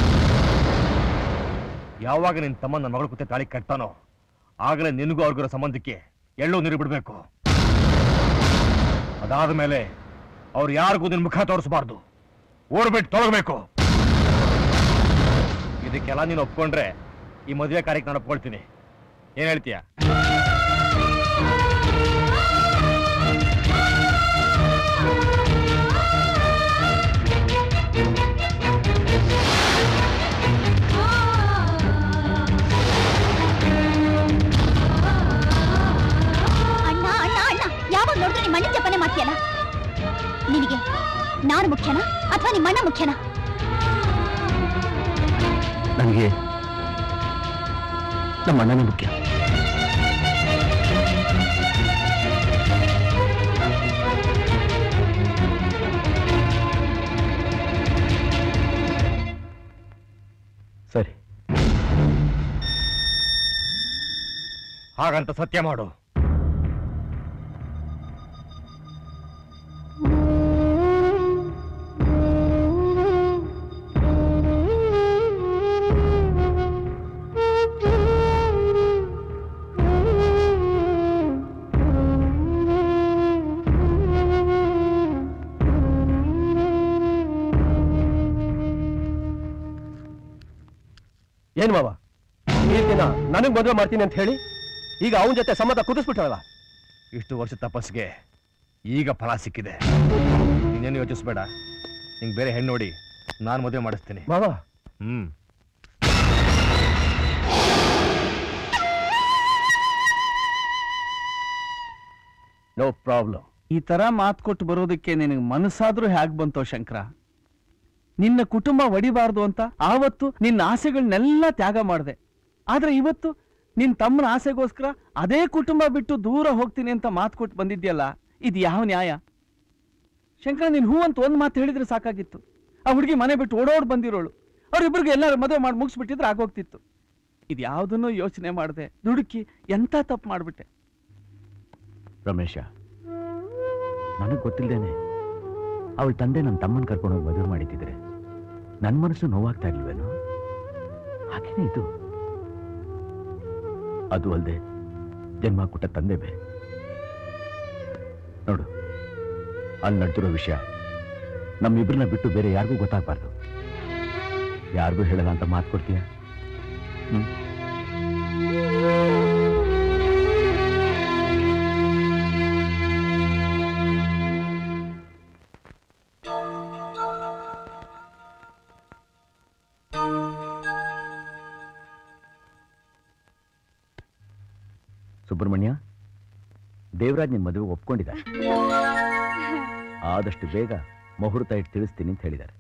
ಯಾವಾಗ ನಿನ್ ತಮ್ಮ ನನ್ನ ಮಗಳ ಕುತ್ತೆ ತಾಳಿ ಕಟ್ತಾನೋ ಆಗಲೇ ನಿನಗೂ ಅವ್ರಿಗಿರೋ ಸಂಬಂಧಕ್ಕೆ ಎಳ್ಳೋ ನೀರು ಬಿಡ್ಬೇಕು ಅದಾದ ಮೇಲೆ ಅವ್ರು ಯಾರಿಗೂ ನಿನ್ ಮುಖ ತೋರಿಸಬಾರ್ದು ಓಡ್ಬಿಟ್ಟು ತೊಳಗಬೇಕು ಇದಕ್ಕೆಲ್ಲ ನೀನು ಒಪ್ಕೊಂಡ್ರೆ ಈ ಮದುವೆ ಕಾರ್ಯಕ್ಕೆ ನಾನು ಒಪ್ಕೊಳ್ತೀನಿ ಏನ್ ಹೇಳ್ತೀಯ ಅಣ್ಣ ಅಣ್ಣ ಅಣ್ಣ ಯಾವಾಗ ನೋಡಿದ್ರೆ ನಿಮ್ಮ ಅಣ್ಣನ ಜಪನೆ ಮಾಡ್ತೀಯಲ್ಲ ನಿನಗೆ ನಾನು ಮುಖ್ಯನಾ ಅಥವಾ ನಿಮ್ಮ ಅಣ್ಣ ಮುಖ್ಯನಾ ನನಗೆ ನಮ್ಮ ಅಣ್ಣನೇ ಮುಖ್ಯ ಸರಿ ಹಾಗಂತ ಸತ್ಯ ಮಾಡು ಏನ್ ಮಾವ ಈ ದಿನ ನನಗ್ ಮದುವೆ ಮಾಡ್ತೀನಿ ಅಂತ ಹೇಳಿ ಈಗ ಅವನ ಜೊತೆ ಸಂಬಂಧ ಕುದಿಸ್ಬಿಟ್ಟಲ್ಲ ಇಷ್ಟು ವರ್ಷ ತಪಸ್ಸಿಗೆ ಈಗ ಫಲ ಸಿಕ್ಕಿದೆ ನೀನೇನು ಯೋಚಿಸ್ಬೇಡ ನಿಂಗೆ ಬೇರೆ ಹೆಣ್ಣು ನೋಡಿ ನಾನು ಮದುವೆ ಮಾಡಿಸ್ತೀನಿ ಮಾವ ಹ್ಮ್ ನೋ ಪ್ರಾಬ್ಲಮ್ ಈ ತರ ಮಾತು ಕೊಟ್ಟು ಬರೋದಕ್ಕೆ ನಿನಗೆ ಮನಸ್ಸಾದ್ರೂ ಹೇಗ್ ಬಂತೋ ಶಂಕರ ನಿನ್ನ ಕುಟುಂಬ ಒಡಿಬಾರ್ದು ಅಂತ ಆವತ್ತು ನಿನ್ನ ಆಸೆಗಳನ್ನೆಲ್ಲ ತ್ಯಾಗ ಮಾಡಿದೆ ಆದ್ರೆ ಇವತ್ತು ನಿನ್ ತಮ್ಮನ ಆಸೆಗೋಸ್ಕರ ಅದೇ ಕುಟುಂಬ ಬಿಟ್ಟು ದೂರ ಹೋಗ್ತೀನಿ ಅಂತ ಮಾತು ಕೊಟ್ಟು ಬಂದಿದ್ಯಲ್ಲ ಇದು ಯಾವ ನ್ಯಾಯ ಶಂಕರ ನೀನ್ ಹೂ ಅಂತ ಒಂದ್ ಮಾತು ಹೇಳಿದ್ರೆ ಸಾಕಾಗಿತ್ತು ಆ ಹುಡುಗಿ ಮನೆ ಬಿಟ್ಟು ಓಡೋಡ್ ಬಂದಿರೋಳು ಅವ್ರಿಬ್ರಿಗೆ ಎಲ್ಲರೂ ಮದುವೆ ಮಾಡಿ ಮುಗಿಸ್ಬಿಟ್ಟಿದ್ರೆ ಆಗೋಗ್ತಿತ್ತು ಇದು ಯಾವುದನ್ನು ಯೋಚನೆ ಮಾಡದೆ ದುಡುಕಿ ಎಂತ ತಪ್ಪು ಮಾಡ್ಬಿಟ್ಟೆ ರಮೇಶ ನನಗೆ ಗೊತ್ತಿಲ್ಲದೇನೆ ಅವಳ ತಂದೆ ನನ್ನ ತಮ್ಮನ ಕರ್ಕೊಂಡೋಗಿ ಮದುವೆ ಮಾಡಿದ್ದಿದ್ರೆ ನನ್ನ ಮನಸ್ಸು ನೋವಾಗ್ತಾ ಇರ್ಲಿಲ್ವೇನೋ ಹಾಗೇನೆ ಇದು ಅದು ಅಲ್ಲದೆ ಜನ್ಮ ಕೊಟ್ಟ ತಂದೆ ಬೇ ನೋಡು ಅಲ್ಲಿ ನಡೆದಿರೋ ವಿಷಯ ನಮ್ಮಿಬ್ಬರನ್ನ ಬಿಟ್ಟು ಬೇರೆ ಯಾರಿಗೂ ಗೊತ್ತಾಗಬಾರ್ದು ಯಾರಿಗೂ ಹೇಳಲ್ಲ ಅಂತ ಮಾತು ಕೊಡ್ತೀಯ ಹ್ಮ್ ಸುಬ್ರಹ್ಮಣ್ಯ ದೇವರಾಜ್ ನಿನ್ ಮದುವೆ ಒಪ್ಕೊಂಡಿದ್ದಾರೆ ಆದಷ್ಟು ಬೇಗ ಮುಹೂರ್ತ ಇಟ್ಟು ತಿಳಿಸ್ತೀನಿ ಅಂತ ಹೇಳಿದ್ದಾರೆ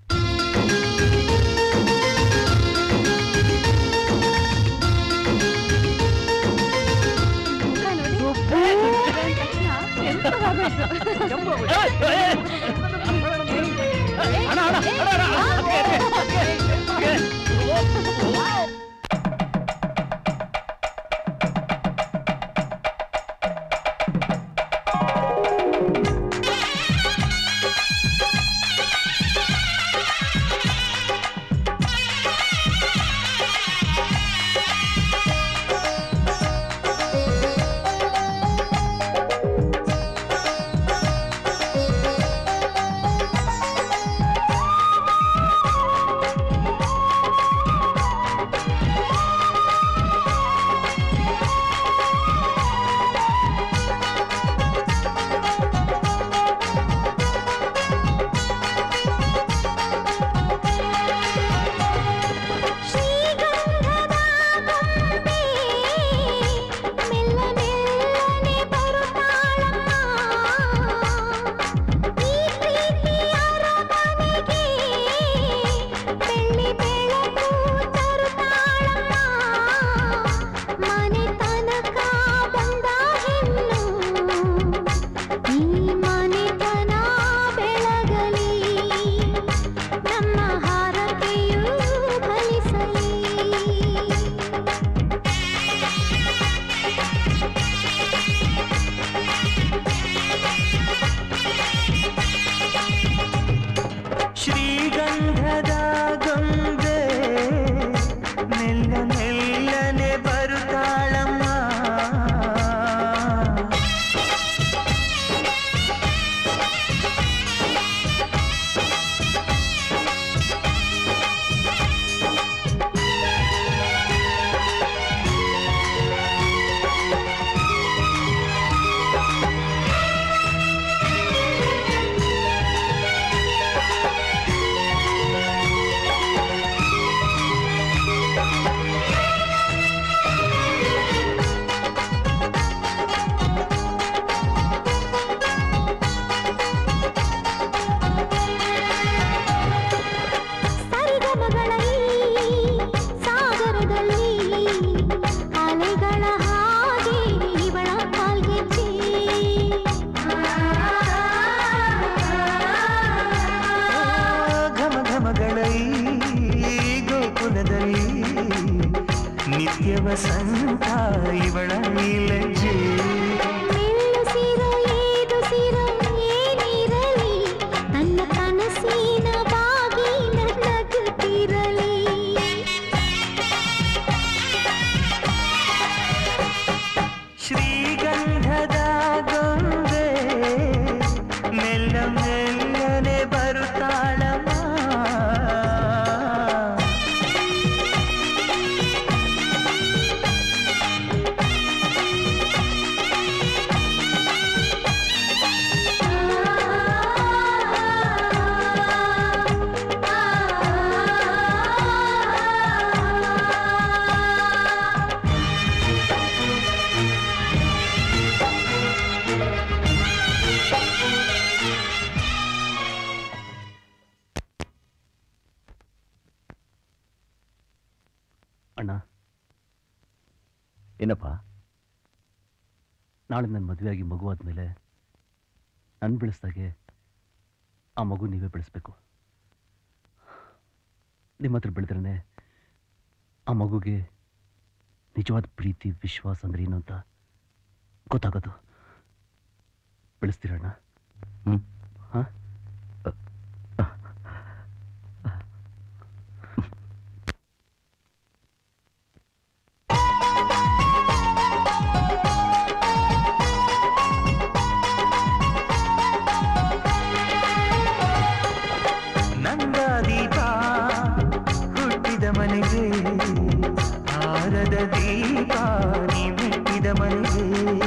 ಮನೆ ತನಕ ಬಂದ ಹೆಣ್ಣು ಈ ಮನೆತನ ಬೆಳಗಲಿ ನಮ್ಮ ಹಾರಕೆಯೂ ಫಲಿಸಲಿ ಶ್ರೀಗಂಧದ ಗೊಂಬೆ ಮೆಲ್ಲ ಮೆಲ್ಲನೆ ಬರುತ್ತಾಳಮ್ಮ ಸರಿಗಮಗಳ ಈ ಸಾಗರದಲ್ಲಿ ಅಲೆಗಳ ಹಾಗೆ ಇವಳ ಕಾಲ್ಗೆಜ್ಜೆ ಘಮ ಘಮಗಳ ಈ ಗೋಕುಲದಲ್ಲಿ ನಿತ್ಯ ವಸಂತ ಇವಳ ಈ ಲಜ್ಜೆ ಮೆಲ್ಲುಸಿರೋ ಏದುಸಿರೋ ಏನಿರಲಿ ನನ್ನ ಕನಸಿನ ಬಾಗಿ ನಗುತ್ತಿರಲಿ ಶ್ರೀಗಂಧದ ಗೊಂಬೆ ಮೆಲ್ಲ ಮೆಲ್ಲನೆ ಬರುತ್ತಾಳಮ್ಮ ಏನಪ್ಪ ನಾಳೆ ನನ್ನ ಮದುವೆಯಾಗಿ ಮಗುವಾದ ಮೇಲೆ ನನ್ನ ಬೆಳೆಸ್ದಾಗೆ ಆ ಮಗು ನೀವೇ ಬೆಳೆಸ್ಬೇಕು ನಿಮ್ಮ ಹತ್ರ ಬೆಳೆದ್ರೇ ಆ ಮಗುಗೆ ನಿಜವಾದ ಪ್ರೀತಿ ವಿಶ್ವಾಸ ಅಂದ್ರೆ ಏನು ಅಂತ ಗೊತ್ತಾಗೋದು ಬೆಳೆಸ್ತೀರಣ್ಣ ಹ್ಞೂ ಹಾಂ ನಂದ ದೀಪ ಹುಟ್ಟಿದ ಮನೆಗೆ ಹಾರದ ದೀಪ ನೀ ಮೆಟ್ಟಿದ ಮನೆಗೆ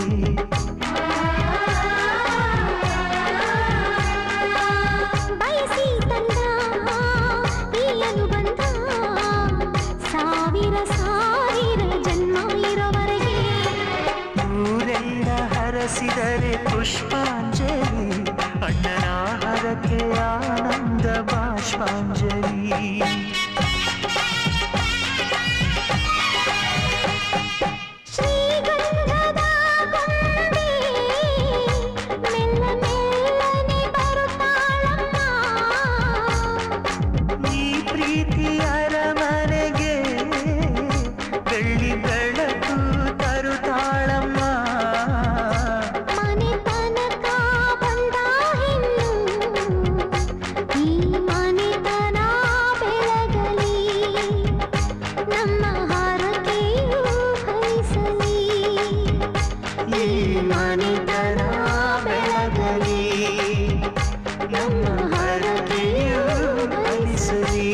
ಬಯಸಿ ತಂದ ಈ ಅನುಬಂಧ ಸಾವಿರ ಸಾವಿರ ಜನ್ಮ ಇರೋವರೆಗೆ ಊರೆಲ್ಲ ಹರಸಿದರೆ ಪುಷ್ಪಾಂಜಲಿ ಅಣ್ಣನ ಹರಕೆ ಆನಂದ ಬಾಷ್ಪಾಂಜಲಿ ಶ್ರೀಗಂಧದ ಗೊಂಬೆ ಮೆಲ್ಲ ಮೆಲ್ಲನೆ ಬರುತ್ತಾಳಮ್ಮ ಈ ಪ್ರೀತಿ ಅರಮನೆಗೆ ಬೆಳ್ಳಿ ಬೆಳಕು ತರುತ್ತಾಳಮ್ಮ ಮನೆ ತನಕ ಬಂದ ಹೆಣ್ಣು ಈ ಮನೆತನ ಬೆಳಗಲಿ ನಮ್ಮ ಹಾರಕೆಯು ಹರಿಸಲಿ ಈ ಮನೆತನ ಬೆಳಗಲಿ ನಮ್ಮ ಹರಕೆಯು ಹರಿಸಲಿ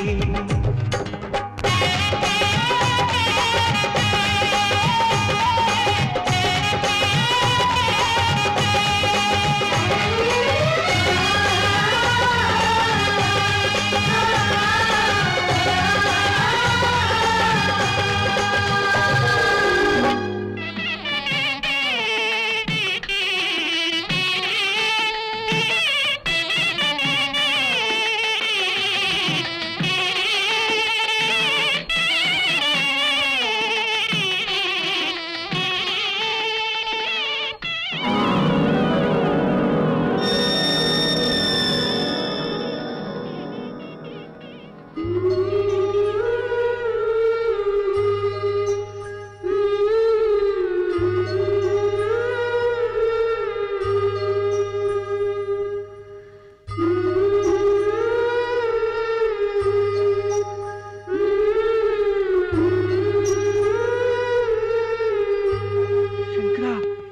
ಶಂಕರ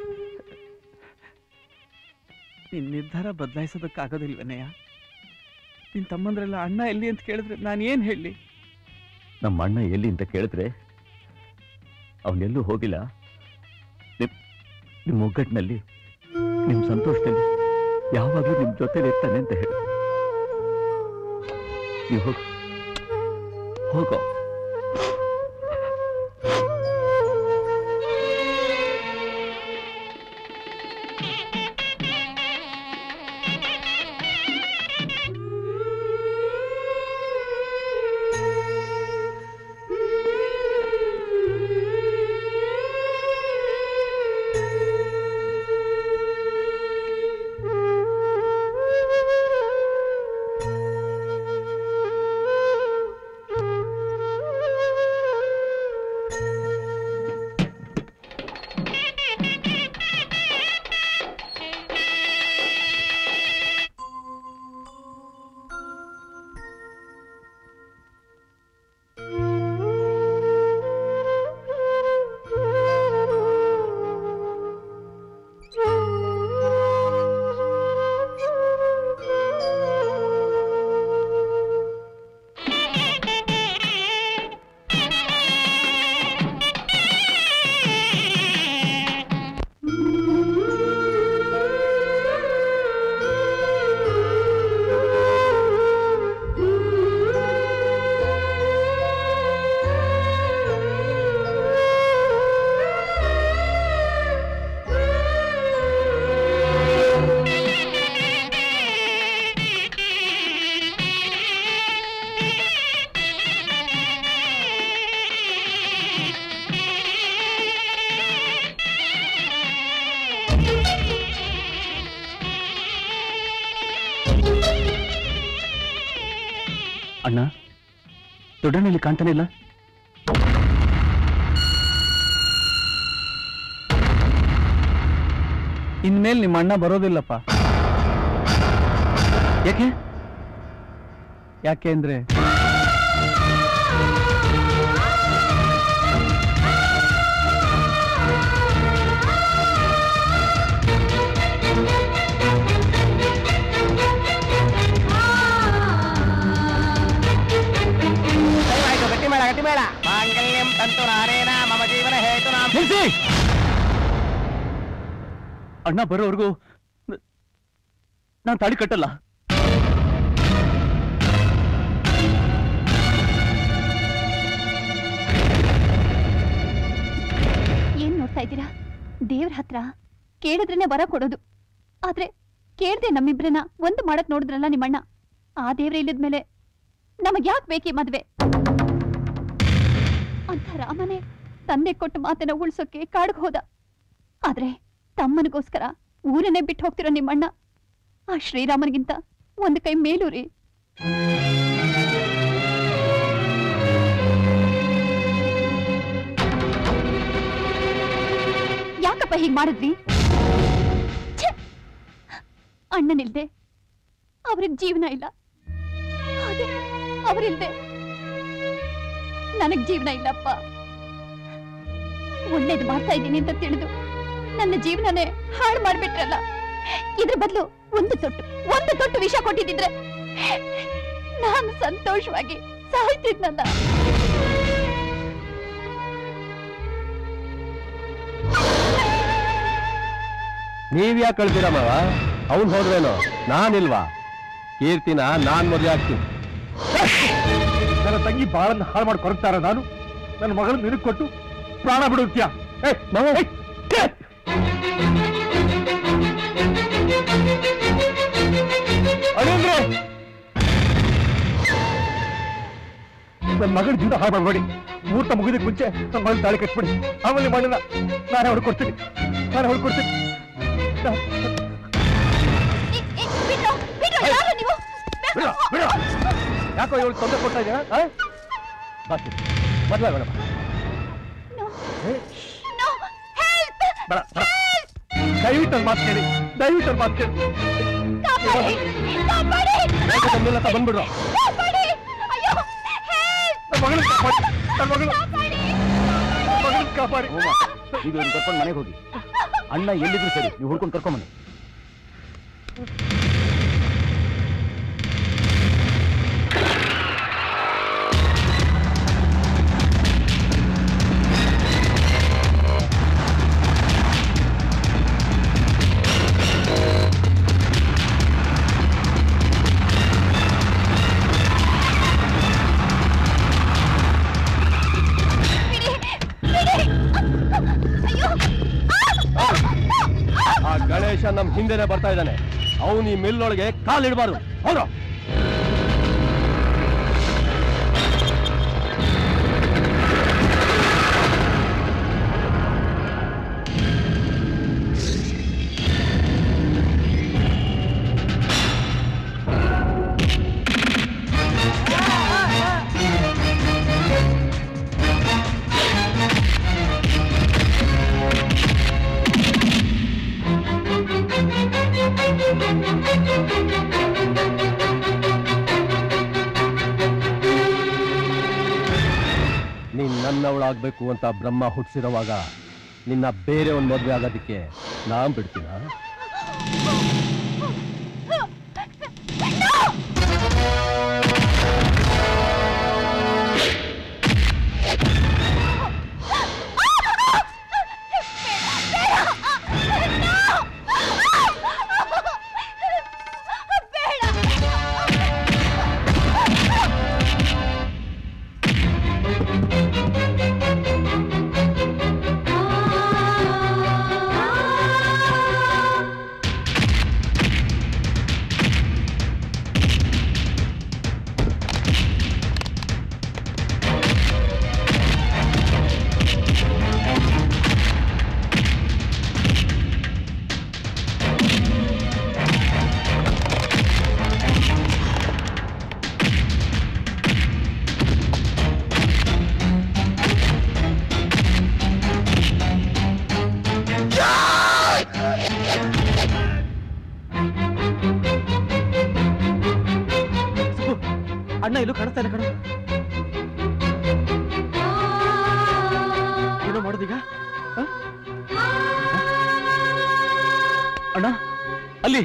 ನಿನ್ ನಿರ್ಧಾರ ಬದಲಾಯಿಸೋದಕ್ಕಾಗೋದಿಲ್ವೇನಯ್ಯ ನಿನ್ ತಮ್ಮಂದ್ರೆಲ್ಲ ಅಣ್ಣ ಎಲ್ಲಿ ಅಂತ ಕೇಳಿದ್ರೆ ನಾನು ಏನ್ ಹೇಳಿ ನಮ್ಮ ಅಣ್ಣ ಎಲ್ಲಿ ಅಂತ ಕೇಳಿದ್ರೆ ಅವನೆಲ್ಲೂ ಹೋಗಿಲ್ಲ ನಿಮ್ ನಿಮ್ಮ ಒಗ್ಗಟ್ಟಿನಲ್ಲಿ ನಿಮ್ಮ ಸಂತೋಷದಲ್ಲಿ ಯಾವಾಗಲೂ ನಿಮ್ಮ ಜೊತೆಲಿ ಇರ್ತಾನೆ ಅಂತ ಹೇಳು ನೀವು ಹೋಗು ಹೋಗೋ Thank you. ಅಣ್ಣ ದೊಡ್ಡಣ್ಣಲ್ಲಿ ಕಾಣ್ತಾನೆ ಇಲ್ಲ ಇನ್ಮೇಲೆ ನಿಮ್ಮ ಅಣ್ಣ ಬರೋದಿಲ್ಲಪ್ಪ ಯಾಕೆ ಯಾಕೆ ಅಂದ್ರೆ ದಯವಾಯ್ತು ಗಟ್ಟಿ ಮೇಳ ಗಟ್ಟಿ ಮೇಳ ಮಾಂಗಲ್ಯಂ ತಂತು ನಾರೇನ ಮಮ ಜೀವನ ಹೇತು ನಾಂ ನಿಲ್ಸಿ ಅಣ್ಣ ಬರೋವರೆಗೂ ನಾನು ತಾಳಿ ಕಟ್ಟಲ್ಲ ಏನ್ ನೋಡ್ತಾ ಇದ್ದೀರಾ ದೇವ್ರ ಹತ್ರ ಕೇಳಿದ್ರೇನೆ ವರ ಕೊಡೋದು ಆದ್ರೆ ಕೇಳ್ದೆ ನಮ್ಮಿಬ್ರನ್ನ ಒಂದು ಮಾಡಕ್ ನೋಡಿದ್ರಲ್ಲ ನಿಮ್ಮಣ್ಣ ಆ ದೇವ್ರ ಇಲ್ಲದ್ಮೇಲೆ ನಮಗ್ ಯಾಕೆ ಬೇಕಿ ಮದ್ವೆ ಅಂತ ರಾಮನೇ ತಂದೆ ಕೊಟ್ಟ ಮಾತನ್ನ ಉಳ್ಸೋಕೆ ಕಾಡ್ಗ್ ಹೋದ ಆದ್ರೆ ತಮ್ಮನಿಗೋಸ್ಕರ ಊರನ್ನೇ ಬಿಟ್ಟು ಹೋಗ್ತಿರೋ ನಿಮ್ಮಣ್ಣ ಆ ಶ್ರೀರಾಮನಿಗಿಂತ ಒಂದು ಕೈ ಮೇಲೂರಿ ಯಾಕಪ್ಪ ಹೀಗ್ ಮಾಡಿದ್ರಿ ಛೆ! ಅಣ್ಣನಿಲ್ದೆ ಅವ್ರಿಗೆ ಜೀವನ ಇಲ್ಲ ಹಾಗೆ ಅವರಿಲ್ದೆ ನನಗ್ ಜೀವನ ಇಲ್ಲಪ್ಪ ಒಳ್ಳೇದು ಮಾಡ್ತಾ ಇದ್ದೀನಿ ಅಂತ ತಿಳಿದು ನನ್ನ ಜೀವನನೇ ಹಾಳು ಮಾಡ್ಬಿಟ್ರಲ್ಲ ಇದ್ರ ಬದಲು ಒಂದು ತೊಟ್ಟು ಒಂದು ತೊಟ್ಟು ವಿಷ ಕೊಟ್ಟಿದ್ದಿದ್ರೆ ನಾನು ಸಂತೋಷವಾಗಿ ಸಾಯ್ತಿದ್ನಲ್ಲ ನೀವ್ ಯಾಕೆ ಕಳ್ತೀರ ಮಾವ ಅವ್ನ್ ಹೋದ್ರೇನು ನಾನಿಲ್ವಾ ಕೀರ್ತಿನ ನಾನ್ ಮದುವೆ ಆಗ್ತೀನಿ ನನ್ನ ತಂಗಿ ಬಾಳನ್ನ ಹಾಳು ಮಾಡಿ ಕೊರಗ್ತಾರ ನಾನು ನನ್ನ ಮಗಳನ್ನ ನಿನಗ್ ಕೊಟ್ಟು ಪ್ರಾಣ ಬಿಡುತ್ತೀಯ ಏ, ಮಾವ, ಏ, ಏ. ಅಳಿಯಂದ್ರೆ ನನ್ನ ಮಗಳ ಜೀವನ ಹಾಳು ಮಾಡಬೇಡಿ ಮುಹೂರ್ತ ಮುಗಿದಕ್ಕೆ ಮುಂಚೆ ನನ್ನ ಮಗಳ ತಾಳಿ ಕಟ್ಬಿಡಿ ಆಮೇಲೆ ಮಣ್ಣನ್ನ ನಾನೇ ಹೊಡ್ಕೊಡ್ತೀನಿ ನಾನೇ ಹೊಡ್ಕೊಡ್ತೀನಿ ಬಿಡ ಬಿಡ ಯಾಕೋ ಇವಳು ತೊಂದರೆ ಕೊಡ್ತಾ ಇದೆಯಾ ಬಾಕಿ ಮದ್ವೆ ಬೇಡ ಬಾ. ಏ, ಬೇಡ ಬೇಡ ದಯವಿಟ್ಟು ನನ್ನ ಮಾತು ಕೇಳಿ ದಯವಿಟ್ಟು ನನ್ನ ಮಾತು ಕೇಳಿ ತಮ್ಮಿಲ್ಲತ್ತ ಬಂದ್ಬಿಡ್ರು ನನ್ನ ಮಗಳನ್ನ ಕಾಪಾಡಿ ನನ್ನ ಮಗಳು ಮಗಳನ್ನ ಕಾಪಾಡಿ ಈಗ ಇವ್ರನ್ನ ಕರ್ಕೊಂಡು ಮನೆಗೆ ಹೋಗಿ ಅಣ್ಣ ಎಲ್ಲಿದ್ರು ಸರಿ ನೀವು ಹುಡ್ಕೊಂಡು ಕರ್ಕೊಂಬನ್ನಿ ಆ ಗಣೇಶ ನಮ್ ಹಿಂದೆನೆ ಬರ್ತಾ ಇದ್ದಾನೆ ಅವನು ಈ ಮಿಲ್ಲೊಳಗೆ ಕಾಲಿಡಬಾರ್ದು ಹೌದು ನೀನ್ ನನ್ನವಳಾಗ್ಬೇಕು ಅಂತ ಬ್ರಹ್ಮ ಹುಟ್ಟಿಸಿರುವಾಗ ನಿನ್ನ ಬೇರೆ ಒಂದು ಮದ್ವೆ ಆಗೋದಕ್ಕೆ ನಾನ್ ಬಿಡ್ತೀನ ಆ ಅಣ್ಣ ಎಲ್ಲೂ ಕಾಣಿಸ್ತಾ ಇಲ್ಲ ಕಣ ಏನೋ ಮಾಡೋದೀಗ ಆ? ಅಣ್ಣ ಅಲ್ಲಿ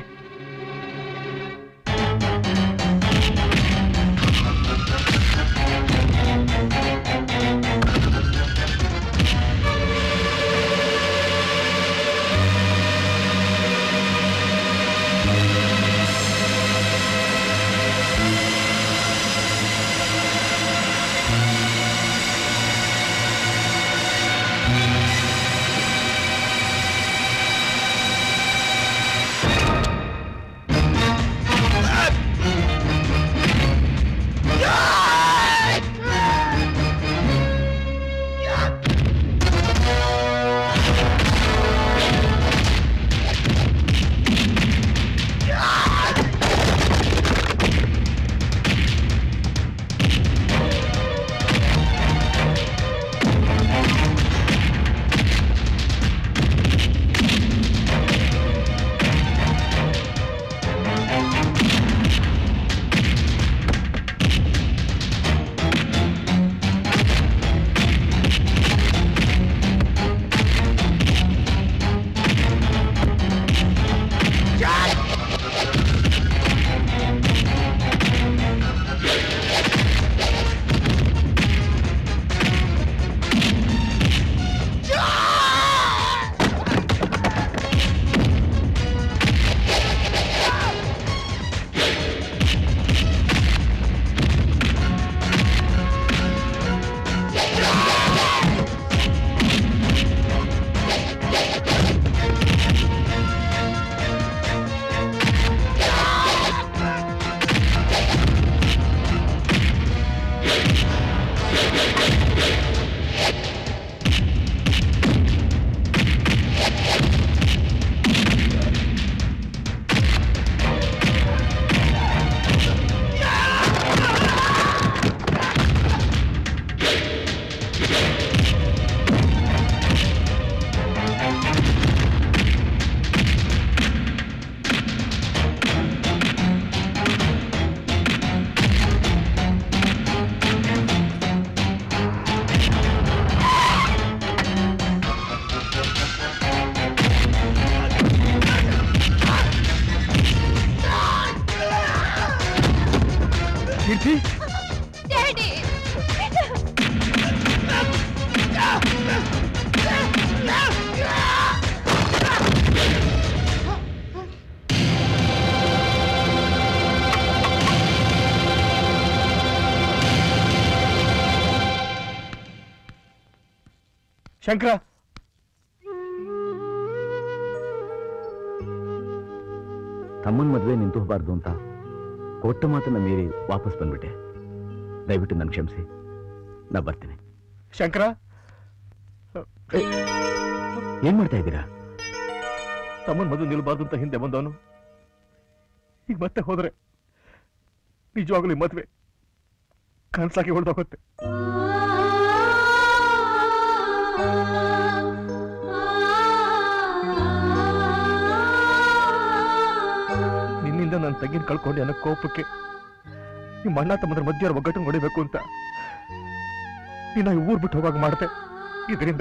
ಕೀರ್ತಿ ಡ್ಯಾಡಿ ಶಂಕರ ತಮ್ಮನ ಮದುವೆ ನಿಂತು ಹೋಗಬಾರ್ದು ಅಂತ ಕೊಟ್ಟ ಮಾತನ್ನ ಮೀರಿ ವಾಪಸ್ ಬಂದ್ಬಿಟ್ಟೆ ದಯವಿಟ್ಟು ನನ್ ಕ್ಷಮಿಸಿ ನಾ ಬರ್ತೀನಿ ಶಂಕರ ಏನ್ ಮಾಡ್ತಾ ಇದ್ದೀರಾ ತಮ್ಮನ್ ಮದುವೆ ನಿಲ್ಬಾರ್ದು ಅಂತ ಹಿಂದೆ ಬಂದವನು ಈಗ ಮತ್ತೆ ಹೋದ್ರೆ ನಿಜವಾಗ್ಲೂ ಈ ಮದ್ವೆ ಕನ್ಸಾಗಿ ಹೊಡೆದೋಗುತ್ತೆ ನಿನ್ನಿಂದ ನನ್ನ ತಂಗಿನ ಕಳ್ಕೊಂಡೆ ಅನ್ನೋ ಕೋಪಕ್ಕೆ ನಿಮ್ಮ ಅಣ್ಣ ತಮ್ಮದ್ರ ಮಧ್ಯೆ ಒಗ್ಗಟ್ಟು ಹೊಡಿಬೇಕು ಅಂತ ನಿನ್ನ ಈ ಊರ್ ಬಿಟ್ಟು ಹೋಗಾಗ ಮಾಡ್ದೆ ಇದರಿಂದ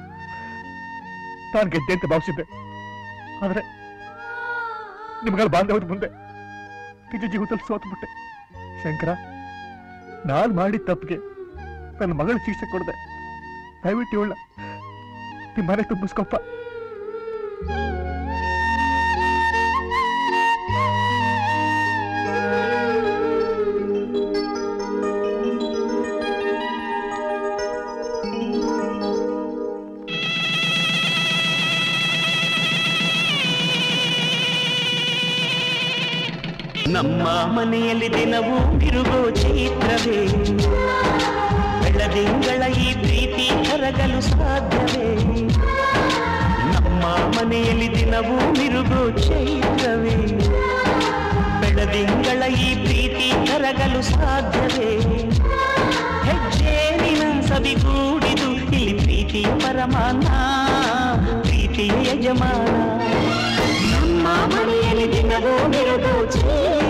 ನಾನು ಗೆದ್ದೆ ಅಂತ ಭಾವಿಸಿದ್ದೆ ಆದ್ರೆ ನಿಮ್ಗಳ ಬಾಂಧವ್ಯದ ಮುಂದೆ ನಿಜ ಜೀವಿತದಲ್ಲಿ ಸೋತ್ಬಿಟ್ಟೆ ಶಂಕರ ನಾನ್ ಮಾಡಿದ ತಪ್ಪಿಗೆ ನನ್ನ ಮಗಳ ಶಿಕ್ಷೆ ಕೊಡದೆ ದಯವಿಟ್ಟು ಇವಳ ನಿಮ್ಮ ಮನೆ ತುಂಬಿಸ್ಕೊಪ್ಪ ನಮ್ಮ ಮನೆಯಲ್ಲಿ ದಿನವೂ ತಿರುಗೋ ಚೈತ್ರವೇ ಬೆಳದಿಂಗಳ ಈ ಪ್ರೀತಿ ಕರಗಲು ಸಾಧ್ಯವೇ ನಮ್ಮ ಮನೆಯಲ್ಲಿ ದಿನವೂ ಮಿರುಗೋ ಚೈತ್ರವೇ ಬೆಳದಿಂಗಳ ಈ ಪ್ರೀತಿ ಕರಗಲು ಸಾಧ್ಯವೇ ಹೆಜ್ಜೇನಿನ ಸವಿಗೂಡಿದು ಇಲ್ಲಿ ಪ್ರೀತಿಯ ಪರಮಾನ ಪ್ರೀತಿಯ ಯಜಮಾನ ನಮ್ಮ ಮನೆಯಲ್ಲಿ ದಿನವೂ ಮಿರುಗೋ ಚೈತ್ರ